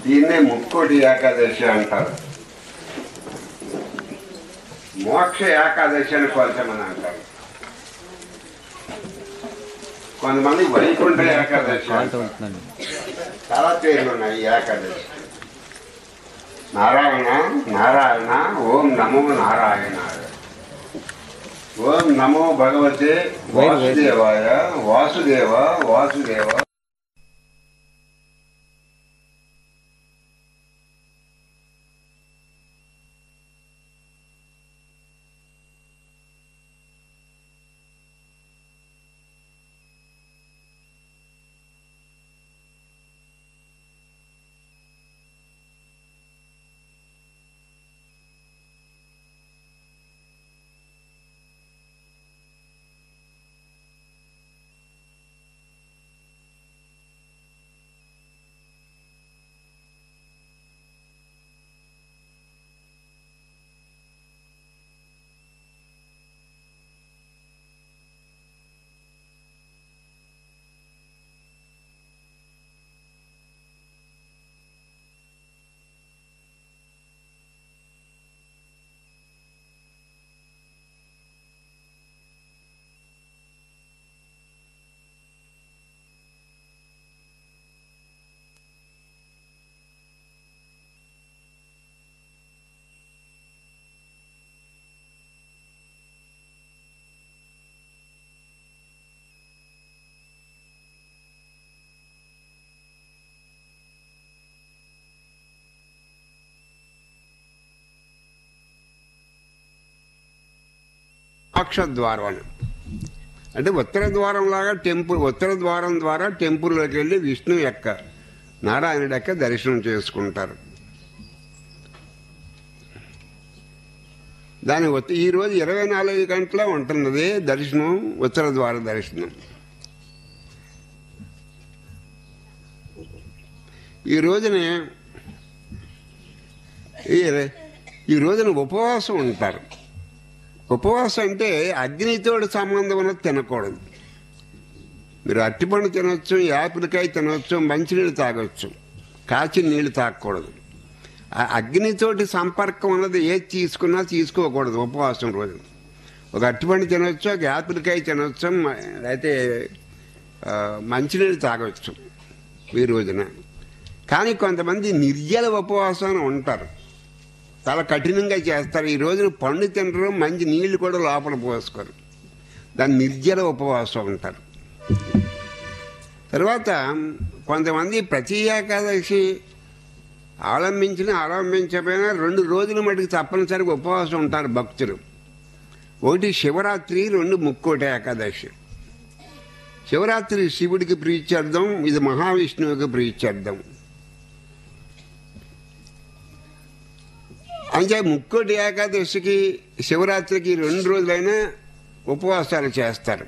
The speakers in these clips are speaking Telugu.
దీన్నే ముక్కోటి ఏకాదశి అంటారు మోక్ష ఏకాదశి అని కొంతమంది అంటారు కొంతమంది వైకుంఠ ఏకాదశి కాలుతో అంటారు. ఉంటుందండి చాలా పేర్లు ఉన్నాయి ఈ ఏకాదశి నారాయణ నారాయణ ఓం నమో నారాయణ ఓం నమో భగవతే వాసుదేవాయ వాసుదేవ వాసుదేవ మోక్ష ద్వారం అని అంటే ఉత్తర ద్వారం లాగా టెంపుల్ ఉత్తర ద్వారం ద్వారా టెంపుల్లోకి వెళ్ళి విష్ణు యొక్క నారాయణుడి యొక్క దర్శనం చేసుకుంటారు దాని ఉత్త- ఈ రోజు ఇరవై నాలుగు గంటల ఉంటున్నది దర్శనం ఉత్తర ద్వార దర్శనం ఈ రోజునే ఈ- ఈ రోజున ఉపవాసం ఉంటారు ఉపవాసం అంటే అగ్నితోటి సంబంధం ఉన్నది తినకూడదు మీరు అరటిపండు తినొచ్చు యాపిల్కాయ తినొచ్చు మంచినీళ్ళు తాగొచ్చు కాచిన నీళ్లు తాగకూడదు ఆ అగ్నితోటి సంపర్కం ఉన్నది ఏది తీసుకున్నా తీసుకోకూడదు ఉపవాసం రోజు ఒక అరటిపండు తినొచ్చు ఒక యాపిల్కాయ తినొచ్చు మ- అయితే ఆ, మంచినీళ్ళు తాగొచ్చు ఈ రోజున కానీ కొంతమంది నిర్జల ఉపవాసం అని ఉంటారు చాలా కఠినంగా చేస్తారు ఈ రోజున పండు తినరు మంచి నీళ్లు కూడా లోపల పోసుకోరు దాన్ని నిర్జల ఉపవాసం అంటారు తర్వాత కొంతమంది ప్రతి ఏకాదశి అవలంబించిన అవలంబించకపోయినా రెండు రోజుల మటుకు తప్పనిసరిగా ఉపవాసం ఉంటారు భక్తులు ఒకటి శివరాత్రి రెండు ముక్కోటి ఏకాదశి శివరాత్రి శివుడికి ప్రీత్యర్థం ఇది మహావిష్ణువుకి ప్రీత్యర్థం అంటే ముక్కోటి ఏకాదశికి శివరాత్రికి రెండు రోజులైనా ఉపవాసాలు చేస్తారు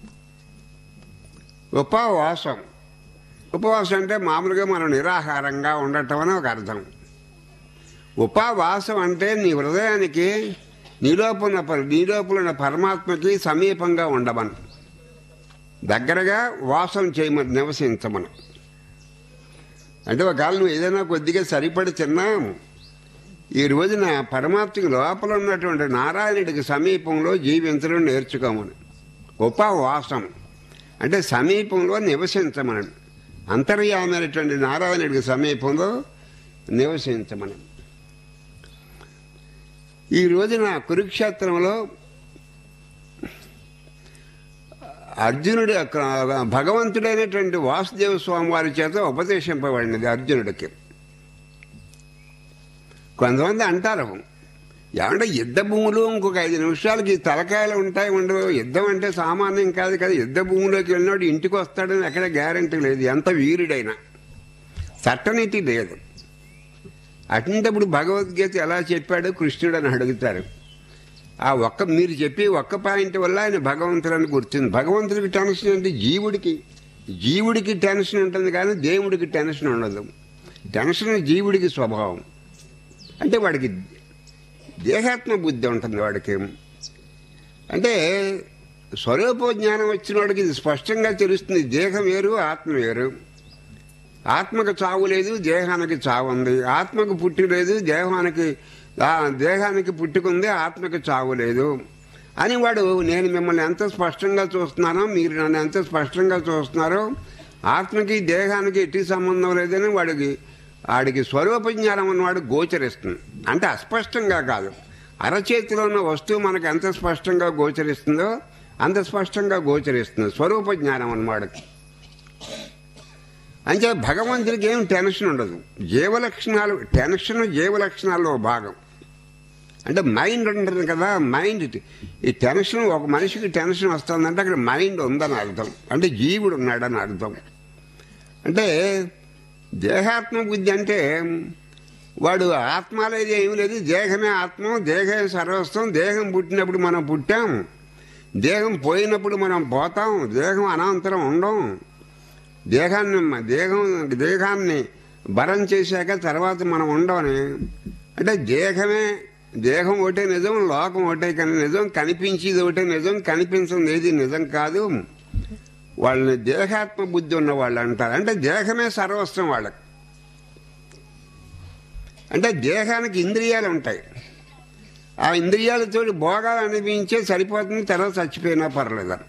ఉపవాసం ఉపవాసం అంటే మామూలుగా మనం నిరాహారంగా ఉండటం అని ఒక అర్థం ఉపవాసం అంటే నీ హృదయానికి నీలోపున నీలోపుల పరమాత్మకి సమీపంగా ఉండమని దగ్గరగా వాసం చేయమని నివసించమని అంటే ఒకవేళ నువ్వు ఏదైనా కొద్దిగా సరిపడి తిన్నా ఈ రోజున పరమాత్మకి లోపల ఉన్నటువంటి నారాయణుడికి సమీపంలో జీవించడం నేర్చుకోమని ఉపవాసం అంటే సమీపంలో నివసించమని అంతర్యామైనటువంటి నారాయణుడికి సమీపంలో నివసించమని ఈ రోజున కురుక్షేత్రంలో అర్జునుడి యొక్క భగవంతుడైనటువంటి వాసుదేవ స్వామి వారి చేత ఉపదేశింపబడినది అర్జునుడికి కొంతమంది అంటారు ఏమంటే యుద్ధ భూములు ఇంకొక ఐదు నిమిషాలకి తలకాయలు ఉంటాయి ఉండవు యుద్ధం అంటే సామాన్యం కాదు కదా యుద్ధ భూమిలోకి వెళ్ళినాడు ఇంటికి వస్తాడని ఎక్కడ గ్యారంటీ లేదు ఎంత వీరుడైనా చట్టనీతి లేదు అటువంటిప్పుడు భగవద్గీత ఎలా చెప్పాడు కృష్ణుడు అని అడుగుతారు ఆ ఒక్క మీరు చెప్పి ఒక్క పాయింట్ వల్ల ఆయన భగవంతుడని గుర్తుంది భగవంతుడికి టెన్షన్ అంటే జీవుడికి జీవుడికి టెన్షన్ ఉంటుంది కానీ దేవుడికి టెన్షన్ ఉండదు టెన్షన్ జీవుడికి స్వభావం అంటే వాడికి దేహాత్మ బుద్ధి ఉంటుంది వాడికి అంటే స్వరూప జ్ఞానం వచ్చిన వాడికి ఇది స్పష్టంగా తెలుస్తుంది దేహం వేరు ఆత్మ వేరు ఆత్మకు చావు లేదు దేహానికి చావు ఉంది ఆత్మకు పుట్టి లేదు దేహానికి ఆ, దేహానికి పుట్టుకుంది ఆత్మకు చావు లేదు అని వాడు నేను మిమ్మల్ని ఎంత స్పష్టంగా చూస్తున్నానో మీరు నన్ను ఎంత స్పష్టంగా చూస్తున్నారో ఆత్మకి దేహానికి ఎట్టి సంబంధం లేదని వాడికి వాడికి స్వరూప జ్ఞానం అన్నవాడు గోచరిస్తుంది అంటే అస్పష్టంగా కాదు అరచేతిలో ఉన్న వస్తువు మనకు ఎంత స్పష్టంగా గోచరిస్తుందో అంత స్పష్టంగా గోచరిస్తుంది స్వరూప జ్ఞానం అన్నవాడికి అంటే భగవంతుడికి ఏం టెన్షన్ ఉండదు జీవలక్షణాలు టెన్షన్ జీవలక్షణాల్లో భాగం అంటే మైండ్ ఉంటుంది కదా మైండ్ ఈ టెన్షన్ ఒక మనిషికి టెన్షన్ వస్తుందంటే అక్కడ మైండ్ ఉందని అర్థం అంటే జీవుడు ఉన్నాడని అర్థం అంటే దేహాత్మ బుద్ధి అంటే వాడు ఆత్మ లేదు ఏమి లేదు దేహమే ఆత్మ దేహమే సర్వస్వం దేహం పుట్టినప్పుడు మనం పుట్టాం దేహం పోయినప్పుడు మనం పోతాం దేహం అనంతరం ఉండం దేహాన్ని దేహం దేహాన్ని భరం చేశాక తర్వాత మనం ఉండవని అంటే దేహమే దేహం ఒకటే నిజం లోకం ఒకటే కానీ నిజం కనిపించేది ఒకటే నిజం కనిపించింది ఏది నిజం కాదు వాళ్ళని దేహాత్మ బుద్ధి ఉన్న వాళ్ళు అంటారు అంటే దేహమే సర్వస్వం వాళ్ళకి అంటే దేహానికి ఇంద్రియాలు ఉంటాయి ఆ ఇంద్రియాలతో భోగాలు అనిపించే సరిపోతుంది తర్వాత చచ్చిపోయినా పర్లేదని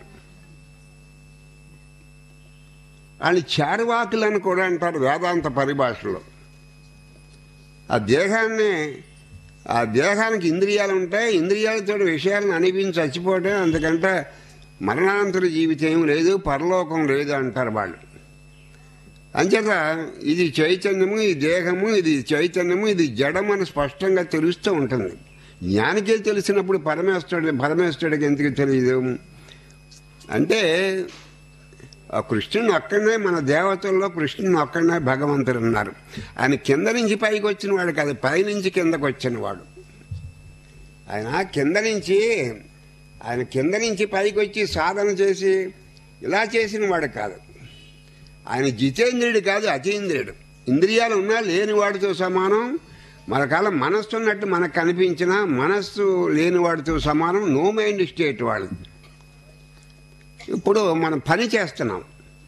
వాళ్ళు చారువాకులు అని కూడా అంటారు వేదాంత పరిభాషలో ఆ దేహాన్ని ఆ దేహానికి ఇంద్రియాలు ఉంటాయి ఇంద్రియాలతో విషయాలను అనిపించి చచ్చిపోవటం అందుకంటే మరణానంతర జీవితం ఏం లేదు పరలోకం లేదు అంటారు వాళ్ళు అంచేత ఇది చైతన్యము ఈ దేహము ఇది చైతన్యము ఇది జడము అని స్పష్టంగా తెలుస్తూ ఉంటుంది జ్ఞానికే తెలిసినప్పుడు పరమేశ్వరుడు పరమేశ్వరుడికి ఎందుకు తెలియదు అంటే ఆ కృష్ణుని ఒక్కడనే మన దేవతల్లో కృష్ణుని ఒక్కడనే భగవంతుడు ఉన్నారు ఆయన కింద నుంచి పైకి వచ్చిన వాడు కాదు పైనుంచి కిందకు వచ్చిన వాడు ఆయన కింద నుంచి ఆయన కింద నుంచి పైకి వచ్చి సాధన చేసి ఇలా చేసిన వాడు కాదు ఆయన జితేంద్రుడు కాదు అతీంద్రుడు ఇంద్రియాలు ఉన్నా లేని వాడితో సమానం మన కాలం మనస్సు ఉన్నట్టు మనకు కనిపించిన మనస్సు లేని వాడితో సమానం నో మైండ్ స్టేట్ వాళ్ళది ఇప్పుడు మనం పని చేస్తున్నాం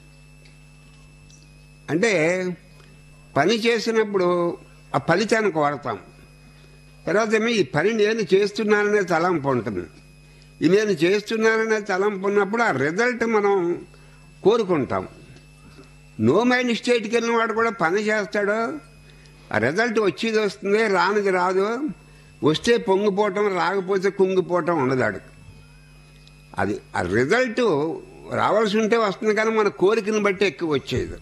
అంటే పని చేసినప్పుడు ఆ ఫలితాన్ని కోరతాం తర్వాత ఏమో ఈ పని నేను చేస్తున్నాననే తలంపు ఉంటుంది ఈ నేను చేస్తున్నాననే తలంపు ఉన్నప్పుడు ఆ రిజల్ట్ మనం కోరుకుంటాం నో మైండ్ స్టేట్కి వెళ్ళిన వాడు కూడా పని చేస్తాడు ఆ రిజల్ట్ వచ్చేది వస్తుంది రానిది రాదు వస్తే పొంగిపోవటం రాకపోతే కుంగిపోవటం ఉండదాడు అది ఆ రిజల్ట్ రావాల్సి ఉంటే వస్తుంది కానీ మన కోరికను బట్టి ఎక్కువ వచ్చేది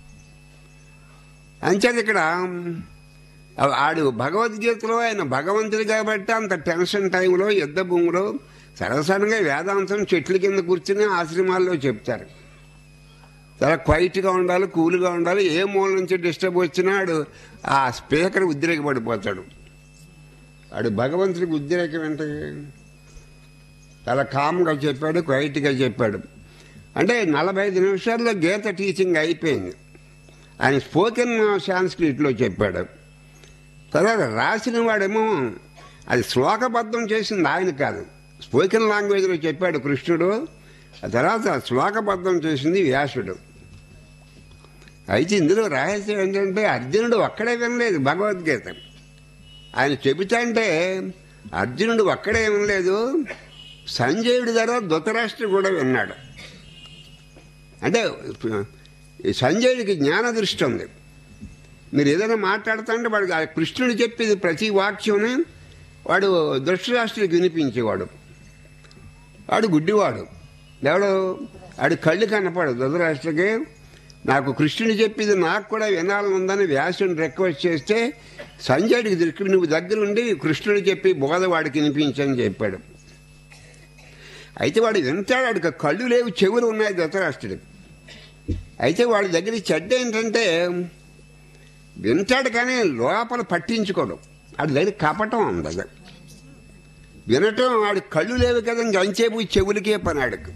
అంచేది ఇక్కడ ఆడు భగవద్గీతలో ఆయన భగవంతుడు కాబట్టి అంత టెన్షన్ టైంలో యుద్ధ భూమిలో సరసనగా వేదాంతం చెట్ల కింద కూర్చుని ఆశ్రమాల్లో చెప్తారు చాలా క్వైట్గా ఉండాలి కూల్గా ఉండాలి ఏ మూల నుంచి డిస్టర్బ్ వచ్చినా ఆడు ఆ స్పీకర్ ఉద్రేకపడిపోతాడు ఆడు భగవంతుడికి ఉద్రేకం ఏంటి చాలా కామ్గా చెప్పాడు క్వైట్గా చెప్పాడు అంటే నలభై ఐదు నిమిషాల్లో గీత టీచింగ్ అయిపోయింది ఆయన స్పోకెన్ సాంస్క్రిట్లో చెప్పాడు తర్వాత రాసిన వాడేమో అది శ్లోకబద్ధం చేసింది ఆయన కాదు స్పోకెన్ లాంగ్వేజ్లో చెప్పాడు కృష్ణుడు ఆ తర్వాత శ్లోకబద్ధం చేసింది వ్యాసుడు అయితే ఇందులో రహస్యం ఏంటంటే అర్జునుడు ఒక్కడే వినలేదు భగవద్గీత ఆయన చెబుతా అంటే అర్జునుడు ఒక్కడే వినలేదు సంజయుడి ద్వారా ధృతరాష్ట్ర కూడా విన్నాడు అంటే ఈ సంజయుడికి జ్ఞాన దృష్టి ఉంది మీరు ఏదైనా మాట్లాడుతుంటే వాడికి ఆ కృష్ణుడు చెప్పేది ప్రతి వాక్యం వాడు దృష్టరాష్ట్రుడికి వినిపించేవాడు వాడు గుడ్డివాడు ఎవడు ఆడు కళ్ళు కనపడు ధృతరాష్ట్రకి నాకు కృష్ణుడు చెప్పేది నాకు కూడా వినాలని ఉందని వ్యాసుని రిక్వెస్ట్ చేస్తే సంజయుడికి దృష్టి నువ్వు దగ్గరుండి కృష్ణుడు చెప్పి బోధ వాడికి వినిపించని చెప్పాడు అయితే వాడు వింటాడు వాడికి కళ్ళు లేవు చెవులు ఉన్నాయి ధృతరాష్ట్రుడికి అయితే వాడి దగ్గర చెడ్డ ఏంటంటే వింటాడు కానీ లోపల పట్టించుకోడు వాడి దగ్గర కపటం ఉంది అది వినటం వాడి కళ్ళు లేవు కదా ఇంక అంచేపు చెవులకే పని ఆడికి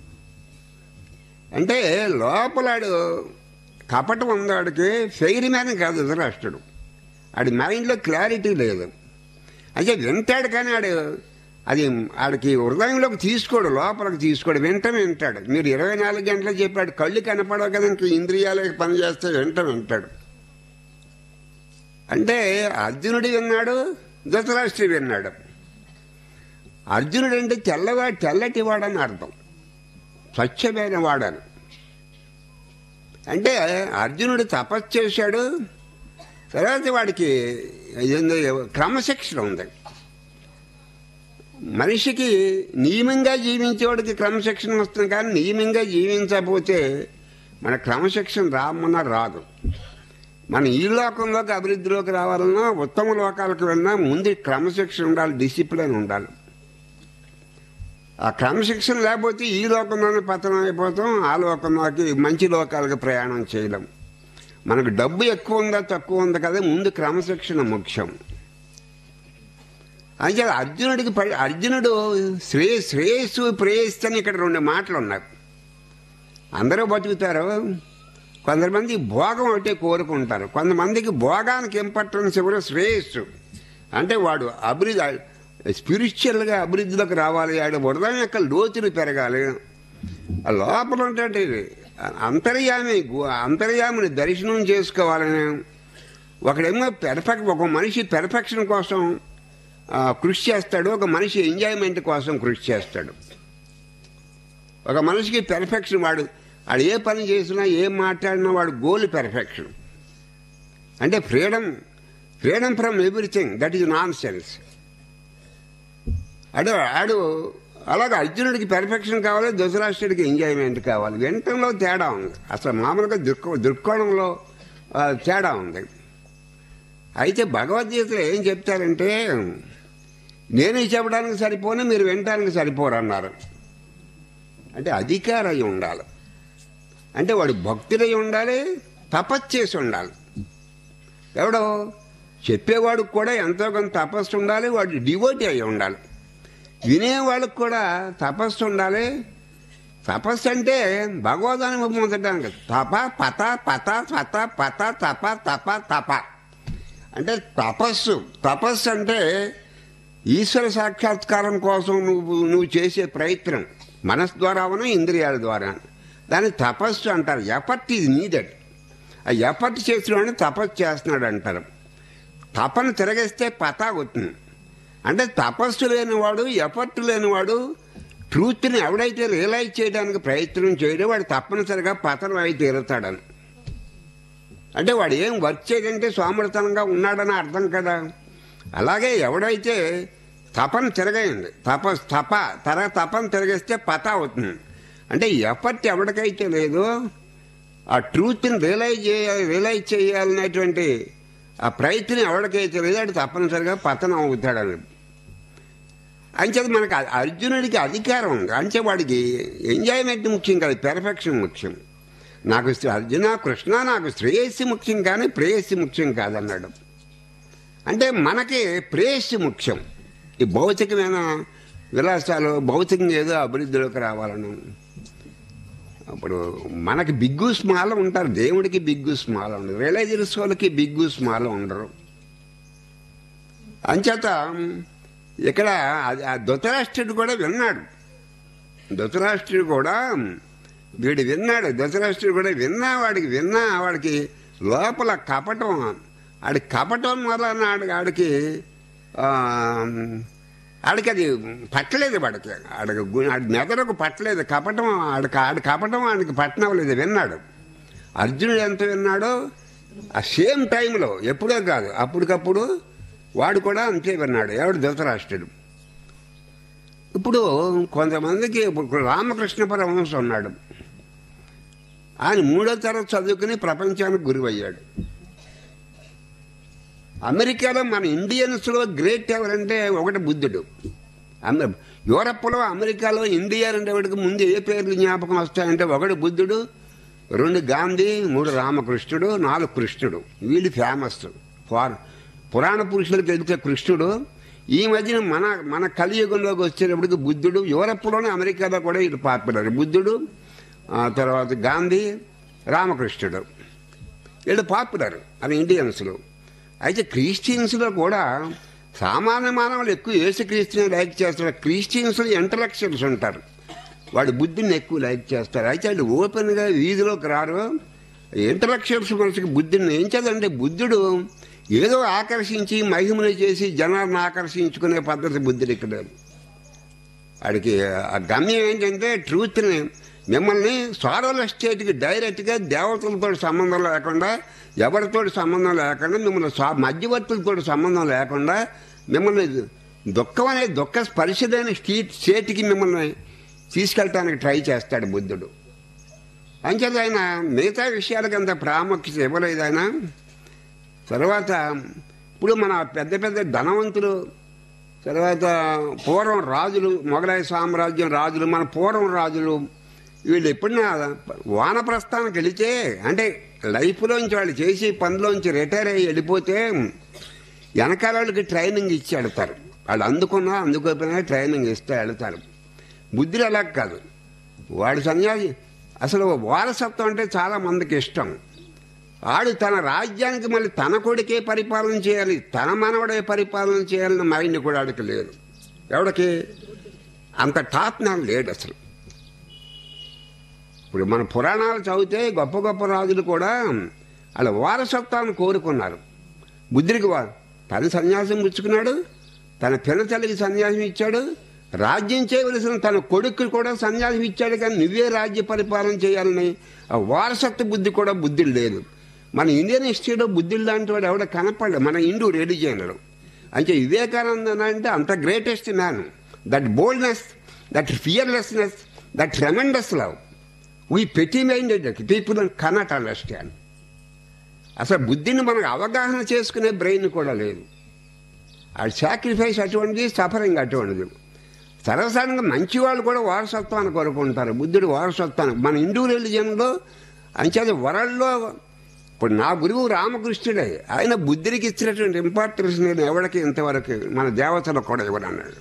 అంటే లోపలాడు కపటం ఉంది వాడికి ఫెయిర్ మ్యాన్ కాదు ధృతరాష్ట్రుడు ఆడి మైండ్లో క్లారిటీ లేదు అంటే వింటాడు కానీ ఆడు అది ఆడికి హృదయంలోకి తీసుకోడు లోపలికి తీసుకోడు వెంటనే వింటాడు మీరు ఇరవై నాలుగు గంటలు చెప్పాడు కళ్ళు కనపడవు కదా ఇంక ఇంద్రియాలకి పనిచేస్తే వెంట వింటాడు అంటే అర్జునుడు విన్నాడు ధృతరాష్ట్రుడు విన్నాడు అర్జునుడు అంటే తెల్లవా తెల్లటి వాడని అర్థం స్వచ్ఛమైన వాడని అంటే అర్జునుడు తపస్సు చేశాడు తర్వాత వాడికి ఇదేందో క్రమశిక్షణ ఉంది మనిషికి నియమంగా జీవించేవాడికి క్రమశిక్షణ వస్తుంది కానీ నియమంగా జీవించకపోతే మన క్రమశిక్షణ రామన్నా రాదు మన ఈ లోకంలోకి అభివృద్ధిలోకి రావాలన్నా ఉత్తమ లోకాలకు వెళ్ళినా ముందు క్రమశిక్షణ ఉండాలి డిసిప్లిన్ ఉండాలి ఆ క్రమశిక్షణ లేకపోతే ఈ లోకంలోనే పతనం అయిపోతాం ఆ లోకంలోకి మంచి లోకాలకు ప్రయాణం చేయలేం మనకు డబ్బు ఎక్కువ ఉందా తక్కువ ఉందా కదా ముందు క్రమశిక్షణ ముఖ్యం అయితే అర్జునుడికి ప- అర్జునుడు శ్రే శ్రేయస్సు ప్రేయస్సు అని ఇక్కడ రెండు మాటలు ఉన్నాయి అందరూ బతుకుతారు కొంతమంది భోగం ఒకటే కోరుకుంటారు కొంతమందికి భోగానికి ఇంపార్టెన్స్ ఎవరు శ్రేయస్సు అంటే వాడు అభివృద్ధి స్పిరిచువల్గా అభివృద్ధిలోకి రావాలి ఆడు హృదయం యొక్క లోతులు పెరగాలి ఆ లోపల ఉంటే అంతర్యామి గు- అంతర్యామిని దర్శనం చేసుకోవాలని ఒకడేమో పెర్ఫెక్ట్ ఒక మనిషి పెర్ఫెక్షన్ కోసం ఆ, కృషి చేస్తాడు ఒక మనిషి ఎంజాయ్మెంట్ కోసం కృషి చేస్తాడు ఒక మనిషికి పెర్ఫెక్షన్ వాడు వాడు ఏ పని చేసినా ఏం మాట్లాడినా వాడు గోల్ పెర్ఫెక్షన్ అంటే freedom freedom from everything that is nonsense అడు ఆడు అలాగే అర్జునుడికి పెర్ఫెక్షన్ కావాలి ధృతరాష్ట్రుడికి ఎంజాయ్మెంట్ కావాలి వినటంలో తేడా ఉంది అసలు మామూలుగా దృక్ దృక్కోణంలో ఆ, తేడా ఉంది అయితే భగవద్గీతలో ఏం చెప్తారంటే నేను చెప్పడానికి సరిపోను మీరు వినటానికి సరిపోరు అన్నారు అంటే అధికారం అయి ఉండాలి అంటే వాడు భక్తుడై ఉండాలి తపస్సు చేసి ఉండాలి ఎవడో చెప్పేవాడికి కూడా ఎంతో కొంత తపస్సు ఉండాలి వాడు డివోటీ అయి ఉండాలి వినేవాళ్ళకి కూడా తపస్సు ఉండాలి తపస్సు అంటే భగవదాన్ని పొందడానికి తప పత పత పత పత తప తప తప అంటే తపస్సు తపస్సు అంటే ఈశ్వర సాక్షాత్కారం కోసం నువ్వు నువ్వు చేసే ప్రయత్నం మనస్ ద్వారాను ఇంద్రియాల ద్వారా దాన్ని తపస్సు అంటారు ఎఫర్ట్ ఈజ్ నీడెడ్ ఆ ఎఫర్ట్ చేసిన తపస్సు చేస్తున్నాడు అంటారు తపన తిరగేస్తే పతా అవుతుంది అంటే తపస్సు లేనివాడు ఎఫర్ట్ లేనివాడు ట్రూత్ని ఎవడైతే రియలైజ్ చేయడానికి ప్రయత్నం చేయడో వాడు తప్పనిసరిగా పతనం అయి తీరుతాడని అంటే వాడు ఏం వర్క్ చేయడంటే సోమరితనంగా ఉన్నాడని అర్థం కదా అలాగే ఎవడైతే తపన తిరగేయండి తప తప తర తపన తిరగేస్తే పత అవుతుంది అంటే ఎఫర్ట్ ఎవరికైతే లేదో ఆ ట్రూత్ని రియలైజ్ చేయాలి రియలైజ్ చేయాలనేటువంటి ఆ ప్రయత్నం ఎవరికైతే లేదో అది తప్పనిసరిగా పతనం అవుతాడని అంచేది మనకు అ- అర్జునుడికి అధికారం ఉంది అంటే వాడికి ఎంజాయ్మెంట్ ముఖ్యం కాదు పెర్ఫెక్షన్ ముఖ్యం నాకు శ్రీ- అర్జున కృష్ణ నాకు శ్రేయస్సు ముఖ్యం కానీ ప్రేయస్సు ముఖ్యం కాదన్నాడు అంటే మనకి ప్రేయస్సు ముఖ్యం ఈ భౌతికమైన విలాసాలు భౌతికంగా ఏదో అభివృద్ధిలోకి రావాలను అప్పుడు మనకి బిగ్గు స్మాల ఉంటారు దేవుడికి బిగ్గు స్మాల ఉండదు రియలైజర్స్ వాళ్ళకి బిగ్గు స్మాల ఉండరు అంచేత ఇక్కడ అది- ఆ ధృతరాష్ట్రుడు కూడా విన్నాడు ధృతరాష్ట్రుడు కూడా వీడు విన్నాడు ధృతరాష్ట్రుడు కూడా విన్నా వాడికి విన్నా వాడికి లోపల కపటం ఆడి కపటం వలన ఆడికి ఆడికి ఆ, ఆడికి అది పట్టలేదు వాడికి ఆడికి గు- ఆడి మెదడుకు పట్టలేదు కపటం ఆడికి ఆడి కపటం ఆడికి పట్టనవలేదు విన్నాడు అర్జునుడు ఎంత విన్నాడో ఆ సేమ్ టైంలో ఎప్పుడో కాదు అప్పటికప్పుడు వాడు కూడా అంతే విన్నాడు ఎవడు ధృతరాష్ట్రుడు ఇప్పుడు కొంతమందికి ఇప్పుడు రామకృష్ణ పరమహంస ఉన్నాడు ఆయన మూడో తరగతి చదువుకుని ప్రపంచానికి గురువయ్యాడు అమెరికాలో మన ఇండియన్స్లో గ్రేట్ ఎవరంటే ఒకటి బుద్ధుడు అమె యూరప్లో అమెరికాలో ఇండియా అనేవాడికి ముందు ఏ పేర్లు జ్ఞాపకం వస్తాయంటే ఒకటి బుద్ధుడు రెండు గాంధీ మూడు రామకృష్ణుడు నాలుగు కృష్ణుడు వీళ్ళు ఫేమస్ ఫార్ పురాణ పురుషులకు వెళ్తే కృష్ణుడు ఈ మధ్యన మన మన కలియుగంలోకి వచ్చేటప్పటికి బుద్ధుడు యూరప్లోనే అమెరికాలో కూడా ఇది పాపులర్ బుద్ధుడు ఆ తర్వాత గాంధీ రామకృష్ణుడు వీళ్ళు పాపులర్ అది ఇండియన్స్లో అయితే క్రిస్టియన్స్లో కూడా సామాన్య మానవులు ఎక్కువ యేసుక్రీస్తుని లైక్ చేస్తారు క్రిస్టియన్స్ ఇంటలెక్చువల్స్ ఉంటారు వాడి బుద్ధిని ఎక్కువ లైక్ చేస్తారు అయితే వాళ్ళు ఓపెన్గా వీధిలోకి రారు ఇంటలెక్చువల్స్ మనిషికి బుద్ధిని ఏం చేద్దంటే బుద్ధుడు ఏదో ఆకర్షించి మహిమలు చేసి జనాలను ఆకర్షించుకునే పద్ధతి బుద్ధుడు ఇక్కడ లేదు. వాడికి ఆ గమ్యం ఏంటంటే ట్రూత్ని మిమ్మల్ని సోరల్ స్టేట్కి డైరెక్ట్గా దేవతలతో సంబంధం లేకుండా ఎవరితో సంబంధం లేకుండా మిమ్మల్ని స్వా- మధ్యవర్తులతో సంబంధం లేకుండా మిమ్మల్ని దుఃఖం అనే దుఃఖ స్పర్శలేని స్టేట్ స్టేట్కి మిమ్మల్ని తీసుకెళ్ళటానికి ట్రై చేస్తాడు బుద్ధుడు అంచేత ఆయన మిగతా విషయాలకు అంత ప్రాముఖ్యత ఇవ్వలేదు ఆయన తర్వాత ఇప్పుడు మన పెద్ద పెద్ద ధనవంతులు తర్వాత పూర్వం రాజులు మొఘలాయ సామ్రాజ్యం రాజులు మన పూర్వం రాజులు వీళ్ళు ఎప్పుడైనా వానప్రస్థానికి వెళితే అంటే లైఫ్లోంచి వాళ్ళు చేసి పనిలోంచి రిటైర్ అయ్యి వెళ్ళిపోతే వెనకాల వాళ్ళకి ట్రైనింగ్ ఇచ్చి వెళ్తారు వాళ్ళు అందుకున్నా అందుకోకపోయినా ట్రైనింగ్ ఇస్తే వెళ్తారు బుద్ధులు అలా కాదు వాడు సన్యాసి అసలు వారసత్వం అంటే చాలా మందికి ఇష్టం ఆడు తన రాజ్యానికి మళ్ళీ తన కొడుకే పరిపాలన చేయాలి తన మనవడే పరిపాలన చేయాలన్న మైండ్ కూడా ఆడికి లేదు ఎవడికి అంత టాప్ నాకు లేడు అసలు ఇప్పుడు మన పురాణాలు చదివితే గొప్ప గొప్ప రాజులు కూడా వాళ్ళ వారసత్వాన్ని కోరుకున్నారు బుద్ధుడికి వా తన సన్యాసం పుచ్చుకున్నాడు తన పినతల్లికి సన్యాసం ఇచ్చాడు రాజ్యం చేయవలసిన తన కొడుకు కూడా సన్యాసం ఇచ్చాడు కానీ నువ్వే రాజ్య పరిపాలన చేయాలని ఆ వారసత్వ బుద్ధి కూడా బుద్ధుడు లేదు మన ఇండియన్ హిస్టరీలో బుద్ధుడు లాంటి వాడు ఎవడ కనపడలేదు మన హిందూ రిలీజియన్లో అంటే వివేకానంద అంటే అంత greatest man that boldness that fearlessness that tremendous love we petty minded people cannot understand అసలు బుద్ధిని మనకు అవగాహన చేసుకునే బ్రెయిన్ కూడా లేదు ఆ సాక్రిఫైస్ అటువంటిది సఫరింగ్ అటువంటిది సర్వసాధారణంగా మంచి వాళ్ళు కూడా వారసత్వాన్ని కోరుకుంటారు బుద్ధుడు వారసత్వాన్ని మన హిందూ రిలీజన్లో అంచేది వరల్డ్లో ఇప్పుడు నా గురువు రామకృష్ణుడే ఆయన బుద్ధుడికి ఇచ్చినటువంటి ఇంపార్టెన్స్ నేను ఎవరికి ఇంతవరకు మన దేవతలకు కూడా ఇవ్వనన్నాడు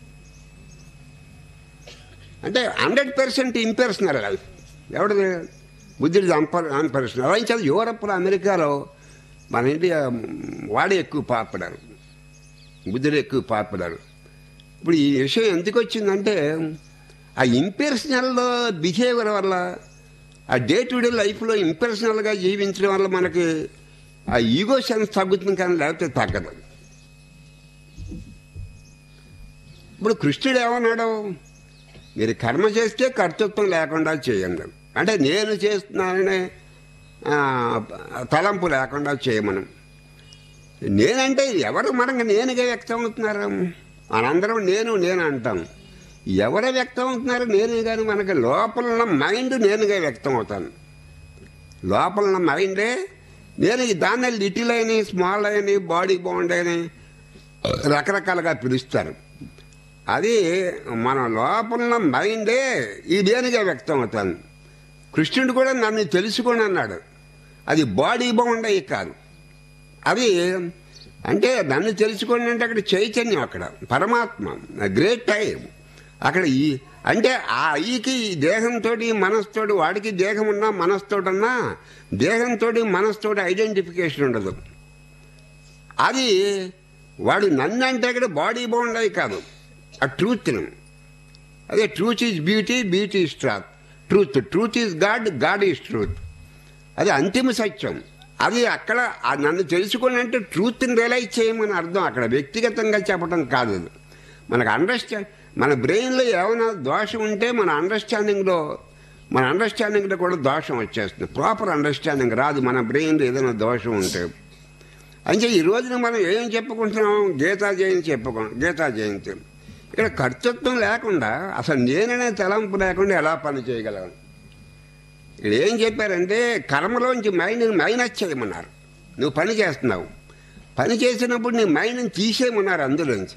అంటే హండ్రెడ్ పర్సెంట్ ఇంపర్సనల్ లైఫ్ ఎవరిది బుద్ధుడిది అంపర్ అన్పర్సనల్ అలా చదువు యూరప్లో అమెరికాలో మన ఇండియా వాడే ఎక్కువ పాపులర్ బుద్ధుడు ఎక్కువ పాపులర్ ఇప్పుడు ఈ విషయం ఎందుకు వచ్చిందంటే ఆ ఇంపర్సనల్ బిహేవియర్ వల్ల ఆ డే టు డే లైఫ్లో ఇంపర్సనల్గా జీవించడం వల్ల మనకి ఆ ఈగో సెన్స్ తగ్గుతుంది కానీ లేకపోతే తగ్గదు ఇప్పుడు కృష్ణుడు ఏమన్నాడు మీరు కర్మ చేస్తే కర్తృత్వం లేకుండా చేయండి అంటే నేను చేస్తున్నాననే ఆ, తలంపు లేకుండా చేయమను నేనంటే ఎవరు మనకు నేనుగా వ్యక్తం అవుతున్నారు మనందరం నేను నేను అంటాం ఎవరు వ్యక్తం అవుతున్నారు నేను కానీ మనకి లోపల ఉన్న మైండ్ నేనుగా వ్యక్తం అవుతాను లోపల ఉన్న మైండే నేను ఈ దాన్ని లిటిల్ అని స్మాల్ అని బాడీ బాండ్ అని రకరకాలుగా పిలుస్తారు అది మన లోపల ఉన్న మైండే ఈ దేనిగా వ్యక్తం అవుతాను కృష్ణుడు కూడా నన్ను తెలుసుకొని అన్నాడు అది బాడీ బాండ్ అయ్యి కాదు అది అంటే నన్ను తెలుసుకోండి అంటే అక్కడ చైతన్యం అక్కడ పరమాత్మ గ్రేట్ టైం అక్కడ ఈ అంటే ఆ ఈకి ఈ దేహంతో మనసుతో వాడికి దేహం ఉన్నా మనస్తోటన్నా దేహంతో మనసుతోటి ఐడెంటిఫికేషన్ ఉండదు అది వాడు నన్ను అంటే అక్కడ బాడీ బాండ్ అయి కాదు ఆ ట్రూత్ను అదే truth is beauty beauty is truth truth truth is God God is truth అది అంతిమ సత్యం అది అక్కడ ఆ నన్ను తెలుసుకొని అంటే ట్రూత్ని రియలైజ్ చేయమని అర్థం అక్కడ వ్యక్తిగతంగా చెప్పడం కాదు అది మనకు అండర్స్టాండ్ మన బ్రెయిన్లో ఏమైనా దోషం ఉంటే మన అండర్స్టాండింగ్లో మన అండర్స్టాండింగ్లో కూడా దోషం వచ్చేస్తుంది ప్రాపర్ అండర్స్టాండింగ్ రాదు మన బ్రెయిన్లో ఏదైనా దోషం ఉంటే అంటే ఈ రోజున మనం ఏం చెప్పుకుంటున్నాం గీతా జయంతి చెప్పుకున్నాం గీతా జయంతి ఇక్కడ కర్తృత్వం లేకుండా అసలు నేననే తలంపు లేకుండా ఎలా పని చేయగలను ఇక్కడ ఏం చెప్పారంటే కర్మలోంచి మైండ్ని మైనస్ చేయమన్నారు నువ్వు పని చేస్తున్నావు పని చేసినప్పుడు నీ మైండ్ని తీసేయమన్నారు అందులోంచి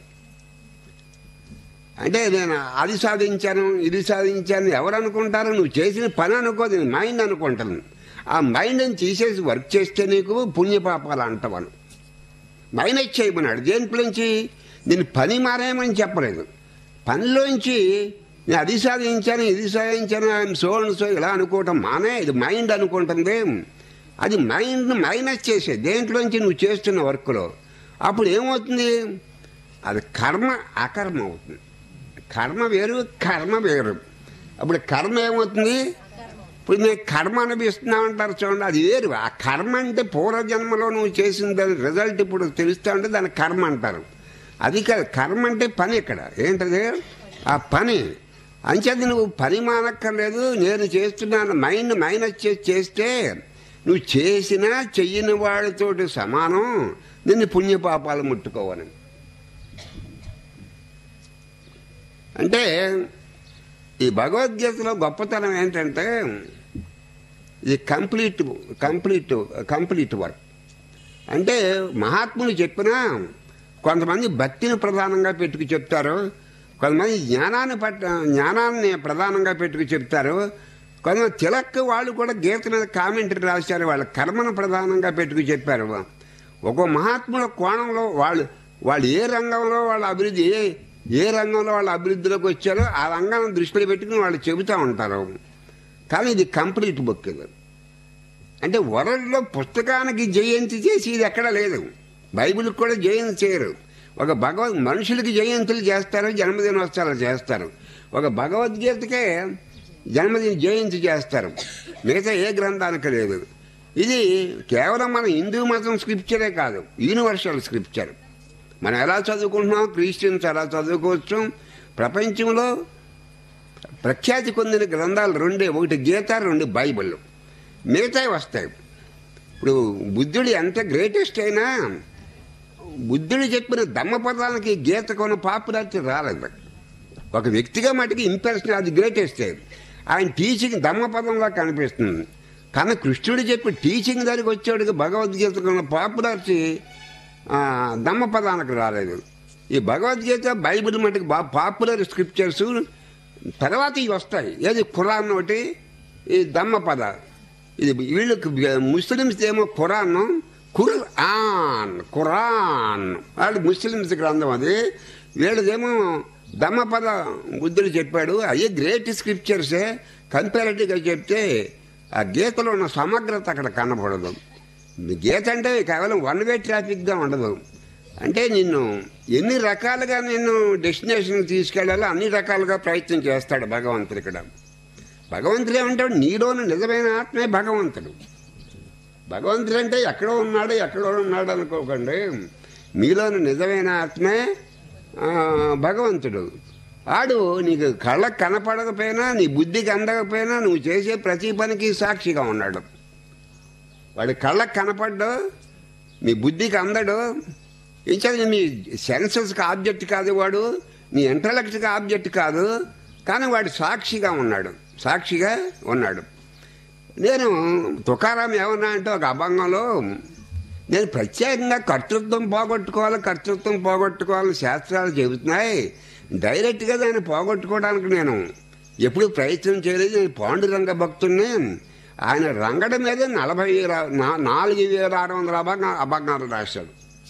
అంటే నేను అది సాధించాను ఇది సాధించాను ఎవరు అనుకుంటారు నువ్వు చేసిన పని అనుకోదు నీ మైండ్ అనుకుంటాను ఆ మైండ్ని తీసేసి వర్క్ చేస్తే నీకు పుణ్యపాపాలు అంటవాను మైనస్ చేయమన్నాడు దేంట్లోంచి నేను పని మారేమని చెప్పలేదు పనిలోంచి నేను అది సాధించాను ఇది సాధించాను ఐఎమ్ సో అండ్ సో ఇలా అనుకోవటం మానే ఇది మైండ్ అనుకుంటుంది అది మైండ్ మైనస్ చేసే దేంట్లోంచి నువ్వు చేస్తున్న వర్క్లో అప్పుడు ఏమవుతుంది అది కర్మ అకర్మ అవుతుంది కర్మ వేరు కర్మ వేరు అప్పుడు కర్మ ఏమవుతుంది ఇప్పుడు నేను కర్మ అనిపిస్తున్నామంటారు చూడండి అది వేరు ఆ కర్మ అంటే పూర్వజన్మలో నువ్వు చేసిన దాని రిజల్ట్ ఇప్పుడు తెలుస్తా ఉంటే దాన్ని కర్మ అంటారు అది కాదు కర్మ అంటే పని ఇక్కడ ఏంటది ఆ పని అంచేది నువ్వు పని మానక్కర్లేదు నేను చేస్తున్నాను మైండ్ మైనస్ చేసి చేస్తే నువ్వు చేసినా చెయ్యని వాళ్ళతోటి సమానం నిన్ను పుణ్యపాపాలు ముట్టుకోవని అంటే ఈ భగవద్గీతలో గొప్పతనం ఏంటంటే ఇది కంప్లీట్ కంప్లీట్ కంప్లీట్ వర్క్ అంటే మహాత్ములు చెప్పినా కొంతమంది భక్తిని ప్రధానంగా పెట్టుకు చెప్తారు కొంతమంది జ్ఞానాన్ని పట్ట జ్ఞానాన్ని ప్రధానంగా పెట్టుకు చెప్తారు కొంతమంది తిలక్ వాళ్ళు కూడా గీత మీద కామెంటరీ రాశారు వాళ్ళ కర్మను ప్రధానంగా పెట్టుకు చెప్పారు ఒక్కో మహాత్ముల కోణంలో వాళ్ళు వాళ్ళు ఏ రంగంలో వాళ్ళ అభివృద్ధి ఏ ఏ రంగంలో వాళ్ళ అభివృద్ధిలోకి వచ్చారో ఆ రంగాన్ని దృష్టిలో పెట్టుకుని వాళ్ళు చెబుతూ ఉంటారు కానీ ఇది కంప్లీట్ బుక్ ఇది అంటే వరల్డ్లో పుస్తకానికి జయంతి చేసి ఇది ఎక్కడ లేదు బైబిల్కి కూడా జయంతి చేయరు ఒక భగవద్ మనుషులకి జయంతులు చేస్తారు జన్మదినోత్సవాలు చేస్తారు ఒక భగవద్గీతకే జన్మదిన జయంతి చేస్తారు మిగతా ఏ గ్రంథానికి లేదు ఇది కేవలం మన హిందూ మతం స్క్రిప్చరే కాదు యూనివర్సల్ స్క్రిప్చర్ మనం ఎలా చదువుకుంటున్నాం క్రిస్టియన్స్ ఎలా చదువుకోవచ్చు ప్రపంచంలో ప్రఖ్యాతి పొందిన గ్రంథాలు రెండే ఒకటి గీత రెండు బైబిల్ మిగతావి వస్తాయి ఇప్పుడు బుద్ధుడు ఎంత గ్రేటెస్ట్ అయినా బుద్ధుడు చెప్పిన దమ్మపదానికి గీత కొన్ని పాపులారిటీ రాలేదు ఒక వ్యక్తిగా మటుకు ఇంప్రెషన్ అది గ్రేటెస్ట్ ఆయన టీచింగ్ దమ్మపదంలా కనిపిస్తుంది కానీ కృష్ణుడు చెప్పి టీచింగ్ దానికి వచ్చేవాడికి భగవద్గీతకు ఉన్న పాపులారిటీ దమ్మపదానికి రాలేదు ఈ భగవద్గీత బైబిల్ మటుకు బాగా పాపులర్ స్క్రిప్చర్స్ తర్వాత ఇవి వస్తాయి ఏది ఖురాన్ ఒకటి ఈ దమ్మపద ఇది వీళ్ళకి ముస్లిమ్స్ ఏమో ఖురాన్ ఖురాన్ ఖురాన్ వాళ్ళు ముస్లిమ్స్ గ్రంథం అది వీళ్ళదేమో దమ్మపద బుద్ధుడు చెప్పాడు అయ్యే గ్రేట్ స్క్రిప్చర్సే కంపారిటివ్గా చెప్తే ఆ గీతలో ఉన్న సమగ్రత అక్కడ కనపడదు గీత అంటే కేవలం వన్ వే ట్రాఫిక్గా ఉండదు అంటే నిన్ను ఎన్ని రకాలుగా నిన్ను డెస్టినేషన్ తీసుకెళ్లాలో అన్ని రకాలుగా ప్రయత్నం చేస్తాడు భగవంతుడు ఇక్కడ భగవంతుడు ఏమంటాడు నీలోని నిజమైన ఆత్మే భగవంతుడు భగవంతుడు అంటే ఎక్కడో ఉన్నాడు ఎక్కడో ఉన్నాడు అనుకోకండి మీలోని నిజమైన ఆత్మే భగవంతుడు ఆడు నీకు కళ్ళకు కనపడకపోయినా నీ బుద్ధికి అందకపోయినా నువ్వు చేసే ప్రతి పనికి సాక్షిగా ఉన్నాడు వాడి కళ్ళకు కనపడ్డు మీ బుద్ధికి అందడు ఇంచేది మీ సెన్సెస్కి ఆబ్జెక్ట్ కాదు వాడు నీ ఇంటలెక్ట్కి ఆబ్జెక్ట్ కాదు కానీ వాడు సాక్షిగా ఉన్నాడు సాక్షిగా ఉన్నాడు నేను తుకారాం ఏమన్నా అంటే ఒక అభంగంలో నేను ప్రత్యేకంగా కర్తృత్వం పోగొట్టుకోవాలి కర్తృత్వం పోగొట్టుకోవాలని శాస్త్రాలు చెబుతున్నాయి డైరెక్ట్గా దాన్ని పోగొట్టుకోవడానికి నేను ఎప్పుడు ప్రయత్నం చేయలేదు నేను పాండురంగ భక్తుడిని ఆయన రంగడి మీద నలభై నాలుగు వేల ఆరు వందల అభంగా అభంగాలు రాశాడు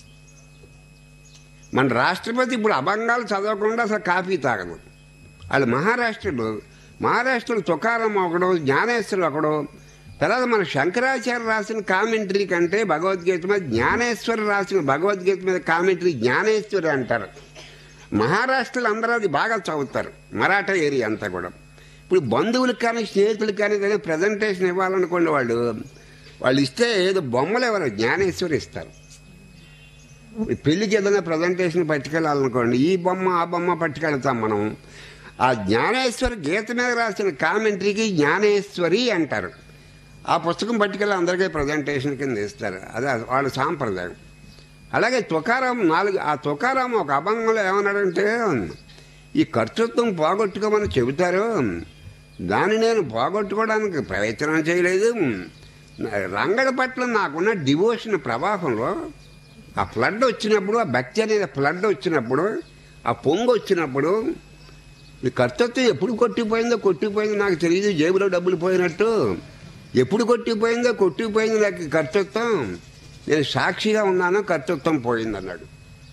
మన రాష్ట్రపతి ఇప్పుడు అభంగాలు చదవకుండా అసలు కాఫీ తాగదు వాళ్ళు మహారాష్ట్రలో మహారాష్ట్రలో తుకారం ఒకడు జ్ఞానేశ్వరుడు ఒకడు తర్వాత మన శంకరాచార్య రాసిన కామెంటరీ కంటే భగవద్గీత మీద జ్ఞానేశ్వరు రాసిన భగవద్గీత మీద కామెంటరీ జ్ఞానేశ్వరి అంటారు మహారాష్ట్రలో అందరూ అది బాగా చదువుతారు మరాఠా ఏరియా అంతా కూడా ఇప్పుడు బంధువులకు కానీ స్నేహితులకు కానీ ఏదైనా ప్రజెంటేషన్ ఇవ్వాలనుకోండి వాళ్ళు వాళ్ళు ఇస్తే ఏదో బొమ్మలు ఎవరు జ్ఞానేశ్వరి ఇస్తారు పెళ్లికి ఏదైనా ప్రజెంటేషన్ పట్టుకెళ్ళాలనుకోండి ఈ బొమ్మ ఆ బొమ్మ పట్టుకెళ్తాం మనం ఆ జ్ఞానేశ్వరి గీత మీద రాసిన కామెంటరీకి జ్ఞానేశ్వరి అంటారు ఆ పుస్తకం పట్టుకెళ్ళి అందరికీ ప్రజెంటేషన్ కింద ఇస్తారు అదే వాళ్ళ సాంప్రదాయం అలాగే తుకారాం నాలుగు ఆ తుకారాం ఒక అభంగంలో ఏమన్నాడంటే ఈ కర్తృత్వం పోగొట్టుకోమని చెబుతారు దాన్ని నేను పోగొట్టుకోవడానికి ప్రయత్నం చేయలేదు రంగడి పట్ల నాకున్న డివోషన్ ప్రవాహంలో ఆ ఫ్లడ్ వచ్చినప్పుడు ఆ భక్తి అనేది ఫ్లడ్ వచ్చినప్పుడు ఆ పొంగు వచ్చినప్పుడు ఈ కర్తృత్వం ఎప్పుడు కొట్టిపోయిందో కొట్టిపోయిందో నాకు తెలియదు జేబులో డబ్బులు పోయినట్టు ఎప్పుడు కొట్టిపోయిందో కొట్టిపోయిందో నాకు కర్తృత్వం నేను సాక్షిగా ఉన్నాను కర్తృత్వం పోయింది అన్నాడు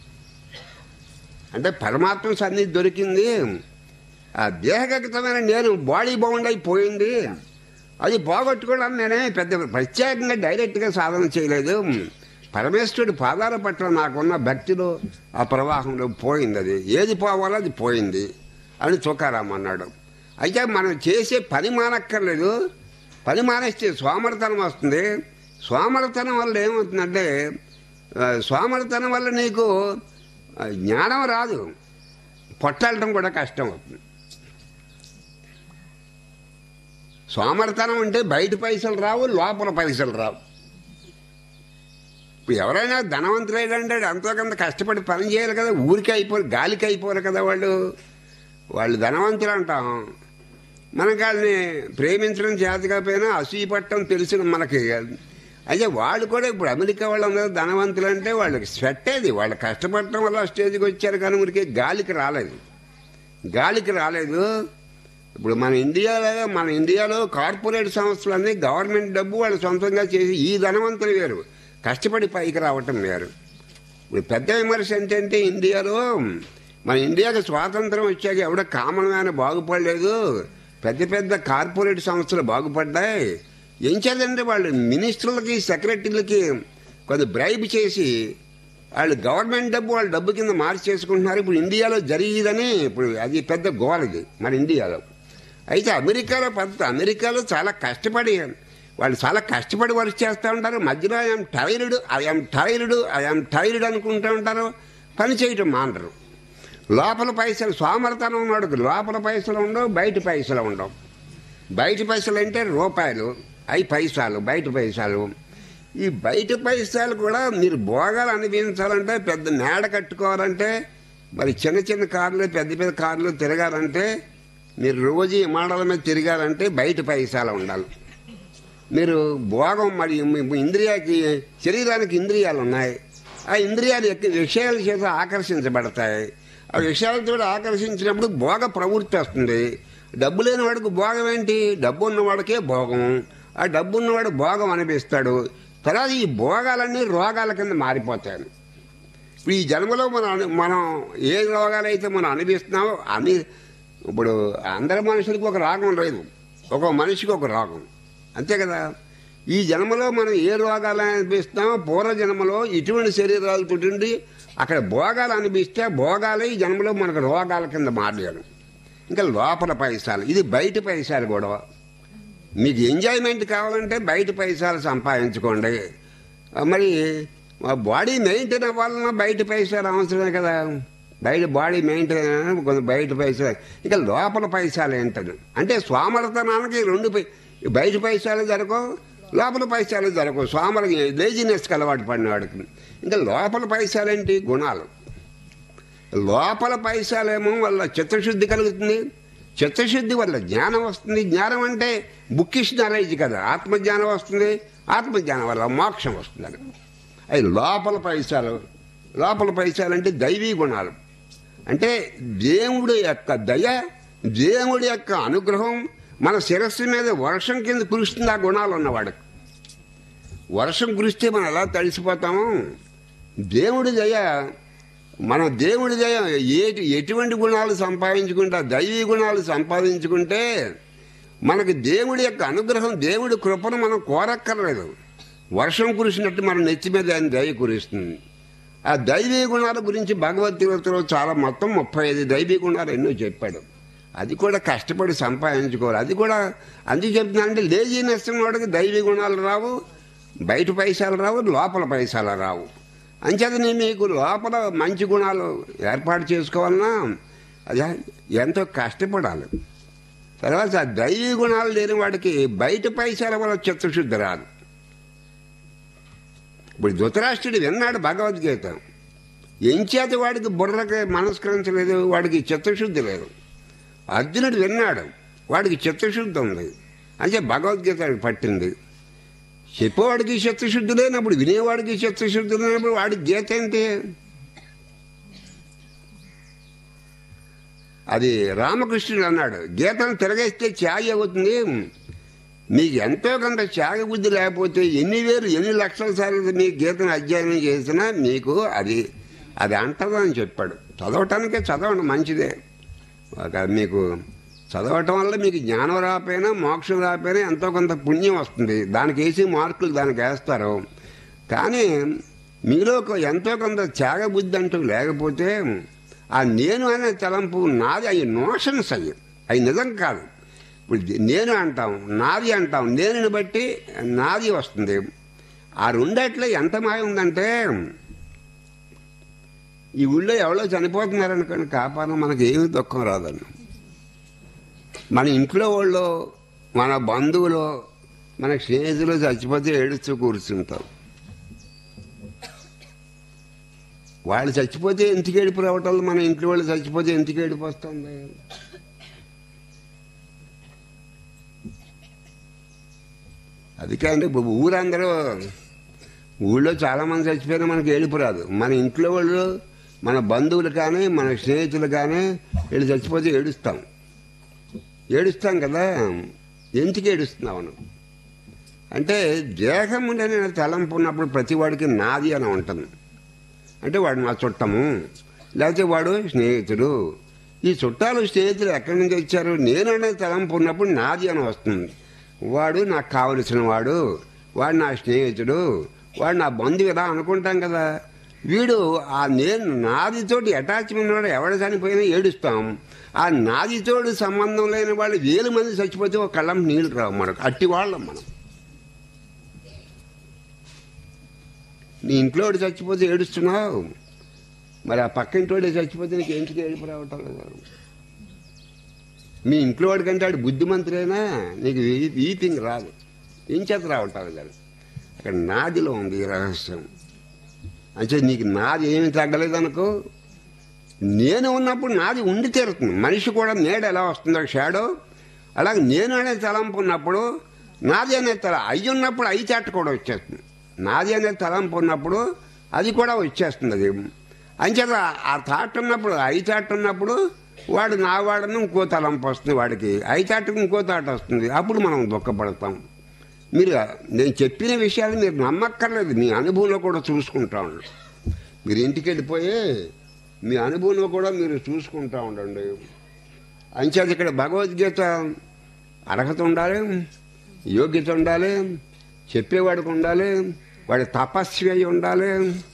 అంటే పరమాత్మ సన్నిధి దొరికింది ఆ దేహగతమైన నేను బాడీ బౌండ్ అయిపోయింది అది పోగొట్టుకోవడానికి నేనే పెద్ద ప్రత్యేకంగా డైరెక్ట్గా సాధన చేయలేదు పరమేశ్వరుడి పాదాల పట్ల నాకున్న భక్తిలో ఆ ప్రవాహంలో పోయింది అది ఏది పోవాలో అది పోయింది అని తుకారాం అన్నాడు అయితే మనం చేసే పని మానక్కర్లేదు పని మానేస్తే సోమరతనం వస్తుంది సోమరతనం వల్ల ఏమవుతుందంటే ఆ, సోమరతనం వల్ల నీకు ఆ, జ్ఞానం రాదు పొట్టలటం కూడా కష్టం అవుతుంది సోమరతనం అంటే బయట పైసలు రావు లోపల పైసలు రావు ఇప్పుడు ఎవరైనా ధనవంతులేదంటే ఎంతో కొంత కష్టపడి పని చేయాలి కదా ఊరికి అయిపోరు గాలికి అయిపోరు కదా వాళ్ళు వాళ్ళు ధనవంతులు అంటాం మనకు వాళ్ళని ప్రేమించడం చేత కాకపోయినా అసూయ పట్టడం తెలిసిన మనకి అయితే వాళ్ళు కూడా ఇప్పుడు అమెరికా వాళ్ళందరూ ధనవంతులు అంటే వాళ్ళకి స్వెట్ అది వాళ్ళు కష్టపడటం వల్ల ఆ స్టేజ్కి వచ్చారు కానీ ఊరికే గాలికి రాలేదు గాలికి రాలేదు ఇప్పుడు మన ఇండియాలో మన ఇండియాలో కార్పొరేట్ సంస్థలన్నీ గవర్నమెంట్ డబ్బు వాళ్ళు సొంతంగా చేసి ఈ ధనవంతులు వేరు కష్టపడి పైకి రావటం వేరు ఇప్పుడు పెద్ద విమర్శ ఏంటంటే ఇండియాలో మన ఇండియాకి స్వాతంత్రం వచ్చాక ఎవడ కామన్ మ్యాన్ బాగుపడలేదు పెద్ద పెద్ద కార్పొరేట్ సంస్థలు బాగుపడ్డాయి ఏం చేద్దంటే వాళ్ళు మినిస్టర్లకి సెక్రటరీలకి కొంత బ్రైబ్ చేసి వాళ్ళు గవర్నమెంట్ డబ్బు వాళ్ళ డబ్బు కింద మార్చేసుకుంటున్నారు ఇప్పుడు ఇండియాలో జరిగిదని ఇప్పుడు అది పెద్ద గోలది మన ఇండియాలో అయితే అమెరికాలో పద్ధతి అమెరికాలో చాలా కష్టపడి వాళ్ళు చాలా కష్టపడి వర్క్ చేస్తూ ఉంటారు మధ్యలో I'm tired I'm tired I'm tired అనుకుంటూ ఉంటారు పని చేయటం మానరు లోపల పైసలు సోమరతనం ఉన్నాడు లోపల పైసలు ఉండవు బయట పైసలు ఉండవు బయట పైసలు అంటే రూపాయలు అవి పైసలు బయట పైసలు ఈ బయట పైసలు కూడా మీరు భోగాలు అనిపించాలంటే పెద్ద మేడ కట్టుకోవాలంటే మరి చిన్న చిన్న కార్లు పెద్ద పెద్ద కార్లు తిరగాలంటే మీరు రోజు విమానాల మీద తిరగాలంటే బయట పైసలు ఉండాలి మీరు భోగం మరి మీ ఇంద్రియాకి శరీరానికి ఇంద్రియాలు ఉన్నాయి ఆ ఇంద్రియాలు ఎక్కువ విషయాల చేత ఆకర్షించబడతాయి ఆ విషయాలతో ఆకర్షించినప్పుడు భోగ ప్రవృత్తి వస్తుంది డబ్బు లేని వాడికి భోగం ఏంటి డబ్బు ఉన్నవాడికే భోగం ఆ డబ్బు ఉన్నవాడు భోగం అనిపిస్తాడు తర్వాత ఈ భోగాలన్నీ రోగాల కింద మారిపోతాయి ఇప్పుడు ఈ జన్మలో మనం అను- మనం ఏ రోగాలైతే మనం అనిపిస్తున్నామో అని ఇప్పుడు అందరి మనుషులకి ఒక రాగం లేదు ఒక మనిషికి ఒక రాగం అంతే కదా ఈ జన్మలో మనం ఏ రోగాలు అనిపిస్తున్నామో పూర్వ జన్మలో ఇటువంటి శరీరాలు పుట్టిండి అక్కడ భోగాలు అనిపిస్తే భోగాలే ఈ జన్మలో మనకు రోగాల కింద మారలేదు ఇంకా లోపల పైసలు ఇది బయట పైసలు గొడవ మీకు ఎంజాయ్మెంట్ కావాలంటే బయట పైసలు సంపాదించుకోండి ఆ, మరి ఆ బాడీ మెయింటైన్ అవ్వాలన్నా బయట పైసలు అవసరమే కదా బయట బాడీ మెయింటైన్ అవ్వాలన్నా కొంత బయట పైసలు ఇంకా లోపల పైసలు ఏంటని అంటే స్వామరతనానికి రెండు పై బయట పైసలు జరగవు లోపల పైసలు జరగవు స్వామరకి లేజినెస్కి అలవాటు పడినవాడికి ఇంకా లోపల పైసలు ఏంటి గుణాలు లోపల పైసలేమో వల్ల చిత్తశుద్ధి కలుగుతుంది చిత్తశుద్ధి వల్ల జ్ఞానం వస్తుంది జ్ఞానం అంటే బుక్కిష్ నాలెడ్జ్ కదా ఆత్మజ్ఞానం వస్తుంది ఆత్మజ్ఞానం వల్ల మోక్షం వస్తుంది అని అవి లోపల పైసలు లోపల పైసలు అంటే దైవీ గుణాలు అంటే దేవుడి యొక్క దయ దేవుడి యొక్క అనుగ్రహం మన శిరస్సు మీద వర్షం కింద కురుస్తుంది ఆ గుణాలు ఉన్నవాడికి వర్షం కురిస్తే మనం ఎలా తడిసిపోతాము దేవుడి దయ మన దేవుడి దయ ఏటి ఎటువంటి గుణాలు సంపాదించుకుంటే ఆ దైవీ గుణాలు సంపాదించుకుంటే మనకి దేవుడి యొక్క అనుగ్రహం దేవుడి కృపను మనం కోరక్కర్లేదు వర్షం కురిసినట్టు మన నెత్తి మీద ఆయన దయ కురిస్తుంది ఆ దైవీ గుణాల గురించి భగవద్గీతలో చాలా మొత్తం ముప్పై ఐదు దైవీ గుణాలు ఎన్నో చెప్పాడు అది కూడా కష్టపడి సంపాదించుకోవాలి అది కూడా అందుకు చెప్తున్నానంటే లేజీనెస్ వాడికి దైవీ గుణాలు రావు బయట పైసలు రావు లోపల పైసలు రావు అంచేతనే మీకు లోపల మంచి గుణాలు ఏర్పాటు చేసుకోవాలన్నా అది ఎంతో కష్టపడాలి తర్వాత ఆ దైవీ గుణాలు లేని వాడికి బయట పైసల వల్ల చిత్తశుద్ధి రాదు ఇప్పుడు ధృతరాష్ట్రుడు విన్నాడు భగవద్గీత ఎంచేత వాడికి బుర్రకి మనస్కరించలేదు వాడికి చిత్తశుద్ధి లేదు అర్జునుడు విన్నాడు వాడికి చిత్తశుద్ధి ఉంది అంటే భగవద్గీత వాడికి పట్టింది చెప్పేవాడికి చిత్తశుద్ధి లేనప్పుడు వినేవాడికి చిత్తశుద్ధి లేనప్పుడు వాడికి గీత ఏంటి అది రామకృష్ణుడు అన్నాడు గీతను తిరగేస్తే త్యాగి అవుతుంది మీకు ఎంతో కొంత త్యాగ బుద్ధి లేకపోతే ఎన్ని వేలు ఎన్ని లక్షల సార్లు మీ గీతను అధ్యయనం చేసినా మీకు అది అది అంటదని చెప్పాడు చదవటానికే చదవండి మంచిదే ఒక మీకు చదవటం వల్ల మీకు జ్ఞానం రాకపోయినా మోక్షం రాకపోయినా ఎంతో కొంత పుణ్యం వస్తుంది దానికి వేసి మార్కులు దానికి వేస్తారు కానీ మీలో ఒక ఎంతో కొంత త్యాగ బుద్ధి అంటూ లేకపోతే ఆ నేను అనే తలంపు నాది అవి నోషన్స్ అవి అవి నిజం కాదు ఇప్పుడు నేను అంటాం నాది అంటాం నేనుని బట్టి నాది వస్తుంది ఆ రెండట్లో ఎంత మాయ ఉందంటే ఈ ఊళ్ళో ఎవరో చనిపోతున్నారనుకోండి కాపాడం మనకి ఏమి దుఃఖం రాదని మన ఇంట్లో వాళ్ళు మన బంధువులు మన స్నేహితులు చచ్చిపోతే ఏడుస్తూ కూర్చుంటాం వాళ్ళు చచ్చిపోతే ఎందుకు ఏడుపు రావటం మన ఇంట్లో వాళ్ళు చచ్చిపోతే ఎందుకు ఏడుపు వస్తుంది అందుకే అంటే ఇప్పుడు ఊరందరూ ఊళ్ళో చాలా మంది చచ్చిపోయినా మనకి ఏడుపు రాదు మన ఇంట్లో వాళ్ళు మన బంధువులు కానీ మన స్నేహితులు కానీ వీళ్ళు చచ్చిపోతే ఏడుస్తాం ఏడుస్తాం కదా ఎందుకు ఏడుస్తున్నావు నువ్వు అంటే దేహం ఉండని తలంపు ఉన్నప్పుడు ప్రతి వాడికి నాది అని ఉంటుంది అంటే వాడు నా చుట్టము లేకపోతే వాడు స్నేహితుడు ఈ చుట్టాలు స్నేహితులు ఎక్కడి నుంచి వచ్చారు నేననే తలంపు ఉన్నప్పుడు నాది అని వస్తుంది వాడు నాకు కావలసిన వాడు వాడు నా స్నేహితుడు వాడు నా బంధువు ఇలా అనుకుంటాం కదా వీడు ఆ నేను నాదితోటి అటాచ్మెంట్ వాడు ఎవడ చనిపోయినా ఏడుస్తాం ఆ నాదితోటి సంబంధం లేని వాళ్ళు వేల మంది చచ్చిపోతే ఒక కళ్ళం నీళ్ళు రావు మనకు అట్టి వాళ్ళం మనం నీ ఇంట్లో వాడు చచ్చిపోతే ఏడుస్తున్నావు మరి ఆ పక్కింటోడే చచ్చిపోతే నీకు ఎందుకు ఏడుపు రావటం లేదు మీ ఇంట్లో వాడి కంటే వాడు బుద్ధిమంతుడైనా నీకు వీ- వీపింగ్ రాదు ఏం చేత రావటం లేదు అక్కడ నాదిలో ఉంది ఈ రహస్యం అంటే నీకు నాది ఏమి తగ్గలేదనుకో నేను ఉన్నప్పుడు నాది ఉండి తీరుతుంది మనిషి కూడా నేడు ఎలా వస్తుందో షాడో అలాగే నేను అనే తలంపు ఉన్నప్పుడు నాది అనే తల అయి ఉన్నప్పుడు అయి చాట కూడా వచ్చేస్తుంది నాది అనే తలంపు ఉన్నప్పుడు అది కూడా వచ్చేస్తుంది అది అంచేత ఆ థాట్ ఉన్నప్పుడు ఐ థాట్ ఉన్నప్పుడు వాడు నా వాడను ఇంకో తలంపు వస్తుంది వాడికి ఐ థాట్కి ఇంకో థాట్ వస్తుంది అప్పుడు మనం దుఃఖపడతాం మీరు నేను చెప్పిన విషయాలు మీరు నమ్మక్కర్లేదు మీ అనుభవంలో కూడా చూసుకుంటా ఉండండి మీరు ఇంటికి వెళ్ళిపోయి మీ అనుభవంలో కూడా మీరు చూసుకుంటా ఉండండి అంచేత ఇక్కడ భగవద్గీత అర్హత ఉండాలి యోగ్యత ఉండాలి చెప్పేవాడికి ఉండాలి వాడి తపస్వి అయి ఉండాలి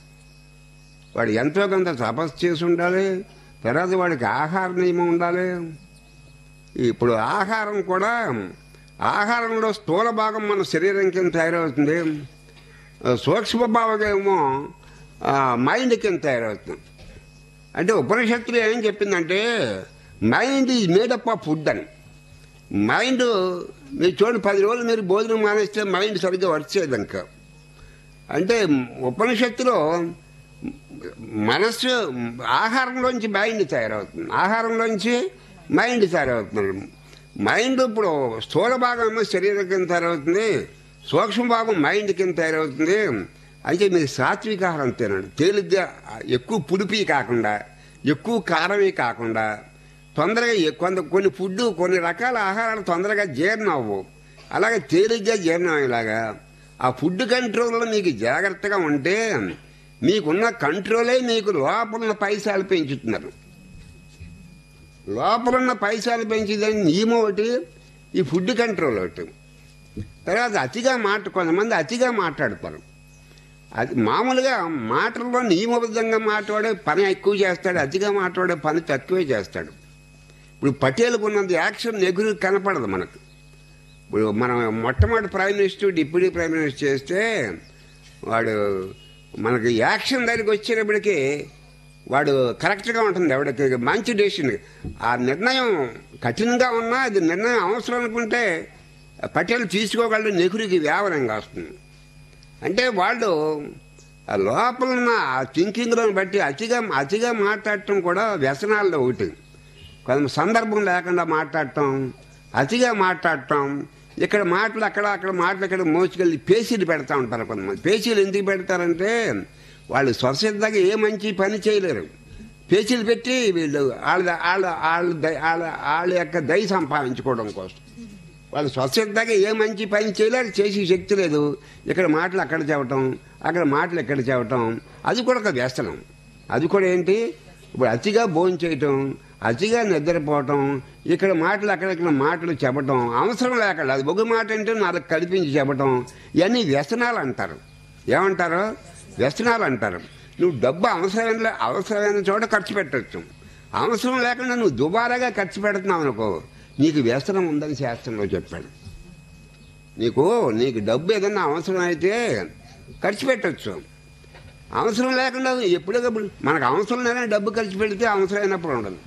వాడు ఎంతో కొంత తపస్సు చేసి ఉండాలి తర్వాత వాడికి ఆహార నియమం ఉండాలి ఇప్పుడు ఆహారం కూడా ఆహారంలో స్థూల భాగం మన శరీరం కింద తయారవుతుంది ఆ, సూక్ష్మ భాగం ఏమో ఆ, మైండ్ కింద తయారవుతుంది అంటే ఉపనిషత్తులు ఏం చెప్పిందంటే mind is made up of food అని మైండ్ మీరు చూడండి పది రోజులు మీరు భోజనం మానేస్తే మైండ్ సరిగ్గా వర్క్ చేయదు ఇంకా అంటే ఉపనిషత్తులో మనస్సు ఆహారంలోంచి మైండ్ తయారవుతుంది ఆహారంలోంచి మైండ్ తయారవుతుంది మైండ్ ఇప్పుడు స్థూల భాగం ఏమో శరీరం కింద తయారవుతుంది సూక్ష్మ భాగం మైండ్ కింద తయారవుతుంది అయితే మీరు సాత్విక ఆహారం తినండి తేలిగ్గా ఎక్కువ పులిపి కాకుండా ఎక్కువ కారమే కాకుండా తొందరగా ఎ- కొంత కొన్ని ఫుడ్ కొన్ని రకాల ఆహారాలు తొందరగా జీర్ణం అవ్వవు అలాగే తేలిగ్గా జీర్ణం అయ్యేలాగా ఆ ఫుడ్ కంట్రోల్లో మీకు జాగ్రత్తగా ఉంటే మీకున్న కంట్రోలే మీకు లోపల పైసలు పెంచుతున్నారు లోపలున్న పైసలు పెంచేదని నియమం ఒకటి ఈ ఫుడ్ కంట్రోల్ ఒకటి తర్వాత అతిగా మాట కొంతమంది అతిగా మాట్లాడతారు అది మామూలుగా మాటల్లో నియమబద్ధంగా మాట్లాడే పని ఎక్కువ చేస్తాడు అతిగా మాట్లాడే పని తక్కువే చేస్తాడు ఇప్పుడు పటేల్కు ఉన్నంత యాక్షన్ నెగురు కనపడదు మనకు ఇప్పుడు మనం మొట్టమొదటి prime minister deputy prime minister చేస్తే వాడు మనకి యాక్షన్ దగ్గరికి వచ్చేటప్పటికి వాడు కరెక్ట్గా ఉంటుంది ఎవడికి మంచి డెసిషన్ ఆ నిర్ణయం కఠినంగా ఉన్నా అది నిర్ణయం అవసరం అనుకుంటే పటేల్ తీసుకోగలడు నెహ్రూకి వ్యావరంగా వస్తుంది అంటే వాళ్ళు ఆ లోపల ఉన్న ఆ థింకింగ్లో బట్టి అతిగా అతిగా మాట్లాడటం కూడా వ్యసనాల్లో ఒకటి కొంత సందర్భం లేకుండా మాట్లాడటం అతిగా మాట్లాడటం ఇక్కడ మాటలు అక్కడ అక్కడ మాటలు ఇక్కడ మోసుకెళ్ళి పేసీలు పెడతా ఉంటారు కొంతమంది పేసీలు ఎందుకు పెడతారంటే వాళ్ళు స్వచ్ఛతగా ఏ మంచి పని చేయలేరు పేచీలు పెట్టి వీళ్ళు వాళ్ళ వాళ్ళ వాళ్ళ దయ- వాళ్ళ వాళ్ళ యొక్క దయ సంపాదించుకోవడం కోసం వాళ్ళు స్వచ్ఛతగా ఏ మంచి పని చేయలేరు చేసే శక్తి లేదు ఇక్కడ మాటలు అక్కడ చెప్పటం అక్కడ మాటలు ఎక్కడ చెప్పటం అది కూడా ఒక వ్యసనం అది కూడా ఏంటి ఇప్పుడు అతిగా భోజనం చేయటం అతిగా నిద్రపోవటం ఇక్కడ మాటలు అక్కడక్కడ మాటలు చెప్పటం అవసరం లేకుండా అది ఒక మాట అంటే నాలుగు కల్పించి చెప్పటం ఇవన్నీ వ్యసనాలు అంటారు ఏమంటారు వ్యసనాలు అంటారు నువ్వు డబ్బు అవసరమైన అవసరమైన చోట ఖర్చు పెట్టచ్చు అవసరం లేకుండా నువ్వు దుబారాగా ఖర్చు పెడుతున్నావు అనుకో నీకు వ్యసనం ఉందని శాస్త్రంలో చెప్పాడు నీకు నీకు డబ్బు ఏదన్నా అవసరం అయితే ఖర్చు పెట్టచ్చు అవసరం లేకుండా ఎప్పుడప్పుడు మనకు అవసరం లేని డబ్బు ఖర్చు పెడితే అవసరమైనప్పుడు ఉండదు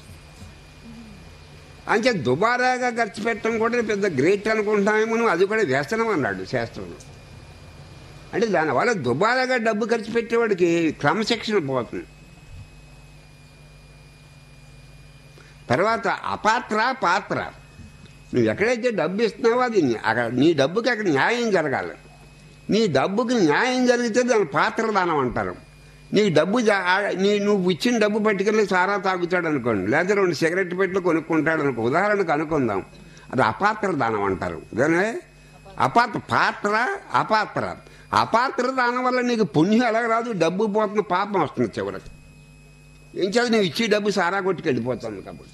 అంతే దుబారాగా ఖర్చు పెట్టడం కూడా పెద్ద గ్రేట్ అనుకుంటామేమో నువ్వు అది కూడా వ్యసనం అన్నాడు శాస్త్రంలో అంటే దానివల్ల దుబారాగా డబ్బు ఖర్చు పెట్టేవాడికి క్రమశిక్షణ పోతుంది తర్వాత అపాత్ర పాత్ర నువ్వు ఎక్కడైతే డబ్బు ఇస్తున్నావో అది నీ- అక్కడ నీ డబ్బుకి అక్కడ న్యాయం జరగాలి నీ డబ్బుకి న్యాయం జరిగితే దాని పాత్ర దానం అంటారు నీ డబ్బు జా- ఆ- నీ నువ్వు ఇచ్చిన డబ్బు పట్టుకెళ్ళి సారా తాగుతాడు అనుకోండి లేదా రెండు సిగరెట్ పెట్లు కొనుక్కుంటాడు అనుకో ఉదాహరణకు అనుకుందాం అది అపాత్ర దానం అంటారు దానే అపాత్ర పాత్ర అపాత్ర అపాత్ర దానం వల్ల నీకు పుణ్యం ఎలా రాదు డబ్బు పోతున్న పాపం వస్తుంది చివరికి ఏం చేయాలి నువ్వు ఇచ్చి డబ్బు సారా కొట్టుకు వెళ్ళిపోతాను కాబట్టి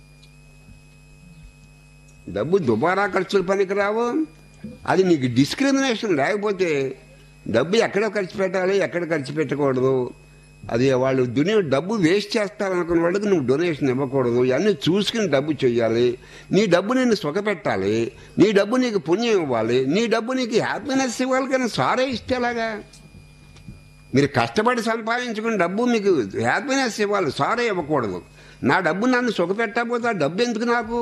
డబ్బు దుబారా ఖర్చులు పనికి రావు అది నీకు డిస్క్రిమినేషన్ లేకపోతే డబ్బు ఎక్కడ ఖర్చు పెట్టాలి ఎక్కడ ఖర్చు పెట్టకూడదు అది వాళ్ళు దుని డబ్బు వేస్ట్ చేస్తారనుకున్న వాళ్ళకి నువ్వు డొనేషన్ ఇవ్వకూడదు ఇవన్నీ చూసుకుని డబ్బు చెయ్యాలి నీ డబ్బు నిన్ను సుఖపెట్టాలి నీ డబ్బు నీకు పుణ్యం ఇవ్వాలి నీ డబ్బు నీకు హ్యాపీనెస్ ఇవ్వాలి కానీ సారే ఇస్తే ఎలాగా మీరు కష్టపడి సంపాదించుకున్న డబ్బు మీకు హ్యాపీనెస్ ఇవ్వాలి సారే ఇవ్వకూడదు నా డబ్బు నన్ను సుఖపెట్టకపోతే ఆ డబ్బు ఎందుకు నాకు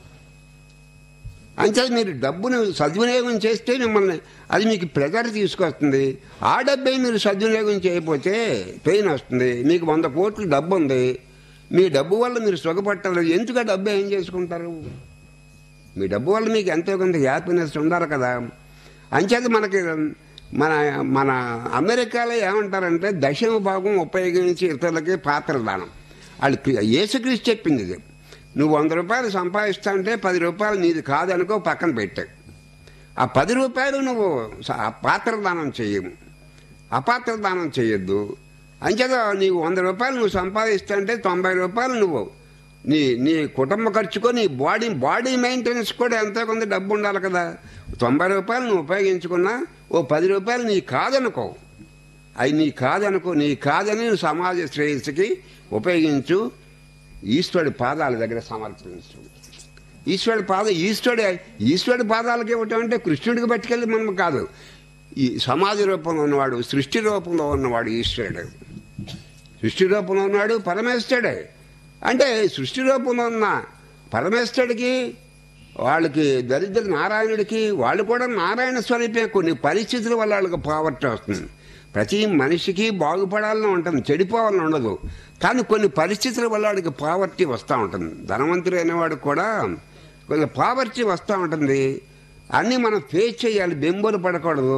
అంతే మీరు డబ్బును సద్వినియోగం చేస్తే మిమ్మల్ని అది మీకు ప్రెజర్ తీసుకొస్తుంది ఆ డబ్బే మీరు సద్వినియోగం చేయకపోతే పెయిన్ వస్తుంది మీకు వంద కోట్లు డబ్బు ఉంది మీ డబ్బు వల్ల మీరు సుఖపట్టాలి ఎందుకు ఆ డబ్బు ఏం చేసుకుంటారు మీ డబ్బు వల్ల మీకు ఎంతో కొంత హ్యాపీనెస్ ఉండాలి కదా అంచేత మనకి మన మన అమెరికాలో ఏమంటారంటే దశమ భాగం ఉపయోగించి ఇతరులకి పాత్ర దానం వాళ్ళు యేసుక్రీస్తు చెప్పింది ఇది నువ్వు వంద రూపాయలు సంపాదిస్తా అంటే పది రూపాయలు నీది కాదనుకో పక్కన పెట్టావు ఆ పది రూపాయలు నువ్వు స- ఆ పాత్ర దానం చెయ్యము అపాత్ర దానం చేయొద్దు అంచేత నీకు వంద రూపాయలు నువ్వు సంపాదిస్తా అంటే తొంభై రూపాయలు నువ్వు నీ నీ కుటుంబ ఖర్చుకో నీ బాడీ బాడీ మెయింటెనెన్స్ కూడా ఎంతో కొంత డబ్బు ఉండాలి కదా తొంభై రూపాయలు నువ్వు ఉపయోగించుకున్నా ఓ పది రూపాయలు నీ కాదనుకో అవి నీ కాదనుకో నీ కాదని నువ్వు సమాజ శ్రేయస్సుకి ఉపయోగించు ఈశ్వరుడి పాదాల దగ్గర సమర్పించు ఈశ్వరుడి పాద ఈశ్వరుడి ఈశ్వరుడి పాదాలకి ఇవ్వటం అంటే కృష్ణుడికి పట్టుకెళ్ళి మనం కాదు ఈ సమాజ రూపంలో ఉన్నవాడు సృష్టి రూపంలో ఉన్నవాడు ఈశ్వరుడు సృష్టి రూపంలో ఉన్నాడు పరమేశ్వరుడే అంటే సృష్టి రూపంలో ఉన్న పరమేశ్వరుడికి వాళ్ళకి దరిద్ర నారాయణుడికి వాళ్ళు కూడా నారాయణ స్వరూపే కొన్ని పరిస్థితుల వల్ల వాళ్ళకి పావర్టీ వస్తుంది ప్రతి మనిషికి బాగుపడాలని ఉంటుంది చెడిపోవాలని ఉండదు కానీ కొన్ని పరిస్థితుల వల్ల వాడికి పావర్టీ వస్తూ ఉంటుంది ధనవంతుడు అనేవాడు కూడా కొంచెం పావర్టీ వస్తూ ఉంటుంది అన్నీ మనం ఫేస్ చేయాలి బెంబోలు పడకూడదు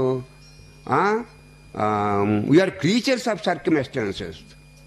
వీఆర్ క్రీచర్స్ ఆఫ్ సర్కమెస్టెన్సెస్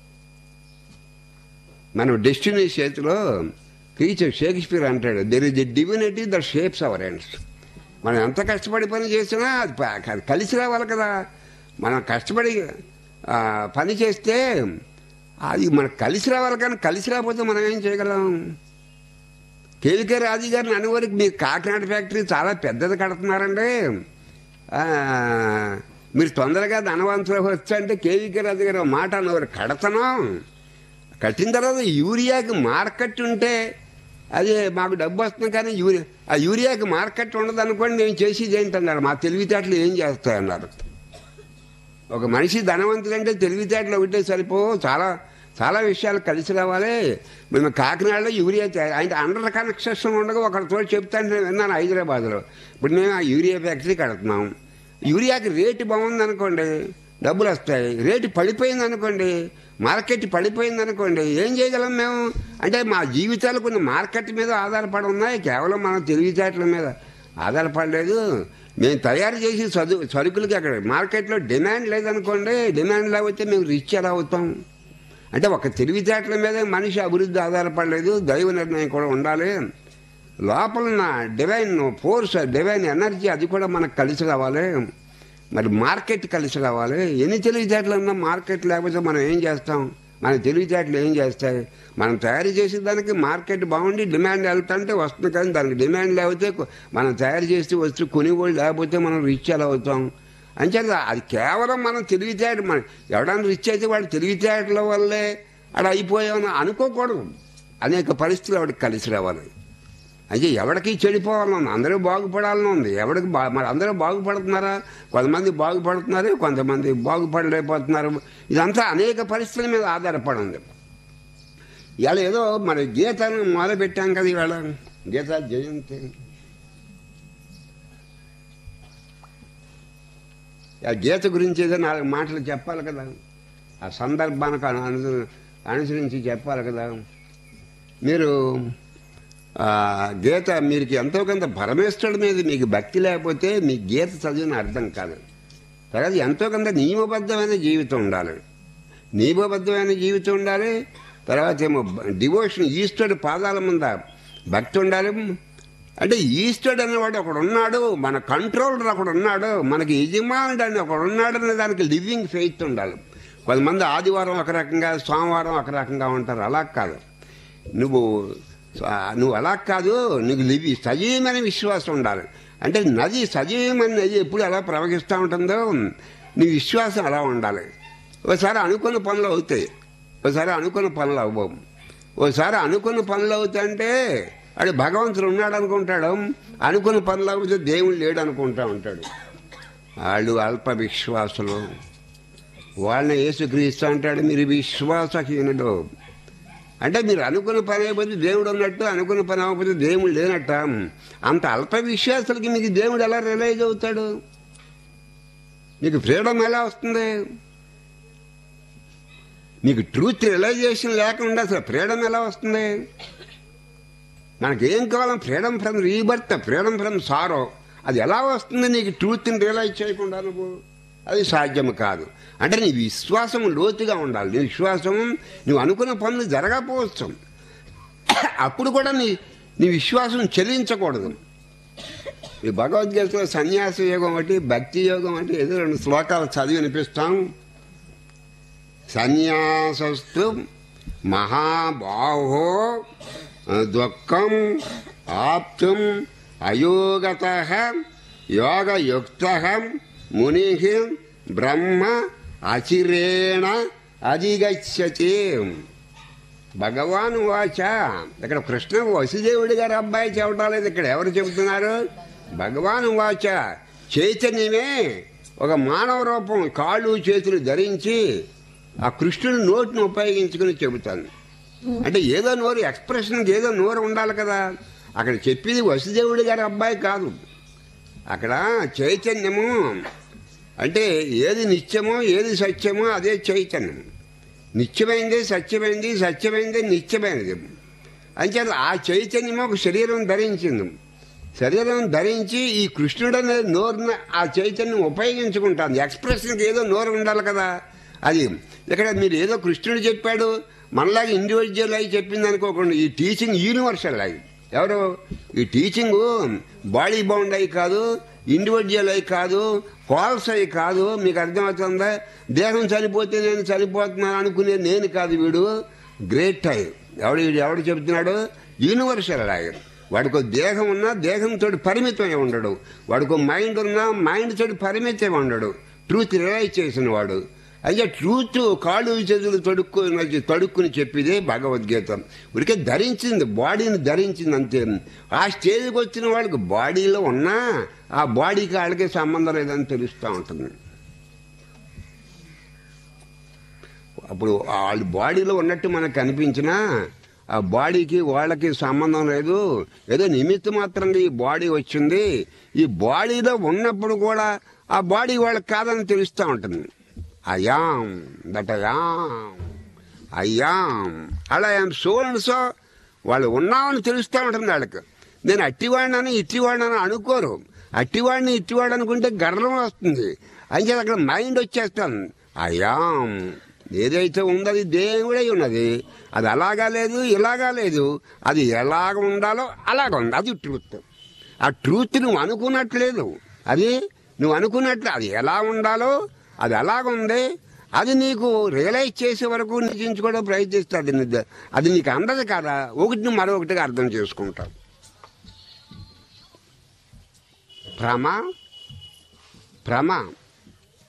మనం డెస్టినీ చేతిలో క్రీచర్ షేక్స్పియర్ అంటాడు there is the divinity the shapes our ends మనం ఎంత కష్టపడి పని చేసినా అది ప- అది కలిసి రావాలి కదా మనం కష్టపడి ఆ, పని చేస్తే అది మనకు కలిసి రావాలి కానీ కలిసి రాకపోతే మనం ఏం చేయగలం కేవికే రాజు గారిని అనేవారికి మీరు కాకినాడ ఫ్యాక్టరీ చాలా పెద్దది కడుతున్నారండి ఆ, మీరు తొందరగా ధనవంతులు వచ్చంటే కేవీకే రాజు గారు ఒక మాట అనేవారు కడతనం కట్టిన తర్వాత యూరియాకి మార్కెట్ ఉంటే అది మాకు డబ్బు వస్తుంది కానీ యూరియా ఆ యూరియాకి మార్కెట్ ఉండదు అనుకోండి మేము చేసేది ఏంటన్నారు మా తెలివితేటలు ఏం చేస్తాయన్నారు ఒక మనిషి ధనవంతుడంటే తెలివితేటలు ఒకటే సరిపో చాలా చాలా విషయాలు కలిసి రావాలి మేము కాకినాడలో యూరియా తయారు అంటే అండర్ కన్స్ట్రక్షన్ ఉండగా ఒకరితో చెప్తాను నేను విన్నాను హైదరాబాద్లో ఇప్పుడు మేము ఆ యూరియా ఫ్యాక్టరీ కడుతున్నాం యూరియాకి రేటు బాగుంది అనుకోండి డబ్బులు వస్తాయి రేటు పడిపోయింది అనుకోండి మార్కెట్ పడిపోయింది అనుకోండి ఏం చేయగలం మేము అంటే మా జీవితాలు కొన్ని మార్కెట్ మీద ఆధారపడి ఉన్నాయి కేవలం మన తెలివితేటల మీద ఆధారపడలేదు మేము తయారు చేసి చదువు సరుకులకి అక్కడ మార్కెట్లో డిమాండ్ లేదనుకోండి డిమాండ్ లేకపోతే మేము రిచ్ ఎలా అవుతాం అంటే ఒక తెలివితేటల మీద మనిషి అభివృద్ధి ఆధారపడలేదు దైవ నిర్ణయం కూడా ఉండాలి లోపల ఉన్న డివైన్ ఫోర్స్ డివైన్ ఎనర్జీ అది కూడా మనకు కలిసి రావాలి మరి మార్కెట్ కలిసి రావాలి ఎన్ని తెలివితేటలు ఉన్నా మార్కెట్ లేకపోతే మనం ఏం చేస్తాం మన తెలివితేటలు ఏం చేస్తాయి మనం తయారు చేసే దానికి మార్కెట్ బాగుండి డిమాండ్ వెళ్తుంటే వస్తుంది కానీ దానికి డిమాండ్ లేకపోతే కొ- మనం తయారు చేసి వస్తూ కొనివాళ్ళు లేకపోతే మనం రిచ్ ఎలా అవుతాం అంచేత అది కేవలం మనం తెలివితేట మన ఎవడన్నా రిచ్ అయితే వాడు తెలివితేటల వల్లే అలా అయిపోయామని అనుకోకూడదు అనేక పరిస్థితులు ఎవడికి కలిసి రావాలి అయితే ఎవడికి చెడిపోవాలని ఉంది అందరూ బాగుపడాలని ఉంది ఎవడికి బా మరి అందరూ బాగుపడుతున్నారా కొంతమంది బాగుపడుతున్నారు కొంతమంది బాగుపడలేకపోతున్నారు ఇదంతా అనేక పరిస్థితుల మీద ఆధారపడి ఉంది ఇవాళ ఏదో మన గీతను మొదలు పెట్టాం కదా ఇవాళ గీత జయంతి ఆ గీత గురించి ఏదో నాలుగు మాటలు చెప్పాలి కదా ఆ సందర్భానికి అను అను- అనుసరించి చెప్పాలి కదా మీరు ఆ, గీత మీరు ఎంతో కొంత పరమేశ్వరుడి మీద మీకు భక్తి లేకపోతే మీ గీత చదివిన అర్థం కాదు తర్వాత ఎంతో కొంత నియమబద్ధమైన జీవితం ఉండాలి నియమబద్ధమైన జీవితం ఉండాలి తర్వాత ఏమో డివోషన్ ఈశ్వరుడు పాదాల ముంద భక్తి ఉండాలి అంటే ఈశ్వరుడు అనేవాడు ఒకడు ఉన్నాడు మన కంట్రోలర్ ఒకడు ఉన్నాడు మనకి యజమానుడు అని ఒకడు ఉన్నాడు అనే దానికి లివింగ్ ఫెయిత్ ఉండాలి కొంతమంది ఆదివారం ఒక రకంగా సోమవారం ఒక రకంగా ఉంటారు అలా కాదు నువ్వు ఆ, నువ్వు అలా కాదు నీకు లివి సజీవమైన విశ్వాసం ఉండాలి అంటే నది సజీవమైన నది ఎప్పుడు ఎలా ప్రవహిస్తూ ఉంటుందో నీ విశ్వాసం అలా ఉండాలి ఒకసారి అనుకున్న పనులు అవుతాయి ఒకసారి అనుకున్న పనులు అవ్వవు ఒకసారి అనుకున్న పనులు అవుతాయంటే అది భగవంతుడు ఉన్నాడు అనుకుంటాడు అనుకున్న పనులు అవుతే దేవుడు లేడు అనుకుంటా ఉంటాడు వాళ్ళు అల్ప విశ్వాసులు వాళ్ళని యేసుక్రీస్తు అంటాడు మీరు విశ్వాసహీనుడు అంటే మీరు అనుకున్న పని అయిపోతే దేవుడు ఉన్నట్టు అనుకున్న పని అవ్వకపోతే దేవుడు లేనట్ట అంత అల్ప విశ్వాసాలకి మీకు దేవుడు ఎలా రిలైజ్ అవుతాడు మీకు ఫ్రీడమ్ ఎలా వస్తుంది మీకు ట్రూత్ రియలైజేషన్ లేకుండా అసలు ఫ్రీడమ్ ఎలా వస్తుంది మనకేం కావాలం freedom from rebirth freedom from sorrow అది ఎలా వస్తుంది నీకు ట్రూత్ని రియలైజ్ చేయకుండా నువ్వు అది సాధ్యం కాదు అంటే నీ విశ్వాసం లోతుగా ఉండాలి నీ విశ్వాసం నువ్వు అనుకున్న పనులు జరగకపోవచ్చు అప్పుడు కూడా నీ నీ విశ్వాసం చెల్లించకూడదు ఈ భగవద్గీతలో సన్యాస యోగం ఒకటి భక్తి యోగం అంటే ఏదో రెండు శ్లోకాలు చదివి వినిపిస్తాం సన్యాసస్తు మహాబాహో దుఃఖం ఆప్తుం అయోగత యోగయుక్త ముని బ్రహ్మ అచిరేణ అధిగచ్చతి భగవాన్ వాచ ఇక్కడ కృష్ణ వసుదేవుడి గారి అబ్బాయి చెప్పడం లేదు ఇక్కడ ఎవరు చెబుతున్నారు భగవాన్ వాచ చైతన్యమే ఒక మానవ రూపం కాళ్ళు చేతులు ధరించి ఆ కృష్ణుడి నోటిని ఉపయోగించుకుని చెబుతాను అంటే ఏదో నోరు ఎక్స్ప్రెషన్కి ఏదో నోరు ఉండాలి కదా అక్కడ చెప్పింది వసుదేవుడి గారి అబ్బాయి కాదు అక్కడ చైతన్యము అంటే ఏది నిత్యమో ఏది సత్యమో అదే చైతన్యం నిత్యమైంది సత్యమైంది సత్యమైంది నిత్యమైనది అంచేత ఆ చైతన్యం ఒక శరీరం ధరించింది శరీరం ధరించి ఈ కృష్ణుడు అనే నోరున ఆ చైతన్యం ఉపయోగించుకుంటాను ఎక్స్ప్రెషన్కి ఏదో నోరు ఉండాలి కదా అది ఇక్కడ మీరు ఏదో కృష్ణుడు చెప్పాడు మనలాగా ఇండివిజువల్ అయి చెప్పింది అనుకోకుండా ఈ టీచింగ్ యూనివర్సల్ అయి ఎవరు ఈ టీచింగ్ బాడీ బౌండ్ అయి కాదు ఇండివిజువల్ అయి కాదు ఫాల్స్ అయి కాదు మీకు అర్థమవుతుందా దేహం చనిపోతే నేను చనిపోతున్నాను అనుకునే నేను కాదు వీడు గ్రేట్ అయి ఎవడు వీడు ఎవడు చెబుతున్నాడు యూనివర్సల్ అయి వాడికి దేహం ఉన్నా దేహంతో పరిమితమై ఉండడు వాడికి మైండ్ ఉన్నా మైండ్ తోటి పరిమితమై ఉండడు ట్రూత్ రియలైజ్ చేసిన వాడు అయితే ట్రూత్ కాళ్ళు చేతులు తొడుక్కు తడుక్కుని చెప్పిదే భగవద్గీత ఉడికే ధరించింది బాడీని ధరించింది అంతే ఆ స్టేజ్కి వచ్చిన వాళ్ళకి బాడీలో ఉన్నా ఆ బాడీకి వాళ్ళకి సంబంధం లేదని తెలుస్తూ ఉంటుంది అప్పుడు వాళ్ళ బాడీలో ఉన్నట్టు మనకు కనిపించినా ఆ బాడీకి వాళ్ళకి సంబంధం లేదు ఏదో నిమిత్త మాత్రంగా ఈ బాడీ వచ్చింది ఈ బాడీలో ఉన్నప్పుడు కూడా ఆ బాడీ వాళ్ళకి కాదని తెలుస్తూ ఉంటుంది అయాం దట్ అయాం అయ్యాం అలా ఐఎమ్ సో అండ్ సో వాళ్ళు ఉన్నామని తెలుస్తూ ఉంటుంది వాళ్ళకి నేను అట్టివాడినని ఇట్టివాడినని అనుకోరు అట్టివాడిని ఇట్టివాడు అనుకుంటే గర్వం వస్తుంది అయితే అక్కడ మైండ్ వచ్చేస్తాను అయాం ఏదైతే ఉందో అది దేవుడై ఉన్నది అది అలాగా లేదు ఇలాగా లేదు అది ఎలాగ ఉండాలో అలాగ ఉంది అది ట్రూత్ ఆ ట్రూత్ నువ్వు అనుకున్నట్లేదు అది నువ్వు అనుకున్నట్లు అది ఎలా ఉండాలో అది ఎలాగుంది అది నీకు రియలైజ్ చేసే వరకు నిజంచుకోవడం ప్రయత్నిస్తాడు నీ- అది నీకు అందదు కదా ఒకటిని మరొకటిగా అర్థం చేసుకుంటావు భ్రమ భ్రమ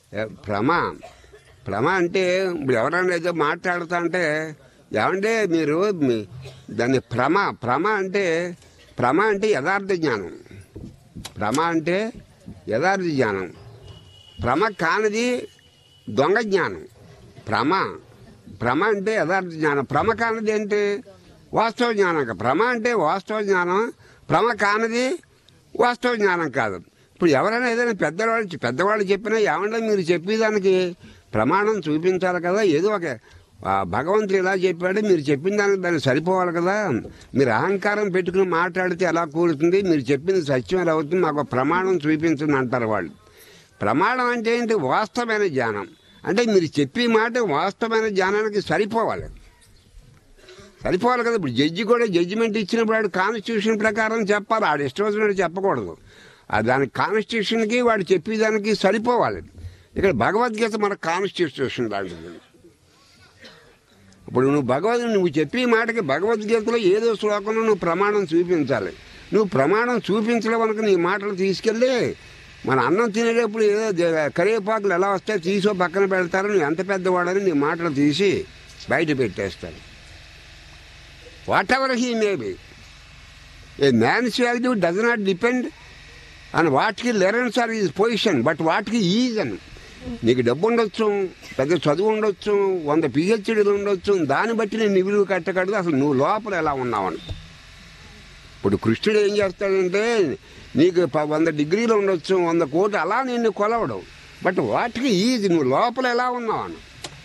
ఏ- భ్రమ భ్రమ అంటే ఇప్పుడు ఎవరైనా ఏదో మాట్లాడుతా అంటే ఏమంటే మీరు మీ- దాన్ని భ్రమ భ్రమ అంటే భ్రమ అంటే యథార్థ జ్ఞానం భ్రమ అంటే యథార్థ జ్ఞానం భ్రమ కానిది దొంగ జ్ఞానం భ్రమ భ్రమ అంటే యథార్థ జ్ఞానం భ్రమ కానిది ఏంటి వాస్తవ జ్ఞానం కాదు. భ్రమ అంటే వాస్తవ జ్ఞానం భ్రమ కానిది వాస్తవ జ్ఞానం కాదు ఇప్పుడు ఎవరైనా ఏదైనా పెద్దవాళ్ళు పెద్దవాళ్ళు చెప్పినా ఏమంటే మీరు చెప్పేదానికి ప్రమాణం చూపించాలి కదా ఏదో ఒక ఆ, భగవంతుడు ఇలా చెప్పాడు మీరు చెప్పిన దానికి దాన్ని సరిపోవాలి కదా మీరు అహంకారం పెట్టుకుని మాట్లాడితే ఎలా కూలుతుంది మీరు చెప్పింది సత్యం ఎలా అవుతుంది మాకు ఒక ప్రమాణం చూపించండి అంటారు వాళ్ళు ప్రమాణం అంటే ఏంటి వాస్తవమైన జ్ఞానం అంటే మీరు చెప్పే మాట వాస్తవమైన జ్ఞానానికి సరిపోవాలి సరిపోవాలి కదా ఇప్పుడు జడ్జి కూడా జడ్జిమెంట్ ఇచ్చినప్పుడు వాడు కాన్స్టిట్యూషన్ ప్రకారం చెప్పాలి ఆడు ఇష్టం వచ్చినట్టు చెప్పకూడదు ఆ దాని కాన్స్టిట్యూషన్కి వాడు చెప్పేదానికి సరిపోవాలి ఇక్కడ భగవద్గీత మన కాన్స్టిట్యూషన్ లాంటిది ఇప్పుడు నువ్వు భగవద్ నువ్వు చెప్పే మాటకి భగవద్గీతలో ఏదో శ్లోకంలో నువ్వు ప్రమాణం చూపించాలి నువ్వు ప్రమాణం చూపించడం వరకు నీ మాటలు తీసుకెళ్ళి మన అన్నం తినేటప్పుడు ఏదో జ- కరివేపాకులు ఎలా వస్తాయి తీసో పక్కన పెడతారు నువ్వు ఎంత పెద్దవాడని నీ మాటలు తీసి బయట పెట్టేస్తాడు whatever he may be a man's value does not depend and వాటికి learnings or is position but వాటికి ఈజ్ అని నీకు డబ్బు ఉండొచ్చు పెద్ద చదువు ఉండొచ్చు వంద పిహెచ్డీలు ఉండొచ్చు దాన్ని బట్టి నేను నిలువు కట్టకూడదు అసలు నువ్వు లోపల ఎలా ఉన్నావని ఇప్పుడు కృష్ణుడు ఏం చేస్తాడంటే నీకు ప- వంద డిగ్రీలు ఉండొచ్చు వంద కోట్లు అలా నిన్ను కొలవడం బట్ వాటికి ఈజీ నువ్వు లోపల ఎలా ఉన్నావని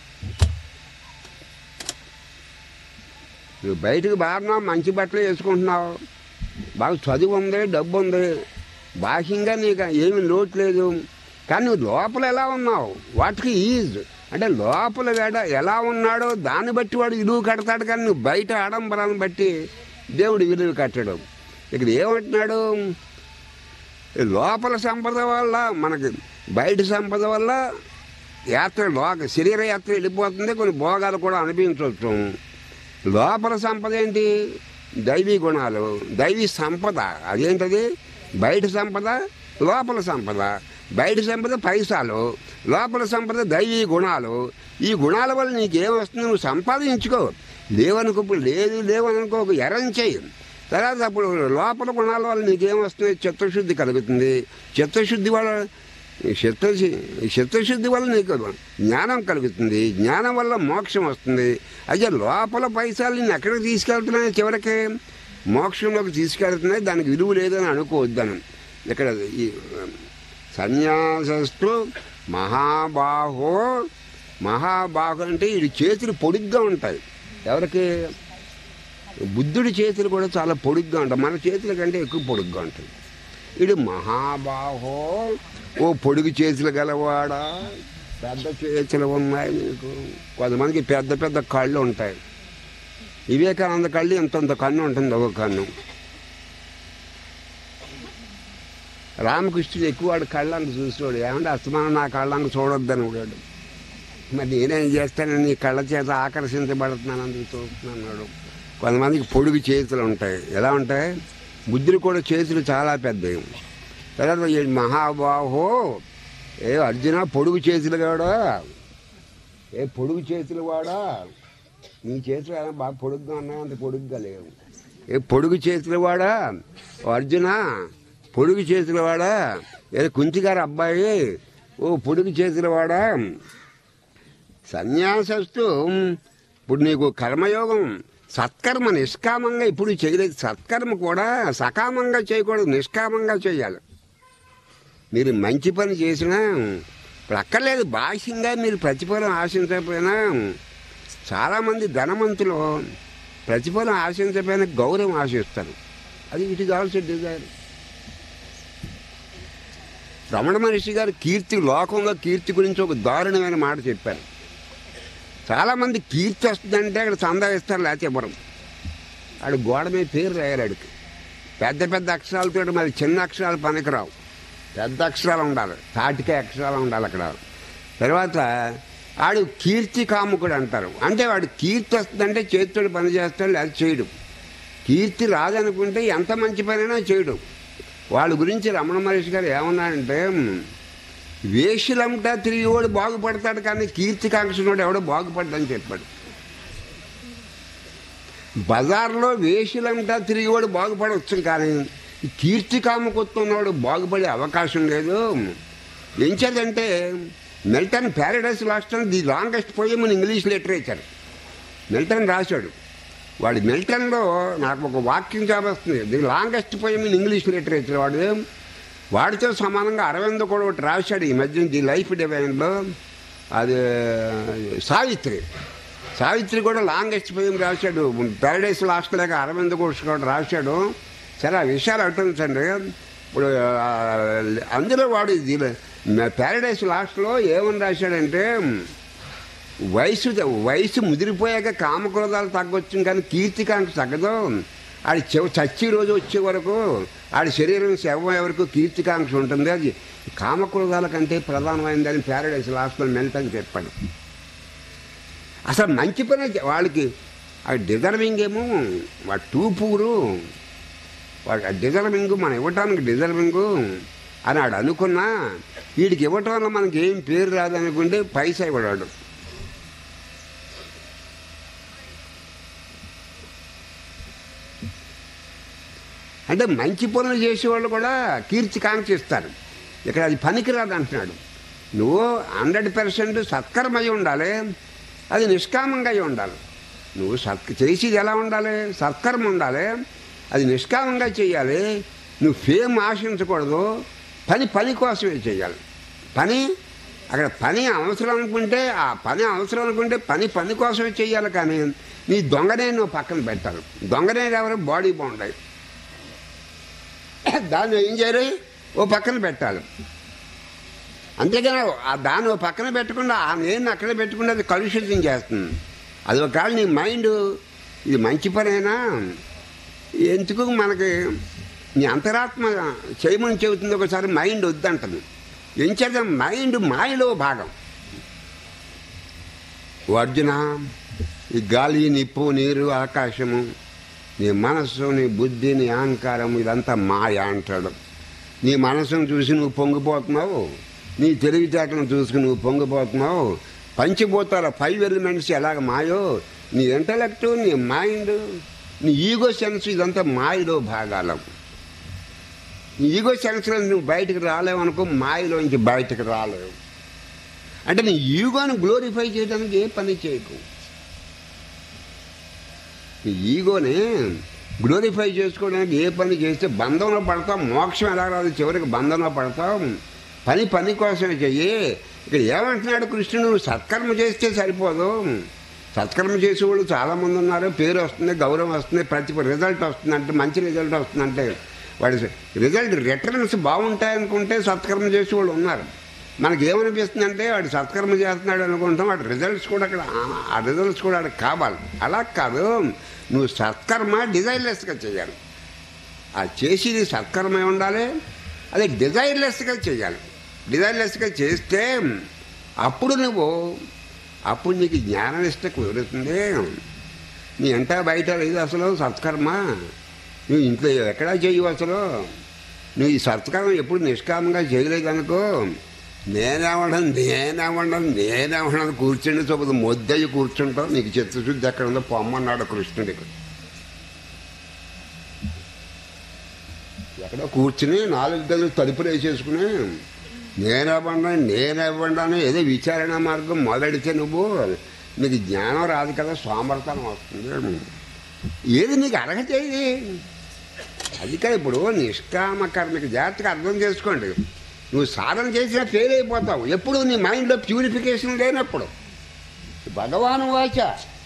నువ్వు బయటకు బాగా మంచి బట్టలు వేసుకుంటున్నావు బాగా చదువు ఉంది డబ్బు ఉంది బాహ్యంగా నీకు ఏమి లోటు లేదు కానీ నువ్వు లోపల ఎలా ఉన్నావు వాటికి ఈజ్ అంటే లోపల వేడ ఎలా ఉన్నాడో దాన్ని బట్టి వాడు విలువ కడతాడు కానీ నువ్వు బయట ఆడంబరాన్ని బట్టి దేవుడు విలువ కట్టడం ఇక్కడ ఏమంటున్నాడు లోపల సంపద వల్ల మనకి బయట సంపద వల్ల యాత్ర లోక శరీర యాత్ర వెళ్ళిపోతుంది కొన్ని భోగాలు కూడా అనిపించవచ్చు లోపల సంపద ఏంటి దైవీ గుణాలు దైవీ సంపద అదేంటది బయట సంపద లోపల సంపద బయట సంపద పైసాలు లోపల సంపద దైవీ గుణాలు ఈ గుణాల వల్ల నీకేం వస్తుంది నువ్వు సంపాదించుకో లేవనుకో ఇప్పుడు లేదు లేవనుకో ఒక ఎరం చేయి తర్వాత అప్పుడు లోపల గుణాల వల్ల నీకేం వస్తుంది చిత్తశుద్ధి కలుగుతుంది చిత్తశుద్ధి వల్ల చిత్త చిత్తశుద్ధి వల్ల నీకు జ్ఞానం కలుగుతుంది జ్ఞానం వల్ల మోక్షం వస్తుంది అయితే లోపల పైసలు నేను ఎక్కడికి తీసుకెళ్తున్నాయి చివరికి మోక్షంలోకి తీసుకెళ్తున్నాయి దానికి విలువ లేదని అనుకోవద్దాను ఇక్కడ ఈ సన్యాసస్తు మహాబాహో మహాబాహు అంటే ఇది చేతులు పొడుగ్గా ఉంటాయి ఎవరికి బుద్ధుడి చేతులు కూడా చాలా పొడుగ్గా ఉంటాయి మన చేతుల కంటే ఎక్కువ పొడుగ్గా ఉంటాయి ఇది మహాబాహో ఓ పొడుగు చేతులు గలవాడా పెద్ద చేతులు ఉన్నాయి నీకు కొంతమందికి పెద్ద పెద్ద కళ్ళు ఉంటాయి వివేకానంద కళ్ళు ఇంతంత కన్ను ఉంటుంది ఒక కన్ను రామకృష్ణుడు ఎక్కువ వాడు కళ్ళంక చూసినాడు ఏమంటే అస్తమానం నా కళ్ళంక చూడొద్దని వాడు మరి నేనేం చేస్తాను నీ కళ్ళ చేత ఆకర్షించబడుతున్నాను అందుకు చూస్తున్నాడు కొంతమందికి పొడుగు చేతులు ఉంటాయి ఎలా ఉంటాయి బుద్ధులు కూడా చేతులు చాలా పెద్దవి తర్వాత ఈ మహాబాహో ఏ అర్జున పొడుగు చేతులు కాడా ఏ పొడుగు చేతులు వాడా నీ చేతులు ఏమైనా బాగా పొడుగ్గా ఉన్నాయి అంత పొడుగ్గా లేవు ఏ పొడుగు చేతులు వాడా ఓ అర్జున పొడుగు చేతుల వాడా ఏ కుంతిగారు అబ్బాయి ఓ పొడుగు చేతుల వాడా సన్యాసస్తు ఇప్పుడు నీకు కర్మయోగం సత్కర్మ నిష్కామంగా ఇప్పుడు చేయలేదు సత్కర్మ కూడా సకామంగా చేయకూడదు నిష్కామంగా చేయాలి మీరు మంచి పని చేసినా ఇప్పుడు అక్కర్లేదు బాహ్యంగా మీరు ప్రతిఫలం ఆశించకపోయినా చాలామంది ధనవంతులు ప్రతిఫలం ఆశించకపోయినా గౌరవం ఆశిస్తారు అది it is also desire Ramana Maharshi garu కీర్తి లోకంలో కీర్తి గురించి ఒక దారుణమైన మాట చెప్పారు చాలామంది కీర్తి వస్తుందంటే అక్కడ చందా ఇస్తారు లేకపోతే ఇవ్వరం ఆడు గోడ మీద పేరు రాయాలి ఆడికి పెద్ద పెద్ద అక్షరాలతో మరి చిన్న అక్షరాలు పనికిరావు పెద్ద అక్షరాలు ఉండాలి తాటికే అక్షరాలు ఉండాలి అక్కడ తర్వాత ఆడు కీర్తి కాముకుడు అంటారు అంటే వాడు కీర్తి వస్తుందంటే చేతితో పని చేస్తాడు లేదా చేయడు కీర్తి రాదనుకుంటే ఎంత మంచి పనైనా చేయడు వాళ్ళ గురించి రమణ మహర్షి గారు ఏమన్నారంటే వేషలంటా తిరిగివాడు బాగుపడతాడు కానీ కీర్తికాంక్షనుడు ఎవడో బాగుపడ్డని చెప్పాడు బజార్లో వేషలంటా తిరిగివాడు బాగుపడవచ్చు కానీ ఈ కీర్తి కామకొత్తున్నవాడు బాగుపడే అవకాశం లేదు ఏం చేదంటే Milton Paradise Lost the longest poem in English literature Milton రాశాడు వాడు మిల్టన్లో నాకు ఒక వాక్యం వస్తుంది the longest poem in English literature వాడు వాడితో సమానంగా అరవింద్ కూడా ఒకటి రాశాడు ఈ మధ్య ది లైఫ్ డివైన్లో అది సావిత్రి సావిత్రి కూడా లాంగెస్ట్ పోయం రాశాడు ప్యారడైస్ లాస్ట్ లేక అరవింద్ ఘోష్ కూడా రాశాడు చాలా విషయాలు అటుంచండి ఇప్పుడు ఆ, అందులో వాడు ఇది ప్యారడైస్ లాస్ట్లో ఏమని రాశాడంటే వయసు వయసు ముదిరిపోయాక కామక్రోధాలు తగ్గొచ్చు కానీ కీర్తికాంక్ష తగ్గదు ఆడి చెవ చచ్చి రోజు వచ్చే వరకు ఆడి శరీరం శవం వరకు కీర్తికాంక్ష ఉంటుంది అది కామక్రోధాల కంటే ప్రధానమైనదని ప్యారడైస్ లాస్ట్లో మెల్టని చెప్పాడు అసలు మంచి పని చే- వాళ్ళకి ఆ డిజర్వింగ్ ఏమో వాడు టూ పూరు వాడు డిజర్వింగ్ మనం ఇవ్వటానికి డిజర్వింగ్ అని ఆడు అనుకున్నా వీడికి ఇవ్వటం వల్ల మనకి ఏం పేరు రాదనుకుంటే పైసా ఇవ్వడాడు అంటే మంచి పనులు చేసేవాళ్ళు కూడా కీర్తి కాంక్షిస్తారు ఇక్కడ అది పనికిరాదు అంటున్నాడు నువ్వు హండ్రెడ్ పర్సెంట్ సత్కర్మయ్యి ఉండాలి అది నిష్కామంగా అయి ఉండాలి నువ్వు సత్ చేసేది ఎలా ఉండాలి సత్కర్మ ఉండాలి అది నిష్కామంగా చేయాలి నువ్వు ఫేమ్ ఆశించకూడదు పని పని కోసమే చేయాలి పని అక్కడ పని అవసరం అనుకుంటే ఆ పని అవసరం అనుకుంటే పని పని కోసమే చేయాలి కానీ నీ దొంగనే నువ్వు పక్కన పెట్టాలి దొంగనే ఎవరు బాడీ బాగుంటాయి దాన్ని ఏం చేయాలి ఓ పక్కన పెట్టాలి అంతేగాని ఆ దాన్ని ఓ పక్కన పెట్టకుండా ఆ నేను అక్కడ పెట్టకుండా అది కలుషితం చేస్తుంది అది ఒకవేళ నీ మైండ్ ఇది మంచి పనైనా ఎందుకు మనకి నీ అంతరాత్మ చేయమని చెబుతుంది ఒకసారి మైండ్ వద్దంటది ఏం చేద్దాం మైండ్ మాయలో భాగం ఓ అర్జున ఈ గాలి నిప్పు నీరు ఆకాశము నీ మనస్సు నీ బుద్ధి నీ అహంకారం ఇదంతా మాయ అంటాడు నీ మనసును చూసి నువ్వు పొంగిపోతున్నావు నీ తెలివితేటలను చూసుకుని నువ్వు పొంగిపోతున్నావు పంచిపోతారు ఫైవ్ ఎలిమెంట్స్ ఎలాగ మాయో నీ ఇంటలెక్ట్ నీ మైండ్ నీ ఈగో సెన్స్ ఇదంతా మాయలో భాగాలు నీ ఈగో సెన్స్లో నువ్వు బయటకు రాలేవు అనుకో మాయలోంచి బయటకు రాలేవు అంటే నీ ఈగోని గ్లోరిఫై చేయడానికి ఏ పని చేయకు ఈ ఈగోని గ్లోరిఫై చేసుకోవడానికి ఏ పని చేస్తే బంధంలో పడతాం మోక్షం ఎలా రాదు చివరికి బంధంలో పడతాం పని పని కోసమే చెయ్యి ఇక్కడ ఏమంటున్నాడు కృష్ణుడు నువ్వు సత్కర్మ చేస్తే సరిపోదు సత్కర్మ చేసేవాళ్ళు చాలామంది ఉన్నారు పేరు వస్తుంది గౌరవం వస్తుంది ప్రతి రిజల్ట్ వస్తుందంటే మంచి రిజల్ట్ వస్తుందంటే వాడి రిజల్ట్ రిటర్న్స్ బాగుంటాయనుకుంటే సత్కర్మ చేసేవాళ్ళు ఉన్నారు మనకి ఏమనిపిస్తుందంటే వాడు సత్కర్మ చేస్తున్నాడు అనుకుంటాం వాడి రిజల్ట్స్ కూడా అక్కడ ఆ రిజల్ట్స్ కూడా వాడికి కావాలి అలా కాదు నువ్వు సత్కర్మ డిజైర్లెస్గా చేయాలి ఆ చేసేది సత్కర్మే ఉండాలి అది డిజైర్లెస్గా చేయాలి డిజైర్లెస్గా చేస్తే అప్పుడు నువ్వు అప్పుడు నీకు జ్ఞాననిష్ట కుదురుతుంది నీ ఎంట బయట లేదు అసలు సత్కర్మ నువ్వు ఇంట్లో ఎక్కడా చేయవు అసలు నువ్వు ఈ సత్కర్మ ఎప్పుడు నిష్కామంగా చేయలేదనుకో నేనేమడం నేనేమడం నేనేమడం కూర్చుండి చూపదు మొద్దయ్యి కూర్చుంటావు నీకు చిత్తశుద్ధి ఎక్కడ ఉందో పొమ్మన్నాడు కృష్ణుడికి ఎక్కడో కూర్చుని నాలుగు గదులు తలుపులు వేసేసుకుని నేనివ్వండి నేనివ్వండి అని ఏదో విచారణ మార్గం మొదలెడితే నువ్వు నీకు జ్ఞానం రాదు కదా సోమర్తనం వస్తుంది ఏది నీకు అర్హత ఏది అది కదా ఇప్పుడు నిష్కామ కర్మకి జాగ్రత్తగా అర్థం చేసుకోండి నువ్వు సాధన చేసినా ఫెయిల్ అయిపోతావు ఎప్పుడు నీ మైండ్లో ప్యూరిఫికేషన్ లేనప్పుడు భగవాను వాచ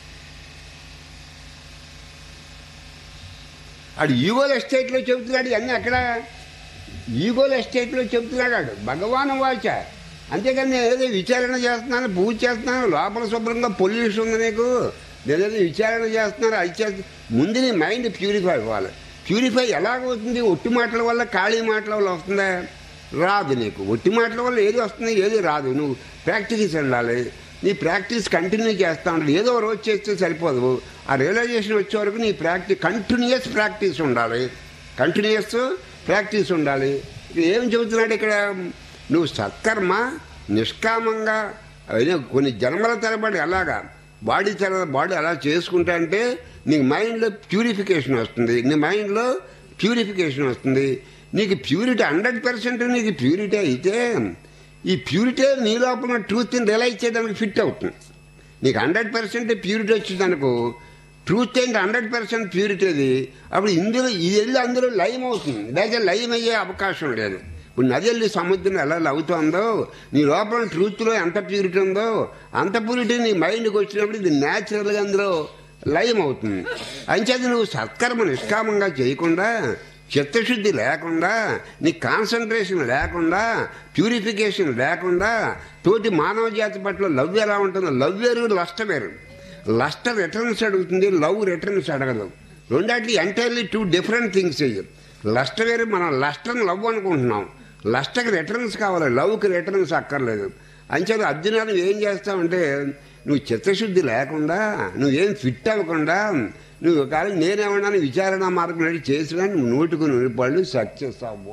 ఆడు ఈగోల్ ఎస్టేట్లో చెబుతున్నాడు ఇవన్నీ అక్కడ ఈగోల్ ఎస్టేట్లో చెబుతున్నాడు ఆడు భగవాను వాచ అంతేకాని నేను ఏదో విచారణ చేస్తున్నాను పూజ చేస్తున్నాను లోపల శుభ్రంగా పొల్యూషన్ ఉంది నీకు నేనేదో విచారణ చేస్తున్నాను అది చేస్తా ముందు నీ మైండ్ ప్యూరిఫై అవ్వాలి ప్యూరిఫై ఎలాగవుతుంది ఒట్టి మాటల వల్ల ఖాళీ మాటల వల్ల వస్తుందా రాదు నీకు ఒట్టి మాటల వల్ల ఏది వస్తుంది ఏది రాదు నువ్వు ప్రాక్టీస్ ఉండాలి నీ ప్రాక్టీస్ కంటిన్యూ చేస్తా ఉండాలి ఏదో ఒక రోజు చేస్తే సరిపోదు ఆ రియలైజేషన్ వచ్చే వరకు నీ ప్రాక్టీస్ కంటిన్యూస్ ప్రాక్టీస్ ఉండాలి కంటిన్యూస్ ప్రాక్టీస్ ఉండాలి ఇక్కడ ఏం చెబుతున్నాడు ఇక్కడ నువ్వు సత్కర్మ నిష్కామంగా అయినా కొన్ని జన్మల తరబడి అలాగా బాడీ తర బాడీ అలా చేసుకుంటా అంటే నీకు మైండ్లో ప్యూరిఫికేషన్ వస్తుంది నీ మైండ్లో ప్యూరిఫికేషన్ వస్తుంది నీకు ప్యూరిటీ హండ్రెడ్ పర్సెంట్ నీకు ప్యూరిటీ అయితే ఈ ప్యూరిటీ నీ లోపల ట్రూత్ని రియలైజ్ చేయడానికి ఫిట్ అవుతుంది నీకు హండ్రెడ్ పర్సెంట్ ప్యూరిటీ వచ్చింది అనుకో ట్రూత్ ఏంటి హండ్రెడ్ పర్సెంట్ ప్యూరిటీ అది అప్పుడు ఇందులో ఇది వెళ్ళి అందులో లయం అవుతుంది లేదా లయం అయ్యే అవకాశం లేదు ఇప్పుడు నది వెళ్ళి సముద్రం ఎలా అవుతుందో నీ లోపల ట్రూత్లో ఎంత ప్యూరిటీ ఉందో అంత ప్యూరిటీ నీ మైండ్కి వచ్చినప్పుడు ఇది న్యాచురల్గా అందులో లయం అవుతుంది అంచేది నువ్వు సత్కర్మ నిష్కామంగా చేయకుండా చిత్తశుద్ధి లేకుండా నీ కాన్సన్ట్రేషన్ లేకుండా ప్యూరిఫికేషన్ లేకుండా తోటి మానవ జాతి పట్ల లవ్ ఎలా ఉంటుందో లవ్ వేరు లస్ట్ వేరు లస్ట్ రిటర్న్స్ అడుగుతుంది లవ్ రిటర్న్స్ అడగదు రెండాటి ఎంటైర్లీ టూ డిఫరెంట్ థింగ్స్ ఇవి లస్ట్ వేరు మనం లస్ట్ని లవ్ అనుకుంటున్నాం లస్ట్కి రిటర్న్స్ కావాలి లవ్కి రిటర్న్స్ అక్కర్లేదు అంచేది అర్జున నువ్వు ఏం చేస్తావంటే నువ్వు చిత్తశుద్ధి లేకుండా నువ్వేం ఫిట్ అవ్వకుండా నువ్వు ఒకవేళ నేనేమన్నా విచారణ మార్గం నడి చేసినా నువ్వు నూటుకు నూరు పళ్ళు సక్సెస్ అవ్వవు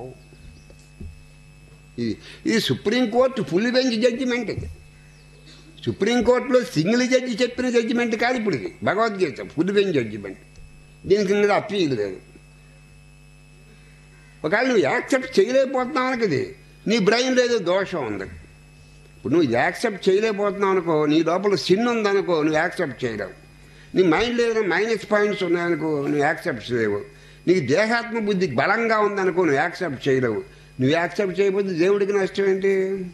ఇది ఇది సుప్రీంకోర్టు ఫుల్ బెంచ్ జడ్జిమెంట్ ఇది సుప్రీంకోర్టులో సింగిల్ జడ్జి చెప్పిన జడ్జిమెంట్ కాదు ఇప్పుడు ఇది భగవద్గీత ఫుల్ బెంచ్ జడ్జిమెంట్ దీనికి మీద అప్పీల్ లేదు ఒకవేళ నువ్వు యాక్సెప్ట్ చేయలేకపోతున్నావు అనుకో ఇది నీ బ్రెయిన్ లేదు దోషం ఉంది ఇప్పుడు నువ్వు యాక్సెప్ట్ చేయలేకపోతున్నావు అనుకో నీ లోపల సిన్ ఉందనుకో నువ్వు యాక్సెప్ట్ చేయలేవు నీ మైండ్ ఏదైనా మైనస్ పాయింట్స్ ఉన్నాయనుకో నువ్వు యాక్సెప్ట్ చేయలేవు నీకు దేహాత్మ బుద్ధి బలంగా ఉందనుకో నువ్వు యాక్సెప్ట్ చేయలేవు నువ్వు యాక్సెప్ట్ చేయకపోతే దేవుడికి నష్టం ఏంటి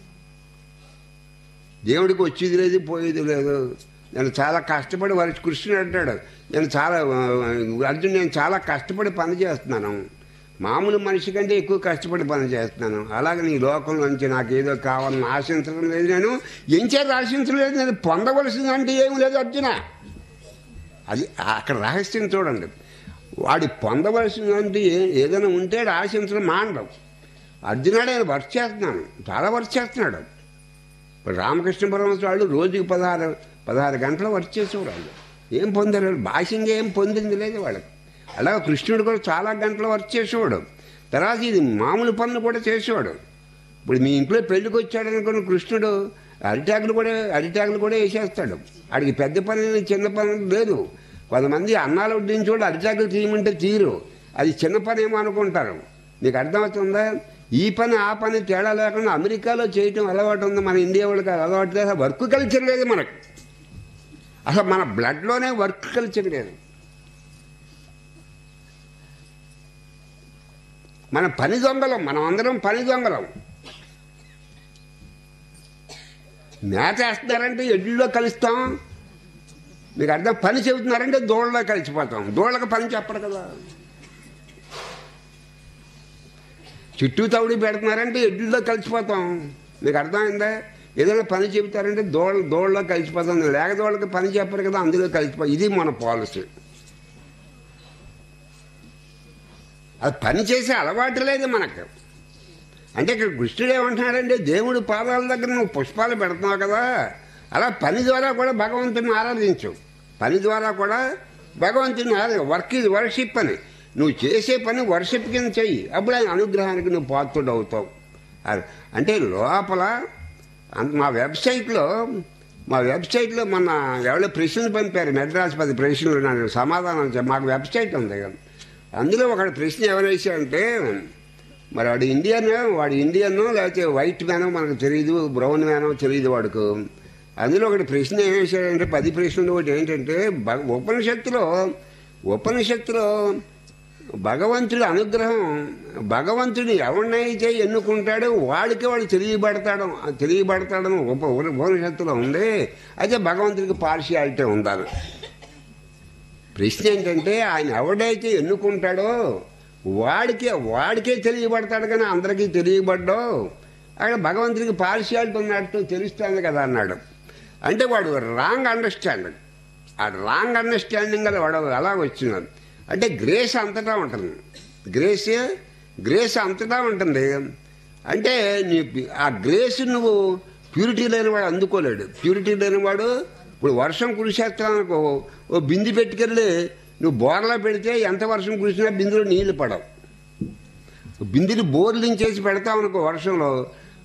దేవుడికి వచ్చేది లేదు పోయేది లేదు నేను చాలా కష్టపడి వారి కృష్ణుడు అంటాడు నేను చాలా అర్జున్ నేను చాలా కష్టపడి పని చేస్తున్నాను మామూలు మనిషి కంటే ఎక్కువ కష్టపడి పని చేస్తున్నాను అలాగే నీ లోకం నుంచి నాకు ఏదో కావాలని ఆశించడం లేదు నేను ఏం చేత ఆశించలేదు నేను పొందవలసిందంటే ఏం లేదు అర్జున అది అక్కడ రహస్యం చూడండి వాడి పొందవలసిందంటే ఏ- ఏదైనా ఉంటే ఆడు ఆశించడం మానడం అర్జునుడు ఆయన వర్క్ చేస్తున్నాను చాలా వర్క్ చేస్తున్నాడు ఇప్పుడు రామకృష్ణ పరమహంస వాళ్ళు రోజుకి పదహారు పదహారు గంటలు వర్క్ చేసేవారు వాళ్ళు ఏం పొందారు భాష్యంగా ఏం పొందింది లేదు వాళ్ళకి అలాగే కృష్ణుడు కూడా చాలా గంటలు వర్క్ చేసేవాడు తర్వాత ఇది మామూలు పనులు కూడా చేసేవాడు ఇప్పుడు మీ ఇంట్లో పెళ్లికి వచ్చాడు అనుకున్న కృష్ణుడు అరిటాకులు కూడా అరిటాకులు కూడా వేసేస్తాడు ఆడికి పెద్ద పని చిన్న పని లేదు కొంతమంది అన్నాలు వడ్డించోడు అరిటాకులు తీయమంటే తీరు అది చిన్న పని ఏమో అనుకుంటారు నీకు అర్థమవుతుందా ఈ పని ఆ పని తేడా లేకుండా అమెరికాలో చేయటం అలవాటు ఉంది మన ఇండియా వాళ్ళకి అది అలవాటు లేదు వర్క్ కల్చర్ లేదు మనకు అసలు మన బ్లడ్లోనే వర్క్ కల్చర్ లేదు మన పని దొంగలం మనం అందరం పని దొంగలం మేత వేస్తున్నారంటే ఎడ్లలో కలుస్తాం మీకు అర్థం పని చెబుతున్నారంటే దోళ్ళలో కలిసిపోతాం దోళ్ళకి పని చెప్పరు కదా చుట్టూ తవుడి పెడుతున్నారంటే ఎడ్లలో కలిసిపోతాం మీకు అర్థమైందా ఏదైనా పని చెబుతారంటే దోళ్ళ దోళ్ళలో కలిసిపోతాం లేక దోళ్ళకి పని చెప్పరు కదా అందులో కలిసిపో ఇది మన పాలసీ అది పని చేసే అలవాటు లేదు మనకు అంటే ఇక్కడ కృష్ణుడు ఏమంటున్నాడంటే దేవుడి పాదాల దగ్గర నువ్వు పుష్పాలు పెడుతున్నావు కదా అలా పని ద్వారా కూడా భగవంతుని ఆరాధించు పని ద్వారా కూడా భగవంతుని ఆరాధి వర్క్ ఇది వర్షిప్ అని నువ్వు చేసే పని వర్షిప్ కింద చెయ్యి అప్పుడు ఆయన అనుగ్రహానికి నువ్వు పాత్రుడు అవుతావు అది- అంటే లోపల అంత- మా వెబ్సైట్లో మా వెబ్సైట్లో మన ఎవరో ప్రశ్నలు పంపారు మెడ్రాస్ పది ప్రశ్నలు నాకు సమాధానం చెప్ప- మాకు వెబ్సైట్ ఉంది కదా అందులో ఒక ప్రశ్న ఎవరేసాడంటే మరి వాడు ఇండియన్ వాడు ఇండియన్ లేకపోతే వైట్ మ్యానో మనకు తెలియదు బ్రౌన్ మ్యానో తెలియదు వాడికి అందులో ఒకటి ప్రశ్న ఏం వేసాడంటే పది ప్రశ్నలు ఒకటి ఏంటంటే భగ- ఉపనిషత్తులో ఉపనిషత్తులో భగవంతుడి అనుగ్రహం భగవంతుడు ఎవరినైతే ఎన్నుకుంటాడో వాడికి వాడు తెలియబడతాడు తెలియబడతాడని ఉప ఉపనిషత్తులో ఉంది అయితే భగవంతుడికి పార్షియాలిటీ ఉండాలి ప్రశ్న ఏంటంటే ఆయన ఎవడైతే ఎన్నుకుంటాడో వాడికే వాడికే తెలియబడతాడు కానీ అందరికీ తెలియబడ్డో అక్కడ భగవంతుడికి పార్షియాలిటీ ఉన్నట్టు తెలుస్తుంది కదా అన్నాడు అంటే వాడు రాంగ్ అండర్స్టాండింగ్ ఆ రాంగ్ అండర్స్టాండింగ్ అది వాడు అలా వచ్చినాడు అంటే గ్రేస్ అంతటా ఉంటుంది గ్రేస్ గ్రేస్ అంతటా ఉంటుంది అంటే నీ ఆ గ్రేస్ నువ్వు ప్యూరిటీ లేనివాడు అందుకోలేడు ప్యూరిటీ లేనివాడు ఇప్పుడు వర్షం కురిసేస్తాననుకో ఓ బింది పెట్టుకెళ్ళి నువ్వు బోర్లో పెడితే ఎంత వర్షం కురిసినా బిందులో నీళ్లు పడవు బిందులు బోర్లింగ్ చేసి పెడతావు అనుకో వర్షంలో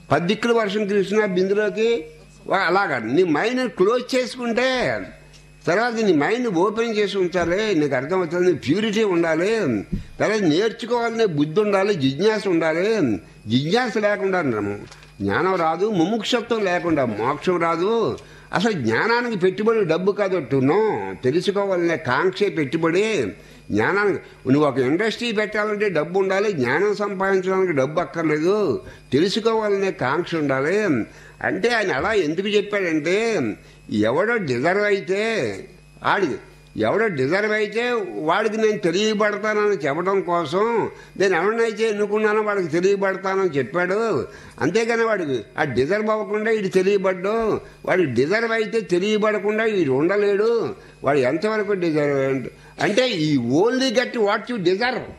పది దిక్కులు వర్షం కురిసినా బిందులోకి వా- అలాగా నీ మైండ్ క్లోజ్ చేసుకుంటే తర్వాత నీ మైండ్ ఓపెన్ చేసి ఉంచాలి నీకు అర్థమవుతుంది ప్యూరిటీ ఉండాలి తర్వాత నేర్చుకోవాలనే బుద్ధి ఉండాలి జిజ్ఞాస ఉండాలి జిజ్ఞాస లేకుండా జ్ఞానం రాదు ముముక్షత్వం లేకుండా మోక్షం రాదు అసలు జ్ఞానానికి పెట్టుబడి డబ్బు కాదట్టును తెలుసుకోవాలనే కాంక్షే పెట్టుబడి జ్ఞానానికి నువ్వు ఒక ఇండస్ట్రీ పెట్టాలంటే డబ్బు ఉండాలి జ్ఞానం సంపాదించడానికి డబ్బు అక్కర్లేదు తెలుసుకోవాలనే కాంక్ష ఉండాలి అంటే ఆయన అలా ఎందుకు చెప్పాడంటే ఎవడో డిజర్వ్ అయితే ఆడి ఎవడో డిజర్వ్ అయితే వాడికి నేను తెలియబడతానని చెప్పడం కోసం నేను ఎవరినైతే ఎన్నుకున్నానో వాడికి తెలియబడతానని చెప్పాడు అంతేగాని వాడికి ఆ డిజర్వ్ అవ్వకుండా వీడు తెలియబడ్డు వాడికి డిజర్వ్ అయితే తెలియబడకుండా వీడు ఉండలేడు వాడు ఎంతవరకు డిజర్వ్ అంటే ఈ only get what you deserve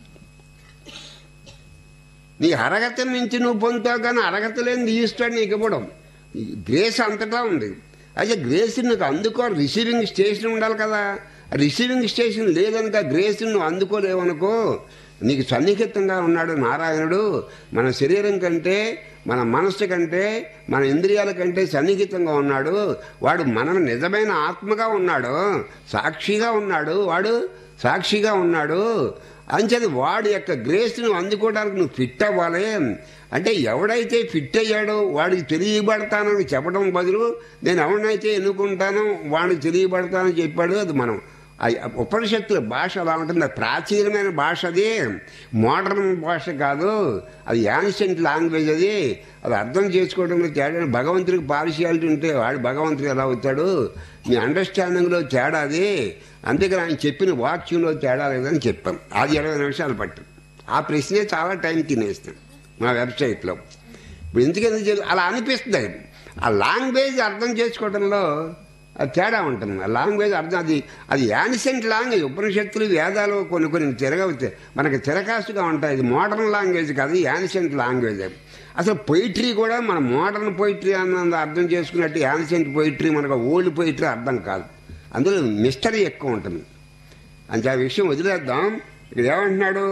నీ అర్హత మించి నువ్వు పొందుతావు కానీ అర్హత లేని ఇస్తాడు నీకు ఇవ్వడం ఈ గ్రేస్ అంతటా ఉంది అయితే గ్రేస్ నీకు అందుకో రిసీవింగ్ స్టేషన్ ఉండాలి కదా రిసీవింగ్ స్టేషన్ లేదనుక గ్రేస్ నువ్వు అందుకోలేవనుకో నీకు సన్నిహితంగా ఉన్నాడు నారాయణుడు మన శరీరం కంటే మన మనస్సు కంటే మన ఇంద్రియాల కంటే సన్నిహితంగా ఉన్నాడు వాడు మన నిజమైన ఆత్మగా ఉన్నాడు సాక్షిగా ఉన్నాడు వాడు సాక్షిగా ఉన్నాడు అంచేది వాడి యొక్క గ్రేస్ నువ్వు అందుకోవడానికి నువ్వు ఫిట్ అవ్వాలి అంటే ఎవడైతే ఫిట్ అయ్యాడో వాడికి తెలియబడతానని చెప్పడం బదులు నేను ఎవరినైతే ఎన్నుకుంటానో వాడికి తెలియబడతానని చెప్పాడు అది మనం ఆ ఉపనిషత్తుల భాష అలా ఉంటుంది అది ప్రాచీనమైన భాష అది మోడర్న్ భాష కాదు అది యాన్షియంట్ లాంగ్వేజ్ అది అది అర్థం చేసుకోవడంలో తేడా భగవంతుడికి పార్షియాలిటీ ఉంటే వాడు భగవంతుడు ఎలా అవుతాడు మీ అండర్స్టాండింగ్లో తేడా అది అంతేకాని ఆయన చెప్పిన వాక్యంలో తేడా లేదని చెప్పాం అది ఇరవై నిమిషాలు పట్టు ఆ ప్రశ్నే చాలా టైం తినేస్తాం మా వెబ్సైట్లో ఇప్పుడు ఎందుకంటే అలా అనిపిస్తుంది ఆ లాంగ్వేజ్ అర్థం చేసుకోవడంలో అది తేడా ఉంటుంది ఆ లాంగ్వేజ్ అర్థం అది అది యాన్సెంట్ లాంగ్వేజ్ ఉపనిషత్తులు వేదాలు కొన్ని కొన్ని తిరగవుతాయి మనకి తిరకాసుగా ఉంటాయి ఇది మోడర్న్ లాంగ్వేజ్ కాదు యాన్సెంట్ లాంగ్వేజ్ అసలు పొయిటరీ కూడా మన మోడర్న్ పొయిటరీ అన్నది అర్థం చేసుకున్నట్టు యాన్సెంట్ పొయిటరీ మనకు ఓల్డ్ పొయిటరీ అర్థం కాదు అందులో మిస్టరీ ఎక్కువ ఉంటుంది అంటే ఆ విషయం వదిలేద్దాం ఇక్కడ ఏమంటున్నాడు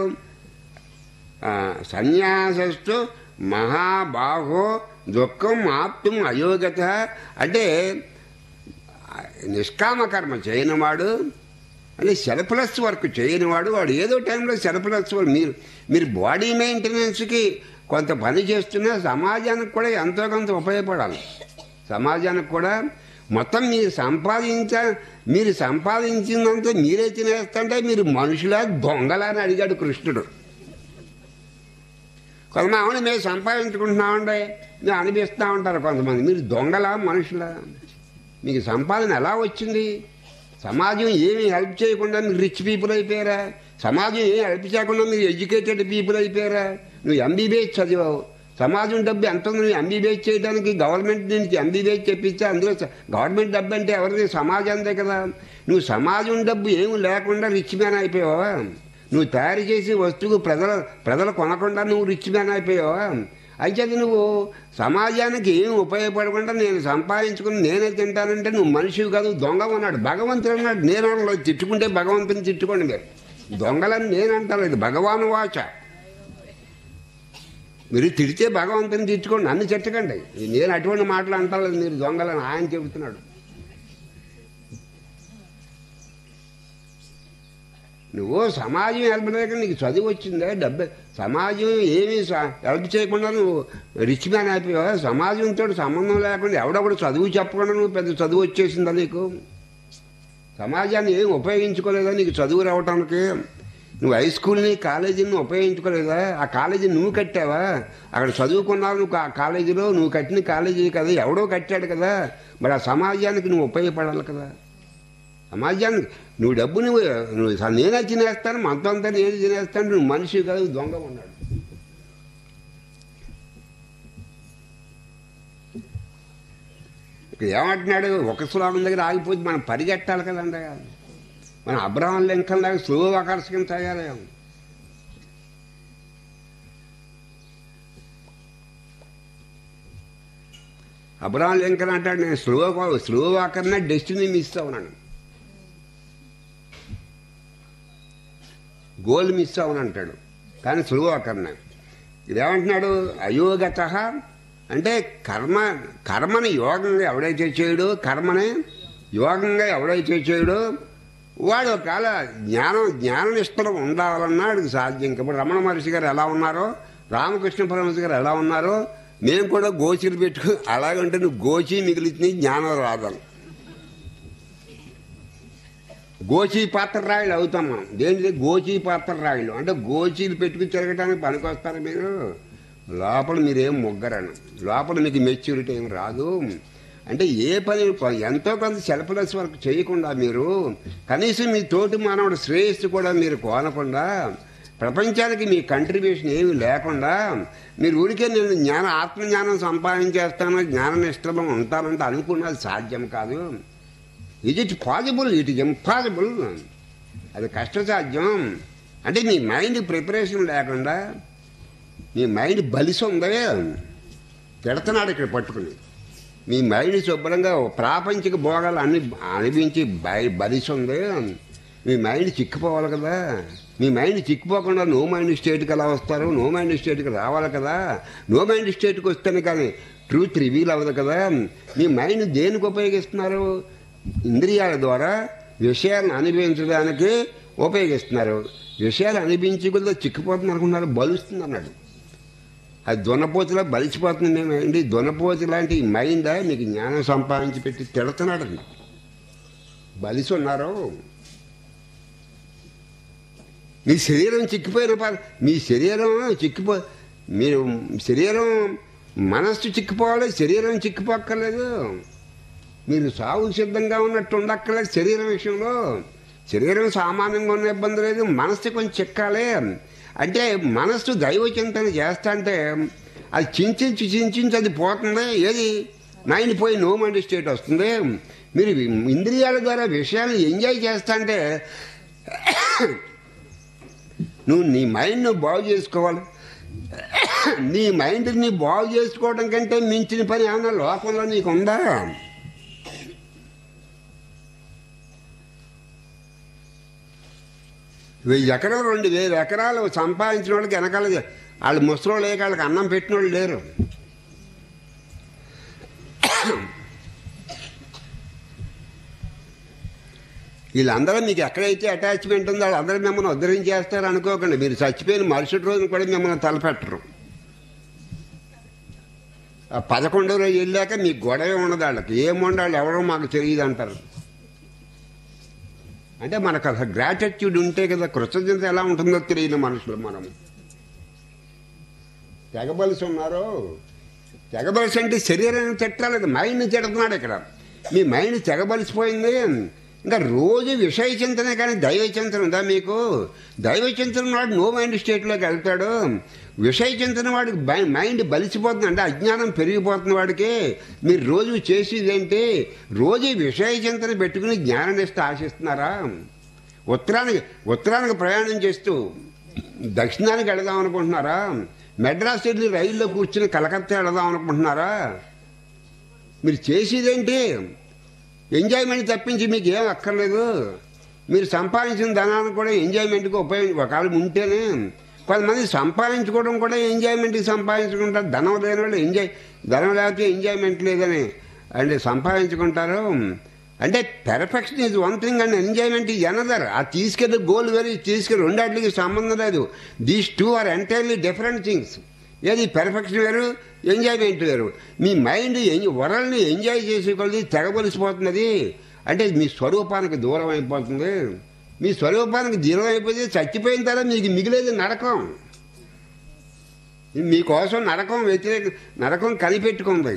ఆ, సన్యాసస్తు మహాబాహో దుఃఖం ఆప్తం అయోగత అంటే ఆ, నిష్కామ కర్మ చేయనివాడు అంటే సెల్ఫ్లెస్ వర్క్ చేయనివాడు వాడు ఏదో టైంలో సెల్ఫ్లెస్ వర్క్ మీరు మీరు బాడీ మెయింటెనెన్స్కి కొంత పని చేస్తున్నా సమాజానికి కూడా ఎంతో కొంత ఉపయోగపడాలి సమాజానికి కూడా మొత్తం మీరు సంపాదించ మీరు సంపాదించిందంతా మీరే తినేస్తుంటే మీరు మనుషులా దొంగలా అని అడిగాడు కృష్ణుడు కొంతమంది అవును మేము సంపాదించుకుంటున్నామండి మేము అనిపిస్తూ ఉంటారు కొంతమంది మీరు దొంగలా మనుషులా మీకు సంపాదన ఎలా వచ్చింది సమాజం ఏమీ హెల్ప్ చేయకుండా మీరు రిచ్ పీపుల్ అయిపోయారా సమాజం ఏం హెల్ప్ చేయకుండా మీరు ఎడ్యుకేటెడ్ పీపుల్ అయిపోయారా నువ్వు ఎంబీబీఎస్ చదివావు సమాజం డబ్బు ఎంత ఉంది నువ్వు ఎంబీబీఎస్ చేయడానికి గవర్నమెంట్ నుంచి ఎంబీబీఎస్ చెప్పించా అందులో స- గవర్నమెంట్ డబ్బు అంటే ఎవరిది సమాజందే కదా నువ్వు సమాజం డబ్బు ఏమి లేకుండా రిచ్ మ్యాన్ అయిపోయావా నువ్వు తయారు చేసే వస్తువు ప్రజల ప్రజలు కొనకుండా నువ్వు రిచ్ మ్యాన్ అయిపోయావా అయితే నువ్వు సమాజానికి ఏం ఉపయోగపడకుండా నేను సంపాదించుకుని నేనే తింటానంటే నువ్వు మనిషివి కాదు దొంగ అన్నాడు భగవంతుడు అన్నాడు నేను అనలేదు తిట్టుకుంటే భగవంతుని తిట్టుకోండి మీరు దొంగలని నేను అంటలేదు భగవాను వాచ మీరు తిడితే భగవంతుని తిట్టుకోండి నన్ను తిట్టకండి నేను అటువంటి మాటలు అంటలేదు మీరు దొంగలని ఆయన చెబుతున్నాడు నువ్వు సమాజం హెల్ప్ లేక నీకు చదువు వచ్చిందా డబ్బు సమాజం ఏమీ స- హెల్ప్ చేయకుండా నువ్వు రిచ్ మ్యాన్ అయిపోయావా సమాజంతో సంబంధం లేకుండా ఎవడొకడు చదువు చెప్పకుండా నువ్వు పెద్ద చదువు వచ్చేసిందా నీకు సమాజాన్ని ఏం ఉపయోగించుకోలేదా నీకు చదువు రావటానికి నువ్వు హై స్కూల్ని కాలేజీని ఉపయోగించుకోలేదా ఆ కాలేజీ నువ్వు కట్టావా అక్కడ చదువుకున్నావు నువ్వు ఆ కాలేజీలో నువ్వు కట్టిన కాలేజీ కదా ఎవడో కట్టాడు కదా మరి ఆ సమాజానికి నువ్వు ఉపయోగపడాలి కదా సమాజానికి నువ్వు డబ్బు నువ్వు నువ్వు స- నేనే తినేస్తాను మొత్తం అంతా నేను తినేస్తాను నువ్వు మనిషి కాదు దొంగ ఉన్నాడు ఇక్కడ ఏమంటున్నాడు ఒక శ్లోకం దగ్గర ఆగిపోతే మనం పరిగెట్టాలి కదండి మన అబ్రహం లింకన్ లాగా స్లో ఆకర్షకం తయారయ్యాం అబ్రహం లింకన్ అంటాడు నేను స్లో స్లో వాకర్నే డెస్టినీ మిస్ అవునాను గోల్ మిస్ అవును అంటాడు కానీ స్లో వాకర్నే ఇదేమంటున్నాడు అయోగత అంటే కర్మ కర్మని యోగంగా ఎవడైతే చేయడు కర్మని యోగంగా ఎవడైతే చేయడు వాడు ఒకవేళ జ్ఞానం జ్ఞాననిష్టలు ఉండాలన్నా వాడికి సాధ్యం ఇప్పుడు రమణ మహర్షి గారు ఎలా ఉన్నారో రామకృష్ణ పరమహంస గారు ఎలా ఉన్నారో మేము కూడా గోచీలు పెట్టుకు అలాగంటే నువ్వు గోచి మిగిలింది జ్ఞానం రాదాలి గోచీ పాత్ర రాయిలు అవుతాం మనం దేనిది గోచీ పాత్ర రాయిలు అంటే గోచీలు పెట్టుకుని తిరగటానికి పనికొస్తారు మీరు లోపల మీరేం మొగ్గరను లోపల మీకు మెచ్యూరిటీ ఏం రాదు అంటే ఏ పని ఎంతో కొంత సెల్ఫ్లెస్ వర్క్ చేయకుండా మీరు కనీసం మీ తోటి మానవుడు శ్రేయస్సు కూడా మీరు కోనకుండా ప్రపంచానికి మీ కంట్రిబ్యూషన్ ఏమీ లేకుండా మీరు ఊరికే నేను జ్ఞాన ఆత్మజ్ఞానం సంపాదించేస్తాను జ్ఞాన నిష్టలో ఉంటానంటే అనుకున్నది సాధ్యం కాదు is it possible it is impossible అది కష్టసాధ్యం అంటే నీ మైండ్ ప్రిపరేషన్ లేకుండా నీ మైండ్ బలిసి ఉందే తిడుతున్నాడు ఇక్కడ పట్టుకుని మీ మైండ్ శుభ్రంగా ప్రాపంచిక భోగాలు అన్ని అనిపించి బయ బలిసి ఉంది మీ మైండ్ చిక్కిపోవాలి కదా మీ మైండ్ చిక్కిపోకుండా నో మైండ్ స్టేట్కి ఎలా వస్తారు నో మైండ్ స్టేట్కి రావాలి కదా నో మైండ్ స్టేట్కి వస్తేనే కానీ ట్రూత్ రివీల్ అవ్వదు కదా మీ మైండ్ దేనికి ఉపయోగిస్తున్నారు ఇంద్రియాల ద్వారా విషయాలను అనుభవించడానికి ఉపయోగిస్తున్నారు విషయాలు అనిపించి కొద్దిగా చిక్కిపోతుంది అనుకున్నారు బలుస్తుంది అన్నాడు అది దొనపోతులా బలిసిపోతుంది మేము ఏంటి దొనపోతు లాంటి ఈ మైండ్ మీకు జ్ఞానం సంపాదించి పెట్టి తిడుతున్నాడండి బలిసి ఉన్నారు మీ శరీరం చిక్కిపోయిన ప- మీ శరీరం చిక్కిపో మీరు శరీరం మనస్సు చిక్కిపోవాలి శరీరం చిక్కిపోక్కర్లేదు మీరు సాగు సిద్ధంగా ఉన్నట్టు ఉండక్కర్లేదు శరీరం విషయంలో శరీరం సామాన్యంగా ఉన్న ఇబ్బంది లేదు మనస్సు కొంచెం చిక్కాలి అంటే మనస్సు దైవ చింతన చేస్తా అంటే అది చించించి చించించి అది పోతుంది ఏది మైండ్ పోయి నో మైండ్ స్టేట్ వస్తుంది మీరు ఇంద్రియాల ద్వారా విషయాలు ఎంజాయ్ చేస్తా అంటే నువ్వు నీ మైండ్ నువ్వు బాగు చేసుకోవాలి నీ మైండ్ని బాగు చేసుకోవడం కంటే మించిన పని ఏమన్నా లోకంలో నీకు ఉందా వెయ్యి ఎకరాలు రెండు వేలు ఎకరాలు సంపాదించిన వాళ్ళకి వెనకాల వాళ్ళు ముసలోళ్ళు లేక వాళ్ళకి అన్నం పెట్టిన వాళ్ళు లేరు వీళ్ళందరూ మీకు ఎక్కడైతే అటాచ్మెంట్ ఉందో వాళ్ళందరూ మిమ్మల్ని ఉద్ధరించేస్తారు అనుకోకండి మీరు చచ్చిపోయిన మరుసటి రోజున కూడా మిమ్మల్ని తలపెట్టరు ఆ పదకొండో రోజు వెళ్ళాక మీకు గొడవ ఉండదు వాళ్ళకి ఏం ఉండాలి ఎవరో మాకు తెలియదు అంటారు అంటే మనకు అసలు గ్రాటిట్యూడ్ ఉంటే కదా కృతజ్ఞత ఎలా ఉంటుందో తెలియని మనుషులు మనం తెగబలిసి ఉన్నారు తెగబలిసి అంటే శరీరాన్ని తిట్టలేదు మైండ్ని తిడుతున్నాడు ఇక్కడ మీ మైండ్ తెగబలిసిపోయింది ఇంకా రోజు విషయ చింతనే కానీ దైవ చింతన ఉందా మీకు దైవ చింతన వాడు నో మైండ్ స్టేట్లోకి వెళ్తాడు విషయ చింతన వాడికి బై- మైండ్ బలిసిపోతుంది అంటే అజ్ఞానం పెరిగిపోతుంది వాడికి మీరు రోజు చేసేది ఏంటి రోజు విషయ చింతన పెట్టుకుని జ్ఞాననిష్ట ఆశిస్తున్నారా ఉత్తరానికి ఉత్తరానికి ప్రయాణం చేస్తూ దక్షిణానికి వెళదాం అనుకుంటున్నారా మెడ్రాస్ వెళ్ళి రైల్లో కూర్చుని కలకత్తా వెళదాం అనుకుంటున్నారా మీరు చేసేదేంటి ఎంజాయ్మెంట్ తప్పించి మీకు ఏం అక్కర్లేదు మీరు సంపాదించిన ధనాన్ని కూడా ఎంజాయ్మెంట్కి ఉపయోగం ఒకవేళ ఉంటేనే కొంతమంది సంపాదించుకోవడం కూడా ఎంజాయ్మెంట్కి సంపాదించుకుంటారు ధనం లేని వాళ్ళు ఎంజాయ్ ధనం లేకపోతే ఎంజాయ్మెంట్ లేదని అంటే సంపాదించుకుంటారు అంటే perfection is one thing and enjoyment is another ఆ తీసుకెళ్ళి గోల్ వేరు తీసుకెళ్ళి రెండాటికి సంబంధం లేదు these two are entirely different things ఏది పెర్ఫెక్షన్ వేరు ఎంజాయ్మెంట్ వేరు మీ మైండ్ వరల్ని ఎంజాయ్ చేసే కొద్ది తెగబలిసిపోతున్నది అంటే మీ స్వరూపానికి దూరం అయిపోతుంది మీ స్వరూపానికి దూరం అయిపోతే చచ్చిపోయిన తర్వాత మీకు మిగిలేది నరకం మీకోసం నరకం వ్యతిరేక నరకం కనిపెట్టుకుంది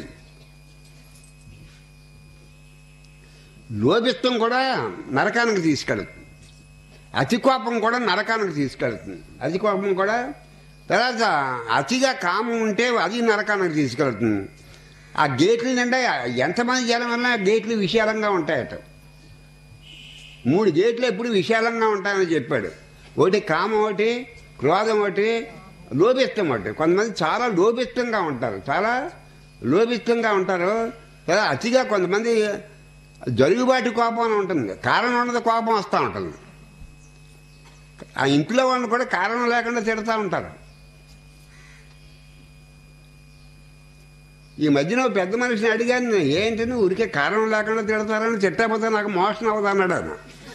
లోభిత్వం కూడా నరకానికి తీసుకెళ్తుంది అతి కోపం కూడా నరకానికి తీసుకెళ్తుంది అతి కోపం కూడా తర్వాత అతిగా కామం ఉంటే అది నరకానికి తీసుకెళ్తుంది ఆ గేట్లు నిండా ఎంతమంది జనం వల్ల గేట్లు విశాలంగా ఉంటాయట మూడు గేట్లు ఎప్పుడు విశాలంగా ఉంటాయని చెప్పాడు ఒకటి కామం ఒకటి క్రోధం ఒకటి లోభిత్వం ఒకటి కొంతమంది చాలా లోభిత్వంగా ఉంటారు చాలా లోభిత్వంగా ఉంటారు లేదా అతిగా కొంతమంది జరుగుబాటి కోపం అని ఉంటుంది కారణం ఉన్నది కోపం వస్తూ ఉంటుంది ఆ ఇంట్లో వాళ్ళని కూడా కారణం లేకుండా తిడతా ఉంటారు ఈ మధ్యన ఓ పెద్ద మనిషిని అడిగాను నేను, ఏంటి నువ్వు ఊరికే కారణం లేకుండా తిడతారని తిట్టకపోతే నాకు మోషన్ అవ్వదు అన్నాడు ఆయన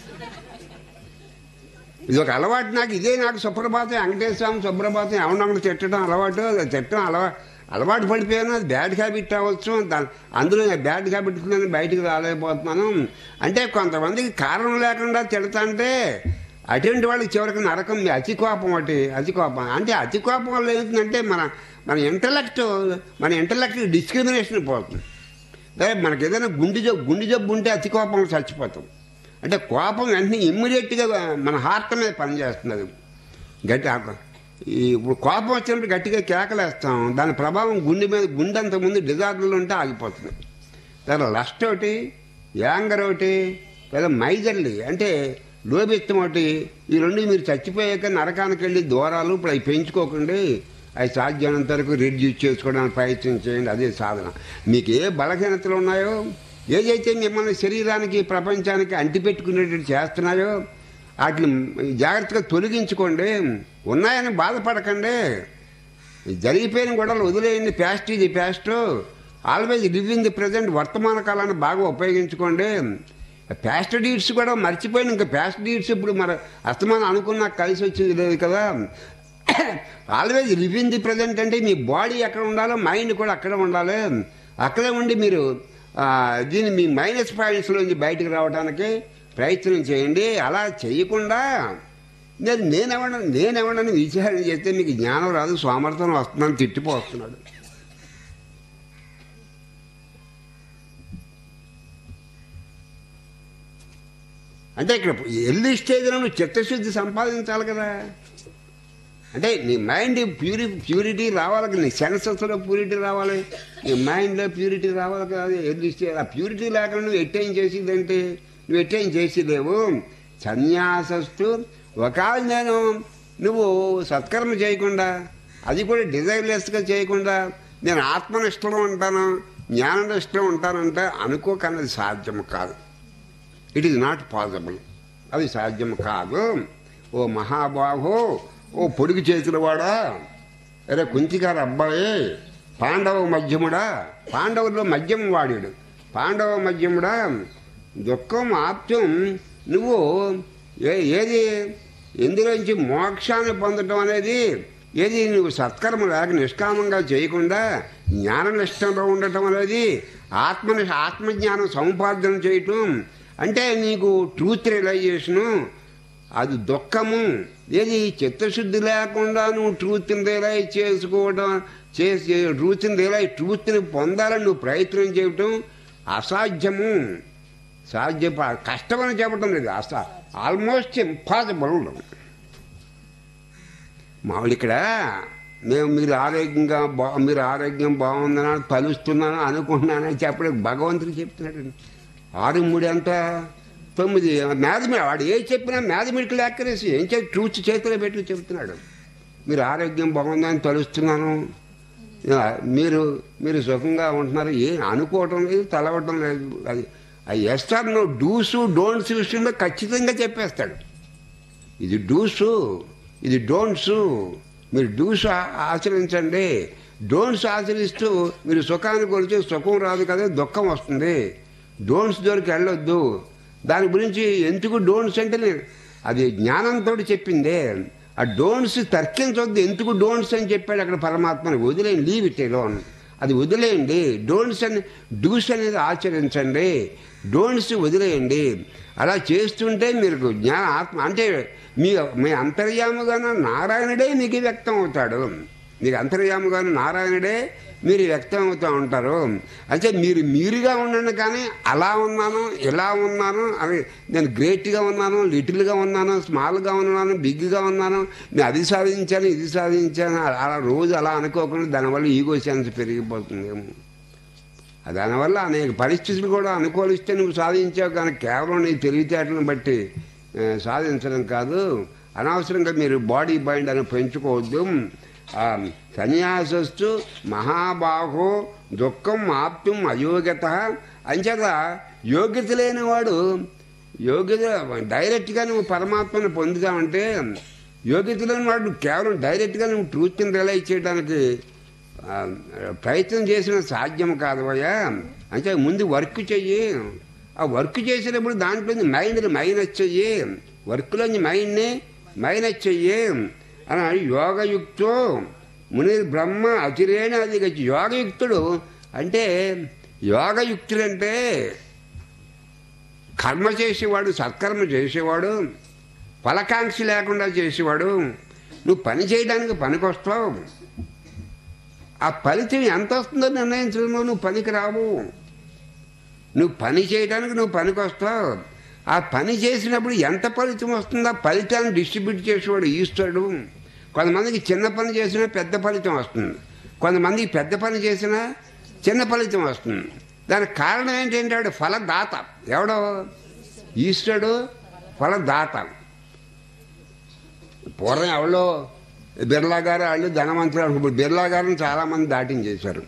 ఇది ఒక అలవాటు నాకు ఇదే నాకు సుప్రభాతం వెంకటేశ్వర స్వామి సుప్రభాతం ఎవరినొకరు తిట్టడం అలవాటు అది తిట్టడం అలవా అలవాటు పడిపోయాను అది బ్యాడ్ హ్యాబిట్ అవ్వచ్చు దా- అందులో నేను బ్యాడ్ హ్యాబిట్ నేను బయటికి రాలేకపోతున్నాను అంటే కొంతమందికి కారణం లేకుండా తిడతాంటే అటువంటి వాళ్ళకి చివరికి నరకం మీ అతి కోపం ఒకటి అతి కోపం అంటే అతి కోపం వల్ల ఏంటంటే మన మన ఇంటలెక్ట్ మన ఇంటలెక్ట్ డిస్క్రిమినేషన్ పోతుంది అదే మనకి ఏదైనా గుండె జబ్బు గుండె జబ్బు ఉంటే అతి కోపం చచ్చిపోతాం అంటే కోపం వెంటనే ఇమ్మీడియట్గా మన హార్ట్ మీద పనిచేస్తుంది అది గట్టి ఆ- ఈ ఇప్పుడు కోపం వచ్చినప్పుడు గట్టిగా కేకలేస్తాం దాని ప్రభావం గుండె మీద గుండె అంత ముందు డిజార్డర్లు ఉంటే ఆగిపోతుంది తర్వాత లస్ట్ ఒకటి యాంగర్ ఒకటి లేదా మైజర్లీ అంటే లోబిత్తం ఒకటి ఈ రెండు మీరు చచ్చిపోయాక నరకానికి వెళ్ళి దూరాలు ఇప్పుడు అవి పెంచుకోకండి అవి సాధ్యమైనంత వరకు రిడ్యూస్ చేసుకోవడానికి ప్రయత్నం చేయండి అదే సాధన మీకు ఏ బలహీనతలు ఉన్నాయో ఏదైతే మిమ్మల్ని శరీరానికి ప్రపంచానికి అంటిపెట్టుకునేటట్టు చేస్తున్నాయో వాటిని జాగ్రత్తగా తొలగించుకోండి ఉన్నాయని బాధపడకండి జరిగిపోయిన గొడవలు వదిలేయండి ప్యాస్ట్ ఇది past always live in the present వర్తమాన కాలాన్ని బాగా ఉపయోగించుకోండి ప్యాస్ట్ డీడ్స్ కూడా మర్చిపోయిన ఇంకా ప్యాస్ట్ డీడ్స్ ఇప్పుడు మరి అస్తమానం అనుకున్నా కలిసి వచ్చేది లేదు కదా always live in the present అంటే మీ బాడీ ఎక్కడ ఉండాలో మైండ్ కూడా అక్కడే ఉండాలి అక్కడే ఉండి మీరు ఆ, దీన్ని మీ మైనస్ పాయింట్స్లోంచి బయటకు రావడానికి ప్రయత్నం చేయండి అలా చేయకుండా నేను నేనెవడ నేనెవడని విచారణ చేస్తే మీకు జ్ఞానం రాదు స్వామర్థనం వస్తుందని తిట్టిపోతున్నాడు అంటే ఇక్కడ ఎల్లి స్టేజ్లో నువ్వు చిత్తశుద్ధి సంపాదించాలి కదా అంటే నీ మైండ్ ప్యూరి ప్యూరిటీ రావాలి కదా, నీ సెన్సెస్లో ప్యూరిటీ రావాలి నీ మైండ్లో ప్యూరిటీ రావాలి కదా అది ఎల్లి స్టేజ్ ఆ ప్యూరిటీ లేకుండా నువ్వు ఎట్టేం చేసేదంటే నువ్వు ఎట్టేం చేసేదేవు సన్యాసస్తు ఒకవేళ నేను నువ్వు సత్కర్మ చేయకుండా అది కూడా డిజైర్లెస్గా చేయకుండా నేను ఆత్మనిష్టలో ఉంటాను జ్ఞాననిష్టలో ఉంటానంటే అనుకోకన్నది సాధ్యం కాదు ఇట్ ఈజ్ నాట్ పాసిబుల్ అది సాధ్యం కాదు ఓ మహాబాహో ఓ పొడుగు చేతుల వాడా అరే కుంతిగారు అబ్బాయి పాండవ మధ్యముడా పాండవుల్లో మధ్యం వాడాడు పాండవ మధ్యముడా దుఃఖం ఆప్త్యం నువ్వు ఏ ఏది ఎందులోంచి మోక్షాన్ని పొందటం అనేది ఏది నువ్వు సత్కర్మ లేక నిష్కామంగా చేయకుండా జ్ఞాననిష్టంలో ఉండటం అనేది ఆత్మ ఆత్మజ్ఞానం సముపార్జన చేయటం అంటే నీకు ట్రూత్ రియలైజేషను అది దుఃఖము ఏది చిత్తశుద్ధి లేకుండా నువ్వు ట్రూత్ని రియలైజ్ చేసుకోవడం చేసి ట్రూత్ని రియలైజ్ ట్రూత్ని పొందాలని నువ్వు ప్రయత్నం చేయటం అసాధ్యము సాధ్య కష్టమని చెప్పడం లేదు అస ఆల్మోస్ట్ ఇంపాసిబుల్ మామూలు ఇక్కడ మేము మీరు ఆరోగ్యంగా బా మీరు ఆరోగ్యం బాగుందని తలుస్తున్నాను అనుకుంటున్నానని చెప్పడం భగవంతుడు చెప్తున్నాడు ఆరు మూడు ఎంత తొమ్మిది మ్యాథమె వాడు ఏ చెప్పినా మ్యాథమెటికల్ యాక్యురసీ ఏం చెప్పి ట్రూత్ చేతిలో పెట్టి చెప్తున్నాడు మీరు ఆరోగ్యం బాగుందని తలుస్తున్నాను ఇలా మీరు మీరు సుఖంగా ఉంటున్నారు ఏం అనుకోవటం లేదు తలవటం లేదు అది ఆ ఎస్ఆర్ నో డూసు డోంట్స్ విషయంలో ఖచ్చితంగా చెప్పేస్తాడు ఇది డూసు ఇది డోంట్స్ మీరు డూస్ ఆ- ఆచరించండి డోంట్స్ ఆచరిస్తూ మీరు సుఖాన్ని కొలిచే సుఖం రాదు కదా దుఃఖం వస్తుంది డోంట్స్ జోలికి వెళ్ళొద్దు దాని గురించి ఎందుకు డోంట్స్ అంటే నేను- అది జ్ఞానంతో చెప్పిందే ఆ డోంట్స్ తర్కించొద్దు ఎందుకు డోంట్స్ అని చెప్పాడు అక్కడ పరమాత్మని వదిలేయండి లీవ్ ఇట్ లోన్ అది వదిలేయండి డోంట్స్ అని డూస్ అనేది ఆచరించండి డోంట్స్ వదిలేయండి అలా చేస్తుంటే మీరు జ్ఞాన ఆత్మ అంటే మీ మీ అంతర్యాముగాను నారాయణుడే మీకు వ్యక్తం అవుతాడు మీకు అంతర్యాముగాను నారాయణుడే మీరు వ్యక్తం అవుతూ ఉంటారు అంటే మీరు మీరుగా ఉండండి కానీ అలా ఉన్నాను ఇలా ఉన్నాను అని నేను గ్రేట్గా ఉన్నాను లిటిల్గా ఉన్నాను స్మాల్గా ఉన్నాను బిగ్గా ఉన్నాను నేను అది సాధించాను ఇది సాధించాను అలా రోజు అలా అనుకోకుండా దానివల్ల ఈగో సెన్స్ పెరిగిపోతుందేమో దానివల్ల అనేక పరిస్థితులు కూడా అనుకూలిస్తే నువ్వు సాధించావు కానీ కేవలం నీ తెలివితేటలను బట్టి ఆ, సాధించడం కాదు అనవసరంగా మీరు బాడీ మైండ్ అని పెంచుకోవద్దు ఆ, సన్యాసస్తు మహాబాహో దుఃఖం ఆప్తం అయోగ్యత అంచేత యోగ్యత లేనివాడు యోగ్యత డైరెక్ట్గా నువ్వు పరమాత్మను పొందుతావంటే యోగ్యత లేని వాడు కేవలం డైరెక్ట్గా నువ్వు ట్రూత్ని రియలైజ్ చేయడానికి ఆ, ప్రయత్నం చేసిన సాధ్యం కాదు అయ్యా అంటే ముందు వర్క్ చెయ్యి ఆ వర్క్ చేసినప్పుడు దాంట్లో మైండ్ని మైనస్ చెయ్యి వర్క్లోని మైండ్ని మైనస్ చెయ్యి అని యోగయుక్తో ముని బ్రహ్మ అతిరేణ అది యోగయుక్తుడు అంటే యోగయుక్తుడంటే కర్మ చేసేవాడు సత్కర్మ చేసేవాడు ఫలకాంక్ష లేకుండా చేసేవాడు నువ్వు పని చేయడానికి పనికొస్తావు ఆ ఫలితం ఎంత వస్తుందో నిర్ణయించడంలో నువ్వు పనికి రావు నువ్వు పని చేయడానికి నువ్వు పనికొస్తావు ఆ పని చేసినప్పుడు ఎంత ఫలితం వస్తుందో ఆ ఫలితాన్ని డిస్ట్రిబ్యూట్ చేసేవాడు ఈస్తాడు కొంతమందికి చిన్న పని చేసినా పెద్ద ఫలితం వస్తుంది కొంతమందికి పెద్ద పని చేసినా చిన్న ఫలితం వస్తుంది దానికి కారణం ఏంటంటే వాడు ఫలదాత ఎవడో ఈశ్వరుడు ఫలదాత పూర్వం ఎవరో బిర్లా గారు వాళ్ళు ధనవంతులు ఇప్పుడు బిర్లా గారిని చాలా మంది దాటించేశారు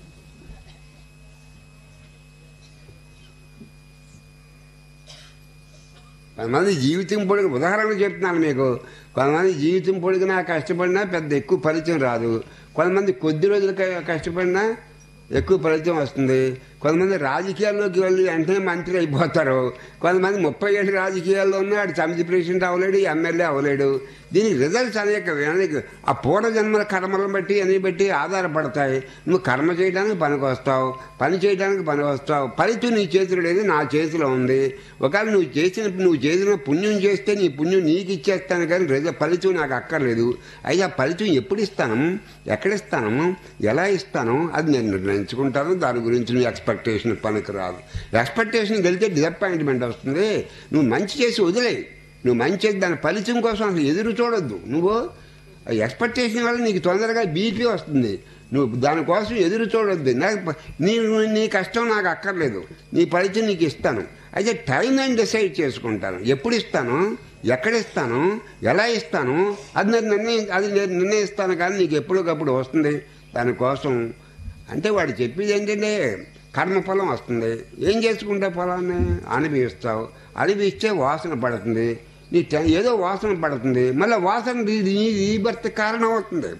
కొంతమంది జీవితం పొడిగి ఉదాహరణ చెప్తున్నాను మీకు కొంతమంది జీవితం పొడిగినా కష్టపడినా పెద్ద ఎక్కువ ఫలితం రాదు కొంతమంది కొద్ది రోజులు క- కష్టపడినా ఎక్కువ ఫలితం వస్తుంది కొంతమంది రాజకీయాల్లోకి వెళ్ళి వెంటనే మంత్రి అయిపోతారు కొంతమంది ముప్పై ఏళ్ళు రాజకీయాల్లో ఉన్నాడు సమితి ప్రెసిడెంట్ అవ్వలేడు ఎమ్మెల్యే అవ్వలేడు దీనికి రిజల్ట్స్ అనేక అనేక ఆ పూర్వజన్మల కర్మలను బట్టి అన్ని బట్టి ఆధారపడతాయి నువ్వు కర్మ చేయడానికి పనికి వస్తావు పని చేయడానికి పనికి వస్తావు ఫలితం నీ చేతిలో లేదు నా చేతిలో ఉంది ఒకవేళ నువ్వు చేసిన నువ్వు చేసిన పుణ్యం చేస్తే నీ పుణ్యం నీకు ఇచ్చేస్తాను కానీ రిజల్ట్ ఫలితం నాకు అక్కర్లేదు అయితే ఆ ఫలితం ఎప్పుడు ఇస్తాను ఎక్కడ ఇస్తాను ఎలా ఇస్తాను అది నేను నిర్ణయించుకుంటాను దాని గురించి నువ్వు ఎక్స్పెక్టేషన్ పనికి రాదు ఎక్స్పెక్టేషన్ వెళ్తే డిసప్పాయింట్మెంట్ వస్తుంది నువ్వు మంచి చేసి వదిలే నువ్వు మంచి చేసి దాని ఫలితం కోసం అసలు ఎదురు చూడొద్దు నువ్వు ఎక్స్పెక్టేషన్ వల్ల నీకు తొందరగా బీపీ వస్తుంది నువ్వు దానికోసం ఎదురు చూడొద్దు నాకు ప- నీ నీ కష్టం నాకు అక్కర్లేదు నీ ఫలితం నీకు ఇస్తాను అయితే టైం నేను డిసైడ్ చేసుకుంటాను ఎప్పుడు ఇస్తాను ఎక్కడ ఇస్తాను ఎలా ఇస్తాను అది నేను నిర్ణయం అది నేను నిర్ణయిస్తాను కానీ నీకు ఎప్పటికప్పుడు వస్తుంది దానికోసం అంటే వాడు చెప్పేది ఏంటంటే కర్మఫలం వస్తుంది ఏం చేసుకుంటే ఫలాన్ని అనుభవిస్తావు అనుభవిస్తే వాసన పడుతుంది నీ టె- ఏదో వాసన పడుతుంది మళ్ళీ వాసన నీ- నీ ఈ భర్త కారణం అవుతుంది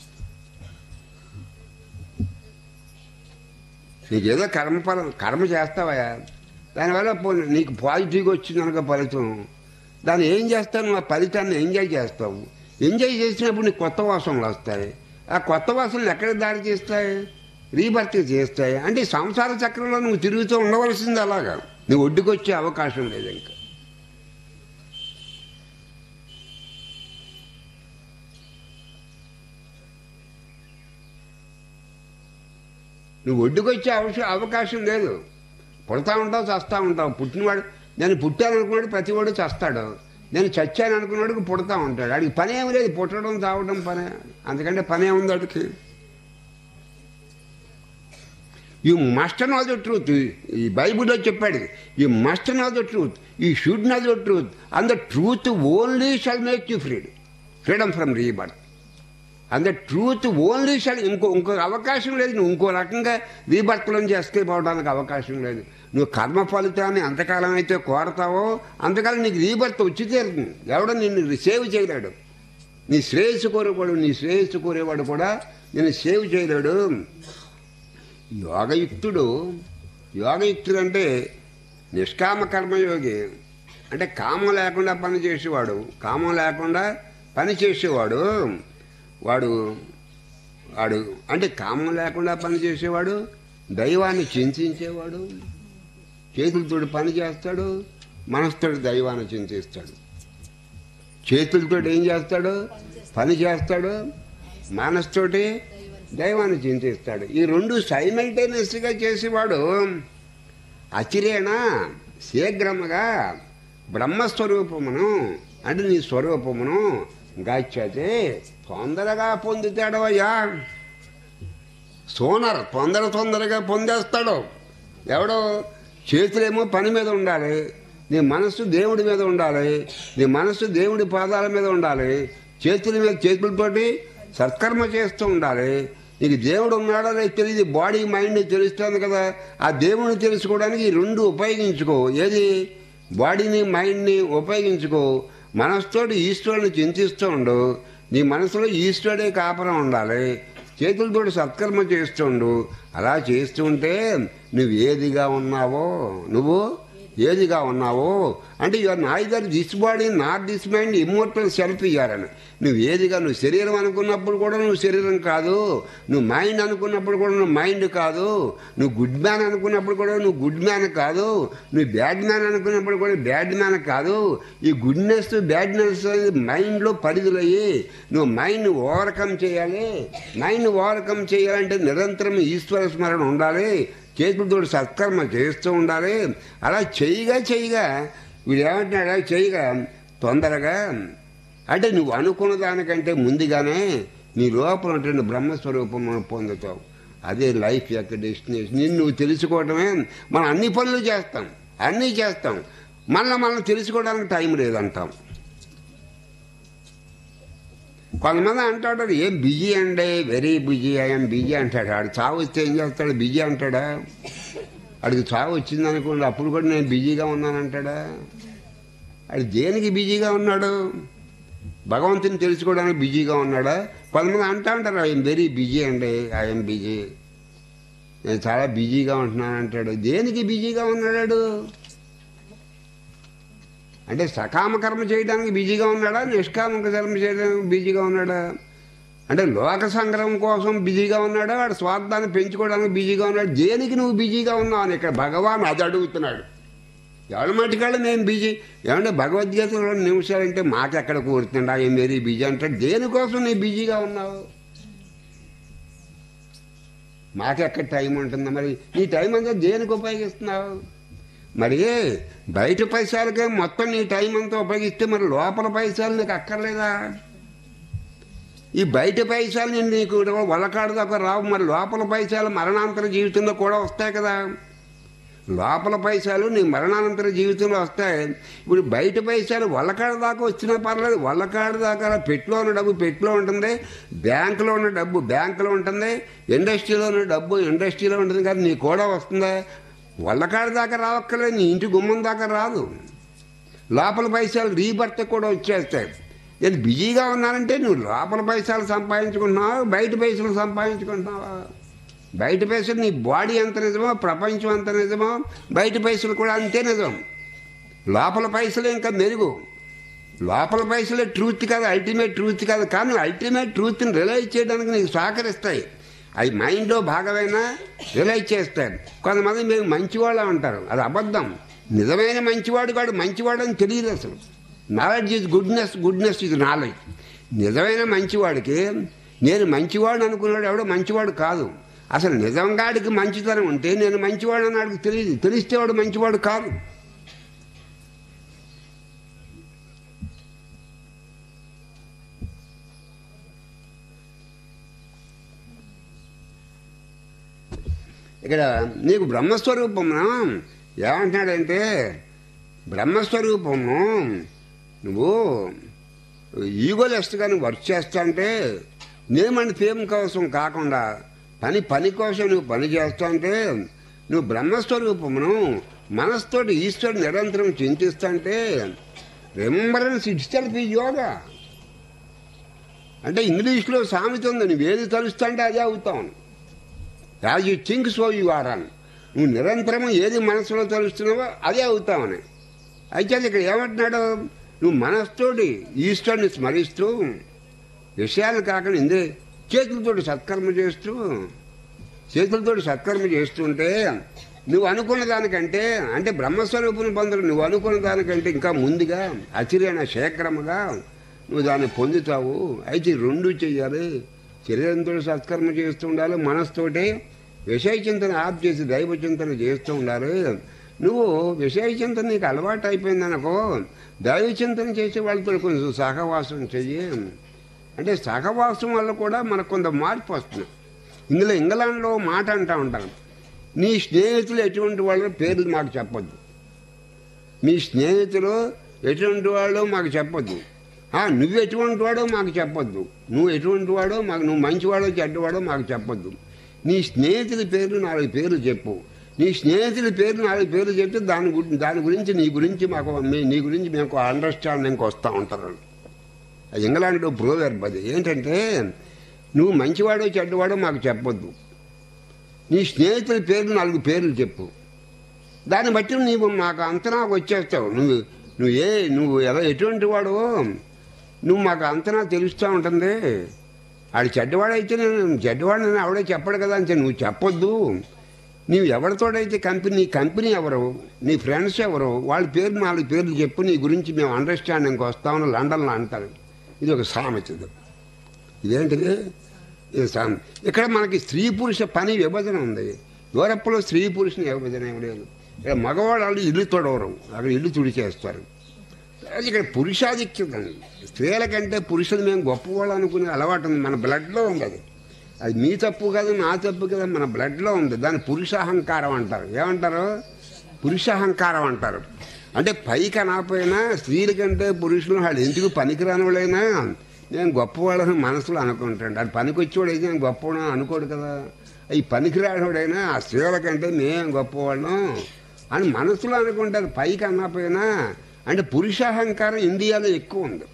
నీకేదో కర్మఫలం కర్మ చేస్తావా దానివల్ల పో- నీకు పాజిటివ్గా వచ్చింది కనుక ఫలితం దాన్ని ఏం చేస్తావు ఆ ఫలితాన్ని ఎంజాయ్ చేస్తావు ఎంజాయ్ చేసినప్పుడు నీకు కొత్త వాసనలు వస్తాయి ఆ కొత్త వాసనలు ఎక్కడ దారి చేస్తాయి రీబర్త్ చేస్తాయి అంటే ఈ సంసార చక్రంలో నువ్వు తిరుగుతూ ఉండవలసింది అలాగా నువ్వు ఒడ్డుకొచ్చే అవకాశం లేదు ఇంకా నువ్వు ఒడ్డుకొచ్చే అవసరం అవకాశం లేదు పుడతా ఉంటావు చస్తా ఉంటావు పుట్టినవాడు నేను పుట్టాను అనుకున్నాడు ప్రతివాడు చస్తాడు నేను చచ్చాను అనుకున్నాడు పుడతా ఉంటాడు వాడికి పని ఏమి లేదు పుట్టడం తావడం పనే అందుకంటే పనే ఉంది వాడికి you must know the truth ఈ బైబిల్లో చెప్పాడు you must know the truth you should know the truth and the truth only shall make you free freedom from rebirth and the truth only shall ఇంకో ఇంకో అవకాశం లేదు నువ్వు ఇంకో రకంగా రీబర్త్లోంచి ఎస్కేప్ అవడానికి అవకాశం లేదు నువ్వు కర్మ ఫలితాన్ని ఎంతకాలం అయితే కోరతావో అంతకాలం నీకు రీబర్త్ వచ్చి తీరుతుంది ఎవడో నిన్ను సేవ్ చేయలేడు నీ శ్రేయస్సు కోరేవాడు నీ శ్రేయస్సు కోరేవాడు కూడా నేను సేవ్ చేయలేడు యోగయుక్తుడు యోగయుక్తుడు అంటే నిష్కామ కర్మయోగి అంటే కామం లేకుండా పని చేసేవాడు కామం లేకుండా పని చేసేవాడు వాడు వాడు అంటే కామం లేకుండా పని చేసేవాడు దైవాన్ని చింతించేవాడు చేతులతో పని చేస్తాడు మనసుతో దైవాన్ని చింతిస్తాడు చేతులతో ఏం చేస్తాడు పని చేస్తాడు మనసుతోటి దైవాన్ని చింతిస్తాడు ఈ రెండు సైమల్టేనియస్గా చేసేవాడు అచిరేణ శీఘ్రముగా బ్రహ్మస్వరూపమును అంటే నీ స్వరూపమును గాచ్యతే తొందరగా పొందుతాడవయ్యా సోనర్ తొందర తొందరగా పొందేస్తాడు ఎవడో చేతులేమో పని మీద ఉండాలి నీ మనస్సు దేవుడి మీద ఉండాలి నీ మనస్సు దేవుడి పాదాల మీద ఉండాలి చేతుల మీద చేతులతోటి సత్కర్మ చేస్తూ ఉండాలి నీకు దేవుడు ఉన్నాడో లేదో తెలియదు బాడీ మైండ్ తెలుస్తుంది కదా ఆ దేవుడిని తెలుసుకోవడానికి ఈ రెండు ఉపయోగించుకో ఏది బాడీని మైండ్ని ఉపయోగించుకో మనసుతోటి ఈశ్వరుని చింతిస్తూ ఉండు నీ మనసులో ఈశ్వరుడే కాపురం ఉండాలి చేతులతోటి సత్కర్మ చేస్తుండు అలా చేస్తుంటే నువ్వు ఏదిగా ఉన్నావో నువ్వు ఏదిగా ఉన్నావో అంటే your neither this body not this mind immortal self ఇయ్యారని నువ్వు ఏదిగా నువ్వు శరీరం అనుకున్నప్పుడు కూడా నువ్వు శరీరం కాదు నువ్వు మైండ్ అనుకున్నప్పుడు కూడా నువ్వు మైండ్ కాదు నువ్వు గుడ్ మ్యాన్ అనుకున్నప్పుడు కూడా నువ్వు గుడ్ మ్యాన్ కాదు నువ్వు బ్యాడ్ మ్యాన్ అనుకున్నప్పుడు కూడా బ్యాడ్ మ్యాన్ కాదు ఈ గుడ్నెస్ బ్యాడ్నెస్ మైండ్లో పరిధులయ్యి నువ్వు మైండ్ ఓవర్కమ్ చేయాలి మైండ్ ఓవర్కమ్ చేయాలంటే నిరంతరం ఈశ్వర స్మరణ ఉండాలి చేతులతో సత్కర్మ చేస్తూ ఉండాలి అలా చేయగా చేయగా వీడు ఏమంటున్నాడా చేయగా తొందరగా అంటే నువ్వు అనుకున్న దానికంటే ముందుగానే నీ లోపల ఉన్నటువంటి బ్రహ్మస్వరూపం పొందుతావు అదే లైఫ్ యొక్క డెస్టినేషన్ నిన్ను నువ్వు తెలుసుకోవడమే మనం అన్ని పనులు చేస్తాం అన్నీ చేస్తాం మళ్ళీ మనం తెలుసుకోవడానికి టైం లేదంటాం కొంతమంది అంటాడు ఏం బిజీ అండి వెరీ బిజీ ఐఎమ్ బిజీ అంటాడు ఆడు చావు వస్తే ఏం చేస్తాడు బిజీ అంటాడా ఆడికి చావు వచ్చింది అనుకోండి అప్పుడు కూడా నేను బిజీగా ఉన్నానంటాడా ఆడు దేనికి బిజీగా ఉన్నాడు భగవంతుని తెలుసుకోవడానికి బిజీగా ఉన్నాడా కొంతమంది అంటా ఉంటారు ఐఎమ్ వెరీ బిజీ అండి ఐఎమ్ బిజీ నేను చాలా బిజీగా ఉంటున్నాను అంటాడు దేనికి బిజీగా ఉన్నాడు అంటే సకామ కర్మ చేయడానికి బిజీగా ఉన్నాడా నిష్కామ కర్మ చేయడానికి బిజీగా ఉన్నాడా అంటే లోక సంగ్రహం కోసం బిజీగా ఉన్నాడా వాడు స్వార్థాన్ని పెంచుకోవడానికి బిజీగా ఉన్నాడు దేనికి నువ్వు బిజీగా ఉన్నావు అని ఇక్కడ భగవాన్ అది అడుగుతున్నాడు ఎవరి మటుకాళ్ళు నేను బిజీ ఏమంటే భగవద్గీతలో రెండు నిమిషాలు అంటే మాకెక్కడ కూరుతుండా ఏం వెరీ బిజీ అంటే దేనికోసం నేను బిజీగా ఉన్నావు మాకెక్కడ టైం ఉంటుందా మరి నీ టైం అంతా దేనికి ఉపయోగిస్తున్నావు మరి బయట పైసలకే మొత్తం నీ టైం అంతా ఉపయోగిస్తే మరి లోపల పైసలు నీకు అక్కర్లేదా ఈ బయట పైసలు నేను నీకు వలకాడు దాకా రావు మరి లోపల పైసలు మరణాంతర జీవితంలో కూడా వస్తాయి కదా లోపల పైసలు నీ మరణానంతర జీవితంలో వస్తాయి ఇప్పుడు బయట పైసలు వల్లకాడ దాకా వచ్చినా పర్లేదు వల్లకాడ దాకా పెట్టులో ఉన్న డబ్బు పెట్టులో ఉంటుంది బ్యాంకులో ఉన్న డబ్బు బ్యాంకులో ఉంటుంది ఇండస్ట్రీలో ఉన్న డబ్బు ఇండస్ట్రీలో ఉంటుంది కానీ నీ కూడా వస్తుందా వల్లకాడ దాకా రావక్కర్లేదు నీ ఇంటి గుమ్మం దాకా రాదు లోపల పైసలు రీబర్త్ కూడా వచ్చేస్తాయి నేను బిజీగా ఉన్నానంటే నువ్వు లోపల పైసలు సంపాదించుకుంటున్నావా బయట పైసలు సంపాదించుకుంటున్నావా బయట పైసలు నీ బాడీ ఎంత నిజమో ప్రపంచం ఎంత నిజమో బయట పైసలు కూడా అంతే నిజం లోపల పైసలు ఇంకా మెరుగు లోపల పైసలే ట్రూత్ కాదు అల్టిమేట్ ట్రూత్ కాదు కానీ అల్టిమేట్ ట్రూత్ని రిలైజ్ చేయడానికి నీకు సహకరిస్తాయి అవి మైండ్లో భాగమైనా రిలైజ్ చేస్తాయి కొంతమంది మేము మంచివాళ్ళం అంటారు అది అబద్ధం నిజమైన మంచివాడు కాడు మంచివాడు అని తెలియదు అసలు knowledge is goodness goodness is knowledge నిజమైన మంచివాడికి నేను మంచివాడు అనుకున్నాడు ఎవడో మంచివాడు కాదు అసలు నిజంగాడికి మంచితనం ఉంటే నేను మంచివాడు అని వాడికి తెలియదు తెలిస్తే వాడు మంచివాడు కాదు ఇక్కడ నీకు బ్రహ్మస్వరూపమున ఏమంటున్నాడంటే బ్రహ్మస్వరూపము నువ్వు ఈగోలెస్ట్గా నువ్వు వర్క్ చేస్తా అంటే నేమని ఫేమ్ కోసం కాకుండా పని పని కోసం నువ్వు పని చేస్తా అంటే నువ్వు బ్రహ్మస్వరూపమును మనసుతోటి ఈశ్వరుడు నిరంతరం చింతిస్తుంటే రిమంబరెన్స్ ఇట్ సెల్ఫ్ ఈ యోగా అంటే ఇంగ్లీష్లో సామెత ఉంది నువ్వు ఏది తలుస్తుంటే అదే అవుతావు as you think so you are అని నువ్వు నిరంతరం ఏది మనసులో తలుస్తున్నావో అదే అవుతావని అయితే అది ఇక్కడ ఏమంటున్నాడు నువ్వు మనసుతోటి ఈశ్వరుని స్మరిస్తూ విషయాలు కాకుండా ఇందే చేతులతోటి సత్కర్మ చేస్తూ చేతులతోటి సత్కర్మ చేస్తుంటే నువ్వు అనుకున్న దానికంటే అంటే బ్రహ్మస్వరూపుని పొందరు నువ్వు అనుకున్న దానికంటే ఇంకా ముందుగా అచిరైన శేఖరముగా నువ్వు దాన్ని పొందుతావు అయితే ఈ రెండు చెయ్యాలి శరీరంతో సత్కర్మ చేస్తూ ఉండాలి మనసుతోటి విషయ చింతన ఆప్ చేసి దైవ చింతన చేస్తూ ఉండాలి నువ్వు విషయ చింతన నీకు అలవాటు అయిపోయిందనుకో దైవ చింతన చేసే వాళ్ళతో కొంచెం సహవాసం చెయ్యి అంటే సహవాసం వల్ల కూడా మనకు కొంత మార్పు వస్తుంది ఇందులో ఇంగ్లాండ్లో మాట అంటూ ఉంటాను నీ స్నేహితులు ఎటువంటి వాళ్ళ పేర్లు మాకు చెప్పొద్దు మీ స్నేహితులు ఎటువంటి వాళ్ళో మాకు చెప్పొద్దు ఆ, నువ్వు ఎటువంటి వాడో మాకు చెప్పొద్దు నువ్వు ఎటువంటి వాడో మాకు నువ్వు మంచివాడో చెడ్డవాడో మాకు చెప్పొద్దు నీ స్నేహితుల పేర్లు నాలుగు పేర్లు చెప్పు నీ స్నేహితుల పేర్లు నాలుగు పేర్లు చెప్తే దాని గురించి దాని గురించి నీ గురించి మాకు మీ- నీ గురించి మేము అండర్స్టాండింగ్కి వస్తూ ఉంటారు అది ఇంగ్లాండ్లో ప్రోవర్బ్ అది ఏంటంటే నువ్వు మంచివాడో చెడ్డవాడో మాకు చెప్పొద్దు నీ స్నేహితుల పేర్లు నాలుగు పేర్లు చెప్పు దాన్ని బట్టి నీవు మాకు అంతనాకు వచ్చేస్తావు నువ్వు నువ్వు ఏ నువ్వు ఎలా ఎటువంటి వాడు నువ్వు మాకు అంతనా తెలుస్తూ ఉంటుంది ఆడు చెడ్డవాడైతే నేను చెడ్డవాడు నేను ఆవిడే చెప్పడు కదా అంటే నువ్వు చెప్పొద్దు నీవు ఎవరితోడైతే కంపెనీ నీ కంపెనీ ఎవరు నీ ఫ్రెండ్స్ ఎవరు వాళ్ళ పేరు నాలుగు పేర్లు చెప్పు నీ గురించి మేము అండర్స్టాండింగ్కి వస్తామని లండన్లో అంటారు ఇది ఒక సామెత ఇది. ఇదేంటిది ఇది సామెత ఇక్కడ మనకి స్త్రీ పురుష పని విభజన ఉంది యూరప్లో స్త్రీ పురుషుని విభజన ఏం లేదు ఇక్కడ మగవాళ్ళు ఇల్లు తొడవరు అక్కడ ఇల్లు తుడిచేస్తారు అది ఇక్కడ పురుషాధిక్యత అండి స్త్రీల కంటే పురుషులు మేము గొప్పవాళ్ళు అనుకునే అలవాటు ఉంది మన బ్లడ్లో ఉంది అది అది మీ తప్పు కాదు నా తప్పు కదా మన బ్లడ్లో ఉంది దాన్ని పురుషాహంకారం అంటారు ఏమంటారు పురుషాహంకారం అంటారు అంటే పైకి అనకపోయినా స్త్రీల కంటే పురుషులు వాళ్ళు ఎందుకు పనికిరాని వాళ్ళైనా నేను గొప్పవాళ్ళని మనసులో అనుకుంటాడు అది పనికొచ్చేవాడు అయితే నేను గొప్పవాడు అనుకోడు కదా ఈ పనికిరానివాడైనా ఆ స్త్రీల కంటే మేము గొప్పవాళ్ళం అని మనసులో అనుకుంటారు పైకి అనకపోయినా అంటే పురుషాహంకారం ఇండియాలో ఎక్కువ ఉంది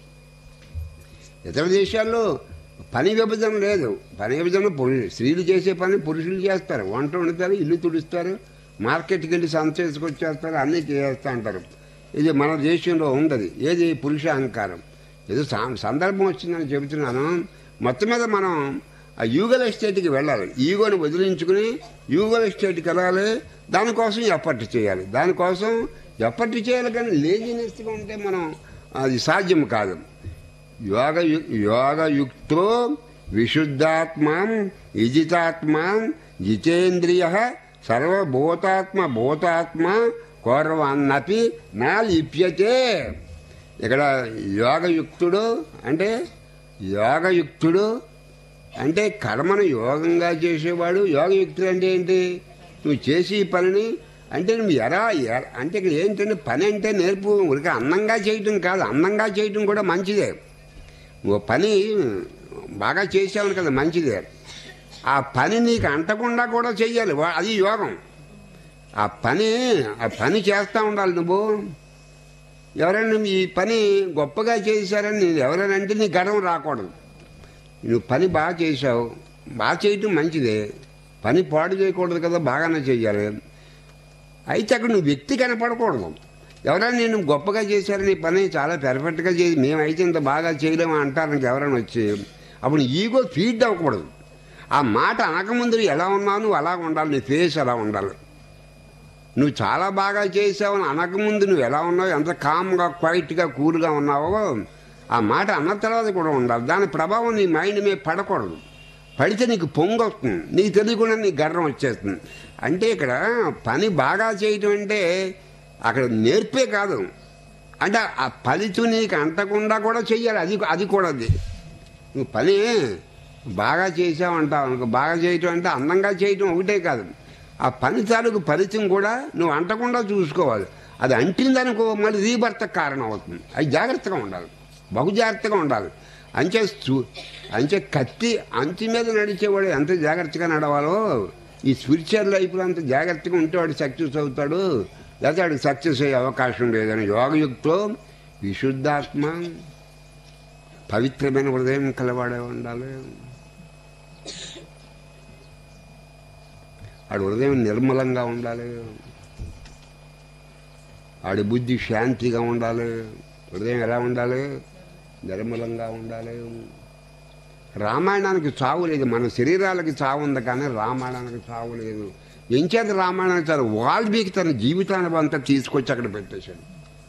ఇతర దేశాల్లో పని విభజన లేదు పని విభజన పురు- స్త్రీలు చేసే పని పురుషులు చేస్తారు వంట వండుతారు ఇల్లు తుడుస్తారు మార్కెట్కి వెళ్ళి సంత చేసుకొచ్చేస్తారు అన్నీ చేస్తూ ఉంటారు ఇది మన దేశంలో ఉండదు ఏది పురుష అహంకారం ఏదో సా- సందర్భం వచ్చిందని చెబుతున్నాను మొత్తం మీద మనం ఆ యూగల్ ఎస్టేట్కి వెళ్ళాలి ఈగోని వదిలించుకుని యూగల్ ఎస్టేట్కి వెళ్ళాలి దానికోసం ఎఫర్ట్ చేయాలి దానికోసం ఎఫర్ట్ చేయాలి కానీ లేజినెస్గా ఉంటే మనం అది సాధ్యం కాదు యోగ యోగయుక్తో విశుద్ధాత్మాం ఇజితాత్మాం జితేంద్రియ సర్వభూతాత్మ భూతాత్మ కౌరవాన్నపి నా లిప్యతే ఇక్కడ యోగయుక్తుడు అంటే యోగయుక్తుడు అంటే కర్మను యోగంగా చేసేవాడు యోగయుక్తుడు అంటే ఏంటి నువ్వు చేసి ఈ పనిని అంటే నువ్వు ఎరా ఎర- అంటే ఇక్కడ ఏంటంటే పని అంటే నేర్పు ఉరికి అందంగా చేయటం కాదు అందంగా చేయటం కూడా మంచిదే ఓ పని బాగా చేసావు కదా మంచిదే ఆ పని నీకు అంటకుండా కూడా చెయ్యాలి వా- అది యోగం ఆ పని ఆ పని చేస్తూ ఉండాలి నువ్వు ఎవరైనా ఈ పని గొప్పగా చేశారని నేను ఎవరైనా అంటే నీ గర్వం రాకూడదు నువ్వు పని బాగా చేశావు బాగా చేయటం మంచిదే పని పాడు చేయకూడదు కదా బాగానే చెయ్యాలి అయితే అక్కడ నువ్వు వ్యక్తి కనపడకూడదు ఎవరైనా నేను గొప్పగా చేశారని ఈ పని చాలా పెర్ఫెక్ట్గా చేసి మేమైతే ఇంత బాగా చేయలేము అంటారు నీకు ఎవరైనా వచ్చి అప్పుడు ఈగో ఫీడ్ అవ్వకూడదు ఆ మాట అనకముందు నువ్వు ఎలా ఉన్నావు నువ్వు అలా ఉండాలి నీ ఫేస్ అలా ఉండాలి నువ్వు చాలా బాగా చేసావని అనకముందు నువ్వు ఎలా ఉన్నావు ఎంత కామ్గా క్వైట్గా కూల్గా ఉన్నావో ఆ మాట అన్న తర్వాత కూడా ఉండాలి దాని ప్రభావం నీ మైండ్ మీద పడకూడదు పడితే నీకు పొంగు వస్తుంది నీకు తెలియకుండా నీకు గర్వం వచ్చేస్తుంది అంటే ఇక్కడ పని బాగా చేయటం అంటే అక్కడ నేర్పే కాదు అంటే ఆ ఫలితం నీకు అంటకుండా కూడా చెయ్యాలి అది అది కూడా అది నువ్వు పని బాగా చేసావంటావు అనుకో బాగా చేయటం అంటే అందంగా చేయటం ఒకటే కాదు ఆ పని తాలూకు ఫలితం కూడా నువ్వు అంటకుండా చూసుకోవాలి అది అంటిందనుకో మళ్ళీ రీభర్తకు కారణం అవుతుంది అది జాగ్రత్తగా ఉండాలి బహు జాగ్రత్తగా ఉండాలి అంచే సు- అంచే కత్తి అంచు మీద నడిచేవాడు ఎంత జాగ్రత్తగా నడవాలో ఈ స్పిరిచువల్ లైఫ్లో అంత జాగ్రత్తగా ఉంటే వాడు సక్సెస్ అవుతాడు లేదా వాడికి సక్సెస్ అయ్యే అవకాశం లేదని యోగయుక్తో విశుద్ధాత్మ పవిత్రమైన హృదయం కలవాడే ఉండాలి ఆడి హృదయం నిర్మలంగా ఉండాలి ఆడి బుద్ధి శాంతిగా ఉండాలి హృదయం ఎలా ఉండాలి నిర్మలంగా ఉండాలి రామాయణానికి చావు లేదు మన శరీరాలకి చావు ఉంది కానీ రామాయణానికి చావు లేదు ఎంచేత రామాయణానికి చాలు వాల్మీకి తన జీవితానుభవం అంతా తీసుకొచ్చి అక్కడ పెట్టేశాడు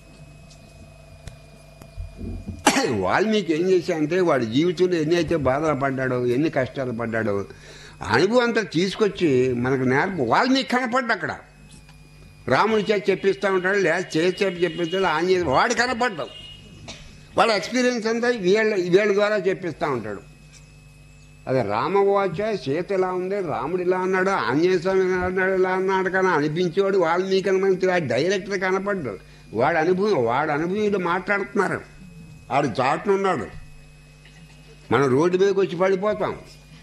వాల్మీకి ఏం చేశాడంటే వాడి జీవితంలో ఎన్ని అయితే బాధలు పడ్డాడో ఎన్ని కష్టాలు పడ్డాడో ఆ అనుభవం అంతా తీసుకొచ్చి మనకు నేర్పు వాల్మీకి కనపడ్డా అక్కడ రాముడి చేతి చెప్పిస్తూ ఉంటాడు లేదా చేతి చెప్పి చెప్పిస్తాడు ఆంజనేయ వాడు కనపడ్డావు వాళ్ళ ఎక్స్పీరియన్స్ అంతా వీళ్ళ వీళ్ళ ద్వారా చెప్పిస్తూ ఉంటాడు అదే రామవాచ సీత ఇలా ఉంది రాముడు ఇలా అన్నాడు ఆంజనేయ స్వామి ఇలా అన్నాడు ఇలా అన్నాడు కానీ అనిపించేవాడు వాల్మీకి అనుమతి డైరెక్టర్ కనపడ్డాడు వాడు అనుభవం వాడు అనుభవం మాట్లాడుతున్నారు వాడు చాటునున్నాడు మనం రోడ్డు మీదకి వచ్చి పడిపోతాం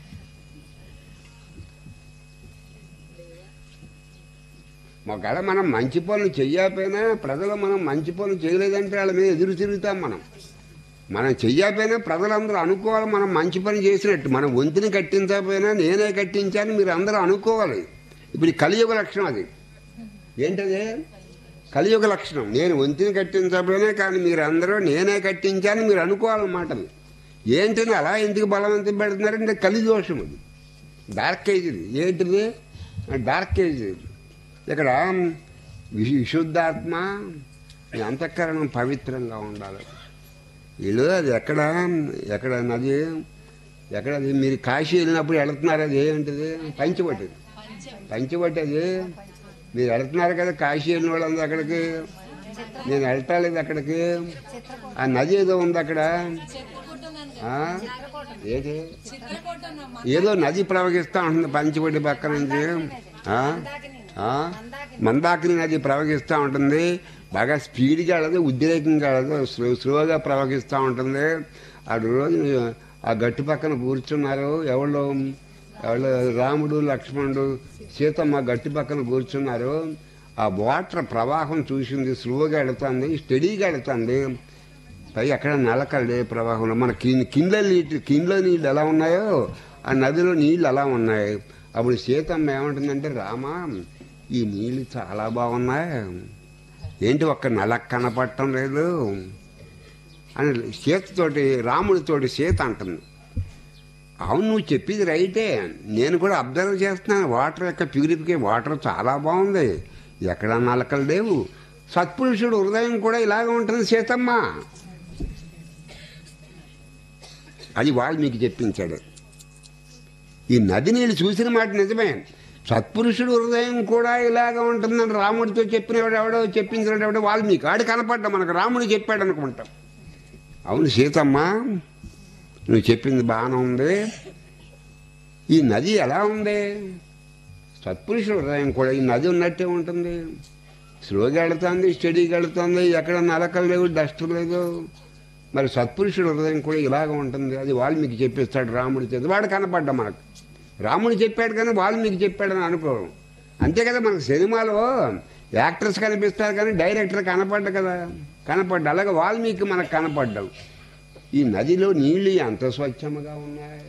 ఒకవేళ మనం మంచి పనులు చెయ్యకపోయినా ప్రజలు మనం మంచి పనులు చేయలేదంటే వాళ్ళ మీద ఎదురు తిరుగుతాం మనం మనం చెయ్యకపోయినా ప్రజలందరూ అనుకోవాలి మనం మంచి పని చేసినట్టు మనం వంతిని కట్టించకపోయినా నేనే కట్టించాను మీరు అందరూ అనుకోవాలి ఇప్పుడు ఈ కలియుగ లక్షణం అది ఏంటది కలియుగ లక్షణం నేను వంతిని కట్టించకపోయినా కానీ మీరు అందరూ నేనే కట్టించాను మీరు అనుకోవాలన్నమాట అది. ఏంటని అలా ఎందుకు బలవంతం పెడుతున్నారంటే కలి దోషం అది డార్క్ ఏజ్ ఇది ఏంటిది డార్క్ ఏజ్ ఇది. ఇక్కడ వి- విశుద్ధాత్మ ఈ అంతఃకరణం పవిత్రంగా ఉండాలి వీళ్ళు అది ఎక్కడ ఎక్కడ నది ఎక్కడ అది మీరు కాశీ వెళ్ళినప్పుడు వెళుతున్నారు అది ఏంటిది పంచవటి పంచవటి అది మీరు వెళుతున్నారు కదా కాశీ వెళ్ళిన వాళ్ళందరూ అక్కడికి నేను వెళ్ళటాలేదు అక్కడికి ఆ నది ఏదో ఉంది అక్కడ ఆ? ఏది ఏదో నది ప్రవహిస్తా ఉంటుంది పంచవటి పక్క నుంచి ఆ? ఆ? మందాకిని నది ప్రవహిస్తూ ఉంటుంది బాగా స్పీడ్గా వెళ్ళదు ఉద్రేకంగా వెళ్ళదు స్లో స్లోగా ప్రవహిస్తూ ఉంటుంది ఆ రోజు ఆ గట్టు పక్కన కూర్చున్నారు ఎవరు ఎవరు రాముడు లక్ష్మణుడు సీతమ్మ గట్టు పక్కన కూర్చున్నారు ఆ వాటర్ ప్రవాహం చూసింది స్లోగా వెళుతుంది స్టడీగా వెళుతుంది పై అక్కడ నలకలే ప్రవాహంలో మన కింద కింద నీటి కింద నీళ్ళు ఎలా ఉన్నాయో ఆ నదిలో నీళ్ళు అలా ఉన్నాయి అప్పుడు సీతమ్మ ఏమంటుందంటే రామా ఈ నీళ్ళు చాలా బాగున్నాయి ఏంటి ఒక్క నలక కనపడటం లేదు అని సీతతోటి రాముడితోటి సీత అంటుంది అవును నువ్వు చెప్పింది రైటే నేను కూడా అబ్జర్వ్ చేస్తున్నాను వాటర్ యొక్క ప్యూరిఫికే వాటర్ చాలా బాగుంది ఎక్కడ నలకలు లేవు సత్పురుషుడు హృదయం కూడా ఇలాగ ఉంటుంది సీతమ్మ అది వాల్మీకి చెప్పించాడు ఈ నది నీళ్ళు చూసిన మాట నిజమే సత్పురుషుడు హృదయం కూడా ఇలాగ ఉంటుందని రాముడితో చెప్పినవాడు ఎవడో చెప్పించినవాడు ఎవడో వాల్మీకి ఆడు కనపడ్డా మనకు రాముడు చెప్పాడు అనుకుంటాం అవును సీతమ్మ నువ్వు చెప్పింది బాగానే ఉంది ఈ నది ఎలా ఉంది సత్పురుషుడు హృదయం కూడా ఈ నది ఉన్నట్టే ఉంటుంది స్లోగా వెళుతుంది స్టడీగా వెళుతుంది ఎక్కడ నలకలు లేవు డస్ట్ లేదు మరి సత్పురుషుడు హృదయం కూడా ఇలాగ ఉంటుంది అది వాల్మీకి చెప్పిస్తాడు రాముడి చేత వాడు కనపడ్డా మనకు రాముడు చెప్పాడు కానీ వాల్మీకి చెప్పాడని అనుకోవడం అంతే కదా మనకు సినిమాలో యాక్టర్స్ కనిపిస్తారు కానీ డైరెక్టర్ కనపడ్డ కదా కనపడ్డా అలాగే వాల్మీకి మనకు కనపడ్డాం ఈ నదిలో నీళ్లు ఎంత స్వచ్ఛముగా ఉన్నాయి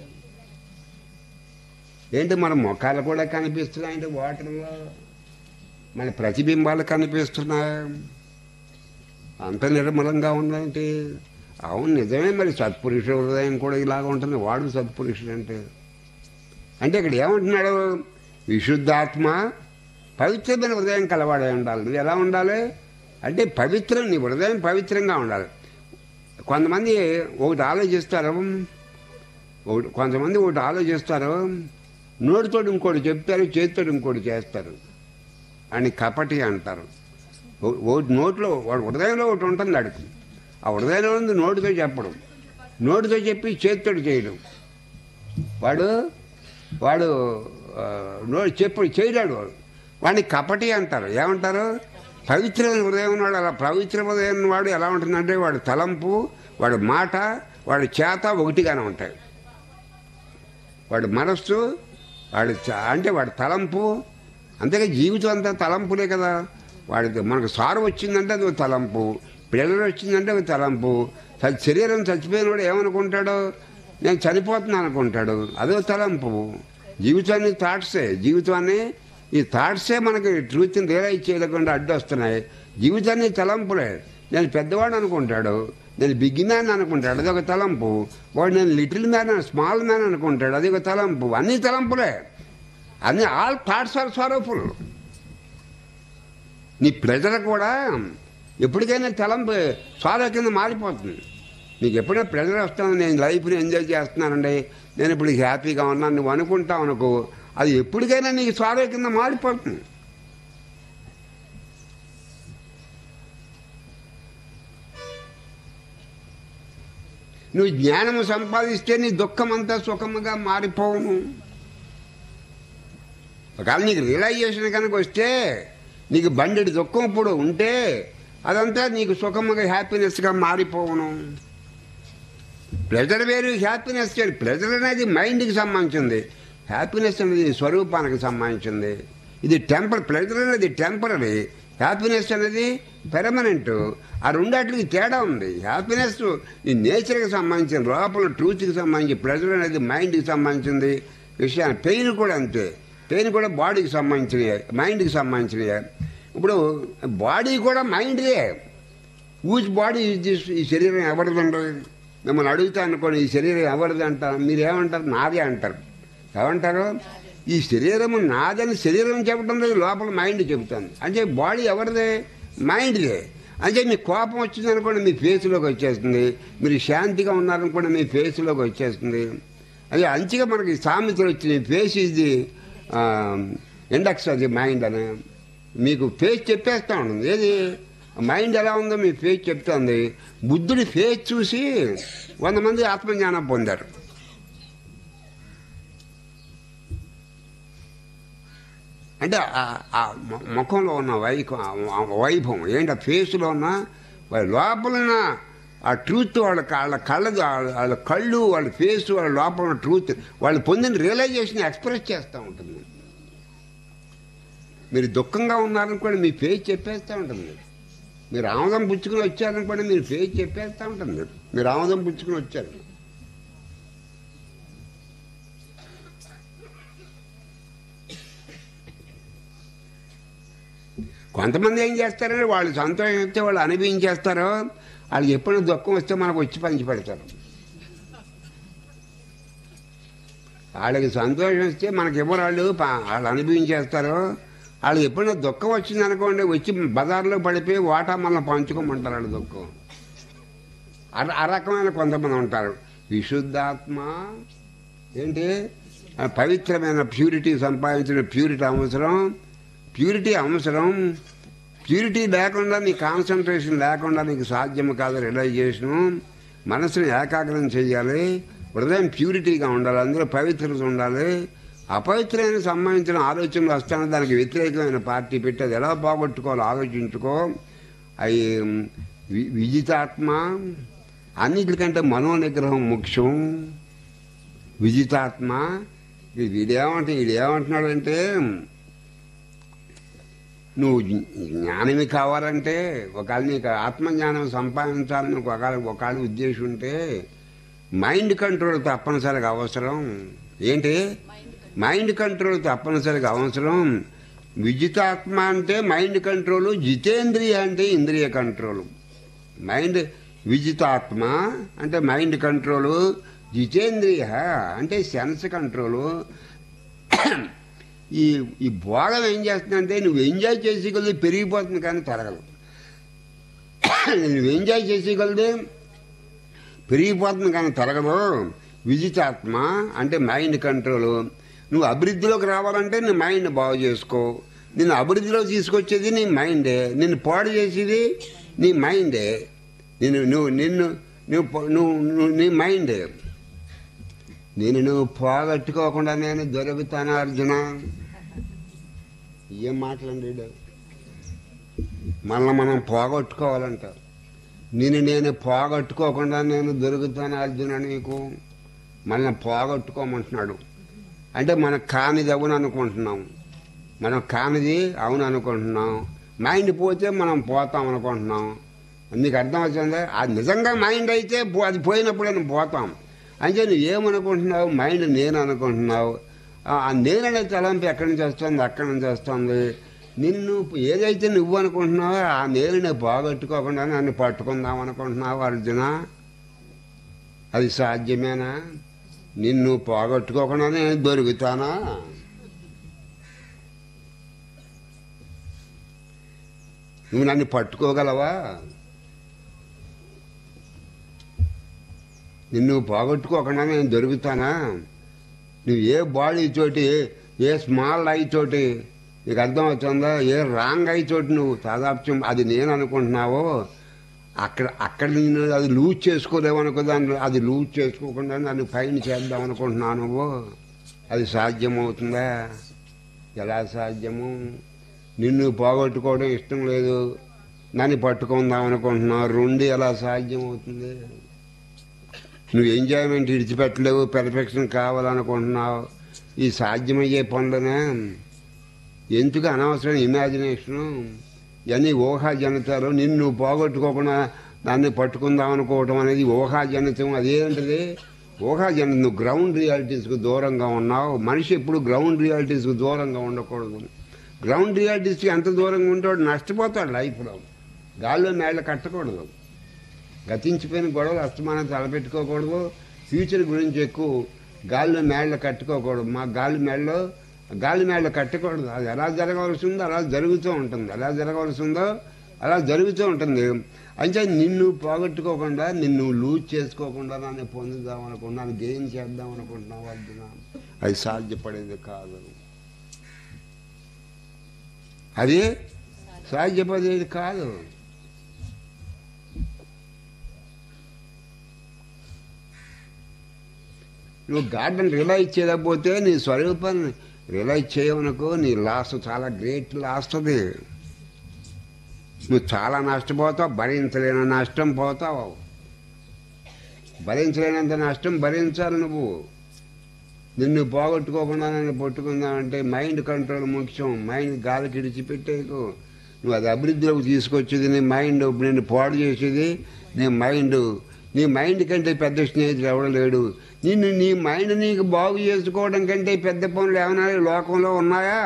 ఏంటి మన మొఖాలు కూడా కనిపిస్తున్నాయి అంటే వాటర్లో మన ప్రతిబింబాలు కనిపిస్తున్నాయి అంత నిర్మలంగా ఉందంటే అవును నిజమే మరి సత్పురుషుడు హృదయం కూడా ఇలాగ ఉంటుంది వాడు సత్పురుషుడు అంటే అంటే ఇక్కడ ఏమంటున్నాడు విశుద్ధాత్మ పవిత్రమైన హృదయం కలవాడే ఉండాలి నువ్వు ఎలా ఉండాలి అంటే పవిత్రం నీ హృదయం పవిత్రంగా ఉండాలి కొంతమంది ఒకటి ఆలోచిస్తారు ఒకటి కొంతమంది ఒకటి ఆలోచిస్తారు నోటితో ఇంకోటి చెప్తారు చేతితో ఇంకోటి చేస్తారు అని కపటి అంటారు ఓ- ఒకటి నోట్లో వాడు హృదయంలో ఒకటి ఉంటుంది అడుగు ఆ హృదయంలో ఉంది నోటితో చెప్పడం నోటితో చెప్పి చేతితో చేయడం వాడు వాడు ఆ, నో చెప్పు చేయలేడు వాడు వాడిని కపటి అంటారు ఏమంటారు పవిత్రమైన హృదయం ఉన్నాడు అలా పవిత్ర హృదయం వాడు ఎలా ఉంటుందంటే వాడు తలంపు వాడి మాట వాడి చేత ఒకటిగానే ఉంటాయి వాడి మనస్సు వాడి చ- అంటే వాడి తలంపు అంతేగా జీవితం అంతా తలంపులే కదా వాడికి మనకు సారు వచ్చిందంటే అది ఒక తలంపు పిల్లలు వచ్చిందంటే ఒక తలంపు చ- శరీరం చచ్చిపోయిన వాడు ఏమనుకుంటాడు నేను చనిపోతున్నాను అనుకుంటాడు అదో తలంపు జీవితాన్ని థాట్సే జీవితాన్ని ఈ థాట్సే మనకి ట్రూత్ని రియలైజ్ చేయలేకుండా అడ్డొస్తున్నాయి జీవితాన్ని తలంపులే నేను పెద్దవాడు అనుకుంటాడు నేను బిగ్ మ్యాన్ అనుకుంటాడు అదొక తలంపు వాడు నేను లిటిల్ మ్యాన్ స్మాల్ మ్యాన్ అనుకుంటాడు అది ఒక తలంపు అన్ని తలంపులే అన్ని ఆల్ థాట్స్ ఆర్ సారోఫుల్ నీ ప్రెజర్ కూడా ఎప్పటికైనా తలంపు సారో కింద మారిపోతుంది నీకు ఎప్పుడైనా ప్రెజర్ వస్తాను నేను లైఫ్ని ఎంజాయ్ చేస్తున్నానండి నేను ఇప్పుడు హ్యాపీగా ఉన్నాను నువ్వు అనుకుంటావు అనుకో అది ఎప్పటికైనా నీకు సారో కింద మారిపోతుంది నువ్వు జ్ఞానము సంపాదిస్తే నీ దుఃఖం అంతా సుఖముగా మారిపోవును ఒకవేళ నీకు రియలైజేషన్ కనుక వస్తే నీకు బండెడి దుఃఖం ఇప్పుడు ఉంటే అదంతా నీకు సుఖముగా హ్యాపీనెస్గా మారిపోవును ప్లెజర్ వేరు హ్యాపీనెస్ వేరు ప్లెజర్ అనేది మైండ్కి సంబంధించింది హ్యాపీనెస్ అనేది స్వరూపానికి సంబంధించింది ఇది టెంపర్ ప్లెజర్ అనేది టెంపరీ హ్యాపీనెస్ అనేది పెర్మనెంట్ ఆ రెండాటికి తేడా ఉంది హ్యాపీనెస్ ఈ నేచర్కి సంబంధించిన లోపల ట్రూత్కి సంబంధించి ప్రెజర్ అనేది మైండ్కి సంబంధించింది విషయాన్ని పెయిన్ కూడా అంతే పెయిన్ కూడా బాడీకి సంబంధించినవి మైండ్కి సంబంధించినవి ఇప్పుడు బాడీ కూడా మైండ్దే ఊజ్ బాడీ ఈ శరీరం ఎవరిదండి మిమ్మల్ని అడుగుతా అనుకోండి ఈ శరీరం ఎవరిది అంటారు మీరు ఏమంటారు నాదే అంటారు ఏమంటారు ఈ శరీరం నాదని శరీరం చెప్పడం లేదు లోపల మైండ్ చెబుతుంది అంటే బాడీ ఎవరిదే మైండ్దే అంటే మీకు కోపం వచ్చింది అనుకోండి మీ ఫేస్లోకి వచ్చేస్తుంది మీరు శాంతిగా ఉన్నారనుకోండి మీ ఫేస్లోకి వచ్చేస్తుంది అది అంచిగా మనకి సామెతలు వచ్చినాయి ఫేస్ ఇది ఇండక్స్ అది మైండ్ అని మీకు ఫేస్ చెప్పేస్తా ఉంటుంది ఏది మైండ్ ఎలా ఉందో మీ ఫేస్ చెప్తుంది బుద్ధుడి ఫేస్ చూసి వంద మంది ఆత్మజ్ఞానం పొందారు అంటే ఆ- ఆ మొ- ముఖంలో ఉన్న వైఖ ఆ వైభవం ఏంటి ఆ ఫేస్లో ఉన్న వాళ్ళ లోపల ఉన్న ఆ ట్రూత్ వాళ్ళ వాళ్ళ కళ్ళది వాళ్ళ వాళ్ళ కళ్ళు వాళ్ళ ఫేస్ వాళ్ళ లోపల ఉన్న ట్రూత్ వాళ్ళు పొందిన రియలైజేషన్ ఎక్స్ప్రెస్ చేస్తూ ఉంటుంది మీరు దుఃఖంగా ఉన్నారనుకోండి మీ ఫేస్ చెప్పేస్తూ ఉంటుంది మీరు ఆముదం పుచ్చుకుని వచ్చారనుకోండి మీరు ఫేస్ చెప్పేస్తూ ఉంటుంది మీరు ఆముదం పుచ్చుకుని వచ్చారు కొంతమంది ఏం చేస్తారంటే వాళ్ళు సంతోషం వస్తే వాళ్ళు అనుభవించేస్తారు వాళ్ళకి ఎప్పుడైనా దుఃఖం వస్తే మనకు వచ్చి పంచి పెడతారు వాళ్ళకి సంతోషం వస్తే మనకి ఎవరు వాళ్ళు పా- వాళ్ళు అనుభవించేస్తారు వాళ్ళకి ఎప్పుడైనా దుఃఖం వచ్చింది అనుకోండి వచ్చి బజార్లో పడిపోయి వాటా మనల్ని పంచుకోమంటారు వాళ్ళు దుఃఖం ఆ- ఆ రకమైన కొంతమంది ఉంటారు విశుద్ధాత్మ ఏంటి ఆ పవిత్రమైన ప్యూరిటీ సంపాదించిన ప్యూరిటీ అవసరం ప్యూరిటీ అవసరం ప్యూరిటీ లేకుండా నీ కాన్సన్ట్రేషన్ లేకుండా నీకు సాధ్యం కాదు రియలైజేషను మనసుని ఏకాగ్రం చేయాలి హృదయం ప్యూరిటీగా ఉండాలి అందులో పవిత్రత ఉండాలి అపవిత్రమైన సంబంధించిన ఆలోచనలు వస్తాను దానికి వ్యతిరేకమైన పార్టీ పెట్టి అది ఎలా పోగొట్టుకోవాలో ఆలోచించుకో అవి వి- విజితాత్మ అన్నిటికంటే మనోనిగ్రహం ముఖ్యం విజితాత్మ ఇది వీడేమంటే వీడేమంటున్నాడంటే నువ్వు జ్ఞానమి కావాలంటే ఒకవేళ నీకు ఆత్మజ్ఞానం సంపాదించాలని ఒకవేళ ఒకవేళ ఉద్దేశం ఉంటే మైండ్ కంట్రోల్ తప్పనిసరిగా అవసరం ఏంటి మైండ్ కంట్రోల్ తప్పనిసరిగా అవసరం విజితాత్మ అంటే మైండ్ కంట్రోల్ జితేంద్రియ అంటే ఇంద్రియ కంట్రోల్ మైండ్ విజితాత్మ అంటే మైండ్ కంట్రోల్ జితేంద్రియ అంటే సెన్స్ కంట్రోల్ ఈ ఈ భోగం ఏం చేస్తుందంటే నువ్వు ఎంజాయ్ చేసి కొద్ది పెరిగిపోతుంది కానీ తరగదు నువ్వు ఎంజాయ్ చేసి కొద్ది పెరిగిపోతుంది కానీ తరగదు విజితాత్మ అంటే మైండ్ కంట్రోల్ నువ్వు అభివృద్ధిలోకి రావాలంటే నీ మైండ్ బాగు చేసుకో నిన్ను అభివృద్ధిలో తీసుకొచ్చేది నీ మైండే నిన్ను పాడు చేసేది నీ మైండే నిన్ను నువ్వు నిన్ను నువ్వు పో- నువ్వు నువ్వు నీ మైండే నేను నువ్వు పోగొట్టుకోకుండా నేను దొరుకుతాను అర్జున ఏం మాటలండి ఈడు? మళ్ళీ మనం పోగొట్టుకోవాలంట నేను నేను పోగొట్టుకోకుండా నేను దొరుకుతాను అర్జున నీకు మళ్ళీ పోగొట్టుకోమంటున్నాడు అంటే మనకు కానిది అవును అనుకుంటున్నాం మనం కానిది అవును అనుకుంటున్నాం మైండ్ పోతే మనం పోతాం అనుకుంటున్నాం మీకు అర్థం వచ్చిందా అది నిజంగా మైండ్ అయితే పో- అది పోయినప్పుడు మనం పోతాం అంటే నువ్వు ఏమనుకుంటున్నావు మైండ్ నేను అనుకుంటున్నావు ఆ ఆ నేననే తలంపు ఎక్కడి నుంచి వస్తుంది అక్కడి నుంచి వస్తుంది నిన్ను ఏదైతే నువ్వు అనుకుంటున్నావో ఆ నేరుని పోగొట్టుకోకుండా నన్ను పట్టుకుందాం అనుకుంటున్నావు అర్జున అది సాధ్యమేనా నిన్ను పోగొట్టుకోకుండా నేను దొరుకుతానా నువ్వు నన్ను పట్టుకోగలవా నిన్ను పోగొట్టుకోకుండా నేను దొరుకుతానా నువ్వు ఏ బాడీ తోటి ఏ స్మాల్ ఐ తోటి నీకు అర్థం అవుతుందా ఏ రాంగ్ ఐ తోటి నువ్వు తాదాప్యం అది నేను అనుకుంటున్నావో అక్కడ అక్కడ నేను అది లూజ్ చేసుకోలేవు అనుకో దాన్ని అది లూజ్ చేసుకోకుండా నన్ను పైన చేద్దాం అనుకుంటున్నావు నువ్వు అది సాధ్యమవుతుందా ఎలా సాధ్యము నిన్ను పోగొట్టుకోవడం ఇష్టం లేదు నన్ను పట్టుకుందాం అనుకుంటున్నావు రెండు ఎలా సాధ్యమవుతుంది నువ్వు ఎంజాయ్మెంట్ విడిచిపెట్టలేవు పెర్ఫెక్షన్ కావాలనుకుంటున్నావు ఈ సాధ్యమయ్యే పనులనే ఎందుకు అనవసరం ఇమాజినేషను ఇవన్నీ ఊహాజనితాలు నిన్ను నువ్వు పోగొట్టుకోకుండా దాన్ని పట్టుకుందాం అనుకోవటం అనేది ఊహాజనితం అదేంటిది ఊహాజనితం నువ్వు గ్రౌండ్ రియాలిటీస్కు దూరంగా ఉన్నావు మనిషి ఎప్పుడు గ్రౌండ్ రియాలిటీస్కు దూరంగా ఉండకూడదు గ్రౌండ్ రియాలిటీస్కి ఎంత దూరంగా ఉంటాడు నష్టపోతాడు లైఫ్లో గాల్లో మేళ్ళ కట్టకూడదు గతించిపోయిన గొడవలు అస్తమానం తలపెట్టుకోకూడదు ఫ్యూచర్ గురించి ఎక్కువ గాలిలో మేళ్ళ కట్టుకోకూడదు మా గాలి మేళ్ళలో గాలి మేళ్ళ కట్టకూడదు అది ఎలా జరగవలసి ఉందో అలా జరుగుతూ ఉంటుంది ఎలా జరగవలసి ఉందో అలా జరుగుతూ ఉంటుంది అంటే నిన్ను పోగొట్టుకోకుండా నిన్ను లూజ్ చేసుకోకుండా నన్ను పొందుదాం అనుకున్నాను గెయిన్ చేద్దాం అనుకుంటున్నావు అర్జున అది సాధ్యపడేది కాదు అది సాధ్యపడేది కాదు నువ్వు గార్డెన్ రియలైజ్ చేయకపోతే నీ స్వరూపాన్ని రియలైజ్ చేయవనుకో నీ లాస్ చాలా గ్రేట్ లాస్ అది నువ్వు చాలా నష్టపోతావు భరించలేని నష్టం పోతావు భరించలేనంత నష్టం భరించాలి నువ్వు నిన్ను పోగొట్టుకోకుండా నన్ను పట్టుకుందామంటే మైండ్ కంట్రోల్ ముఖ్యం మైండ్ గాలికి ఇడిచిపెట్టేకు నువ్వు అది అభివృద్ధిలోకి తీసుకొచ్చేది నీ మైండ్ నిన్ను పాడు చేసేది నీ మైండ్ నీ మైండ్ కంటే పెద్ద స్నేహితుడు ఎవడు లేడు నిన్ను నీ మైండ్ నీకు బాగు చేసుకోవడం కంటే పెద్ద పనులు ఏమైనా ఈ లోకంలో ఉన్నాయా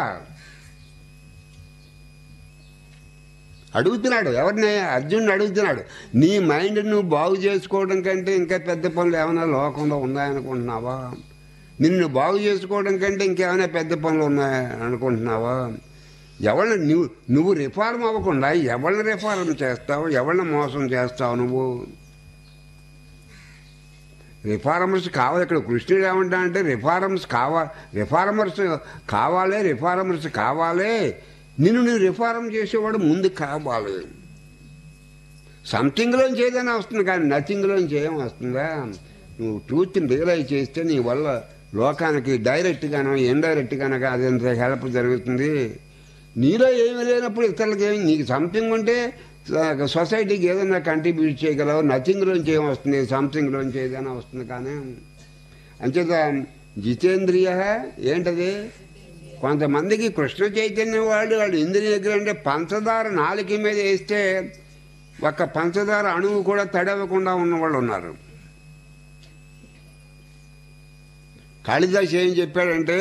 అడుగుతున్నాడు ఎవరిని అర్జునుడు అడుగుతున్నాడు నీ మైండ్ నువ్వు బాగు చేసుకోవడం కంటే ఇంకా పెద్ద పనులు ఏమైనా లోకంలో ఉన్నాయనుకుంటున్నావా నిన్ను బాగు చేసుకోవడం కంటే ఇంకేమైనా పెద్ద పనులు ఉన్నాయా అనుకుంటున్నావా ఎవరిని నువ్వు నువ్వు రిఫార్మ్ అవ్వకుండా ఎవరిని రిఫార్మ్ చేస్తావు ఎవరిని మోసం చేస్తావు నువ్వు రిఫార్మర్స్ కావాలి ఇక్కడ కృష్ణుడు ఏమంటా అంటే రిఫార్మర్స్ కావాలి రిఫార్మర్స్ కావాలి రిఫార్మర్స్ కావాలి నిన్ను నువ్వు రిఫార్మ్ చేసేవాడు ముందు కావాలి సంథింగ్లోంచి ఏదైనా వస్తుంది కానీ నథింగ్లోంచి ఏం వస్తుందా నువ్వు ట్రూత్ని రియలైజ్ చేస్తే నీ వల్ల లోకానికి డైరెక్ట్గానో ఇండైరెక్ట్గానో అదంత హెల్ప్ జరుగుతుంది నీలో ఏమీ లేనప్పుడు ఇతరులకి ఏమి నీకు సంథింగ్ ఉంటే సొసైటీకి ఏదైనా కంట్రిబ్యూట్ చేయగలవు నథింగ్లోంచి ఏం వస్తుంది సంథింగ్లోంచి ఏదైనా వస్తుంది కానీ అంచేత జితేంద్రియ ఏంటది కొంతమందికి కృష్ణ చైతన్యం వాళ్ళు వాళ్ళు ఇంద్రియ దగ్గర అంటే పంచదార నాలుక మీద వేస్తే ఒక్క పంచదార అణువు కూడా తడవకుండా ఉన్నవాళ్ళు ఉన్నారు కాళిదాస్ ఏం చెప్పాడంటే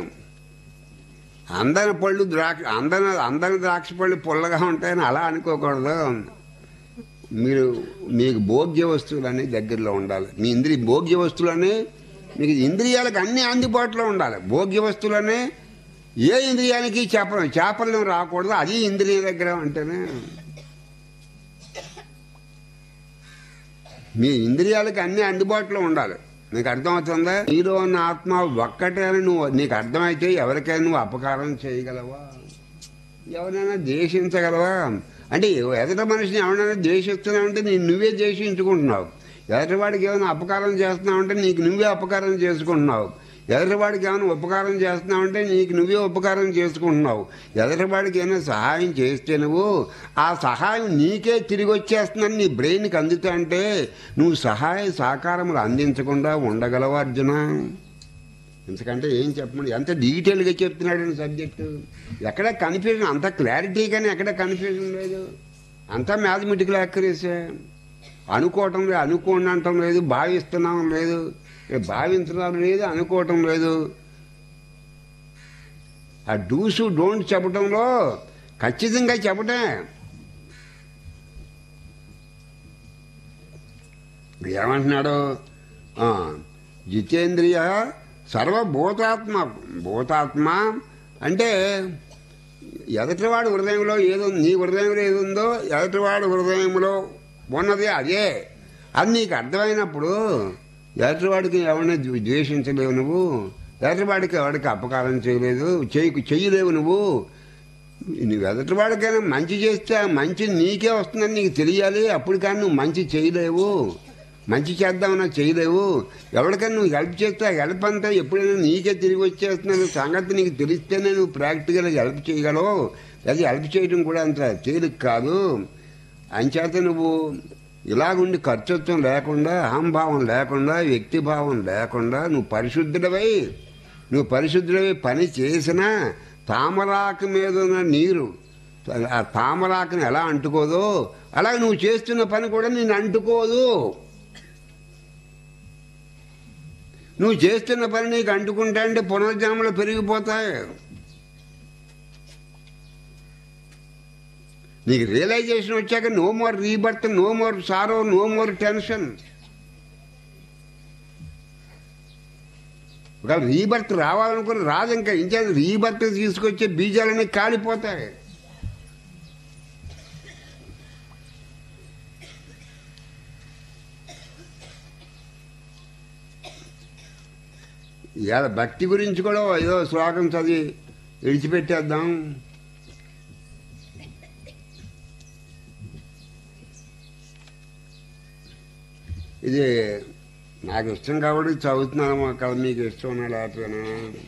అందని పళ్ళు ద్రాక్ష అందని అందని ద్రాక్ష పళ్ళు పుల్లగా ఉంటాయని అలా అనుకోకూడదు మీరు మీకు భోగ్య వస్తువులన్నీ దగ్గరలో ఉండాలి మీ ఇంద్రియ భోగ్య వస్తువులన్నీ మీకు ఇంద్రియాలకు అన్ని అందుబాటులో ఉండాలి భోగ్య వస్తువులనే ఏ ఇంద్రియానికి చేప చేపలను రాకూడదు అది ఇంద్రియ దగ్గర అంటేనే మీ ఇంద్రియాలకు అన్ని అందుబాటులో ఉండాలి నీకు అర్థమవుతుందా నీలో ఉన్న ఆత్మ ఒక్కటే అని నువ్వు నీకు అర్థమైతే ఎవరికైనా నువ్వు అపకారం చేయగలవా ఎవరైనా ద్వేషించగలవా అంటే ఎదుట మనిషిని ఎవరైనా ద్వేషిస్తున్నావంటే నేను నువ్వే ద్వేషించుకుంటున్నావు ఎదుటి వాడికి ఏమైనా అపకారం చేస్తున్నావంటే నీకు నువ్వే అపకారం చేసుకుంటున్నావు ఎదుటి వాడికి ఏమైనా ఉపకారం చేస్తున్నావంటే నీకు నువ్వే ఉపకారం చేసుకుంటున్నావు ఎదుటి వాడికి ఏమైనా సహాయం చేస్తే నువ్వు ఆ సహాయం నీకే తిరిగి వచ్చేస్తుందని నీ బ్రెయిన్కి అందుతా అంటే నువ్వు సహాయ సహకారములు అందించకుండా ఉండగలవు అర్జున ఎందుకంటే ఏం చెప్పమని ఎంత డీటెయిల్గా చెప్తున్నాడు సబ్జెక్టు ఎక్కడ కన్ఫ్యూజన్ అంత క్లారిటీగానే ఎక్కడ కన్ఫ్యూజన్ లేదు అంతా మ్యాథమెటికల్ యాక్యురసీ అనుకోవటం లేదు అనుకోండి అంటం లేదు భావిస్తున్నాం లేదు ఇక భావించడం లేదు అనుకోవటం లేదు ఆ డూసు డోంట్ చెప్పటంలో ఖచ్చితంగా చెప్పటే ఏమంటున్నాడు ఆ, జితేంద్రియ సర్వభూతాత్మ భూతాత్మ అంటే ఎదటివాడి హృదయంలో ఏదో నీ హృదయంలో ఏది ఉందో ఎదటివాడి హృదయంలో ఉన్నది అదే అది నీకు అర్థమైనప్పుడు ఎదటివాడికి ఎవరిని ద్వే- ద్వేషించలేవు నువ్వు ఎదటివాడికి ఎవరికి అపకారం చేయలేదు చేయకు చెయ్యలేవు నువ్వు నువ్వు ఎదటివాడికైనా మంచి చేస్తే ఆ మంచి నీకే వస్తుందని నీకు తెలియాలి అప్పుడు కానీ నువ్వు మంచి చేయలేవు మంచి చేద్దామన్నా చేయలేవు ఎవరికైనా నువ్వు హెల్ప్ చేస్తే ఆ హెల్ప్ అంతా ఎప్పుడైనా నీకే తిరిగి వచ్చేస్తున్న సంగతి నీకు తెలిస్తేనే నువ్వు ప్రాక్టికల్గా హెల్ప్ చేయగలవు అది హెల్ప్ చేయడం కూడా అంత తేలిక కాదు అంచేత నువ్వు ఇలాగుండి ఖర్చుత్వం లేకుండా అహంభావం లేకుండా వ్యక్తిభావం లేకుండా నువ్వు పరిశుద్ధుడవై నువ్వు పరిశుద్ధుడవై పని చేసినా తామరాకు మీద ఉన్న నీరు ఆ తామరాకుని ఎలా అంటుకోదో అలాగే నువ్వు చేస్తున్న పని కూడా నేను అంటుకోదు నువ్వు చేస్తున్న పని నీకు అంటుకుంటా అంటే పునర్జన్మలు పెరిగిపోతాయి నీకు రియలైజేషన్ వచ్చాక no more rebirth no more sorrow no more tension ఒకవేళ రీబర్త్ రావాలనుకుని రాదు ఇంకా ఇంకా రీబర్త్ తీసుకొచ్చే బీజాలన్నీ కాలిపోతాయి ఇవాళ భక్తి గురించి కూడా ఏదో శ్లోకం చదివి విడిచిపెట్టేద్దాం ఇది నాకు ఇష్టం కాబట్టి చదువుతున్నాను కదా మీకు ఇష్టం ఉన్నా లేకపోయినా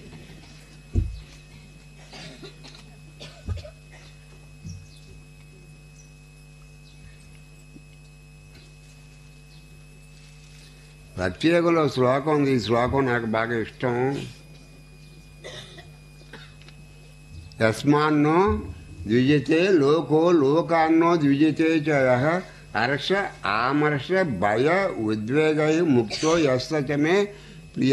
ప్రత్యేకంలో శ్లోకం ఉంది ఈ శ్లోకం నాకు బాగా ఇష్టం యస్మాన్నో ద్విజతే లోకో లోకాన్నో ద్విజతే చ యః హర్ష ఆమర్ష భయ ఉద్వేగై ముక్తో యస్తమే ప్రియ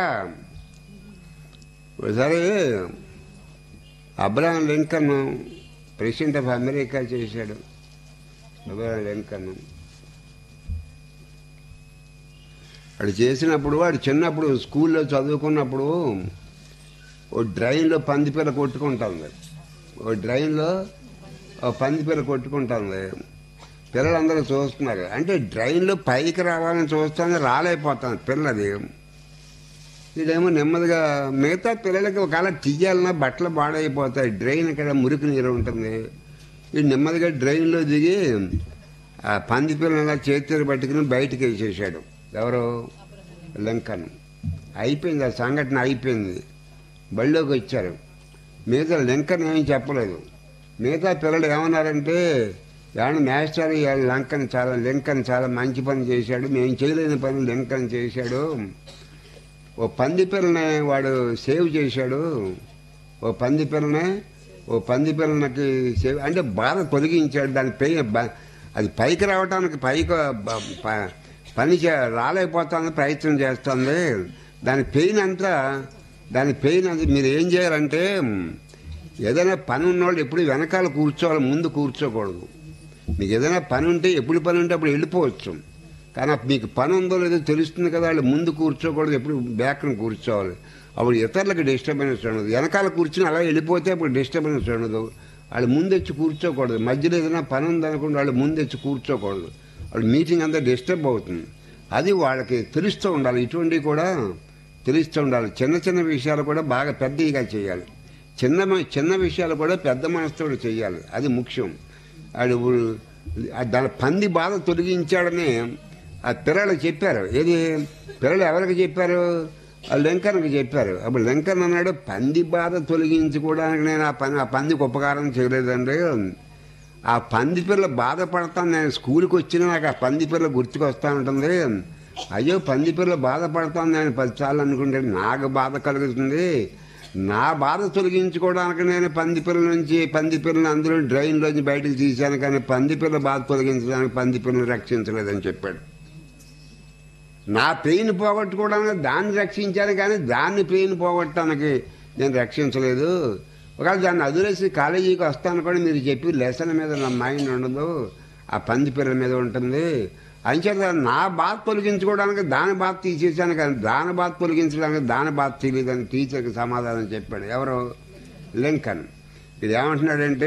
ఒకసారి Abraham Lincoln president of America చేశాడు అబ్రహం లింకన్ వాడు చేసినప్పుడు వాడు చిన్నప్పుడు స్కూల్లో చదువుకున్నప్పుడు ఓ డ్రైన్లో పందిపిల్ల కొట్టుకుంటుంది ఓ డ్రైన్లో ఓ పందిపిల్ల కొట్టుకుంటుంది పిల్లలందరూ చూస్తున్నారు అంటే డ్రైన్లో పైకి రావాలని చూస్తుంది రాలేకపోతుంది పిల్లది ఇదేమో నెమ్మదిగా మిగతా పిల్లలకి ఒకవేళ తీయాలన్నా బట్టలు పాడైపోతాయి డ్రైన్ ఇక్కడ మురికి నీరు ఉంటుంది ఇది నెమ్మదిగా డ్రైన్లో దిగి ఆ పంది పిల్లల చేతులు పట్టుకుని బయటికి వేసేసాడు ఎవరు లింకన్ అయిపోయింది ఆ సంఘటన అయిపోయింది బళ్ళోకి వచ్చారు మిగతా లింకన్ ఏం చెప్పలేదు మిగతా పిల్లలు ఏమన్నారంటే ఏమన్నా మాస్టర్ ఇవాళ లంకన్ చాలా లింకన్ చాలా మంచి పని చేశాడు మేము చేయలేని పని లింకన్ చేశాడు ఓ పంది పిల్లని వాడు సేవ్ చేశాడు ఓ పంది పిల్లని ఓ పంది పిల్లనకి సేవ్ అంటే బాధ తొలగించాడు దాని పై బ- అది పైకి రావడానికి పైకి బ- ప- పని చే రాలేకపోతుంది ప్రయత్నం చేస్తుంది దాని పెయిన్ అంతా దాని పెయిన్ అంతా మీరు ఏం చేయాలంటే ఏదైనా పని ఉన్నవాళ్ళు ఎప్పుడు వెనకాల కూర్చోవాలి ముందు కూర్చోకూడదు మీకు ఏదైనా పని ఉంటే ఎప్పుడు పని ఉంటే అప్పుడు వెళ్ళిపోవచ్చు కానీ అప్పుడు మీకు పని ఉందో లేదో తెలుస్తుంది కదా వాళ్ళు ముందు కూర్చోకూడదు ఎప్పుడు బ్యాక్ను కూర్చోవాలి అప్పుడు ఇతరులకు డిస్టర్బెన్స్ ఉండదు వెనకాల కూర్చుని అలా వెళ్ళిపోతే అప్పుడు డిస్టర్బెన్స్ ఉండదు వాళ్ళు ముందు వచ్చి కూర్చోకూడదు మధ్యలో ఏదైనా పని ఉందనుకోండి వాళ్ళు ముందు వచ్చి కూర్చోకూడదు వాళ్ళు మీటింగ్ అంతా డిస్టర్బ్ అవుతుంది అది వాళ్ళకి తెలుస్తూ ఉండాలి ఇటువంటివి కూడా తెలుస్తూ ఉండాలి చిన్న చిన్న విషయాలు కూడా బాగా పెద్దగా చేయాలి చిన్న మ- చిన్న విషయాలు కూడా పెద్ద మనసుతో చేయాలి అది ముఖ్యం అది ఊ- ఆ దాని పంది బాధ తొలగించాడని ఆ పిల్లలు చెప్పారు ఏది పిల్లలు ఎవరికి చెప్పారు ఆ లింకన్కి చెప్పారు అప్పుడు లింకన్ అన్నాడు పంది బాధ తొలగించుకోవడానికి నేను ఆ పని ఆ పందికి ఉపకారం చేయలేదండి ఆ పంది పిల్ల బాధపడతాను నేను స్కూల్కి వచ్చినా నాకు ఆ పంది పిల్ల గుర్తుకొస్తా ఉంటుంది అయ్యో పంది పిల్ల బాధపడతాను నేను పదిసార్లు అనుకుంటే నాకు బాధ కలుగుతుంది నా బాధ తొలగించుకోవడానికి నేను పంది పిల్ల నుంచి పంది పిల్లని అందరూ డ్రైన్లోంచి బయటకు తీశాను కానీ పంది పిల్ల బాధ తొలగించడానికి పంది పిల్లని రక్షించలేదని చెప్పాడు నా పెయిన్ పోగొట్టుకోవడానికి దాన్ని రక్షించాను కానీ దాన్ని పెయిన్ పోగొట్టడానికి నేను రక్షించలేదు ఒకవేళ దాన్ని అదురేసి కాలేజీకి వస్తాను కూడా మీరు చెప్పి లెసన్ మీద నా మైండ్ ఉండదు ఆ పంది పిల్లల మీద ఉంటుంది అంచేత నా బాధ తొలగించుకోవడానికి దాని బాధ తీసేసాను కానీ దాని బాధ తొలగించడానికి దాని బాధ తెలియదని టీచర్కి సమాధానం చెప్పాడు ఎవరు లింకన్ ఇది ఏమంటున్నాడంటే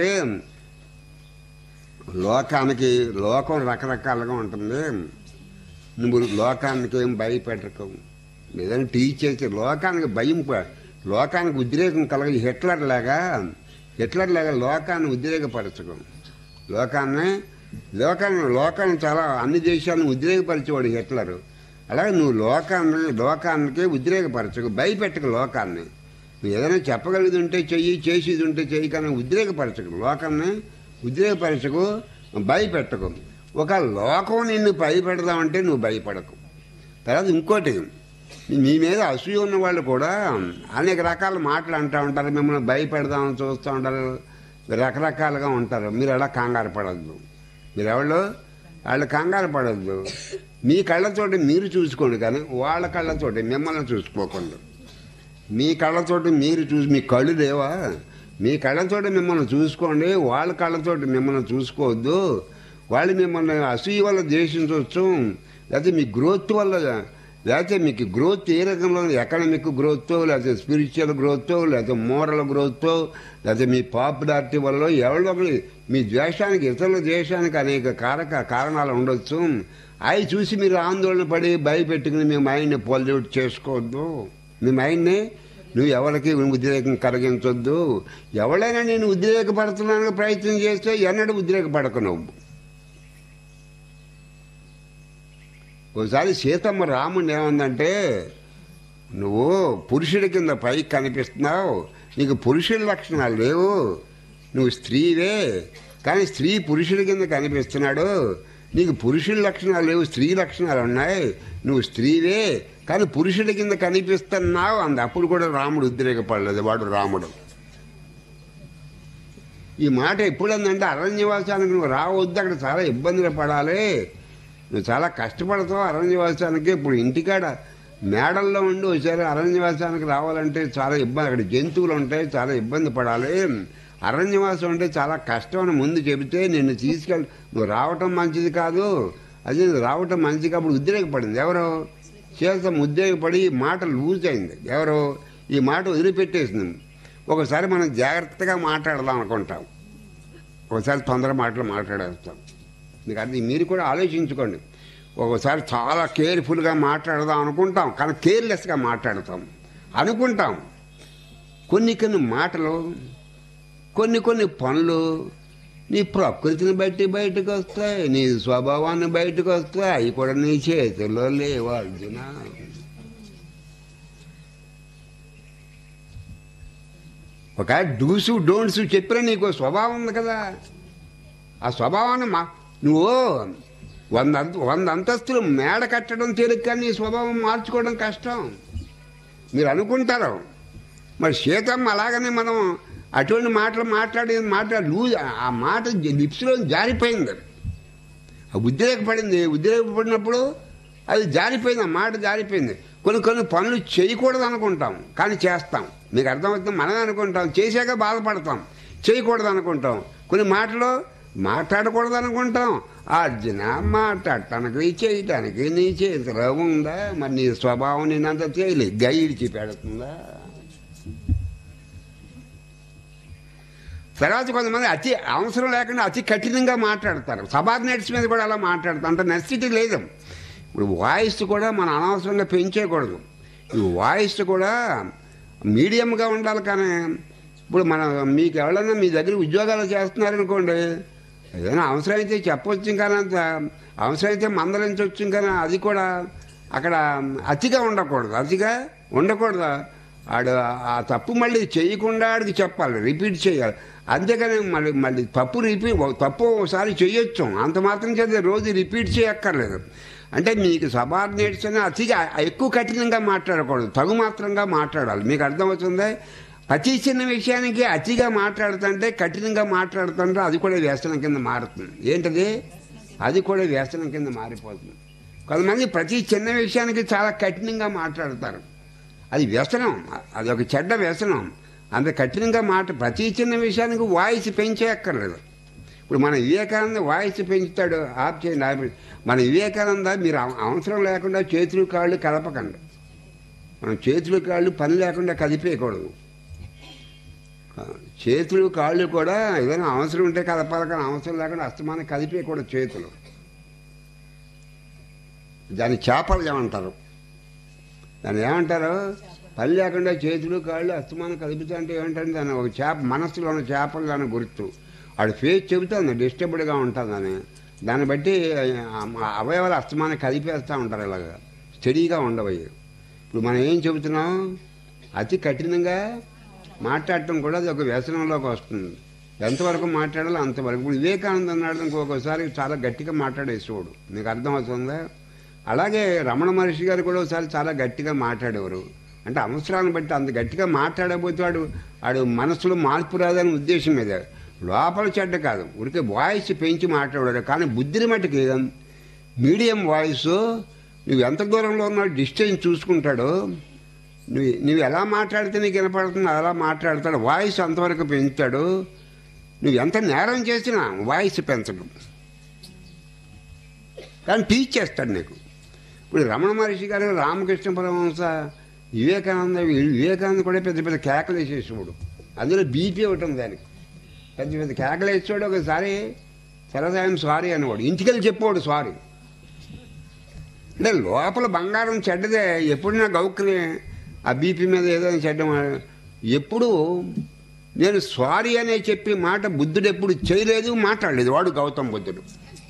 లోకానికి లోకం రకరకాలుగా ఉంటుంది నువ్వు లోకానికి ఏం భయపెట్టకు ఏదైనా టీచ్ చేసి లోకానికి భయం ప- లోకానికి ఉద్రేకం కలగ హిట్లర్ లాగా హిట్లర్ లాగా లోకాన్ని ఉద్రేకపరచకు లోకాన్ని లోకాన్ని లోకాన్ని చాలా అన్ని దేశాలను ఉద్రేకపరిచేవాడు హిట్లర్ అలాగే నువ్వు లోకాన్ని లోకానికి ఉద్రేకపరచకు భయపెట్టకు లోకాన్ని నువ్వు ఏదైనా చెప్పగలిగి ఉంటే చెయ్యి చేసేది ఉంటే చెయ్యి కానీ ఉద్రేకపరచకు లోకాన్ని ఉద్రేకపరచకు భయపెట్టకు ఒక లోకం నిన్ను భయపెడదామంటే నువ్వు భయపడకు తర్వాత ఇంకోటి మీ మీద అసూయ ఉన్న వాళ్ళు కూడా అనేక రకాల మాటలు అంటూ ఉంటారు మిమ్మల్ని భయపెడదామని చూస్తూ ఉంటారు రకరకాలుగా ఉంటారు మీరు అలా కంగారు పడద్దు మీరు ఎవరు వాళ్ళు కంగారు పడద్దు మీ కళ్ళతోటి మీరు చూసుకోండి కానీ వాళ్ళ కళ్ళతోటి మిమ్మల్ని చూసుకోకుండా మీ కళ్ళతోటి మీరు చూసి మీ కళ్ళు లేవా మీ కళ్ళతోటి మిమ్మల్ని చూసుకోండి వాళ్ళ కళ్ళతోటి మిమ్మల్ని చూసుకోవద్దు వాళ్ళు మిమ్మల్ని అసూయ వల్ల ద్వేషించవచ్చు లేకపోతే మీ గ్రోత్ వల్ల లేకపోతే మీకు గ్రోత్ ఏ రకంలో ఎకనామిక్ గ్రోత్ లేకపోతే స్పిరిచువల్ గ్రోత్ లేకపోతే మోరల్ గ్రోత్ లేకపోతే మీ పాపులారిటీ వల్ల ఎవరో ఒకరు మీ ద్వేషానికి ఇతరుల ద్వేషానికి అనేక కారక కారణాలు ఉండొచ్చు అవి చూసి మీరు ఆందోళన పడి భయపెట్టుకుని మీ మైండ్ని పొల్యూట్ చేసుకోవద్దు మీ మైండ్ని నువ్వు ఎవరికి ఉద్రేకం కలిగించొద్దు ఎవరైనా నేను ఉద్రేకపడుతున్నానికి ప్రయత్నం చేస్తే ఎన్నడూ ఉద్రేకపడకు నువ్వు ఒకసారి సీతమ్మ రాముడిని ఏమందంటే నువ్వు పురుషుడి కింద పైకి కనిపిస్తున్నావు నీకు పురుషుడి లక్షణాలు లేవు నువ్వు స్త్రీవే కానీ స్త్రీ పురుషుడి కింద కనిపిస్తున్నాడు నీకు పురుషుడి లక్షణాలు లేవు స్త్రీ లక్షణాలు ఉన్నాయి నువ్వు స్త్రీవే కానీ పురుషుడి కింద కనిపిస్తున్నావు అంది అప్పుడు కూడా రాముడు ఉద్రేకపడలేదు వాడు రాముడు ఈ మాట ఎప్పుడందంటే అరణ్యవాసానికి నువ్వు రావద్దు అక్కడ చాలా ఇబ్బందులు పడాలి నువ్వు చాలా కష్టపడతావు అరణ్యవాసానికి ఇప్పుడు ఇంటికాడ మేడల్లో ఉండి వచ్చారు అరణ్యవాసానికి రావాలంటే చాలా ఇబ్బంది అక్కడ జంతువులు ఉంటాయి చాలా ఇబ్బంది పడాలి అరణ్యవాసం అంటే చాలా కష్టం అని ముందు చెబితే నిన్ను తీసుకెళ్ళి నువ్వు రావటం మంచిది కాదు అది నువ్వు రావటం మంచిది అప్పుడు ఉద్రేకపడింది ఎవరు చేత ఉద్రేకపడి ఈ మాట లూజ్ అయింది ఎవరు ఈ మాట వదిలిపెట్టేసింది ఒకసారి మనం జాగ్రత్తగా మాట్లాడదాం అనుకుంటాం ఒకసారి తొందర మాటలు మాట్లాడేస్తాం మీకు అది మీరు కూడా ఆలోచించుకోండి ఒకసారి చాలా కేర్ఫుల్గా మాట్లాడదాం అనుకుంటాం కానీ కేర్లెస్గా మాట్లాడతాం అనుకుంటాం కొన్ని కొన్ని మాటలు కొన్ని కొన్ని పనులు నీ ప్రకృతిని బట్టి బయటకు వస్తాయి నీ స్వభావాన్ని బయటకు వస్తాయి అవి కూడా నీ చేతుల్లో లేవు అర్జున ఒక డూసు డోంట్స్ చెప్పిన నీకు స్వభావం ఉంది కదా ఆ స్వభావాన్ని మా నువ్వు వంద అంత- వంద అంతస్తులు మేడ కట్టడం తేలిక కానీ నీ స్వభావం మార్చుకోవడం కష్టం మీరు అనుకుంటారు మరి సీతమ్మ అలాగనే మనం అటువంటి మాటలు మాట్లాడి మాట్లాడి లూజ్ ఆ మాట లిప్స్లో జారిపోయింది ఆ ఉద్రేకపడింది ఉద్రేకపడినప్పుడు అది జారిపోయింది ఆ మాట జారిపోయింది కొన్ని కొన్ని పనులు చేయకూడదు అనుకుంటాం కానీ చేస్తాం మీకు అర్థమవుతుంది మనం అనుకుంటాం చేశాక బాధపడతాం చేయకూడదు అనుకుంటాం కొన్ని మాటలు మాట్లాడకూడదు అనుకుంటాం అర్జున మాట్లాడటానికి చేయటానికి నీ చేతిలో ఉందా మరి నీ స్వభావం నేనంత తేలి గైడిచి పెడుతుందా తర్వాత కొంతమంది అతి అవసరం లేకుండా అతి కఠినంగా మాట్లాడతారు సబార్డినేట్స్ మీద కూడా అలా మాట్లాడతారు అంత నెసిటీ లేదు ఇప్పుడు వాయిస్ కూడా మనం అనవసరంగా పెంచేయకూడదు ఈ వాయిస్ కూడా మీడియంగా ఉండాలి కానీ ఇప్పుడు మన మీకు ఎవరైనా మీ దగ్గర ఉద్యోగాలు చేస్తున్నారనుకోండి ఏదైనా అవసరమైతే చెప్పొచ్చు కానీ అంత అవసరమైతే మందలించవచ్చు కానీ అది కూడా అక్కడ అతిగా ఉండకూడదు అతిగా ఉండకూడదు ఆడు ఆ తప్పు మళ్ళీ చేయకుండా ఆడికి చెప్పాలి రిపీట్ చేయాలి అంతేగాని మళ్ళీ మళ్ళీ తప్పు రిపీట్ తప్పు ఒకసారి చేయొచ్చు అంత మాత్రం చేస్తే రోజు రిపీట్ చేయక్కర్లేదు అంటే మీకు సబార్డినేట్స్ అని అతిగా ఎక్కువ కఠినంగా మాట్లాడకూడదు తగు మాత్రంగా మాట్లాడాలి మీకు అర్థమవుతుందా ప్రతి చిన్న విషయానికి అతిగా మాట్లాడుతుంటే కఠినంగా మాట్లాడుతుంటే అది కూడా వ్యసనం కింద మారుతుంది ఏంటది అది కూడా వ్యసనం కింద మారిపోతుంది కొంతమంది ప్రతి చిన్న విషయానికి చాలా కఠినంగా మాట్లాడతారు అది వ్యసనం అది ఒక చెడ్డ వ్యసనం అంత కఠినంగా మాట ప్రతి చిన్న విషయానికి వాయిస్ పెంచేయక్కర్లేదు ఇప్పుడు మన వివేకానంద వాయిస్ పెంచుతాడు ఆప్ చేయండి ఆప్ చేయండి. మన వివేకానంద మీరు అవ- అవసరం లేకుండా చేతులు కాళ్ళు కలపకండి మనం చేతులు కాళ్ళు పని లేకుండా కదిపేయకూడదు ఆ, చేతులు కాళ్ళు కూడా ఏదైనా అవసరం ఉంటే కదపాలి కానీ అవసరం లేకుండా అస్తమానం కదిపేయకూడదు చేతులు దాన్ని చేపలు ఏమంటారు దాన్ని ఏమంటారు పని లేకుండా చేతులు కాళ్ళు అస్తమానం కదిపితే అంటే ఏమంటారు దాన్ని ఒక చేప మనస్సులో ఉన్న చేపలు దాని గుర్తు వాడు ఫేస్ చెబుతుంది డిస్టర్బ్డ్గా ఉంటుందని దాన్ని బట్టి ఆ అవయవాలు అస్తమానం కదిపేస్తూ ఉంటారు ఇలాగా స్టడీగా ఉండవయ్యి ఇప్పుడు మనం ఏం చెబుతున్నాం అతి కఠినంగా మాట్లాడటం కూడా అది ఒక వ్యసనంలోకి వస్తుంది ఎంతవరకు మాట్లాడాలో అంతవరకు ఇప్పుడు వివేకానంద అన్నాడు ఇంకొకసారి చాలా గట్టిగా మాట్లాడేసేవాడు మీకు అర్థమవుతుందా అలాగే రమణ మహర్షి గారు కూడా ఒకసారి చాలా గట్టిగా మాట్లాడేవారు అంటే అవసరాన్ని బట్టి అంత గట్టిగా మాట్లాడకపోతే వాడు వాడు మనసులో మార్పు రాదని ఉద్దేశం మీద లోపల చెడ్డ కాదు ఉడికే వాయిస్ పెంచి మాట్లాడాడు కానీ బుద్ధిని మట్టుకి మీడియం వాయిస్ నువ్వు ఎంత దూరంలో ఉన్నావు డిస్టెన్స్ చూసుకుంటాడు నువ్వు నువ్వు ఎలా మాట్లాడితే నీకు వినపడుతుందో అలా మాట్లాడతాడు వాయిస్ అంతవరకు పెంచుతాడు నువ్వు ఎంత నేరం చేసినా వాయిస్ పెంచడు కానీ టీచ్ చేస్తాడు నీకు ఇప్పుడు రమణ మహర్షి గారు రామకృష్ణ పరమహంస వివేకానంద వీళ్ళు వివేకానంద కూడా పెద్ద పెద్ద కేకలు వేసేసేవాడు అందులో బీపీ ఒకటి ఉంది దానికి పెద్ద పెద్ద కేకలు వేసేవాడు ఒకసారి సరదాయం సారీ అనేవాడు ఇంటికెళ్ళి చెప్పేవాడు సారీ అంటే లోపల బంగారం చెడ్డదే ఎప్పుడు నా గౌక్కుని ఆ బీపీ మీద ఏదైనా చెడ్డ మా- ఎప్పుడు నేను సారీ అనే చెప్పి మాట బుద్ధుడు ఎప్పుడు చేయలేదు మాట్లాడలేదు వాడు గౌతమ్ బుద్ధుడు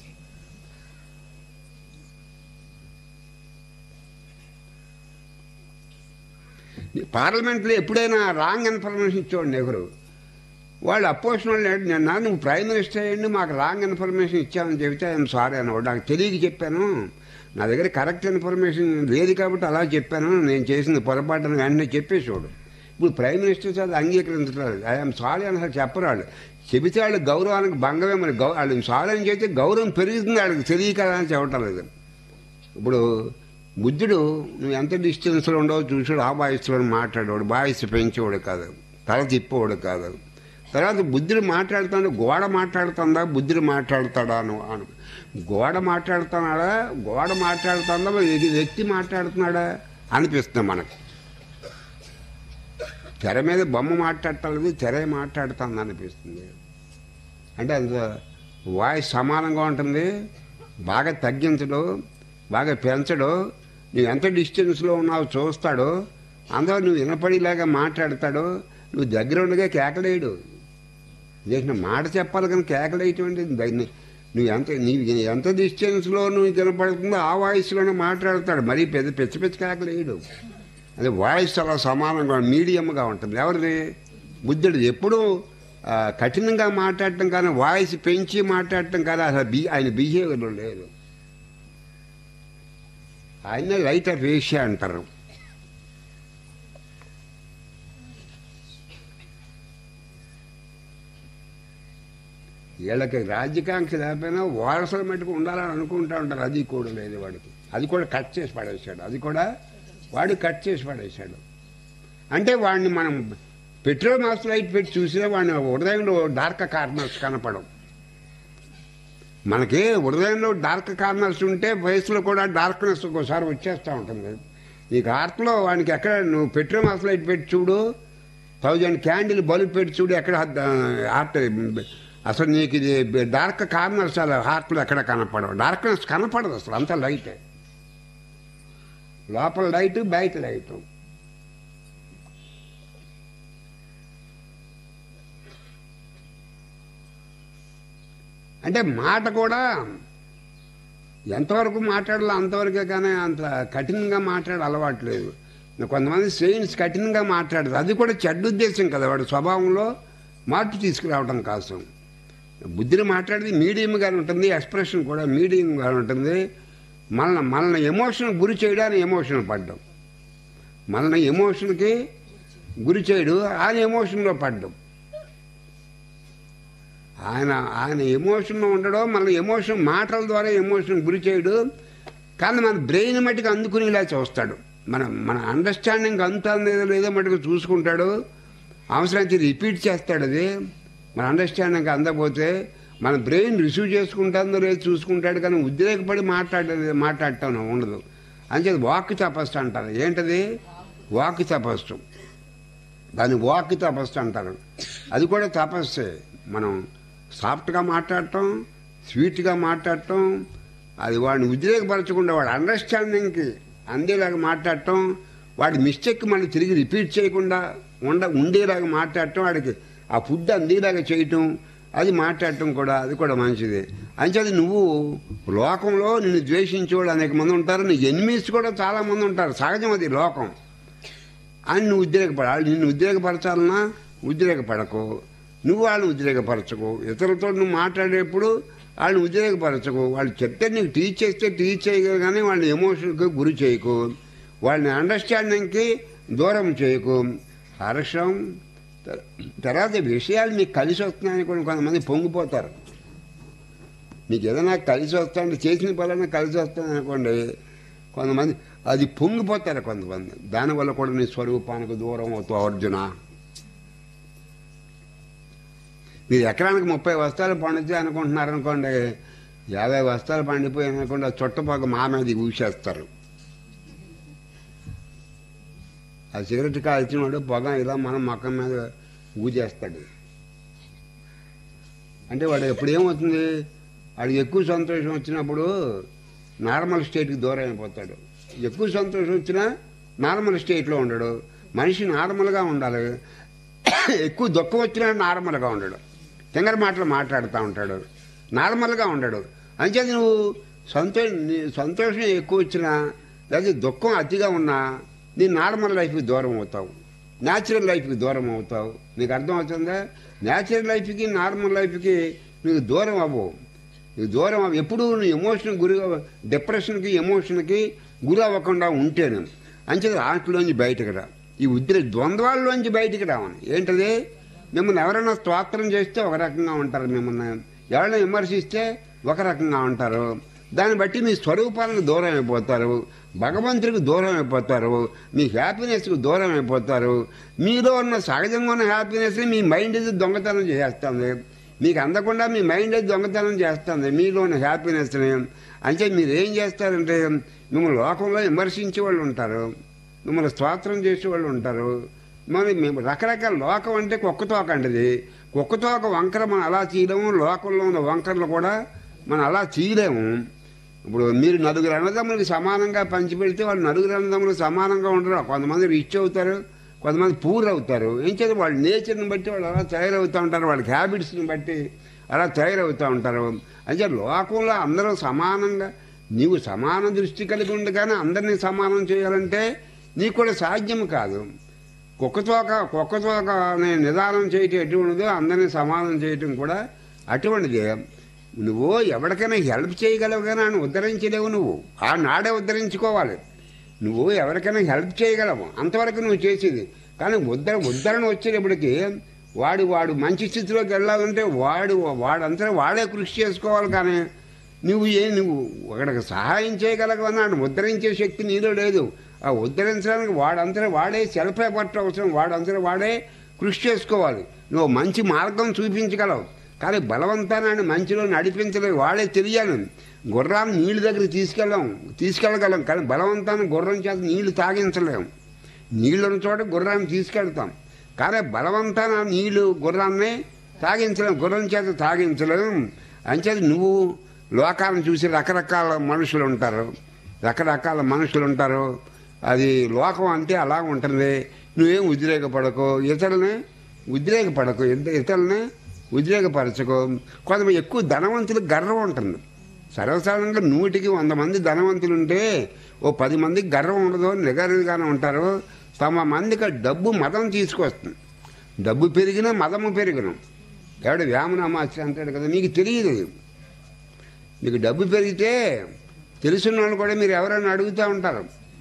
పార్లమెంట్లో ఎప్పుడైనా రాంగ్ ఇన్ఫర్మేషన్ ఇచ్చేవాడు నెహ్రూ వాళ్ళు అపోజిషన్ వాళ్ళు ఏంటి, నిన్న నువ్వు ప్రైమ్ మినిస్టర్ అయ్యండి మాకు రాంగ్ ఇన్ఫర్మేషన్ ఇచ్చామని చెబితే ఆయన సారీ అన్నవాడు నాకు తెలియక చెప్పాను నా దగ్గర కరెక్ట్ ఇన్ఫర్మేషన్ లేదు కాబట్టి అలా చెప్పాను నేను చేసింది పొరపాటును వెంటనే చెప్పేసేవాడు ఇప్పుడు ప్రైమ్ మినిస్టర్ సార్ అంగీకరించలేదు ఐఎమ్ సారీ అని అసలు చెప్పరు వాళ్ళు చెబితే వాళ్ళు గౌరవానికి భంగమే మరి గౌ వాళ్ళు సారీ అని చెబితే గౌరవం పెరుగుతుంది వాళ్ళకి తెలియక అని చెప్పటం లేదు ఇప్పుడు బుద్ధుడు నువ్వు ఎంత డిస్టెన్స్లో ఉండవో చూసాడు ఆ వాయిస్లో మాట్లాడేవాడు వాయిస్ పెంచేవాడు కాదు తల తిప్పేవాడు కాదు తర్వాత బుద్ధుడు మాట్లాడుతాడు గోడ మాట్లాడుతుందా బుద్ధుడు మాట్లాడతాడా అను అను గోడ మాట్లాడుతున్నాడా గోడ మాట్లాడుతుందా మరి ఇది వ్యక్తి మాట్లాడుతున్నాడా అనిపిస్తుంది మనకు తెర మీద బొమ్మ మాట్లాడటలేదు తెరే మాట్లాడుతుంది అనిపిస్తుంది అంటే అంత వాయిస్ సమానంగా ఉంటుంది బాగా తగ్గించడు బాగా పెంచడు నువ్వు ఎంత డిస్టెన్స్లో ఉన్నావో చూస్తాడు అందరూ నువ్వు వినపడేలాగా మాట్లాడతాడు నువ్వు దగ్గర ఉండగా కేకలేయడు చేసిన మాట చెప్పాలి కానీ కేకలేయటువంటి దాన్ని నువ్వు ఎంత నీవు ఎంత డిస్టెన్స్లో నువ్వు వినపడుతుందో ఆ వాయిస్లోనే మాట్లాడతాడు మరీ పెద్ద పెద్ద పెద్ద కేకలేయడు అదే వాయిస్ చాలా సమానంగా మీడియంగా ఉంటుంది ఎవరిది బుద్ధుడు ఎప్పుడూ ఆ, కఠినంగా మాట్లాడటం కానీ వాయిస్ పెంచి మాట్లాడటం కానీ అసలు బి ఆయన బిహేవియర్లో లేదు ఆయనే లైట్ ఆఫ్ ఏషియా అంటారు వీళ్ళకి రాజ్యకాంక్ష లేకపోయినా వారసుల మటుకు ఉండాలని అనుకుంటా ఉంటారు అది కూడా లేదు వాడికి అది కూడా కట్ చేసి పడేశాడు అది కూడా వాడు కట్ చేసి పడేశాడు అంటే వాడిని మనం పెట్రోల్ మాస్ లైట్ పెట్టి చూసినా వాడిని హృదయంలో డార్క్ కార్నర్స్ కనపడవు మనకి హృదయంలో డార్క్ కార్నర్స్ ఉంటే వయసులో కూడా డార్క్నెస్ ఒక్కోసారి వచ్చేస్తూ ఉంటుంది నీకు హార్ట్లో వానికి ఎక్కడ నువ్వు పెట్రోల్ మాస్ లైట్ పెట్టి చూడు థౌజండ్ క్యాండిల్ బల్బ్ పెట్టి చూడు ఎక్కడ హార్ట్ అసలు నీకు ఇది డార్క్ కార్నర్స్ అలా హార్ట్లో ఎక్కడ కనపడవు డార్క్నెస్ కనపడదు అసలు అంత లైట్ లోపల లైట్ బయట లైట్ అంటే మాట కూడా ఎంతవరకు మాట్లాడాలో అంతవరకే కానీ అంత కఠినంగా మాట్లాడే అలవాటు లేదు కొంతమంది సెయిన్స్ కఠినంగా మాట్లాడతారు అది కూడా చెడ్డ ఉద్దేశం కదా వాడి స్వభావంలో మార్పు తీసుకురావడం కోసం బుద్ధిని మాట్లాడేది మీడియంగా ఉంటుంది ఎక్స్ప్రెషన్ కూడా మీడియంగా ఉంటుంది మనల్ని మనల్ని ఎమోషన్ గురి చేయడానికి ఎమోషన్ పడ్డం మనల్ని ఎమోషన్కి గురి చేయడు ఆయన ఎమోషన్లో పడ్డం ఆయన ఆయన ఎమోషన్లో ఉండడం మన ఎమోషన్ మాటల ద్వారా ఎమోషన్ గురి చేయడు కానీ మన బ్రెయిన్ మట్టుకు అందుకునేలా చూస్తాడు మన మన అండర్స్టాండింగ్ అంతా లేదో లేదో మటుకు చూసుకుంటాడు అవసరమైతే రిపీట్ చేస్తాడు అది మన అండర్స్టాండింగ్ అందకపోతే మన బ్రెయిన్ రిసీవ్ చేసుకుంటుందో లేదో చూసుకుంటాడు కానీ ఉద్రేకపడి మాట్లాడేది మాట్లాడటం ఉండదు అంచేది వాక్ తపస్సు అంటారు ఏంటది వాక్ తపస్సు దాన్ని వాక్ తపస్సు అంటారు అది కూడా తపస్సే మనం సాఫ్ట్గా మాట్లాడటం స్వీట్గా మాట్లాడటం అది వాడిని ఉద్రేకపరచకుండా వాడి అండర్స్టాండింగ్కి అందేలాగా మాట్లాడటం వాడి మిస్టేక్ మళ్ళీ తిరిగి రిపీట్ చేయకుండా ఉండ ఉండేలాగా మాట్లాడటం వాడికి ఆ ఫుడ్ అందేలాగా చేయటం అది మాట్లాడటం కూడా అది కూడా మంచిది అంచేది నువ్వు లోకంలో నిన్ను ద్వేషించేవాళ్ళు అనేక మంది ఉంటారు నీ ఎనిమిస్ కూడా చాలా మంది ఉంటారు సహజం అది లోకం అని నువ్వు ఉద్రేకపడ వాళ్ళు నిన్ను ఉద్రేకపరచాలన్నా ఉద్రేకపడకు నువ్వు వాళ్ళని ఉద్రేకపరచకు ఇతరులతో నువ్వు మాట్లాడేప్పుడు వాళ్ళని ఉద్రేకపరచకు వాళ్ళు చెప్తే నీకు టీచ్ చేస్తే టీచ్ చేయగల కానీ వాళ్ళని ఎమోషన్కి గురి చేయకు వాళ్ళని అండర్స్టాండింగ్కి దూరం చేయకు హర్షం తర్- తర్వాత విషయాలు మీకు కలిసి వస్తున్నాయని కూడా కొంతమంది పొంగిపోతారు మీకు ఏదైనా కలిసి వస్తాయంటే చేసిన పనులన్నా కలిసి వస్తుంది అనుకోండి కొంతమంది అది పొంగిపోతారు కొంతమంది దానివల్ల కూడా నీ స్వరూపానికి దూరం అవుతావు అర్జున మీరు ఎకరానికి ముప్పై వస్తాలు పండుతాయి అనుకుంటున్నారు అనుకోండి యాభై వస్తాలు పండిపోయాయి అనుకోండి ఆ చుట్టపక్క మా మీద ఊసేస్తారు ఆ సిగరెట్ కాల్చినవాడు పొగ ఇలా మనం మొక్కం మీద ఊజేస్తాడు అంటే వాడు ఎప్పుడు ఏమవుతుంది వాడికి ఎక్కువ సంతోషం వచ్చినప్పుడు నార్మల్ స్టేట్కి దూరం అయిపోతాడు ఎక్కువ సంతోషం వచ్చినా నార్మల్ స్టేట్లో ఉండడు మనిషి నార్మల్గా ఉండాలి ఎక్కువ దుఃఖం వచ్చినా నార్మల్గా ఉండడు తింగర మాటలు మాట్లాడుతూ ఉంటాడు నార్మల్గా ఉండడు అంచేది నువ్వు సంతో నీ సంతోషం ఎక్కువ వచ్చినా లేదా దుఃఖం అతిగా ఉన్నా నీ నార్మల్ లైఫ్కి దూరం అవుతావు న్యాచురల్ లైఫ్కి దూరం అవుతావు నీకు అర్థం అవుతుందా న్యాచురల్ లైఫ్కి నార్మల్ లైఫ్కి నీకు దూరం అవ్వవు నీకు దూరం అవ్వ ఎప్పుడు నువ్వు ఎమోషన్ గురి డిప్రెషన్కి ఎమోషన్కి గురి అవ్వకుండా ఉంటేను అంచేది ఆటలోంచి బయటకు రా ఈ ఉద్ర ద్వంద్వాల్లోంచి బయటికి రావని ఏంటది మిమ్మల్ని ఎవరైనా స్తోత్రం చేస్తే ఒక రకంగా ఉంటారు మిమ్మల్ని ఎవరైనా విమర్శిస్తే ఒక రకంగా ఉంటారు దాన్ని బట్టి మీ స్వరూపానికి దూరం అయిపోతారు భగవంతుడికి దూరం అయిపోతారు మీ హ్యాపీనెస్కి దూరం అయిపోతారు మీలో ఉన్న సహజంగా ఉన్న హ్యాపీనెస్ని మీ మైండ్ ఇది దొంగతనం చేస్తుంది మీకు అందకుండా మీ మైండ్ అది దొంగతనం చేస్తుంది మీలో ఉన్న హ్యాపీనెస్ని అంటే మీరు ఏం చేస్తారంటే మిమ్మల్ని లోకంలో విమర్శించే వాళ్ళు ఉంటారు మిమ్మల్ని స్తోత్రం చేసే వాళ్ళు ఉంటారు మరి మేము రకరకాల లోకం అంటే కుక్కతోక అంటది కుక్కతోక వంకర మనం అలా చేయలేము లోకంలో ఉన్న వంకరలు కూడా మనం అలా చేయలేము ఇప్పుడు మీరు నలుగురు అన్నదమ్ములకి సమానంగా పంచిపెడితే వాళ్ళు నలుగురు అన్నదమ్ములు సమానంగా ఉండరు కొంతమంది రిచ్ అవుతారు కొంతమంది పూర్ అవుతారు ఏం చేత వాళ్ళ నేచర్ని బట్టి వాళ్ళు అలా తయారవుతూ ఉంటారు వాళ్ళ హ్యాబిట్స్ని బట్టి అలా తయారవుతూ ఉంటారు అంటే లోకంలో అందరూ సమానంగా నీవు సమాన దృష్టి కలిగి ఉండగానే అందరినీ సమానం చేయాలంటే నీకు కూడా సాధ్యం కాదు కుక్కతోక కుక్కతోక అనే నిదానం చేయటం ఎటువంటిదో అందరినీ సమానం చేయటం కూడా అటువంటిదే నువ్వు ఎవరికైనా హెల్ప్ చేయగలవు కానీ ఆయన ఉద్ధరించలేవు నువ్వు ఆ నాడే ఉద్ధరించుకోవాలి నువ్వు ఎవరికైనా హెల్ప్ చేయగలవు అంతవరకు నువ్వు చేసేది కానీ ఉద్ధర ఉద్ధరణ వచ్చేటప్పటికి వాడు వాడు మంచి స్థితిలోకి వెళ్ళాలంటే వాడు వాడంతా వాడే కృషి చేసుకోవాలి కానీ నువ్వు ఏ నువ్వు ఒకడికి సహాయం చేయగలగవన్నాడు ఉద్ధరించే శక్తి నీలో లేదు ఆ ఉద్ధరించడానికి వాడంతా వాడే సెల్ఫ్ ఎఫర్ట్ అవసరం వాడంతా వాడే కృషి చేసుకోవాలి నువ్వు మంచి మార్గం చూపించగలవు కానీ బలవంతాన్ని మంచిలో నడిపించలేదు వాడే తెలియాలి గుర్రాన్ని నీళ్ళ దగ్గరికి తీసుకెళ్ళాం తీసుకెళ్ళగలం కానీ బలవంతాన్ని గుర్రం చేత నీళ్లు తాగించలేం నీళ్ళున్న చోట గుర్రాన్ని తీసుకెళ్తాం కానీ బలవంతాన నీళ్లు గుర్రాన్ని తాగించలేం గుర్రం చేత తాగించలేం అంచేది నువ్వు లోకాలను చూసి రకరకాల మనుషులు ఉంటారు రకరకాల మనుషులు ఉంటారు అది లోకం అంటే అలా ఉంటుంది నువ్వేం ఉద్రేకపడకు ఇతరులని ఉద్రేకపడకు ఇత- ఇతరులని ఉద్రేకపరచకు కొంతమంది ఎక్కువ ధనవంతులకు గర్వం ఉంటుంది సర్వసాధారణంగా నూటికి వంద మంది ధనవంతులు ఉంటే ఓ పది మందికి గర్వం ఉండదు నిగరగానే ఉంటారు తమ మందికి డబ్బు మదం తీసుకొస్తుంది డబ్బు పెరిగినా మదము పెరిగిన ఎవడు వ్యామనామాచి అంటాడు కదా నీకు తెలియదు మీకు డబ్బు పెరిగితే తెలుసున్న వాళ్ళు కూడా మీరు ఎవరైనా అడుగుతూ ఉంటారు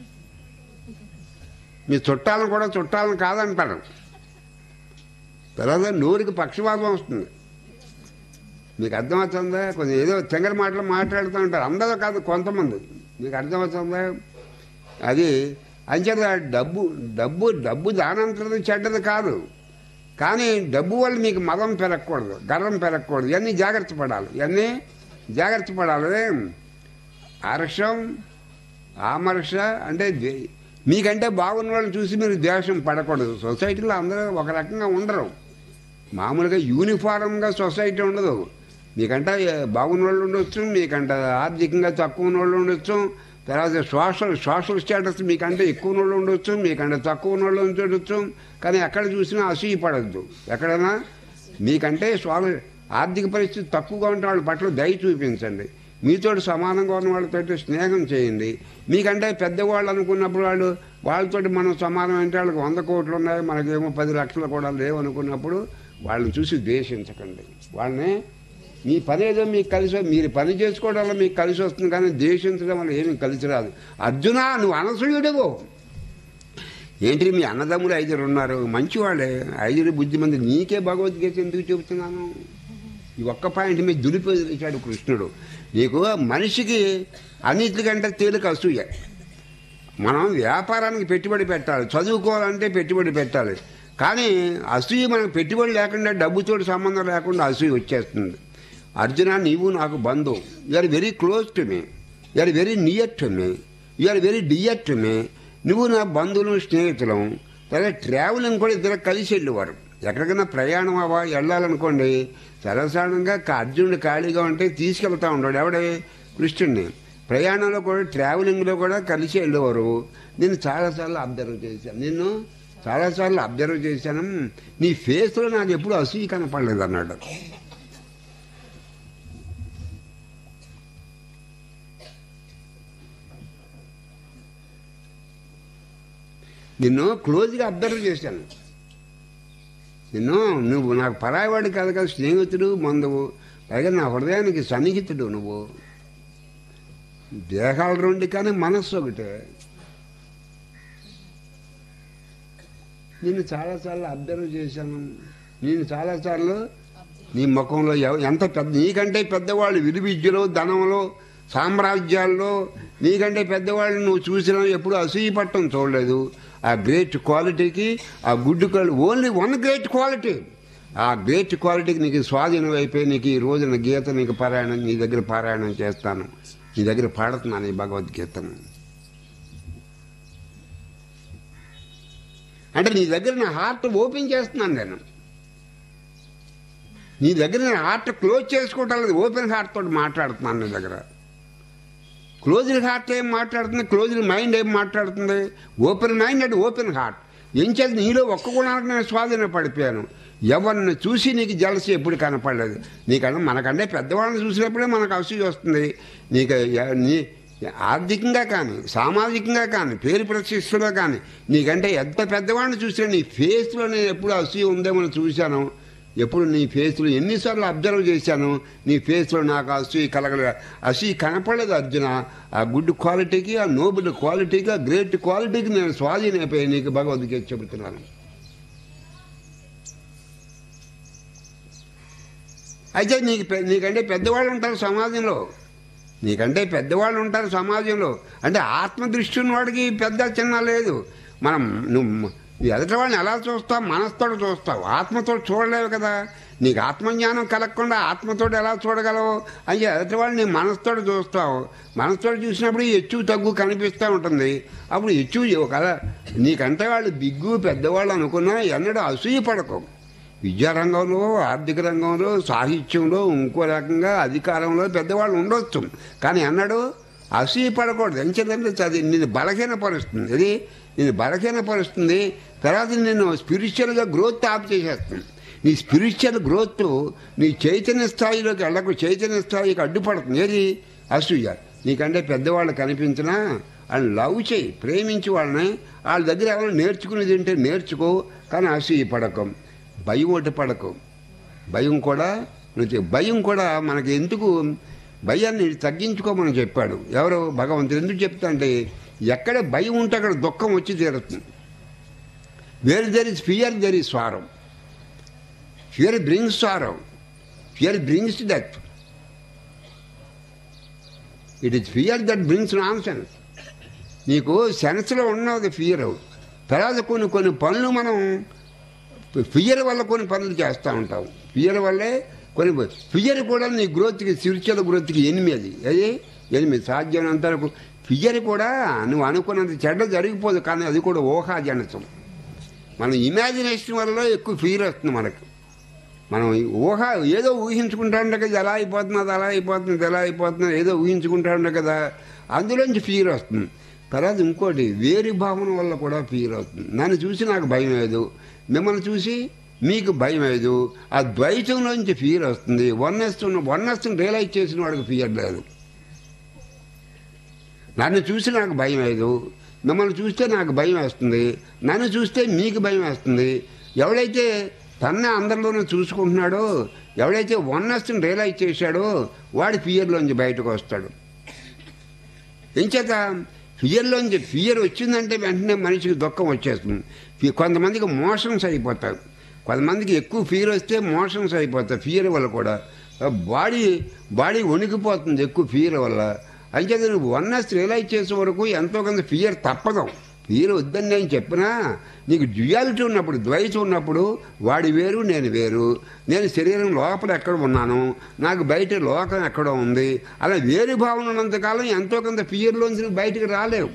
మీ చుట్టాలను కూడా చుట్టాలను కాదంటారు తర్వాత నోరుకి పక్షపాతం వస్తుంది మీకు అర్థమవుతుందా కొంచెం ఏదో తెంగర మాటలు మాట్లాడుతూ ఉంటారు అందరూ కాదు కొంతమంది మీకు అర్థమవుతుందా అది అంచేత డబ్బు డబ్బు డబ్బు దానంతరం చెడ్డది కాదు కానీ డబ్బు వల్ల మీకు మదం పెరగకూడదు గర్వం పెరగకూడదు ఇవన్నీ జాగ్రత్త పడాలి ఇవన్నీ జాగ్రత్త పడాలి హర్షం ఆమర్ష అంటే ద్వే- మీకంటే బాగున్న వాళ్ళని చూసి మీరు ద్వేషం పడకూడదు సొసైటీలో అందరూ ఒక రకంగా ఉండరు మామూలుగా యూనిఫారంగా సొసైటీ ఉండదు మీకంటే బాగున్న వాళ్ళు ఉండొచ్చు మీకంటే ఆర్థికంగా తక్కువ ఉన్న వాళ్ళు ఉండొచ్చు తర్వాత సోషల్ సోషల్ స్టేటస్ మీకంటే ఎక్కువ ఉన్న వాళ్ళు ఉండొచ్చు మీకంటే తక్కువ ఉన్న వాళ్ళు ఉండొచ్చు కానీ ఎక్కడ చూసినా అసూయ పడద్దు ఎక్కడైనా మీకంటే స్వా ఆర్థిక పరిస్థితి తక్కువగా ఉంటే వాళ్ళ పట్ల దయ చూపించండి మీతో సమానంగా ఉన్న వాళ్ళతో స్నేహం చేయండి మీకంటే పెద్దవాళ్ళు అనుకున్నప్పుడు వాళ్ళు వాళ్ళతోటి మనం సమానం అంటే వాళ్ళకి వంద కోట్లు ఉన్నాయి మనకేమో పది లక్షలు కూడా లేవు అనుకున్నప్పుడు వాళ్ళని చూసి ద్వేషించకండి వాళ్ళని మీ పని ఏదో మీకు కలిసి వ- మీరు పని చేసుకోవడం వల్ల మీకు కలిసి వస్తుంది కానీ ద్వేషించడం వల్ల ఏమీ కలిసి రాదు అర్జున నువ్వు అనసూయుడవు ఏంటి మీ అన్నదమ్ములు ఐదుగురు ఉన్నారు మంచివాళ్ళే ఐదుగురు బుద్ధిమంది నీకే భగవద్గీత ఎందుకు చెబుతున్నాను ఈ ఒక్క పాయింట్ మీద దులిపేశాడు కృష్ణుడు నీకు మనిషికి అన్నిటికంటే తేలిక అసూయ మనం వ్యాపారానికి పెట్టుబడి పెట్టాలి చదువుకోవాలంటే పెట్టుబడి పెట్టాలి కానీ అసూయ మనకు పెట్టుబడి లేకుండా డబ్బుతో సంబంధం లేకుండా అసూయ వచ్చేస్తుంది అర్జున నీవు నాకు బంధువు you are very close to me you are very near to me you are very dear to me నువ్వు నా బంధువులు స్నేహితులం తర్వాత ట్రావెలింగ్ కూడా ఇద్దరు కలిసి వెళ్ళేవారు ఎక్కడికైనా ప్రయాణం అవ్వ వెళ్ళాలనుకోండి సర్వసాధారణంగా క- అర్జునుడు ఖాళీగా ఉంటే తీసుకెళ్తా ఉన్నాడు ఎవడే కృష్ణుడిని ప్రయాణంలో కూడా ట్రావెలింగ్లో కూడా కలిసి వెళ్ళేవారు నేను చాలాసార్లు అబ్జర్వ్ చేశాను నిన్ను చాలాసార్లు అబ్జర్వ్ చేశాను నీ ఫేస్లో నాకు ఎప్పుడు అసూయ కనపడలేదు అన్నాడు నిన్ను క్లోజ్గా అబ్జర్వ్ చేశాను నిన్ను నువ్వు నాకు పరాయవాడి కాదు కదా స్నేహితుడు మందువు పైగా నా హృదయానికి సన్నిహితుడు నువ్వు దేహాలు రెండు కానీ మనస్సు ఒకటే నిన్ను చాలాసార్లు అబ్జర్వ్ చేశాను నేను చాలాసార్లు నీ ముఖంలో ఎవ- ఎంత పెద్ద నీకంటే పెద్దవాళ్ళు విలువిద్యలో ధనంలో సామ్రాజ్యాల్లో నీకంటే పెద్దవాళ్ళు నువ్వు చూసినా ఎప్పుడు అసూయ పట్టం చూడలేదు ఆ గ్రేట్ క్వాలిటీకి ఆ good quality only one great quality ఆ గ్రేట్ క్వాలిటీకి నీకు స్వాధీనం అయిపోయి నీకు ఈ రోజున గీత నీకు పారాయణం నీ దగ్గర పారాయణం చేస్తాను నీ దగ్గర పాడుతున్నాను ఈ భగవద్గీతను అంటే నీ దగ్గర నా హార్ట్ ఓపెన్ చేస్తున్నాను నేను నీ దగ్గర నేను హార్ట్ క్లోజ్ చేసుకోవటం లేదు ఓపెన్ హార్ట్ తోటి మాట్లాడుతున్నాను నీ దగ్గర క్లోజ్డ్ హార్ట్ ఏం మాట్లాడుతుంది క్లోజ్డ్ మైండ్ ఏం మాట్లాడుతుంది ఓపెన్ మైండ్ అంటే ఓపెన్ హార్ట్ ఏం చేసి నీలో ఒక్క గుణానికి నేను స్వాధీన పడిపోయాను ఎవరిని చూసి నీకు జలసి ఎప్పుడు కనపడలేదు నీకన్నా మనకంటే పెద్దవాళ్ళని చూసినప్పుడే మనకు అసూయ వస్తుంది నీకు ఎ- నీ ఆర్థికంగా కానీ సామాజికంగా కానీ పేరు ప్రతిష్టలో కానీ నీకంటే ఎంత పెద్దవాడిని చూసినా నీ ఫేస్లో నేను ఎప్పుడు అసూయ ఉందేమో చూశాను ఎప్పుడు నీ ఫేస్లో ఎన్నిసార్లు అబ్జర్వ్ చేశాను నీ ఫేస్లో నాకు అసూయ కలగలేదు అసూయ కనపడలేదు అర్జున ఆ గుడ్ క్వాలిటీకి ఆ నోబుల్ క్వాలిటీకి ఆ గ్రేట్ క్వాలిటీకి నేను స్వాధీనైపోయి నీకు భగవద్గీత చెబుతున్నాను అయితే నీకు పె- నీకంటే పెద్దవాళ్ళు ఉంటారు సమాజంలో నీకంటే పెద్దవాళ్ళు ఉంటారు సమాజంలో అంటే ఆత్మదృష్టి ఉన్నవాడికి పెద్ద చిన్న లేదు మనం నువ్వు ఎదుటి వాళ్ళని ఎలా చూస్తావు మనసుతో చూస్తావు ఆత్మతో చూడలేవు కదా నీకు ఆత్మజ్ఞానం కలగకుండా ఆత్మతో ఎలా చూడగలవు అని ఎదుటి వాళ్ళని నీ మనసుతో చూస్తావు మనసుతో చూసినప్పుడు ఈ హెచ్చు తగ్గు కనిపిస్తూ ఉంటుంది అప్పుడు హెచ్చు ఒక నీకంటే వాళ్ళు బిగ్గు పెద్దవాళ్ళు అనుకున్నా ఎన్నడూ అసూయ పడకు విద్యారంగంలో ఆర్థిక రంగంలో సాహిత్యంలో ఇంకో రకంగా అధికారంలో పెద్దవాళ్ళు ఉండొచ్చు కానీ అన్నాడు అసూయ పడకూడదు ఎంచేదంటే చదివి నేను బలహీనపరుస్తుంది ఇది నేను బలహీనపరుస్తుంది తర్వాత నేను స్పిరిచువల్గా గ్రోత్ ఆప్ చేసేస్తుంది నీ స్పిరిచువల్ గ్రోత్ నీ చైతన్య స్థాయిలోకి వెళ్ళకు చైతన్య స్థాయికి అడ్డుపడుతుంది ఏది అసూయ నీకంటే పెద్దవాళ్ళు కనిపించినా వాళ్ళని లవ్ చేయి ప్రేమించి వాళ్ళని వాళ్ళ దగ్గర ఎవరైనా నేర్చుకునేది ఉంటే నేర్చుకో కానీ అసూయ పడకం భయం ఒకటి పడకు భయం కూడా నువ్వు చె- భయం కూడా మనకి ఎందుకు భయాన్ని తగ్గించుకోమని చెప్పాడు ఎవరు భగవంతుడు ఎందుకు చెప్తా అంటే ఎక్కడ భయం ఉంటే అక్కడ దుఃఖం వచ్చి తీరుతుంది where there is fear there is sorrow fear brings sorrow fear brings death it is fear that brings nonsense నీకు సెన్స్లో ఉన్నది ఫియర్ తర్వాత కొన్ని కొన్ని పనులు మనం ఫియర్ వల్ల కొన్ని పనులు చేస్తూ ఉంటాం ఫియర్ వల్లే కొన్ని ఫియర్ కూడా నీ గ్రోత్కి స్పిరిచువల్ గ్రోత్కి ఎనిమిది అది ఎనిమిది సాధ్యమైనంత వరకు ఫియర్ కూడా నువ్వు అనుకున్నంత చెడ్డ జరిగిపోదు కానీ అది కూడా ఊహాజనసం మన ఇమాజినేషన్ వల్ల ఎక్కువ ఫియర్ వస్తుంది మనకు మనం ఈ ఊహ ఏదో ఊహించుకుంటా ఉండే కదా ఎలా అయిపోతుంది అది అలా అయిపోతుంది ఇది ఎలా అయిపోతుంది ఏదో ఊహించుకుంటా ఉండే కదా అందులోంచి ఫీర్ వస్తుంది తర్వాత ఇంకోటి వేరు భావన వల్ల కూడా ఫీర్ అవుతుంది నన్ను చూసి నాకు భయం లేదు మిమ్మల్ని చూసి మీకు భయం లేదు ఆ ద్వైతంలోంచి ఫీర్ వస్తుంది వన్నెస్ వన్నెస్ని రియలైజ్ చేసిన వాడికి ఫియర్ లేదు నన్ను చూసి నాకు భయం లేదు మిమ్మల్ని చూస్తే నాకు భయం వేస్తుంది నన్ను చూస్తే మీకు భయం వేస్తుంది ఎవడైతే తన్నే అందరిలోనూ చూసుకుంటున్నాడో ఎవడైతే వన్నెస్ని రియలైజ్ చేశాడో వాడి ఫియర్లోంచి బయటకు వస్తాడు ఎంచేత ఫియర్లోంచి ఫియర్ వచ్చిందంటే వెంటనే మనిషికి దుఃఖం వచ్చేస్తుంది ఫి- కొంతమందికి మోషన్స్ అయిపోతాయి కొంతమందికి ఎక్కువ ఫియర్ వస్తే మోషన్స్ అయిపోతాయి ఫియర్ వల్ల కూడా బాడీ బాడీ వణికిపోతుంది ఎక్కువ ఫియర్ వల్ల అంచేత నువ్వు వన్నెస్ రియలైజ్ చేసే వరకు ఎంతో కొంత ఫియర్ తప్పదు ఫియర్ వద్దని నేను చెప్పినా నీకు డ్యుయాలిటీ ఉన్నప్పుడు ద్వైతం ఉన్నప్పుడు వాడి వేరు నేను వేరు నేను శరీరం లోపల ఎక్కడ ఉన్నాను నాకు బయట లోకం ఎక్కడ ఉంది అలా వేరు భావన ఉన్నంతకాలం ఎంతో కొంత ఫియర్లోంచి నువ్వు బయటికి రాలేవు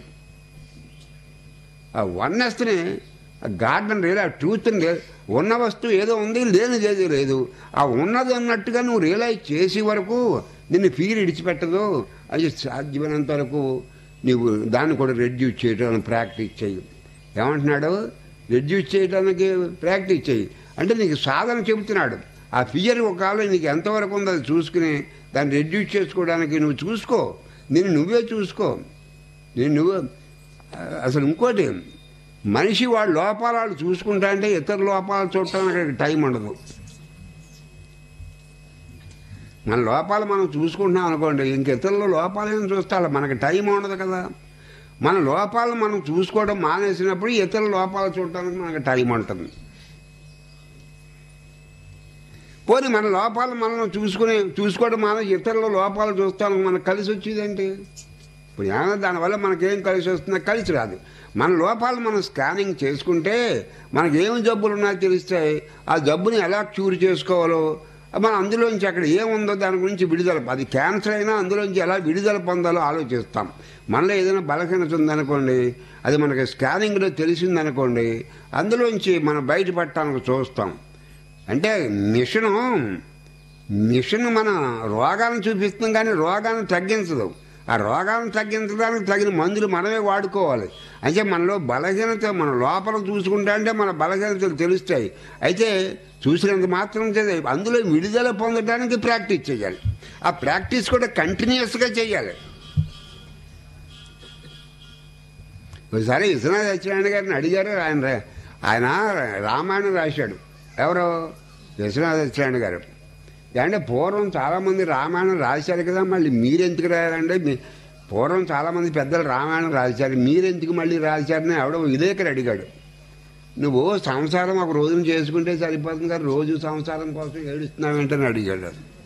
ఆ వన్నెస్ని ఆ గార్డెన్ లేదు ఆ ట్రూత్ని లేదు ఉన్న వస్తువు ఏదో ఉంది లేనిది ఏదో లేదు ఆ ఉన్నది అన్నట్టుగా నువ్వు రియలైజ్ చేసే వరకు నిన్ను ఫీర్ ఇడిచిపెట్టదు అది సాధ్యమైనంత వరకు నీవు దాన్ని కూడా రెడ్యూస్ చేయడానికి ప్రాక్టీస్ చెయ్యి ఏమంటున్నాడు రెడ్యూస్ చేయడానికి ప్రాక్టీస్ చెయ్యి అంటే నీకు సాధన చెబుతున్నాడు ఆ ఫియర్ ఒకవేళ నీకు ఎంతవరకు ఉందో అది చూసుకుని దాన్ని రెడ్యూస్ చేసుకోవడానికి నువ్వు చూసుకో నేను నువ్వే చూసుకో నేను నువ్వు అసలు ఇంకోటి మనిషి వాడు లోపాలు వాళ్ళు చూసుకుంటా అంటే ఇతర లోపాలు చూడటానికి అక్కడికి టైం ఉండదు మన లోపాలు మనం చూసుకుంటున్నాం అనుకోండి ఇంక ఇతరుల లోపాలు ఏం చూస్తా మనకి టైం ఉండదు కదా మన లోపాలను మనం చూసుకోవడం మానేసినప్పుడు ఇతర లోపాలు చూడటానికి మనకి టైం ఉంటుంది పోనీ మన లోపాలు మనం చూసుకుని చూసుకోవడం మనం ఇతరుల లోపాలు చూస్తానికి మనకు కలిసి వచ్చేదేంటి ఇప్పుడు ఏమైనా దానివల్ల మనకేం కలిసి వస్తుందో కలిసి రాదు మన లోపాలు మనం స్కానింగ్ చేసుకుంటే మనకి ఏం జబ్బులు ఉన్నాయో తెలుస్తాయి ఆ జబ్బుని ఎలా క్యూర్ చేసుకోవాలో మనం అందులోంచి అక్కడ ఏముందో దాని గురించి విడుదల అది క్యాన్సర్ అయినా అందులోంచి ఎలా విడుదల పొందాలో ఆలోచిస్తాం మనలో ఏదైనా బలహీనత ఉందనుకోండి అది మనకి స్కానింగ్లో తెలిసిందనుకోండి అందులోంచి మనం బయటపడటానికి చూస్తాం అంటే మిషను మిషన్ మన రోగాలను చూపిస్తుంది కానీ రోగాన్ని తగ్గించదు ఆ రోగాలను తగ్గించడానికి తగిన మందులు మనమే వాడుకోవాలి అంటే మనలో బలహీనత మన లోపల చూసుకుంటా అంటే మన బలహీనతలు తెలుస్తాయి అయితే చూసినంత మాత్రం చేయాలి. అందులో విడుదల పొందడానికి ప్రాక్టీస్ చేయాలి ఆ ప్రాక్టీస్ కూడా కంటిన్యూస్గా చేయాలి ఒకసారి విశ్వనాథ సత్యనారాయణ గారిని అడిగారు ఆయన రా- ఆయన రామాయణం రాశాడు ఎవరు విశ్వనాథ సత్యనారాయణ గారు అంటే పూర్వం చాలామంది రామాయణం రాశారు కదా మళ్ళీ మీరెందుకు రాయాలంటే మీ పూర్వం చాలామంది పెద్దలు రామాయణం రాశారు మీరెందుకు మళ్ళీ రాశారని ఎవడో విలేకరు అడిగాడు నువ్వు సంసారం ఒక రోజున చేసుకుంటే సరిపోతుంది కదా రోజు సంసారం కోసం ఏడుస్తున్నావేంటని అడిగాడు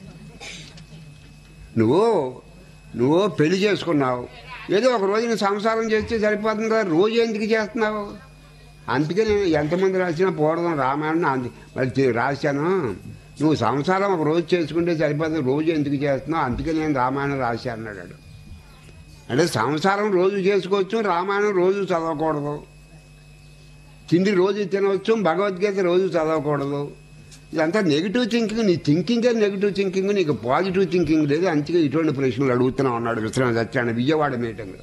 నువ్వు నువ్వు పెళ్లి చేసుకున్నావు ఏదో ఒక రోజున సంసారం చేస్తే సరిపోతుంది కదా రోజు ఎందుకు చేస్తున్నావు అందుకే నేను ఎంతమంది రాసినా పూర్వం రామాయణం అంది మరి చే- రాశాను నువ్వు సంసారం ఒక రోజు చేసుకుంటే సరిపోతుంది రోజు ఎందుకు చేస్తున్నావు అందుకే నేను రామాయణం రాశాను అన్నాడు అంటే సంసారం రోజు చేసుకోవచ్చు రామాయణం రోజు చదవకూడదు తిండి రోజు తినవచ్చు భగవద్గీత రోజు చదవకూడదు ఇదంతా నెగిటివ్ థింకింగ్ నీ థింకింగే నెగిటివ్ థింకింగ్ నీకు పాజిటివ్ థింకింగ్ లేదు అందుకే ఇటువంటి ప్రశ్నలు అడుగుతున్నావు అన్నాడు విశ్రాంతి సత్యాన్ని విజయవాడ మీటింగ్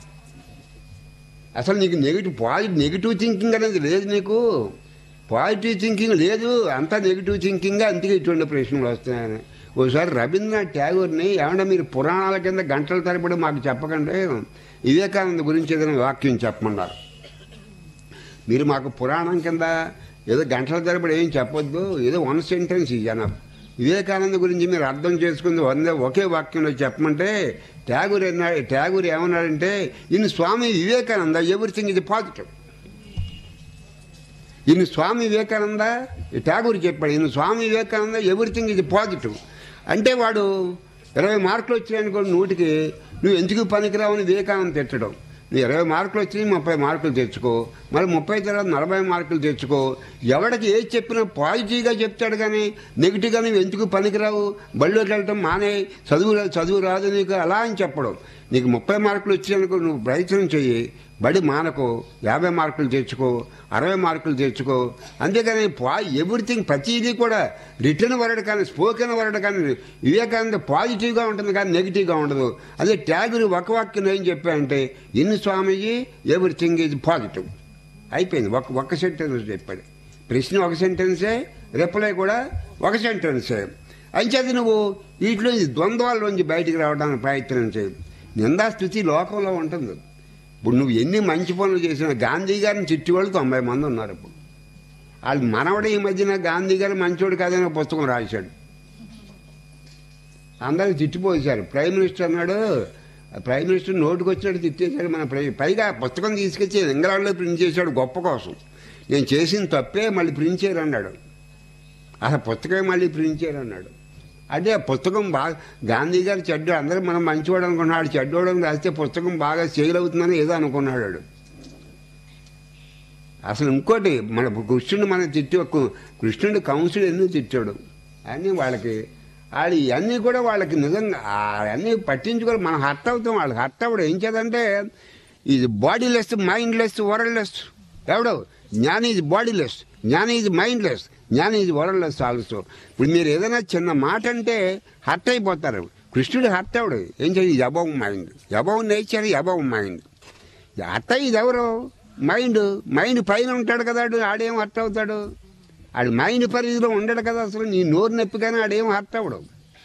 అసలు నీకు నెగిటివ్ పాజిటివ్ నెగిటివ్ థింకింగ్ అనేది లేదు నీకు పాజిటివ్ థింకింగ్ లేదు అంతా నెగిటివ్ థింకింగ్ అందుకే ఇటువంటి ప్రశ్నలు వస్తున్నాయని ఒకసారి రవీంద్రనాథ్ ట్యాగూర్ని ఏమన్నా మీరు పురాణాల కింద గంటల తరబడి మాకు చెప్పకండి వివేకానంద గురించి ఏదైనా వాక్యం చెప్పమన్నారు మీరు మాకు పురాణం కింద ఏదో గంటల తరబడి ఏం చెప్పొద్దు ఏదో వన్ సెంటెన్స్ ఇయ్యాను వివేకానంద గురించి మీరు అర్థం చేసుకుంది వంద ఒకే వాక్యంలో చెప్పమంటే ట్యాగూర్ అన్నాడు ట్యాగూర్ ఏమన్నాడంటే ఇన్ స్వామి వివేకానంద ఎవ్రీథింగ్ ఇది పాజిటివ్ ఇన్ స్వామి వివేకానంద ఈ ట్యాగూర్ చెప్పాడు ఇన్ స్వామి వివేకానంద ఎవ్రీథింగ్ ఇది పాజిటివ్ అంటే వాడు ఇరవై మార్కులు వచ్చాయనుకో నూటికి నువ్వు ఎందుకు పనికిరావని వివేకానంద తెచ్చడం నువ్వు ఇరవై మార్కులు వచ్చినాయి ముప్పై మార్కులు తెచ్చుకో మరి ముప్పై తర్వాత నలభై మార్కులు తెచ్చుకో ఎవడికి ఏది చెప్పినా పాజిటివ్గా చెప్తాడు కానీ నెగిటివ్గా నువ్వు ఎందుకు పనికిరావు బళ్ళోకి వెళ్ళటం మానే చదువు రా- చదువు రాదు నీకు అలా అని చెప్పడం నీకు ముప్పై మార్కులు వచ్చాయనుకో నువ్వు ప్రయత్నం చెయ్యి బడి మానకు యాభై మార్కులు తెచ్చుకో అరవై మార్కులు తెచ్చుకో అంతేగాని పా ఎవ్రీథింగ్ ప్రతిదీ కూడా రిటర్న్ వర్డ్ కానీ స్పోకెన్ వర్డ్ కానీ వివేకానంద పాజిటివ్గా ఉంటుంది కానీ నెగిటివ్గా ఉండదు అదే ట్యాగుని ఒక వాక్యం ఏం చెప్పాయంటే in Swamiji everything is positive అయిపోయింది ఒక ఒక్క సెంటెన్స్ చెప్పాడు ప్రశ్న ఒక సెంటెన్సే రిప్లై కూడా ఒక సెంటెన్సే అంచేది నువ్వు వీటిలోంచి ద్వంద్వాల్లోంచి బయటికి రావడానికి ప్రయత్నం చేయి నిందాస్థితి లోకంలో ఉంటుంది ఇప్పుడు నువ్వు ఎన్ని మంచి పనులు చేసినా గాంధీ గారిని చిట్టి వాళ్ళు తొంభై మంది ఉన్నారు ఇప్పుడు వాళ్ళు మనవడు ఈ మధ్యన గాంధీ గారు మంచోడు కాదని ఒక పుస్తకం రాశాడు అందరికి చిట్టిపోసారు ప్రైమ్ మినిస్టర్ అన్నాడు ఆ ప్రైమ్ మినిస్టర్ నోటుకు వచ్చినట్టు తిట్టేశాడు మన ప్రై పైగా పుస్తకం తీసుకొచ్చి ఇంగ్లాండ్లో ప్రింట్ చేశాడు గొప్ప కోసం నేను చేసిన తప్పే మళ్ళీ ప్రింట్ చేయరు అన్నాడు అసలు పుస్తకమే మళ్ళీ ప్రింట్ చేయరు అన్నాడు అంటే ఆ పుస్తకం బాగా గాంధీ గారు చెడ్డ అందరూ మనం మంచివాడు అనుకున్నాడు చెడ్డోడు అని రాస్తే పుస్తకం బాగా సేల్ అవుతుందని ఏదో అనుకున్నాడు వాడు. అసలు ఇంకోటి మన కృష్ణుడు మన తిట్టి కృష్ణుడు కౌన్సిల్ ఎన్ని తిట్టాడు అన్నీ వాళ్ళకి వాళ్ళు ఇవన్నీ కూడా వాళ్ళకి నిజంగా అవన్నీ పట్టించుకొని మనం హర్ట్ అవుతాం వాళ్ళకి హర్ట్ అవ్వడం ఏం చేదంటే ఇది bodyless mindless worldless ఎవడో జ్ఞాని ఇది బాడీ లెస్ జ్ఞాని ఇది మైండ్ లెస్ జ్ఞాని ఇది వరల్డ్ లెస్ ఆల్సో ఇప్పుడు మీరు ఏదైనా చిన్న మాట అంటే హర్ట్ అయిపోతారు కృష్ణుడు హర్ట్ అవడు ఏం చేయాలి above mind above nature above mind అట్ట ఇది ఎవరు మైండ్ మైండ్ పైన ఉంటాడు కదా ఆడు ఆడేం హర్ట్ అవుతాడు ఆడు మైండ్ పరిధిలో ఉండడు కదా అసలు నీ నోరు నొప్పి కానీ ఆడేం హర్ట్ అవ్వడు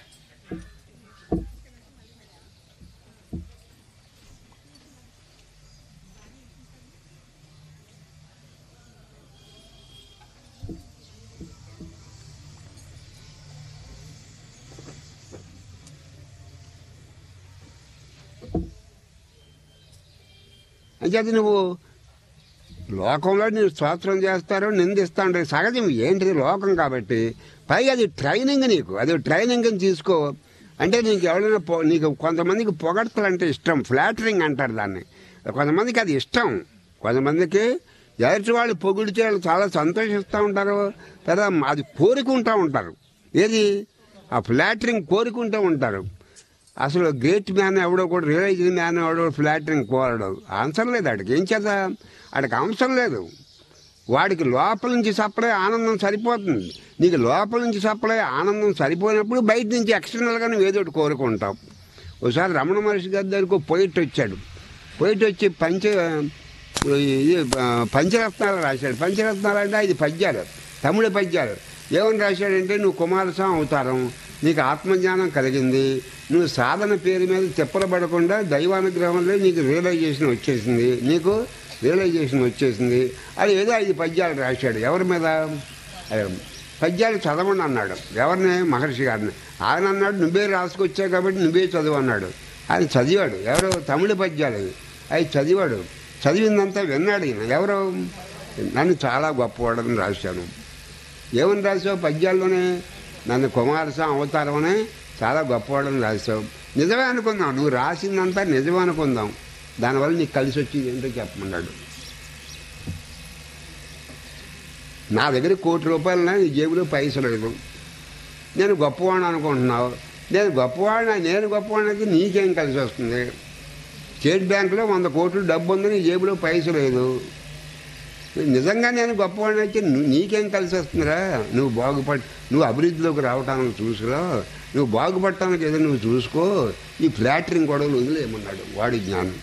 అంచేత నువ్వు లోకంలో నేను స్తోత్రం చేస్తారు నిందిస్తా ఉంటారు సహజం ఏంటిది లోకం కాబట్టి పైగా అది ట్రైనింగ్ నీకు అది ట్రైనింగ్ అని తీసుకో అంటే నీకు ఎవరైనా పొ నీకు కొంతమందికి పొగడతలు అంటే ఇష్టం ఫ్లాటరింగ్ అంటారు దాన్ని కొంతమందికి అది ఇష్టం కొంతమందికి ఎదుటి వాళ్ళు పొగిడితే వాళ్ళు చాలా సంతోషిస్తూ ఉంటారు కదా అది కోరుకుంటూ ఉంటారు ఏది ఆ ఫ్లాటరింగ్ కోరుకుంటూ ఉంటారు అసలు గ్రేట్ మ్యాన్ ఎవడో కూడా రియలైజ్డ్ మ్యాన్ ఎవడో ఫ్లాటరింగ్ కోరడు ఆన్సర్ లేదు ఆడికి ఏం చేత ఆడికి అవసరం లేదు వాడికి లోపల నుంచి సప్లై ఆనందం సరిపోతుంది నీకు లోపల నుంచి సప్లై ఆనందం సరిపోయినప్పుడు బయట నుంచి ఎక్స్టర్నల్గా నువ్వు ఏదో ఒకటి కోరుకుంటావు ఒకసారి రమణ మహర్షి గారి దగ్గరకు పోయిట్ వచ్చాడు పోయిట్ వచ్చి పంచ ఇది ఆ, పంచరత్నాలు రాశాడు పంచరత్నాలు అంటే ఐదు పద్యాలు తమిళ పద్యాలు ఏమని రాశాడంటే నువ్వు కుమారస్వామి అవతారం నీకు ఆత్మజ్ఞానం కలిగింది నువ్వు సాధన పేరు మీద తిప్పలబడకుండా దైవానుగ్రహంలో నీకు రియలైజేషన్ వచ్చేసింది నీకు రియలైజేషన్ వచ్చేసింది అది ఏదో ఐదు పద్యాలు రాశాడు ఎవరి మీద అదే, పద్యాలు చదవండి అన్నాడు ఎవరిని మహర్షి గారిని ఆయన అన్నాడు నువ్వే రాసుకొచ్చావు కాబట్టి నువ్వే చదువు అన్నాడు ఆయన చదివాడు ఎవరు తమిళ పద్యాలు అవి అవి చదివాడు చదివిందంతా విన్నాడు ఈయన ఎవరు నన్ను చాలా గొప్పవాడని రాశాను ఏమని రాసావు పద్యాల్లోనే నన్ను కుమారస్వామి అవతారమనే చాలా గొప్పవాడని రాసావు నిజమే అనుకుందాం నువ్వు రాసిందంతా నిజమే అనుకుందాం దానివల్ల నీకు కలిసి వచ్చేది ఏంటో చెప్పమన్నాడు నా దగ్గర కోటి రూపాయలు నీ జేబులో పైసలు లేదు నేను గొప్పవాడిని అనుకుంటున్నావు నేను గొప్పవాడిని నేను గొప్పవాడిని అయితే నీకేం కలిసి వస్తుంది స్టేట్ బ్యాంకులో వంద కోట్లు డబ్బు ఉంది నీ జేబులో పైసలు లేదు నిజంగా నేను గొప్పవాడిని అయితే ను- నీకేం కలిసి వస్తుందిరా నువ్వు బాగుపడి నువ్వు అభివృద్ధిలోకి రావటానికి చూసుకురా నువ్వు బాగుపడటానికి ఏదో నువ్వు చూసుకో ఈ ఫ్లాటరింగ్ గొడవలు వదిలేయమన్నాడు వాడి జ్ఞానం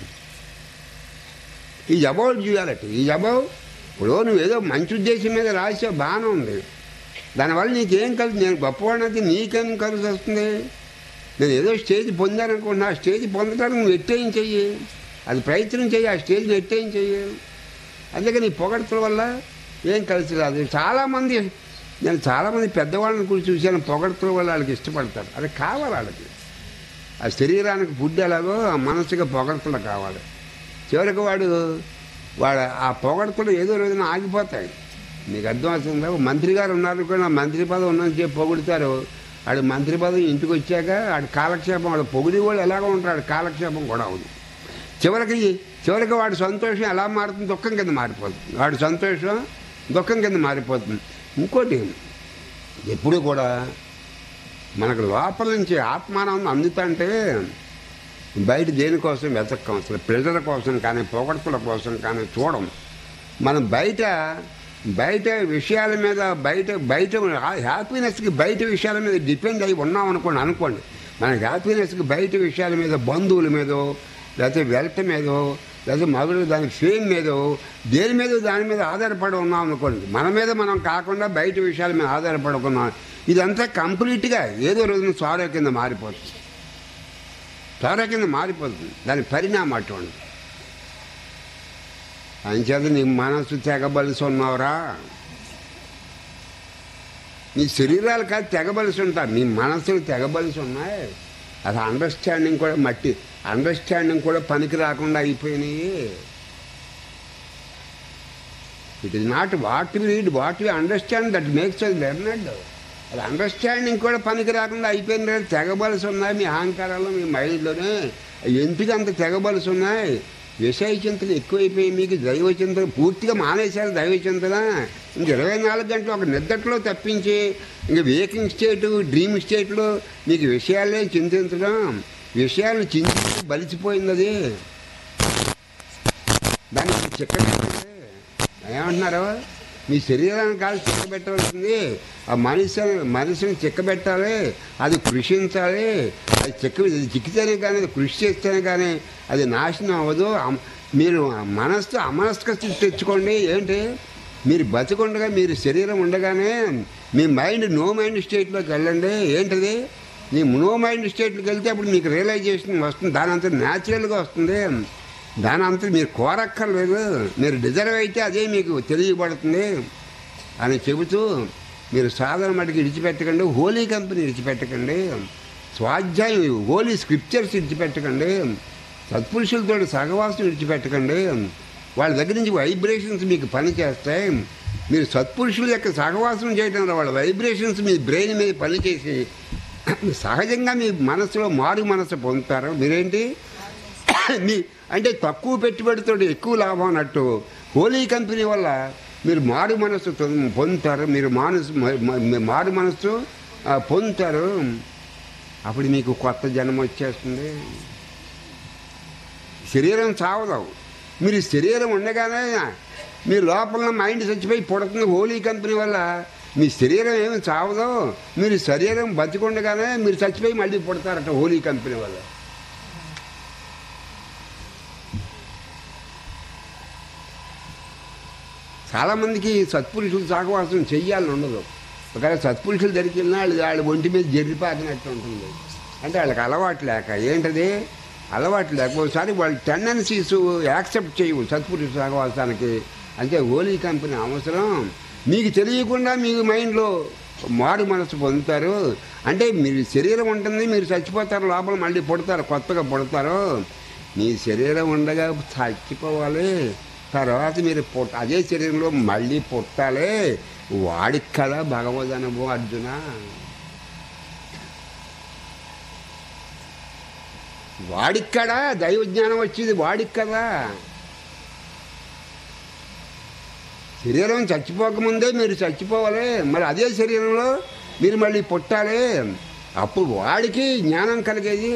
ఈ అబౌట్ డ్యూయాలిటీ ఈ అబౌవ్ ఇప్పుడు నువ్వు ఏదో మంచి ఉద్దేశం మీద రాసావు బాగానే ఉంది దానివల్ల నీకేం కలిసి నేను గొప్పవాడిని అయితే నీకేం కలిసి వస్తుంది నేను ఏదో స్టేజ్ పొందాననుకుంటున్నా ఆ స్టేజ్ పొందడానికి నువ్వు ఎట్టేం చెయ్యి అది ప్రయత్నం చెయ్యి ఆ స్టేజ్ని ఎట్టేం చెయ్యి అందుకే నీ పొగడతల వల్ల ఏం కలిసి రాదు చాలామంది నేను చాలామంది పెద్దవాళ్ళని కూడా చూశాను పొగడతల వల్ల వాళ్ళకి ఇష్టపడతారు అది కావాలి వాళ్ళకి ఆ శరీరానికి ఫుడ్ ఎలాగో ఆ మనసుగా పొగడతలు కావాలి చివరికి వాడు వాడు ఆ పొగడతలు ఏదో రోజున ఆగిపోతాయి నీకు అర్థం అవుతుందా ఓ మంత్రి గారు ఉన్నారు కూడా ఆ మంత్రి పదవి ఉన్నని చెప్పి పొగుడుతారు ఆడు మంత్రి పదవి ఇంటికి వచ్చాక ఆడు కాలక్షేపం వాడు పొగిడి వాళ్ళు ఎలాగో ఉంటాడు కాలక్షేపం కూడా అవును చివరికి చివరికి వాడి సంతోషం ఎలా మారుతుంది దుఃఖం కింద మారిపోతుంది వాడి సంతోషం దుఃఖం కింద మారిపోతుంది ఇంకోటి ఎప్పుడు కూడా మనకు లోపల నుంచి ఆత్మానందం అందుతంటే బయట దేనికోసం వెతకం అసలు ప్రెజర్ కోసం కానీ పొగడతల కోసం కానీ చూడం మనం బయట బయట విషయాల మీద బయట బయట హ్యాపీనెస్కి బయట విషయాల మీద డిపెండ్ అయి ఉన్నాం అనుకోండి అనుకోండి మన హ్యాపీనెస్కి బయట విషయాల మీద బంధువుల మీదో లేకపోతే వెల్త్ మీదో లేకపోతే మగుడు దాని ఫేమ్ మీదో దేని మీద దాని మీద ఆధారపడి ఉన్నాం అనుకోండి మన మీద మనం కాకుండా బయట విషయాల మీద ఆధారపడుకున్నాం ఇదంతా కంప్లీట్గా ఏదో రోజున సారో కింద మారిపోతుంది సారో కింద మారిపోతుంది దాని పరిణామం అటువంటి అంచేత నీ మనసు తెగబలిసి ఉన్నావురా నీ శరీరాలు కాదు తెగబలిసి ఉంటారు నీ మనసులు తెగబలిసి ఉన్నాయి అది అండర్స్టాండింగ్ కూడా మట్టి అండర్స్టాండింగ్ కూడా పనికి రాకుండా అయిపోయినాయి it is not what we read what we understand that makes అది లెర్నడ్ అది అండర్స్టాండింగ్ కూడా పనికి రాకుండా అయిపోయింది కదా తెగబలసి ఉన్నాయి మీ అహంకారాలు మీ మైండ్లోనే ఎందుకు అంత తెగబలసి ఉన్నాయి విషయ చింతన ఎక్కువైపోయి మీకు దైవ చింతన పూర్తిగా మానేశారు దైవ చింతన ఇంక ఇరవై నాలుగు గంటలు ఒక నిద్రలో తప్పించి ఇంక వేకింగ్ స్టేట్ డ్రీమ్ స్టేట్లో మీకు విషయాలే చింతించడం విషయాలను చింతించి బలిసిపోయింది అది దానికి చెక్క ఏమంటున్నారు మీ శరీరాన్ని కాదు చిక్కబెట్టవలసింది ఆ మనిషి మనిషిని చిక్కబెట్టాలి అది కృషించాలి అది చిక్క అది చిక్కితేనే కానీ అది కృషి చేస్తేనే కానీ అది నాశనం అవ్వదు అమ్- మీరు మనస్సు అమనస్క స్థితి తెచ్చుకోండి ఏంటి మీరు బతికుండగా మీరు శరీరం ఉండగానే మీ మైండ్ నో మైండ్ స్టేట్లోకి వెళ్ళండి ఏంటిది మీ నో మైండ్ స్టేట్లోకి వెళ్తే అప్పుడు మీకు రియలైజేషన్ వస్తుంది దాని అంతా న్యాచురల్గా వస్తుంది దాని అంతా మీరు కోరక్కర్లేదు మీరు డిజర్వ్ అయితే అదే మీకు తెలియబడుతుంది అని చెబుతూ మీరు సాధన మటుకు విడిచిపెట్టకండి హోలీ కంపెనీ విడిచిపెట్టకండి స్వాధ్యాయం హోలీ స్క్రిప్చర్స్ విడిచిపెట్టకండి సత్పురుషులతో సహవాసం విడిచిపెట్టకండి వాళ్ళ దగ్గర నుంచి వైబ్రేషన్స్ మీకు పని చేస్తాయి మీరు సత్పురుషుల యొక్క సహవాసం చేయడం వల్ల వాళ్ళ వైబ్రేషన్స్ మీ బ్రెయిన్ మీద పనిచేసి సహజంగా మీ మనసులో మారు మనసు పొందుతారు మీరేంటి మీ అంటే తక్కువ పెట్టుబడితో ఎక్కువ లాభం అన్నట్టు హోలీ కంపెనీ వల్ల మీరు మారు మనస్సు పొం- పొందుతారు మీరు మానసు మ- మ- మారు మనస్సు ఆ, పొందుతారు అప్పుడు మీకు కొత్త జన్మ వచ్చేస్తుంది శరీరం చావదు మీరు శరీరం ఉండగానే మీ లోపల మైండ్ చచ్చిపోయి పుడుతుంది హోలీ కంపెనీ వల్ల మీ శరీరం ఏమి చావదు మీరు శరీరం బతికుండగానే మీరు చచ్చిపోయి మళ్ళీ పుడతారట హోలీ కంపెనీ వల్ల చాలామందికి సత్పురుషులు సహవాసం చెయ్యాలని ఉండదు ఒకవేళ సత్పురుషులు దగ్గరికి వెళ్ళినా వాళ్ళు వాళ్ళ ఒంటి మీద జరిపాకినట్టు ఉంటుంది అంటే వాళ్ళకి అలవాటు లేక ఏంటది అలవాటు లేక ఒకసారి వాళ్ళ టెండెన్సీస్ యాక్సెప్ట్ చేయవు సత్పురుషుల సహవాసానికి అంటే హోలీ కంపెనీ అవసరం మీకు తెలియకుండా మీకు మైండ్లో మారు మనసు పొందుతారు అంటే మీరు శరీరం ఉంటుంది మీరు చచ్చిపోతారు లోపల మళ్ళీ పుడతారు కొత్తగా పుడతారు మీ శరీరం ఉండగా చచ్చిపోవాలి తర్వాత మీరు పుట్ట అదే శరీరంలో మళ్ళీ పుట్టాలి వాడికి కదా భగవద్ అనుభవం అర్జున వాడికి కదా దైవ జ్ఞానం వచ్చింది వాడికి కదా శరీరం చచ్చిపోకముందే మీరు చచ్చిపోవాలి మరి అదే శరీరంలో మీరు మళ్ళీ పుట్టాలి అప్పుడు వాడికి జ్ఞానం కలిగేది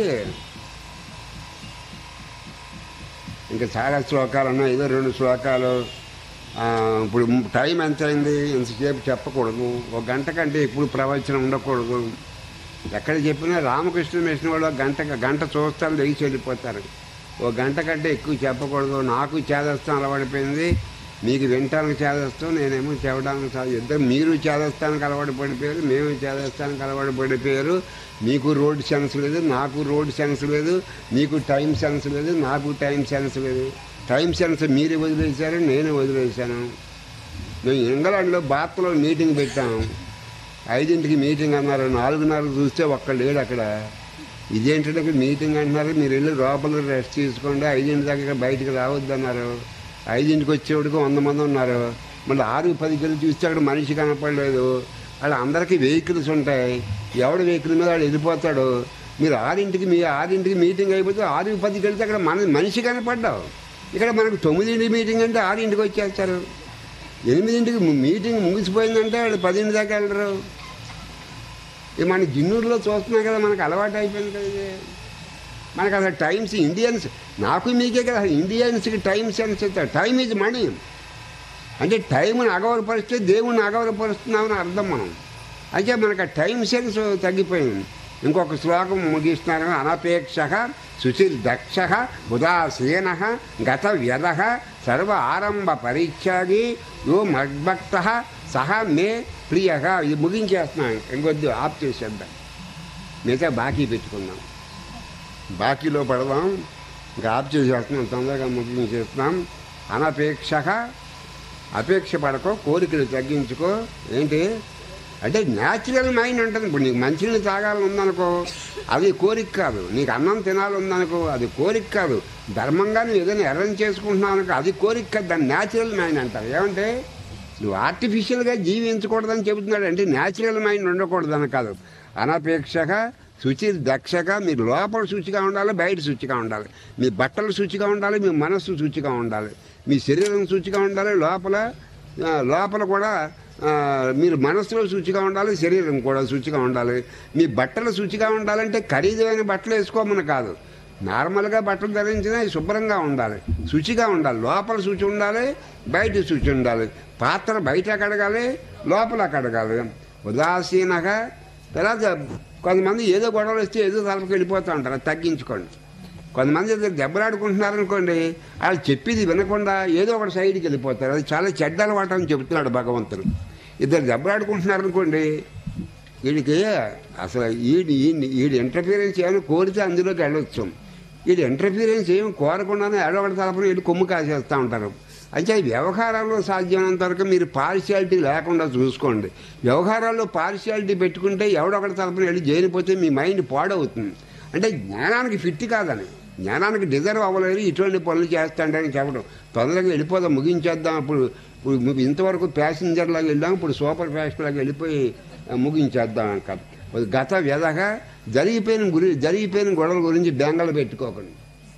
ఇంకా చాలా శ్లోకాలు ఉన్నాయి ఏదో రెండు శ్లోకాలు ఆ, ఇప్పుడు టైం ఎంత అయింది ఇంతసేపు చెప్పకూడదు ఒక గంట కంటే ఇప్పుడు ప్రవచనం ఉండకూడదు ఎక్కడ చెప్పినా రామకృష్ణ మిషన్ వాళ్ళు ఒక గంట గంట చూస్తారు లేచి వెళ్ళిపోతారు ఒక గంట కంటే ఎక్కువ చెప్పకూడదు నాకు చేదస్తాం అలవాడిపోయింది మీకు వినటానికి చేదస్తాం నేనేమో చెప్పడానికి చా- ఇద్దరు మీరు చేదస్తానికి అలవాటు పడిపోయారు మేము చేదస్తానికి అలవాటు పడిపోయారు మీకు రోడ్ సెన్స్ లేదు నాకు రోడ్ సెన్స్ లేదు మీకు టైం సెన్స్ లేదు నాకు టైం సెన్స్ లేదు టైం సెన్స్ మీరు వదిలేశారు నేను వదిలేశాను మేము ఇంగ్లాండ్లో బాత్లో మీటింగ్ పెట్టాం ఐదింటికి మీటింగ్ అన్నారు నాలుగున్నరకు చూస్తే ఒక్క లేడు అక్కడ ఇదేంటంటే ఇక్కడ మీటింగ్ అంటున్నారు మీరు వెళ్ళి లోపల రెస్ట్ తీసుకోండి ఐదింటి దాకా బయటికి రావద్దు అన్నారు ఐదింటికి వచ్చేవాడికి వంద మంది ఉన్నారు మళ్ళీ ఆరు పదికి వెళ్ళి చూస్తే అక్కడ మనిషి కనపడలేదు వాళ్ళ అందరికీ వెహికల్స్ ఉంటాయి ఎవడు వెహికల్ మీద వాడు వెళ్ళిపోతాడు మీరు ఆరింటికి మీ ఆరింటికి మీటింగ్ అయిపోతే ఆరు పదికి వెళ్తే అక్కడ మన మనిషి కనపడ్డావు ఇక్కడ మనకు తొమ్మిదింటి మీటింగ్ అంటే ఆరింటికి వచ్చేస్తారు ఎనిమిదింటికి మీటింగ్ ముగిసిపోయిందంటే వాళ్ళు పదింటి దాకా వెళ్ళరు ఇది మన జిన్నూరులో చూస్తున్నాం కదా మనకు అలవాటు అయిపోయింది కదా ఇది మనకు అసలు టైమ్స్ ఇండియన్స్ నాకు మీకే కదా ఇండియన్స్కి టైం సెన్స్ ఇస్తారు టైం ఈజ్ మనీ అంటే టైంని అగౌరపరిస్తే దేవుణ్ణి అగౌరపరుస్తున్నామని అర్థం మనం అయితే మనకు ఆ టైం సెన్స్ తగ్గిపోయింది ఇంకొక శ్లోకం ముగిస్తున్నారు అనపేక్ష సుశీల్ దక్ష ఉదాసీన గత వ్యధ సర్వ ఆరంభ పరిత్యాగి యో మద్భక్త సహ మే ప్రియగా ఇది ముగించేస్తున్నాను ఇంకొద్దు ఆప్ చేసేద్దాం మిగతా బాకీ పెట్టుకుందాం బాకీలో పడదాం ఇంకా ఆప్ చేసేస్తున్నాం తొందరగా ముగించేస్తున్నాం అనపేక్ష అపేక్ష పడకో కోరికలు తగ్గించుకో ఏంటి అంటే న్యాచురల్ మైండ్ ఉంటుంది ఇప్పుడు నీకు మంచినీళ్ళు తాగాలని ఉందనుకో అది కోరిక కాదు నీకు అన్నం తినాలి ఉందనుకో అది కోరిక కాదు ధర్మంగా నువ్వు ఏదైనా ఎర్రం చేసుకుంటున్నావు అనుకో అది కోరిక కాదు దాన్ని న్యాచురల్ మైండ్ అంటారు ఏమంటే నువ్వు ఆర్టిఫిషియల్గా జీవించకూడదని చెబుతున్నాడు అంటే న్యాచురల్ మైండ్ ఉండకూడదని కాదు అనపేక్షగా శుచి దక్షగా మీరు లోపల శుచిగా ఉండాలి బయట శుచిగా ఉండాలి మీ బట్టలు శుచిగా ఉండాలి మీ మనస్సు శుచిగా ఉండాలి మీ శరీరం శుచిగా ఉండాలి లోపల ఆ, లోపల కూడా ఆ, మీరు మనసులో శుచిగా ఉండాలి శరీరం కూడా శుచిగా ఉండాలి మీ బట్టలు శుచిగా ఉండాలంటే ఖరీదైన బట్టలు వేసుకోమని కాదు నార్మల్గా బట్టలు ధరించినా శుభ్రంగా ఉండాలి శుచిగా ఉండాలి లోపల శుచి ఉండాలి బయట శుచి ఉండాలి పాత్ర బయట కడగాలి లోపల కడగాలి ఉదాసీనగా తర్వాత కొంతమంది ఏదో గొడవలు వస్తే ఏదో తలపకి వెళ్ళిపోతూ ఉంటారు అది తగ్గించుకోండి కొంతమంది ఇద్దరు దెబ్బలాడుకుంటున్నారు అనుకోండి వాళ్ళు చెప్పేది వినకుండా ఏదో ఒకటి సైడ్కి వెళ్ళిపోతారు అది చాలా చెడ్డ అలవాటు అని చెబుతున్నాడు భగవంతుడు ఇద్దరు దెబ్బలాడుకుంటున్నారు అనుకోండి వీడికి అసలు ఈడి ఈయన్ని ఈడి ఇంటర్ఫీరెన్స్ ఏమైనా కోరితే అందులోకి వెళ్ళొచ్చు వీడి ఇంటర్ఫీరెన్స్ ఏమి కోరకుండానే ఏడొకటి తలపని వీళ్ళు కొమ్ము కాసేస్తూ ఉంటారు అయితే ఈ వ్యవహారాల్లో సాధ్యమైనంత వరకు మీరు పార్షియాలిటీ లేకుండా చూసుకోండి వ్యవహారాల్లో పార్షియాలిటీ పెట్టుకుంటే ఎవడొకటి తలపని వెళ్ళి చేయనిపోతే మీ మైండ్ పాడవుతుంది అంటే జ్ఞానానికి ఫిట్ కాదని జ్ఞానానికి డిజర్వ్ అవ్వలేదు ఇటువంటి పనులు చేస్తాడని చెప్పడం తొందరగా వెళ్ళిపోదాం ముగించేద్దాం ఇప్పుడు ఇప్పుడు మీకు ఇంతవరకు ప్యాసింజర్ లాగా వెళ్ళాం ఇప్పుడు సూపర్ ఫాస్ట్ లాగా వెళ్ళిపోయి ఆ, ముగించేద్దాం అంటారు గత వ్యధగా జరిగిపోయిన గురి జరిగిపోయిన గొడవల గురించి బెంగలు పెట్టుకోకండి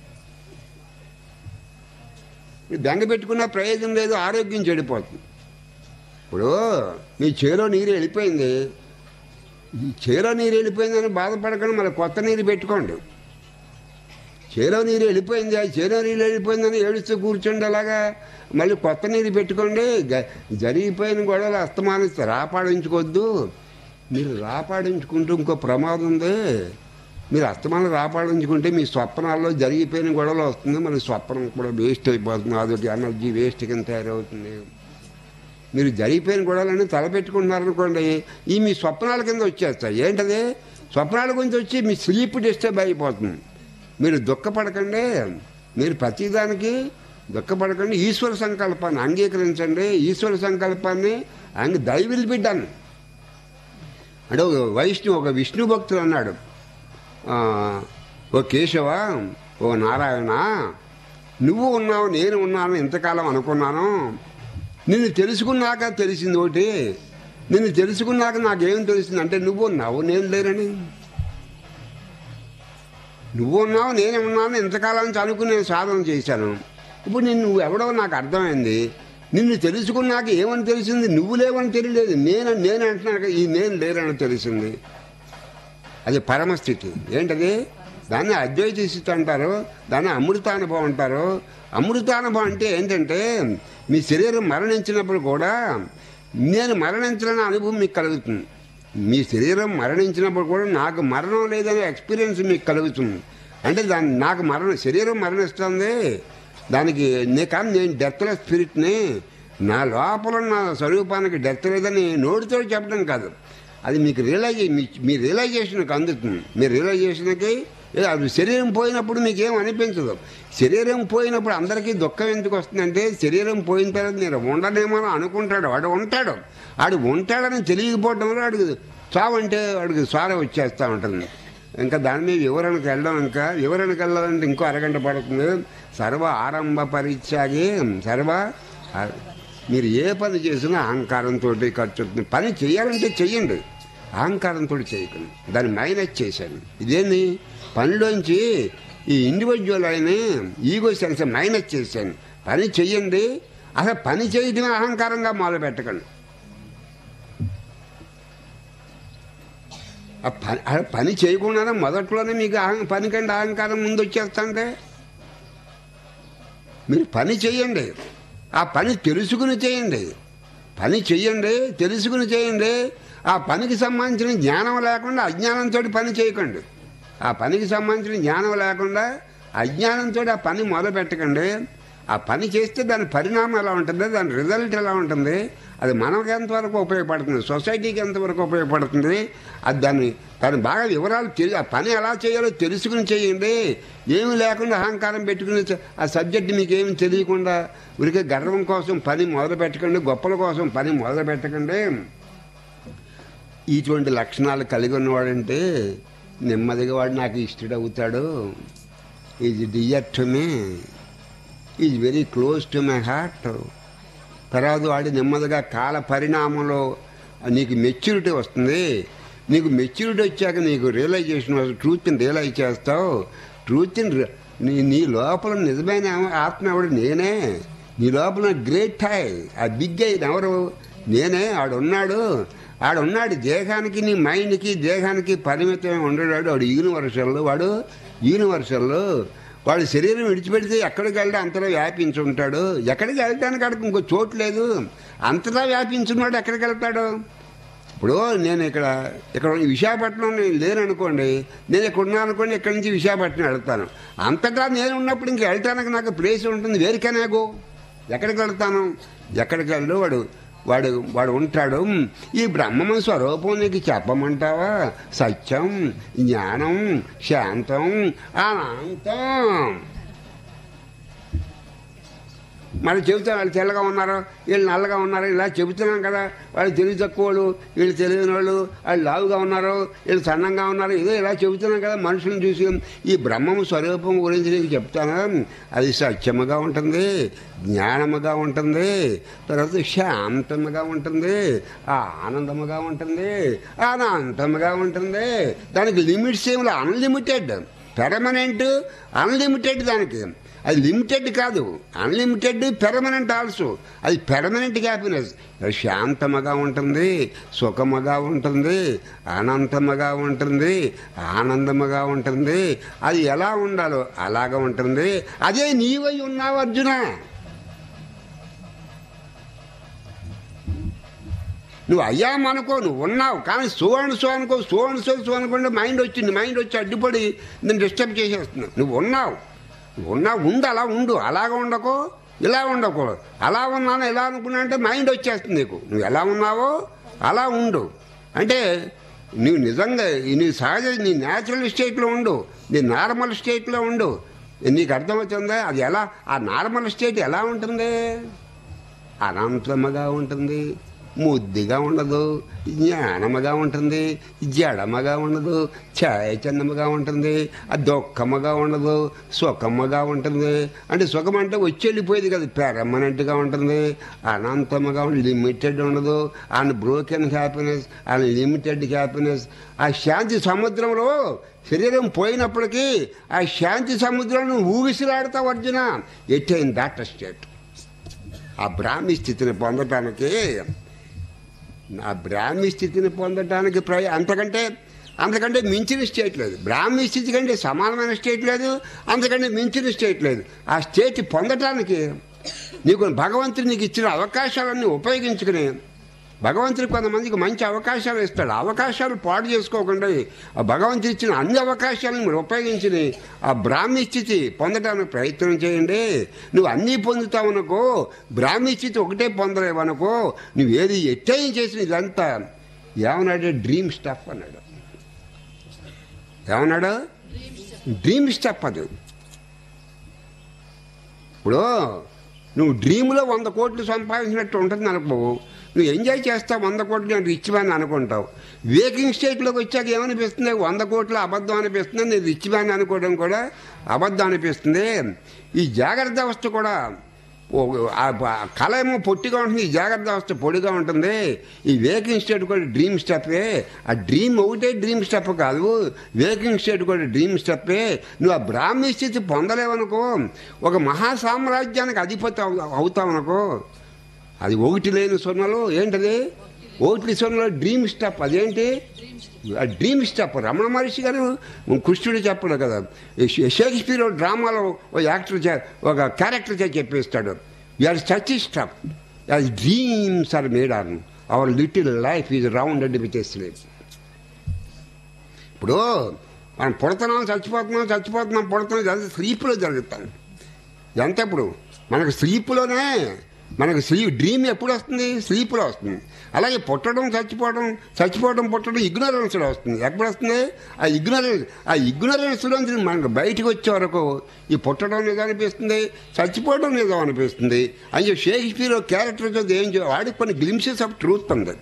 మీరు బెంగ పెట్టుకున్న ప్రయోజనం లేదు ఆరోగ్యం చెడిపోతుంది ఇప్పుడు మీ చేలో నీరు వెళ్ళిపోయింది ఈ చేలో నీరు వెళ్ళిపోయిందని బాధపడకుండా మళ్ళీ కొత్త నీరు పెట్టుకోండి చేలో నీరు వెళ్ళిపోయింది ఆ చేలో నీరు వెళ్ళిపోయిందని ఏడుస్తూ కూర్చోండి అలాగా మళ్ళీ కొత్త నీరు పెట్టుకోండి గ- జరిగిపోయిన గొడవలు అస్తమానిస్తే రాపాడించుకోవద్దు మీరు రాపాడించుకుంటూ ఇంకో ప్రమాదం ఉంది మీరు అస్తమానం రాపాడించుకుంటే మీ స్వప్నాల్లో జరిగిపోయిన గొడవలు వస్తుంది మళ్ళీ స్వప్నం కూడా వేస్ట్ అయిపోతుంది అదొక ఎనర్జీ వేస్ట్ కింద తయారవుతుంది మీరు జరిగిపోయిన గొడవలన్నీ తలపెట్టుకుంటున్నారనుకోండి ఈ మీ స్వప్నాల కింద వచ్చేస్తాయి ఏంటది స్వప్నాల గురించి వచ్చి మీ స్లీప్ డిస్టర్బ్ అయిపోతుంది మీరు దుఃఖపడకండి మీరు ప్రతిదానికి దుఃఖపడకండి ఈశ్వర సంకల్పాన్ని అంగీకరించండి ఈశ్వర సంకల్పాన్ని అంగ దైవిల్ బిడ్డాను అంటే ఒక వైష్ణు ఒక విష్ణు భక్తుడు అన్నాడు ఆ, ఓ కేశవ ఓ నారాయణ నువ్వు ఉన్నావు నేను ఉన్నాను ఇంతకాలం అనుకున్నాను నిన్ను తెలుసుకున్నాక తెలిసింది ఒకటి నిన్ను తెలుసుకున్నాక నాకేం తెలిసింది అంటే నువ్వు ఉన్నావు నేను లేరని నువ్వు ఉన్నావు నేను ఉన్నాను ఇంతకాలం నుంచి అనుకుని నేను సాధన చేశాను ఇప్పుడు నేను నువ్వు ఎవడో నాకు అర్థమైంది నిన్ను తెలుసుకున్నాక ఏమని తెలిసింది నువ్వు లేవని తెలియలేదు నేను నేను అంటున్నాను కదా, ఈ నేను లేరని తెలిసింది అది పరమస్థితి ఏంటది దాన్ని అద్వైత స్థితి అంటారు దాన్ని అమృతానుభవం అంటారు అమృతానుభవం అంటే ఏంటంటే మీ శరీరం మరణించినప్పుడు కూడా నేను మరణించాలనే అనుభవం మీకు కలుగుతుంది మీ శరీరం మరణించినప్పుడు కూడా నాకు మరణం లేదనే ఎక్స్పీరియన్స్ మీకు కలుగుతుంది అంటే దాన్ని నాకు మరణం శరీరం మరణిస్తుంది దానికి నే కానీ నేను డెత్లెస్ స్పిరిట్ని నా లోపల నా స్వరూపానికి డెత్ లేదని నోటితో చెప్పడం కాదు అది మీకు రియలైజ్ మీ- మీ రియలైజేషన్కి అందుతుంది మీ రియలైజేషన్కి ఏ, అది శరీరం పోయినప్పుడు మీకు ఏం అనిపించదు శరీరం పోయినప్పుడు అందరికీ దుఃఖం ఎందుకు వస్తుందంటే శరీరం పోయిన తర్వాత నేను ఉండనేమో అని అనుకుంటాడు వాడు ఉంటాడు వాడు ఉంటాడని తెలియకపోవడం వల్ల వాడికి చావంటే వాడికి స్వార వచ్చేస్తూ ఉంటుంది ఇంకా దాని మీద వివరణకు వెళ్ళడం ఇంకా వివరణకు వెళ్ళాలంటే ఇంకో అరగంట పడుతుంది సర్వ ఆరంభ పరిత్యాగి సర్వ ఆ- మీరు ఏ పని చేసినా అహంకారంతో ఖర్చు అవుతుంది పని చేయాలంటే చెయ్యండి అహంకారంతో చేయకండి దాన్ని మైనస్ చేశాను ఇదేంది పనిలోంచి ఈ ఇండివిజువల్ అయిన ఈగో సెన్స్ మైనస్ చేశాను పని చెయ్యండి అసలు పని చేయడమే అహంకారంగా మొదలు పెట్టకండి ఆ పని ఆ పని చేయకుండానే మొదట్లోనే మీకు అహం పని కంటే అహంకారం ముందు వచ్చేస్తుంటే మీరు పని చేయండి ఆ పని తెలుసుకుని చేయండి పని చెయ్యండి తెలుసుకుని చేయండి ఆ పనికి సంబంధించిన జ్ఞానం లేకుండా అజ్ఞానంతో పని చేయకండి ఆ పనికి సంబంధించిన జ్ఞానం లేకుండా అజ్ఞానంతో ఆ పని మొదలు పెట్టకండి ఆ పని చేస్తే దాని పరిణామం ఎలా ఉంటుంది దాని రిజల్ట్ ఎలా ఉంటుంది అది మనకి ఎంతవరకు ఉపయోగపడుతుంది సొసైటీకి ఎంతవరకు ఉపయోగపడుతుంది అది దాన్ని దాని బాగా వివరాలు తెలి- ఆ పని ఎలా చేయాలో తెలుసుకుని చేయండి ఏమి లేకుండా అహంకారం పెట్టుకుని చ- ఆ సబ్జెక్ట్ మీకు ఏమి తెలియకుండా ఉరికే గర్వం కోసం పని మొదలు పెట్టకండి గొప్పల కోసం పని మొదలు పెట్టకండి ఇటువంటి లక్షణాలు కలిగి ఉన్నవాడంటే నెమ్మదిగా వాడు నాకు ఇష్టడవుతాడు is dear to me is very close to my heart తర్వాత వాడు నెమ్మదిగా కాల పరిణామంలో నీకు మెచ్యూరిటీ వస్తుంది నీకు మెచ్యూరిటీ వచ్చాక నీకు రియలైజేషన్ ట్రూత్ని రియలైజ్ చేస్తావు ట్రూత్ని రి- నీ నీ లోపల నిజమైన ఆత్మ ఎవడు నేనే నీ లోపల గ్రేట్ హాయ్ ఆ బిగ్ ఐ ఎవరు నేనే ఆడున్నాడు ఆడున్నాడు దేహానికి నీ మైండ్కి దేహానికి పరిమితం ఉండడాడు వాడు యూనివర్సల్ వాడు యూనివర్సల్ వాడు శరీరం విడిచిపెడితే ఎక్కడికి వెళ్ళి అంతలో వ్యాపించి ఉంటాడు ఎక్కడికి వెళ్ళడానికి అక్కడికి ఇంకో చోటు లేదు అంతటా వ్యాపించున్నాడు ఎక్కడికి వెళ్తాడు ఇప్పుడు నేను ఇక్కడ ఇక్కడ విశాఖపట్నం నేను లేననుకోండి నేను ఇక్కడ ఉన్నాను అనుకోండి ఇక్కడి నుంచి విశాఖపట్నం వెళ్తాను అంతటా నేను ఉన్నప్పుడు ఇంక వెళ్ళటానికి నాకు ప్లేస్ ఉంటుంది వేరికనేగో ఎక్కడికి వెళ్తాను ఎక్కడికి వెళ్ళు వాడు వాడు వాడు ఉంటాడు ఈ బ్రహ్మము స్వరూపం నీకు చెప్పమంటావా సత్యం జ్ఞానం శాంతం అనంతం మరి చెబుతాం వాళ్ళు తెల్లగా ఉన్నారు వీళ్ళు నల్లగా ఉన్నారు ఇలా చెబుతున్నాం కదా వాళ్ళు తెలివి తక్కువ వాళ్ళు వీళ్ళు తెలియని వాళ్ళు వాళ్ళు లావుగా ఉన్నారు వీళ్ళు సన్నంగా ఉన్నారు ఏదో ఇలా చెబుతున్నాం కదా మనుషులను చూసి ఈ బ్రహ్మము స్వరూపం గురించి నీకు చెప్తాను అది సత్యముగా ఉంటుంది జ్ఞానముగా ఉంటుంది తర్వాత శాంతముగా ఉంటుంది ఆ ఆనందముగా ఉంటుంది అనంతముగా ఉంటుంది దానికి లిమిట్స్ ఏమి అన్లిమిటెడ్ పెర్మనెంట్ అన్లిమిటెడ్ దానికి అది లిమిటెడ్ కాదు అన్లిమిటెడ్ పెర్మనెంట్ ఆల్సో అది పెర్మనెంట్ హ్యాపీనెస్ శాంతముగా ఉంటుంది సుఖముగా ఉంటుంది అనంతముగా ఉంటుంది ఆనందముగా ఉంటుంది అది ఎలా ఉండాలో అలాగ ఉంటుంది అదే నీవై ఉన్నావు అర్జున నువ్వు అయ్యామనుకో నువ్వు ఉన్నావు కానీ సో అండ్ సో అనుకో సో అండ్ సో సో అనుకుంటే మైండ్ వచ్చింది మైండ్ వచ్చి అడ్డుపడి నేను డిస్టర్బ్ చేసేస్తున్నావు నువ్వు ఉన్నావు నువ్వు ఉన్నావు ఉండు అలా ఉండు అలాగ ఉండకో ఇలా ఉండకో అలా ఉన్నాను ఇలా అనుకున్నా అంటే మైండ్ వచ్చేస్తుంది నీకు నువ్వు ఎలా ఉన్నావో అలా ఉండు అంటే నువ్వు నిజంగా నీ సహజ నీ న్యాచురల్ స్టేట్లో ఉండు నీ నార్మల్ స్టేట్లో ఉండు నీకు అర్థమవుతుందా అది ఎలా ఆ నార్మల్ స్టేట్ ఎలా ఉంటుంది అనంతముగా ఉంటుంది ముద్దిగా ఉండదు జ్ఞానముగా ఉంటుంది జడముగా ఉండదు చైతన్యముగా ఉంటుంది ఆ దుఃఖముగా ఉండదు సుఖముగా ఉంటుంది అంటే సుఖం అంటే వచ్చి వెళ్ళిపోయేది కదా పెర్మనెంట్గా ఉంటుంది అనంతముగా లిమిటెడ్ ఉండదు and broken happiness and limited happiness ఆ శాంతి సముద్రంలో శరీరం పోయినప్పటికీ ఆ శాంతి సముద్రంలో ఊగిసిలాడతావు అర్జున ఎట్టైన దాట్ స్టేట్ ఆ బ్రాహ్మీ స్థితిని పొందటానికి ఆ బ్రాహ్మీ స్థితిని పొందటానికి ప్రయ అంతకంటే అంతకంటే మించిన స్టేట్ లేదు బ్రాహ్మీ స్థితి కంటే సమానమైన స్టేట్ లేదు అంతకంటే మించిన స్టేట్ లేదు ఆ స్టేట్ పొందటానికి నీకు భగవంతుడు నీకు ఇచ్చిన అవకాశాలన్నీ ఉపయోగించుకుని భగవంతుడు కొంతమందికి మంచి అవకాశాలు ఇస్తాడు ఆ అవకాశాలు పాడు చేసుకోకుండా ఆ భగవంతుడు ఇచ్చిన అన్ని అవకాశాలను మీరు ఉపయోగించి ఆ బ్రాహ్మీ స్థితి పొందడానికి ప్రయత్నం చేయండి నువ్వు అన్నీ పొందుతావనుకో బ్రాహ్మీ స్థితి ఒకటే పొందలేవనుకో నువ్వు ఏది ఎట్టేం చేసిన ఇదంతా ఏమన్నాడు డ్రీమ్ స్టఫ్ అన్నాడు ఏమన్నాడు డ్రీమ్ స్టఫ్ అది ఇప్పుడు నువ్వు డ్రీమ్లో వంద కోట్లు సంపాదించినట్టు ఉంటుంది అనుకో నువ్వు ఎంజాయ్ చేస్తావు వంద కోట్లు నేను రిచ్ మ్యాన్ అనుకుంటావు వేకింగ్ స్టేట్లోకి వచ్చాక ఏమనిపిస్తుంది వంద కోట్ల అబద్ధం అనిపిస్తుంది నేను రిచ్ మ్యాన్ అనుకోవడం కూడా అబద్ధం అనిపిస్తుంది ఈ జాగ్రత్త అవస్థ కూడా ఓ- ఆ ప- కళ ఏమో పొట్టిగా ఉంటుంది ఈ జాగ్రత్త అవస్థ పొడిగా ఉంటుంది ఈ వేకింగ్ స్టేట్ కూడా డ్రీమ్ స్టెప్పే ఆ డ్రీమ్ ఒకటే డ్రీమ్ స్టెప్ కాదు వేకింగ్ స్టేట్ కూడా డ్రీమ్ స్టెప్పే నువ్వు ఆ బ్రాహ్మీ స్థితి పొందలేవనుకో ఒక మహా సామ్రాజ్యానికి అధిపతి అవు- అవుతావనుకో అది ఒకటి లేని సొన్నలు ఏంటది ఒకటి సొన్నలో డ్రీమ్ స్టెప్ అదేంటి ఆ డ్రీమ్ స్టెప్ రమణ మహర్షి గారు కృష్ణుడు చెప్పడు కదా ఈ షే- షేక్స్పియర్ డ్రామాలో ఒక యాక్టర్ చే- ఒక క్యారెక్టర్ చే చెప్పేస్తాడు you are such stuff as dreams are made on our little life is rounded with sleep ఇప్పుడు మనం పుడుతున్నాం చచ్చిపోతున్నాం చచ్చిపోతున్నాం పుడుతున్నాం ఇదంతా స్లీప్లో జరుగుతాం ఎంత ఇప్పుడు మనకు స్లీప్లోనే మనకు స్లీప్ డ్రీమ్ ఎప్పుడు వస్తుంది స్లీప్లో వస్తుంది అలాగే పుట్టడం చచ్చిపోవడం చచ్చిపోవడం పుట్టడం ఇగ్నోరెన్స్లో వస్తుంది ఎప్పుడు వస్తుంది ఆ ఇగ్నోరెన్స్ ఆ ఇగ్నోరెన్స్లో మనకు బయటకు వచ్చే వరకు ఈ పుట్టడం నిజం అనిపిస్తుంది చచ్చిపోవడం నిజం అనిపిస్తుంది అని చెప్పి షేక్స్పియర్ క్యారెక్టర్ ఏం చే- వాడికి కొన్ని గ్లిమ్సెస్ ఆఫ్ ట్రూత్ ఉంది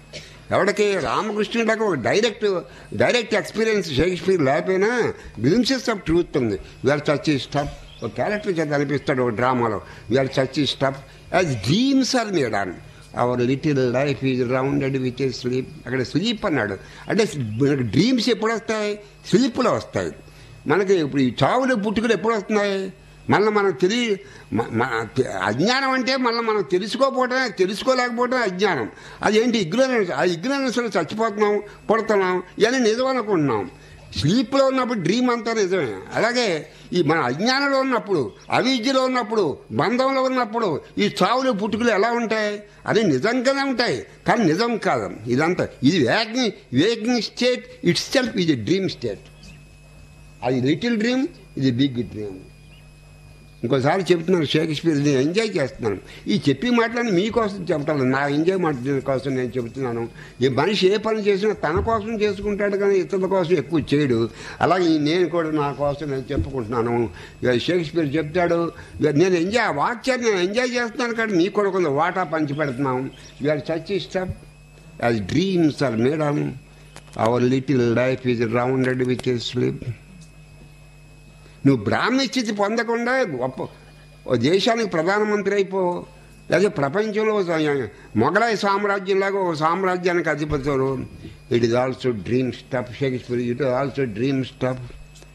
ఎవడికి రామకృష్ణుడికి ఒక డైరెక్ట్ డైరెక్ట్ ఎక్స్పీరియన్స్ షేక్స్పియర్ లేకపోయినా గ్లిమ్సెస్ ఆఫ్ ట్రూత్ ఉంది వీఆర్ చర్చ్ స్టఫ్ ఒక క్యారెక్టర్ చేత అనిపిస్తాడు ఒక డ్రామాలో వీఆర్ చర్చ్ stuff as dreams are made on our little life is rounded with a sleep అక్కడ స్లీప్ అన్నాడు అంటే మనకి డ్రీమ్స్ ఎప్పుడు వస్తాయి స్లీప్లో వస్తాయి మనకి ఇప్పుడు ఈ చావులు పుట్టుకలు ఎప్పుడు వస్తున్నాయి మళ్ళీ మనం తెలియ మ- మ- తె- అజ్ఞానం అంటే మళ్ళీ మనం తెలుసుకోకపోవటమే తెలుసుకోలేకపోవటమే అజ్ఞానం అదేంటి ఇగ్నోరెన్స్ ఆ ఇగ్నోరెన్స్లో చచ్చిపోతున్నాం పుడుతున్నాం ఇవన్నీ నిజం అనుకుంటున్నాం స్లీప్లో ఉన్నప్పుడు డ్రీమ్ అంతా నిజమే అలాగే ఈ మన అజ్ఞానంలో ఉన్నప్పుడు అవిద్యలో ఉన్నప్పుడు బంధంలో ఉన్నప్పుడు ఈ చావులు పుట్టుకలు ఎలా ఉంటాయి అది నిజంగానే ఉంటాయి కానీ నిజం కాదు ఇదంతా ఇది waking waking state itself ఇది డ్రీమ్ స్టేట్ అది లిటిల్ డ్రీమ్ ఇది బిగ్ డ్రీమ్ ఇంకోసారి చెప్తున్నాను షేక్స్పియర్ నేను ఎంజాయ్ చేస్తున్నాను ఈ చెప్పి మాటలని మీకోసం చెప్పటం లేదు. నా ఎంజాయ్ మాట కోసం నేను చెబుతున్నాను ఈ మనిషి ఏ పని చేసినా తన కోసం చేసుకుంటాడు కానీ ఇతరుల కోసం ఎక్కువ చేయడు అలాగే ఈ నేను కూడా నా కోసం నేను చెప్పుకుంటున్నాను ఇక షేక్స్పియర్ చెప్తాడు ఇక నేను ఎంజాయ్ ఆ వాక్యాన్ని నేను ఎంజాయ్ చేస్తున్నాను కానీ మీకు కూడా కొంత వాటా పంచి పెడుతున్నాం you are such stuff as dreams are made on our little life is rounded with sleep నువ్వు బ్రాహ్మణ స్థితి పొందకుండా గొప్ప ఓ దేశానికి ప్రధానమంత్రి అయిపో లేదా ప్రపంచంలో ఒక మొఘలాయ సామ్రాజ్యంలాగా ఒక సామ్రాజ్యానికి అధిపతులు it is also dream stuff Shakespeare it is also dream stuff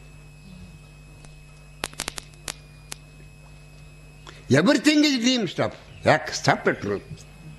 everything is dream stuff except truth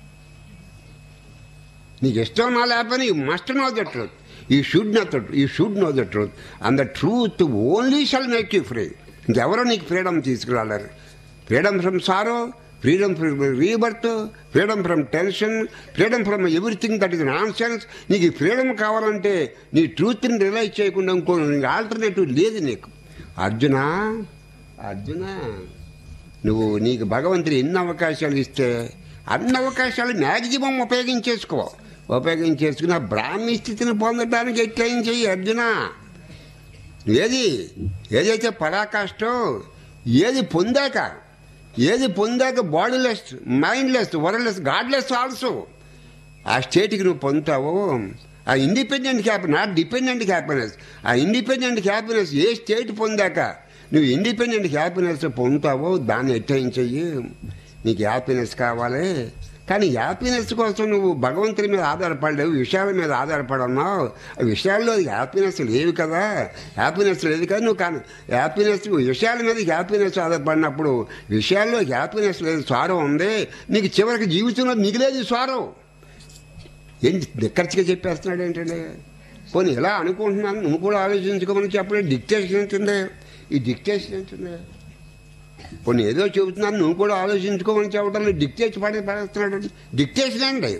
నీకు ఇష్టం నా లేకపోయినా you must know the truth you should know the you should know the truth and the truth only shall make you free ఇంకెవరో నీకు ఫ్రీడమ్ తీసుకురాలేరు freedom from sorrow freedom from rebirth freedom from tension freedom from everything that is nonsense నీకు ఫ్రీడమ్ కావాలంటే నీ ట్రూత్ని రిలైజ్ చేయకుండా ఇంకో ఆల్టర్నేటివ్ లేదు నీకు అర్జున అర్జున నువ్వు నీకు భగవంతుడు ఎన్ని అవకాశాలు ఇస్తే అన్ని అవకాశాలు మ్యాక్సిమం ఉపయోగించేసుకో ఉపయోగించేసుకుని ఆ బ్రాహ్మీ స్థితిని పొందడానికి ఎట్లయిన చెయ్యి అర్జున ఏది ఏదైతే పరాకాష్టో ఏది పొందాక ఏది పొందాక bodiless mindless worldless godless also ఆ స్టేట్కి నువ్వు పొందుతావు ఆ independent happy not dependent happiness ఆ ఇండిపెండెంట్ హ్యాపీనెస్ ఏ స్టేట్ పొందాక నువ్వు ఇండిపెండెంట్ హ్యాపీనెస్ పొందుతావో దాన్ని ఎట్టయించయ్యి నీకు హ్యాపీనెస్ కావాలి కానీ హ్యాపీనెస్ కోసం నువ్వు భగవంతుని మీద ఆధారపడలేవు విషయాల మీద ఆధారపడున్నావు ఆ విషయాల్లో హ్యాపీనెస్ లేవు కదా హ్యాపీనెస్ లేదు కదా నువ్వు కానీ హ్యాపీనెస్ విషయాల మీద హ్యాపీనెస్ ఆధారపడినప్పుడు విషయాల్లో హ్యాపీనెస్ లేదు స్వారం ఉంది నీకు చివరికి జీవితంలో మిగిలేదు స్వారం ఏంటి దిక్కర్చిగా చెప్పేస్తున్నాడు ఏంటండి పోనీ ఇలా అనుకుంటున్నాను నువ్వు కూడా ఆలోచించుకోమని చెప్పలేదు డిక్టేషన్ ఏంటండి ఈ డిక్టేషన్ ఏంటండి పోనీ ఏదో చెబుతున్నాను నువ్వు కూడా ఆలోచించుకోమని చెప్పడం డిక్టేషన్ పడే పడేస్తున్నాడు డిక్టేషన్ అండి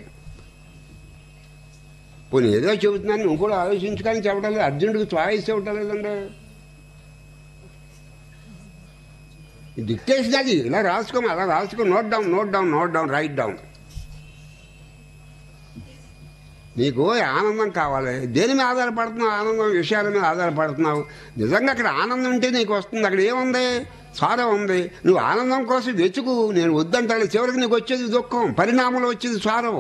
పోనీ ఏదో చెబుతున్నాను నువ్వు కూడా ఆలోచించుకొని చెప్పడం లేదు అర్జునుడికి చాయిస్ ఇవ్వటం లేదండి ఈ డిక్టేషన్ అది ఇలా రాసుకోమ అలా రాసుకో note down note down note down write down నీకు ఆనందం కావాలి దేని మీద ఆధారపడుతున్నావు ఆనందం విషయాల మీద ఆధారపడుతున్నావు నిజంగా అక్కడ ఆనందం ఉంటే నీకు వస్తుంది అక్కడ ఏముంది సారం ఉంది నువ్వు ఆనందం కోసం వెతుకు నేను వద్దంటాను చివరికి నీకు వచ్చేది దుఃఖం పరిణామంలో వచ్చేది సారం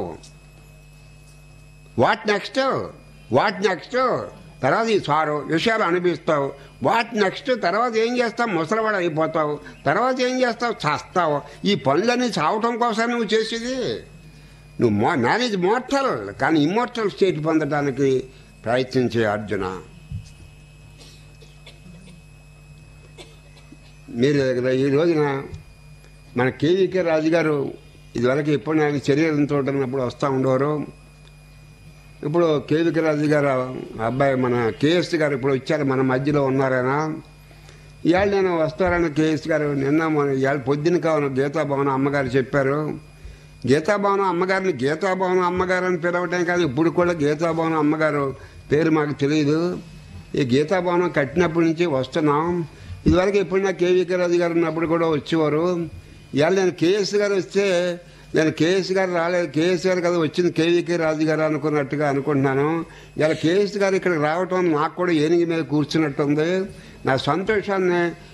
వాట్ నెక్స్ట్ వాట్ నెక్స్ట్ తర్వాత ఈ సారు విషయాలు అనిపిస్తావు వాట్ నెక్స్ట్ తర్వాత ఏం చేస్తావు ముసలివాడు అయిపోతావు తర్వాత ఏం చేస్తావు చేస్తావు ఈ పనులన్నీ చావటం కోసం నువ్వు చేసేది నువ్వు మో మేనేజ్ మోర్టల్ కానీ ఇమ్మోర్టల్ స్టేట్ పొందడానికి ప్రయత్నించే అర్జున మీరు ఇక్కడ ఈ రోజున మన కేవీకే రాజు గారు ఇదివరకు ఎప్పుడు ఆయన శరీరం తోటన్నప్పుడు వస్తూ ఉండేవారు ఇప్పుడు కేవీకే రాజు గారు అబ్బాయి మన కేఎస్ గారు ఇప్పుడు వచ్చారు మన మధ్యలో ఉన్నారైనా ఇవాళ నేను వస్తారని కేఎస్ గారు నిన్న మన ఇవాళ పొద్దున కావాలి గీతాభవన్ అమ్మగారు చెప్పారు గీతాభవనం అమ్మగారిని గీతాభవనం అమ్మగారు అని పిలవటం కాదు ఇప్పుడు కూడా గీతాభవనం అమ్మగారు పేరు మాకు తెలియదు ఈ గీతాభవనం కట్టినప్పటి నుంచి వస్తున్నాం ఇదివరకు ఎప్పుడు నా కేవీకే రాజు గారు ఉన్నప్పుడు కూడా వచ్చేవారు ఇవాళ నేను కేఎస్ గారు వస్తే నేను కేఎస్ గారు రాలేదు కేఎస్ గారు కదా వచ్చింది కేవీకే రాజు గారు అనుకున్నట్టుగా అనుకుంటున్నాను ఇలా కేఎస్ గారు ఇక్కడికి రావటం నాకు కూడా ఏనుగు మీద కూర్చున్నట్టుంది నా సంతోషాన్ని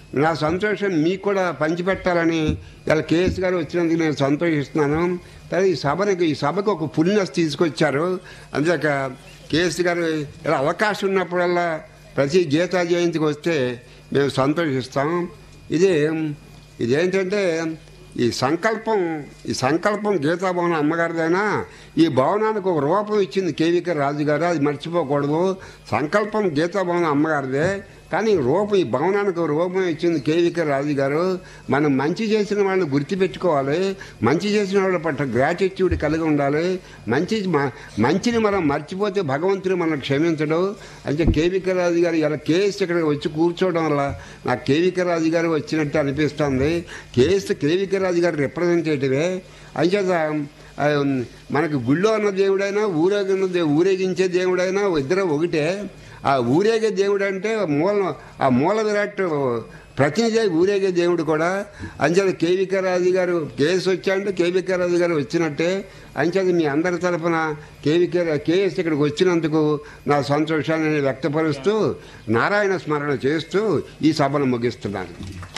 నా సంతోషం మీకు కూడా పంచిపెట్టాలని ఇలా కేఎస్ గారు వచ్చినందుకు నేను సంతోషిస్తున్నాను తర్వాత ఈ సభనికి ఈ సభకు ఒక పుణ్యస్ తీసుకొచ్చారు అందుక కేఎస్ గారు ఇలా అవకాశం ఉన్నప్పుడల్లా ప్రతి గీతా జయంతికి వస్తే మేము సంతోషిస్తాం ఇది ఇదేంటంటే ఈ సంకల్పం ఈ సంకల్పం గీతాభవనం అమ్మగారిదైనా ఈ భవనానికి ఒక రూపం ఇచ్చింది కేవీకే రాజు గారు అది మర్చిపోకూడదు సంకల్పం గీతాభవనం అమ్మగారిదే కానీ ఈ రూపం ఈ భవనానికి ఒక రూపం ఇచ్చింది కేవీకే రాజు గారు మనం మంచి చేసిన వాళ్ళని గుర్తుపెట్టుకోవాలి మంచి చేసిన వాళ్ళ పట్ల గ్రాటిట్యూడ్ కలిగి ఉండాలి మంచి మ- మంచిని మనం మర్చిపోతే భగవంతుడు మనం క్షమించడు అంటే కేవీకే రాజు గారు ఇలా కేఎస్ ఇక్కడికి వచ్చి కూర్చోవడం వల్ల నాకు కేవీకే రాజు గారు వచ్చినట్టు అనిపిస్తుంది కేఎస్ కేవీకే రాజు గారు రిప్రజెంటేటివే అంచేత ఆ, మనకి గుళ్ళో ఉన్న దేవుడైనా ఊరేగిన దే- ఊరేగించే దేవుడైనా ఇద్దరు ఒకటే ఆ ఊరేగే దేవుడు అంటే మూల ఆ మూల విరాట్ ప్రతినిధి ఊరేగే దేవుడు కూడా అంచేత కేవికే రాజు గారు కేసు వచ్చాయంటే కేవికే రాజు గారు వచ్చినట్టే అంచేత మీ అందరి తరఫున కేవికే కేఎస్ ఇక్కడికి వచ్చినందుకు నా సంతోషాన్ని వ్యక్తపరుస్తూ నారాయణ స్మరణ చేస్తూ ఈ సభను ముగిస్తున్నాను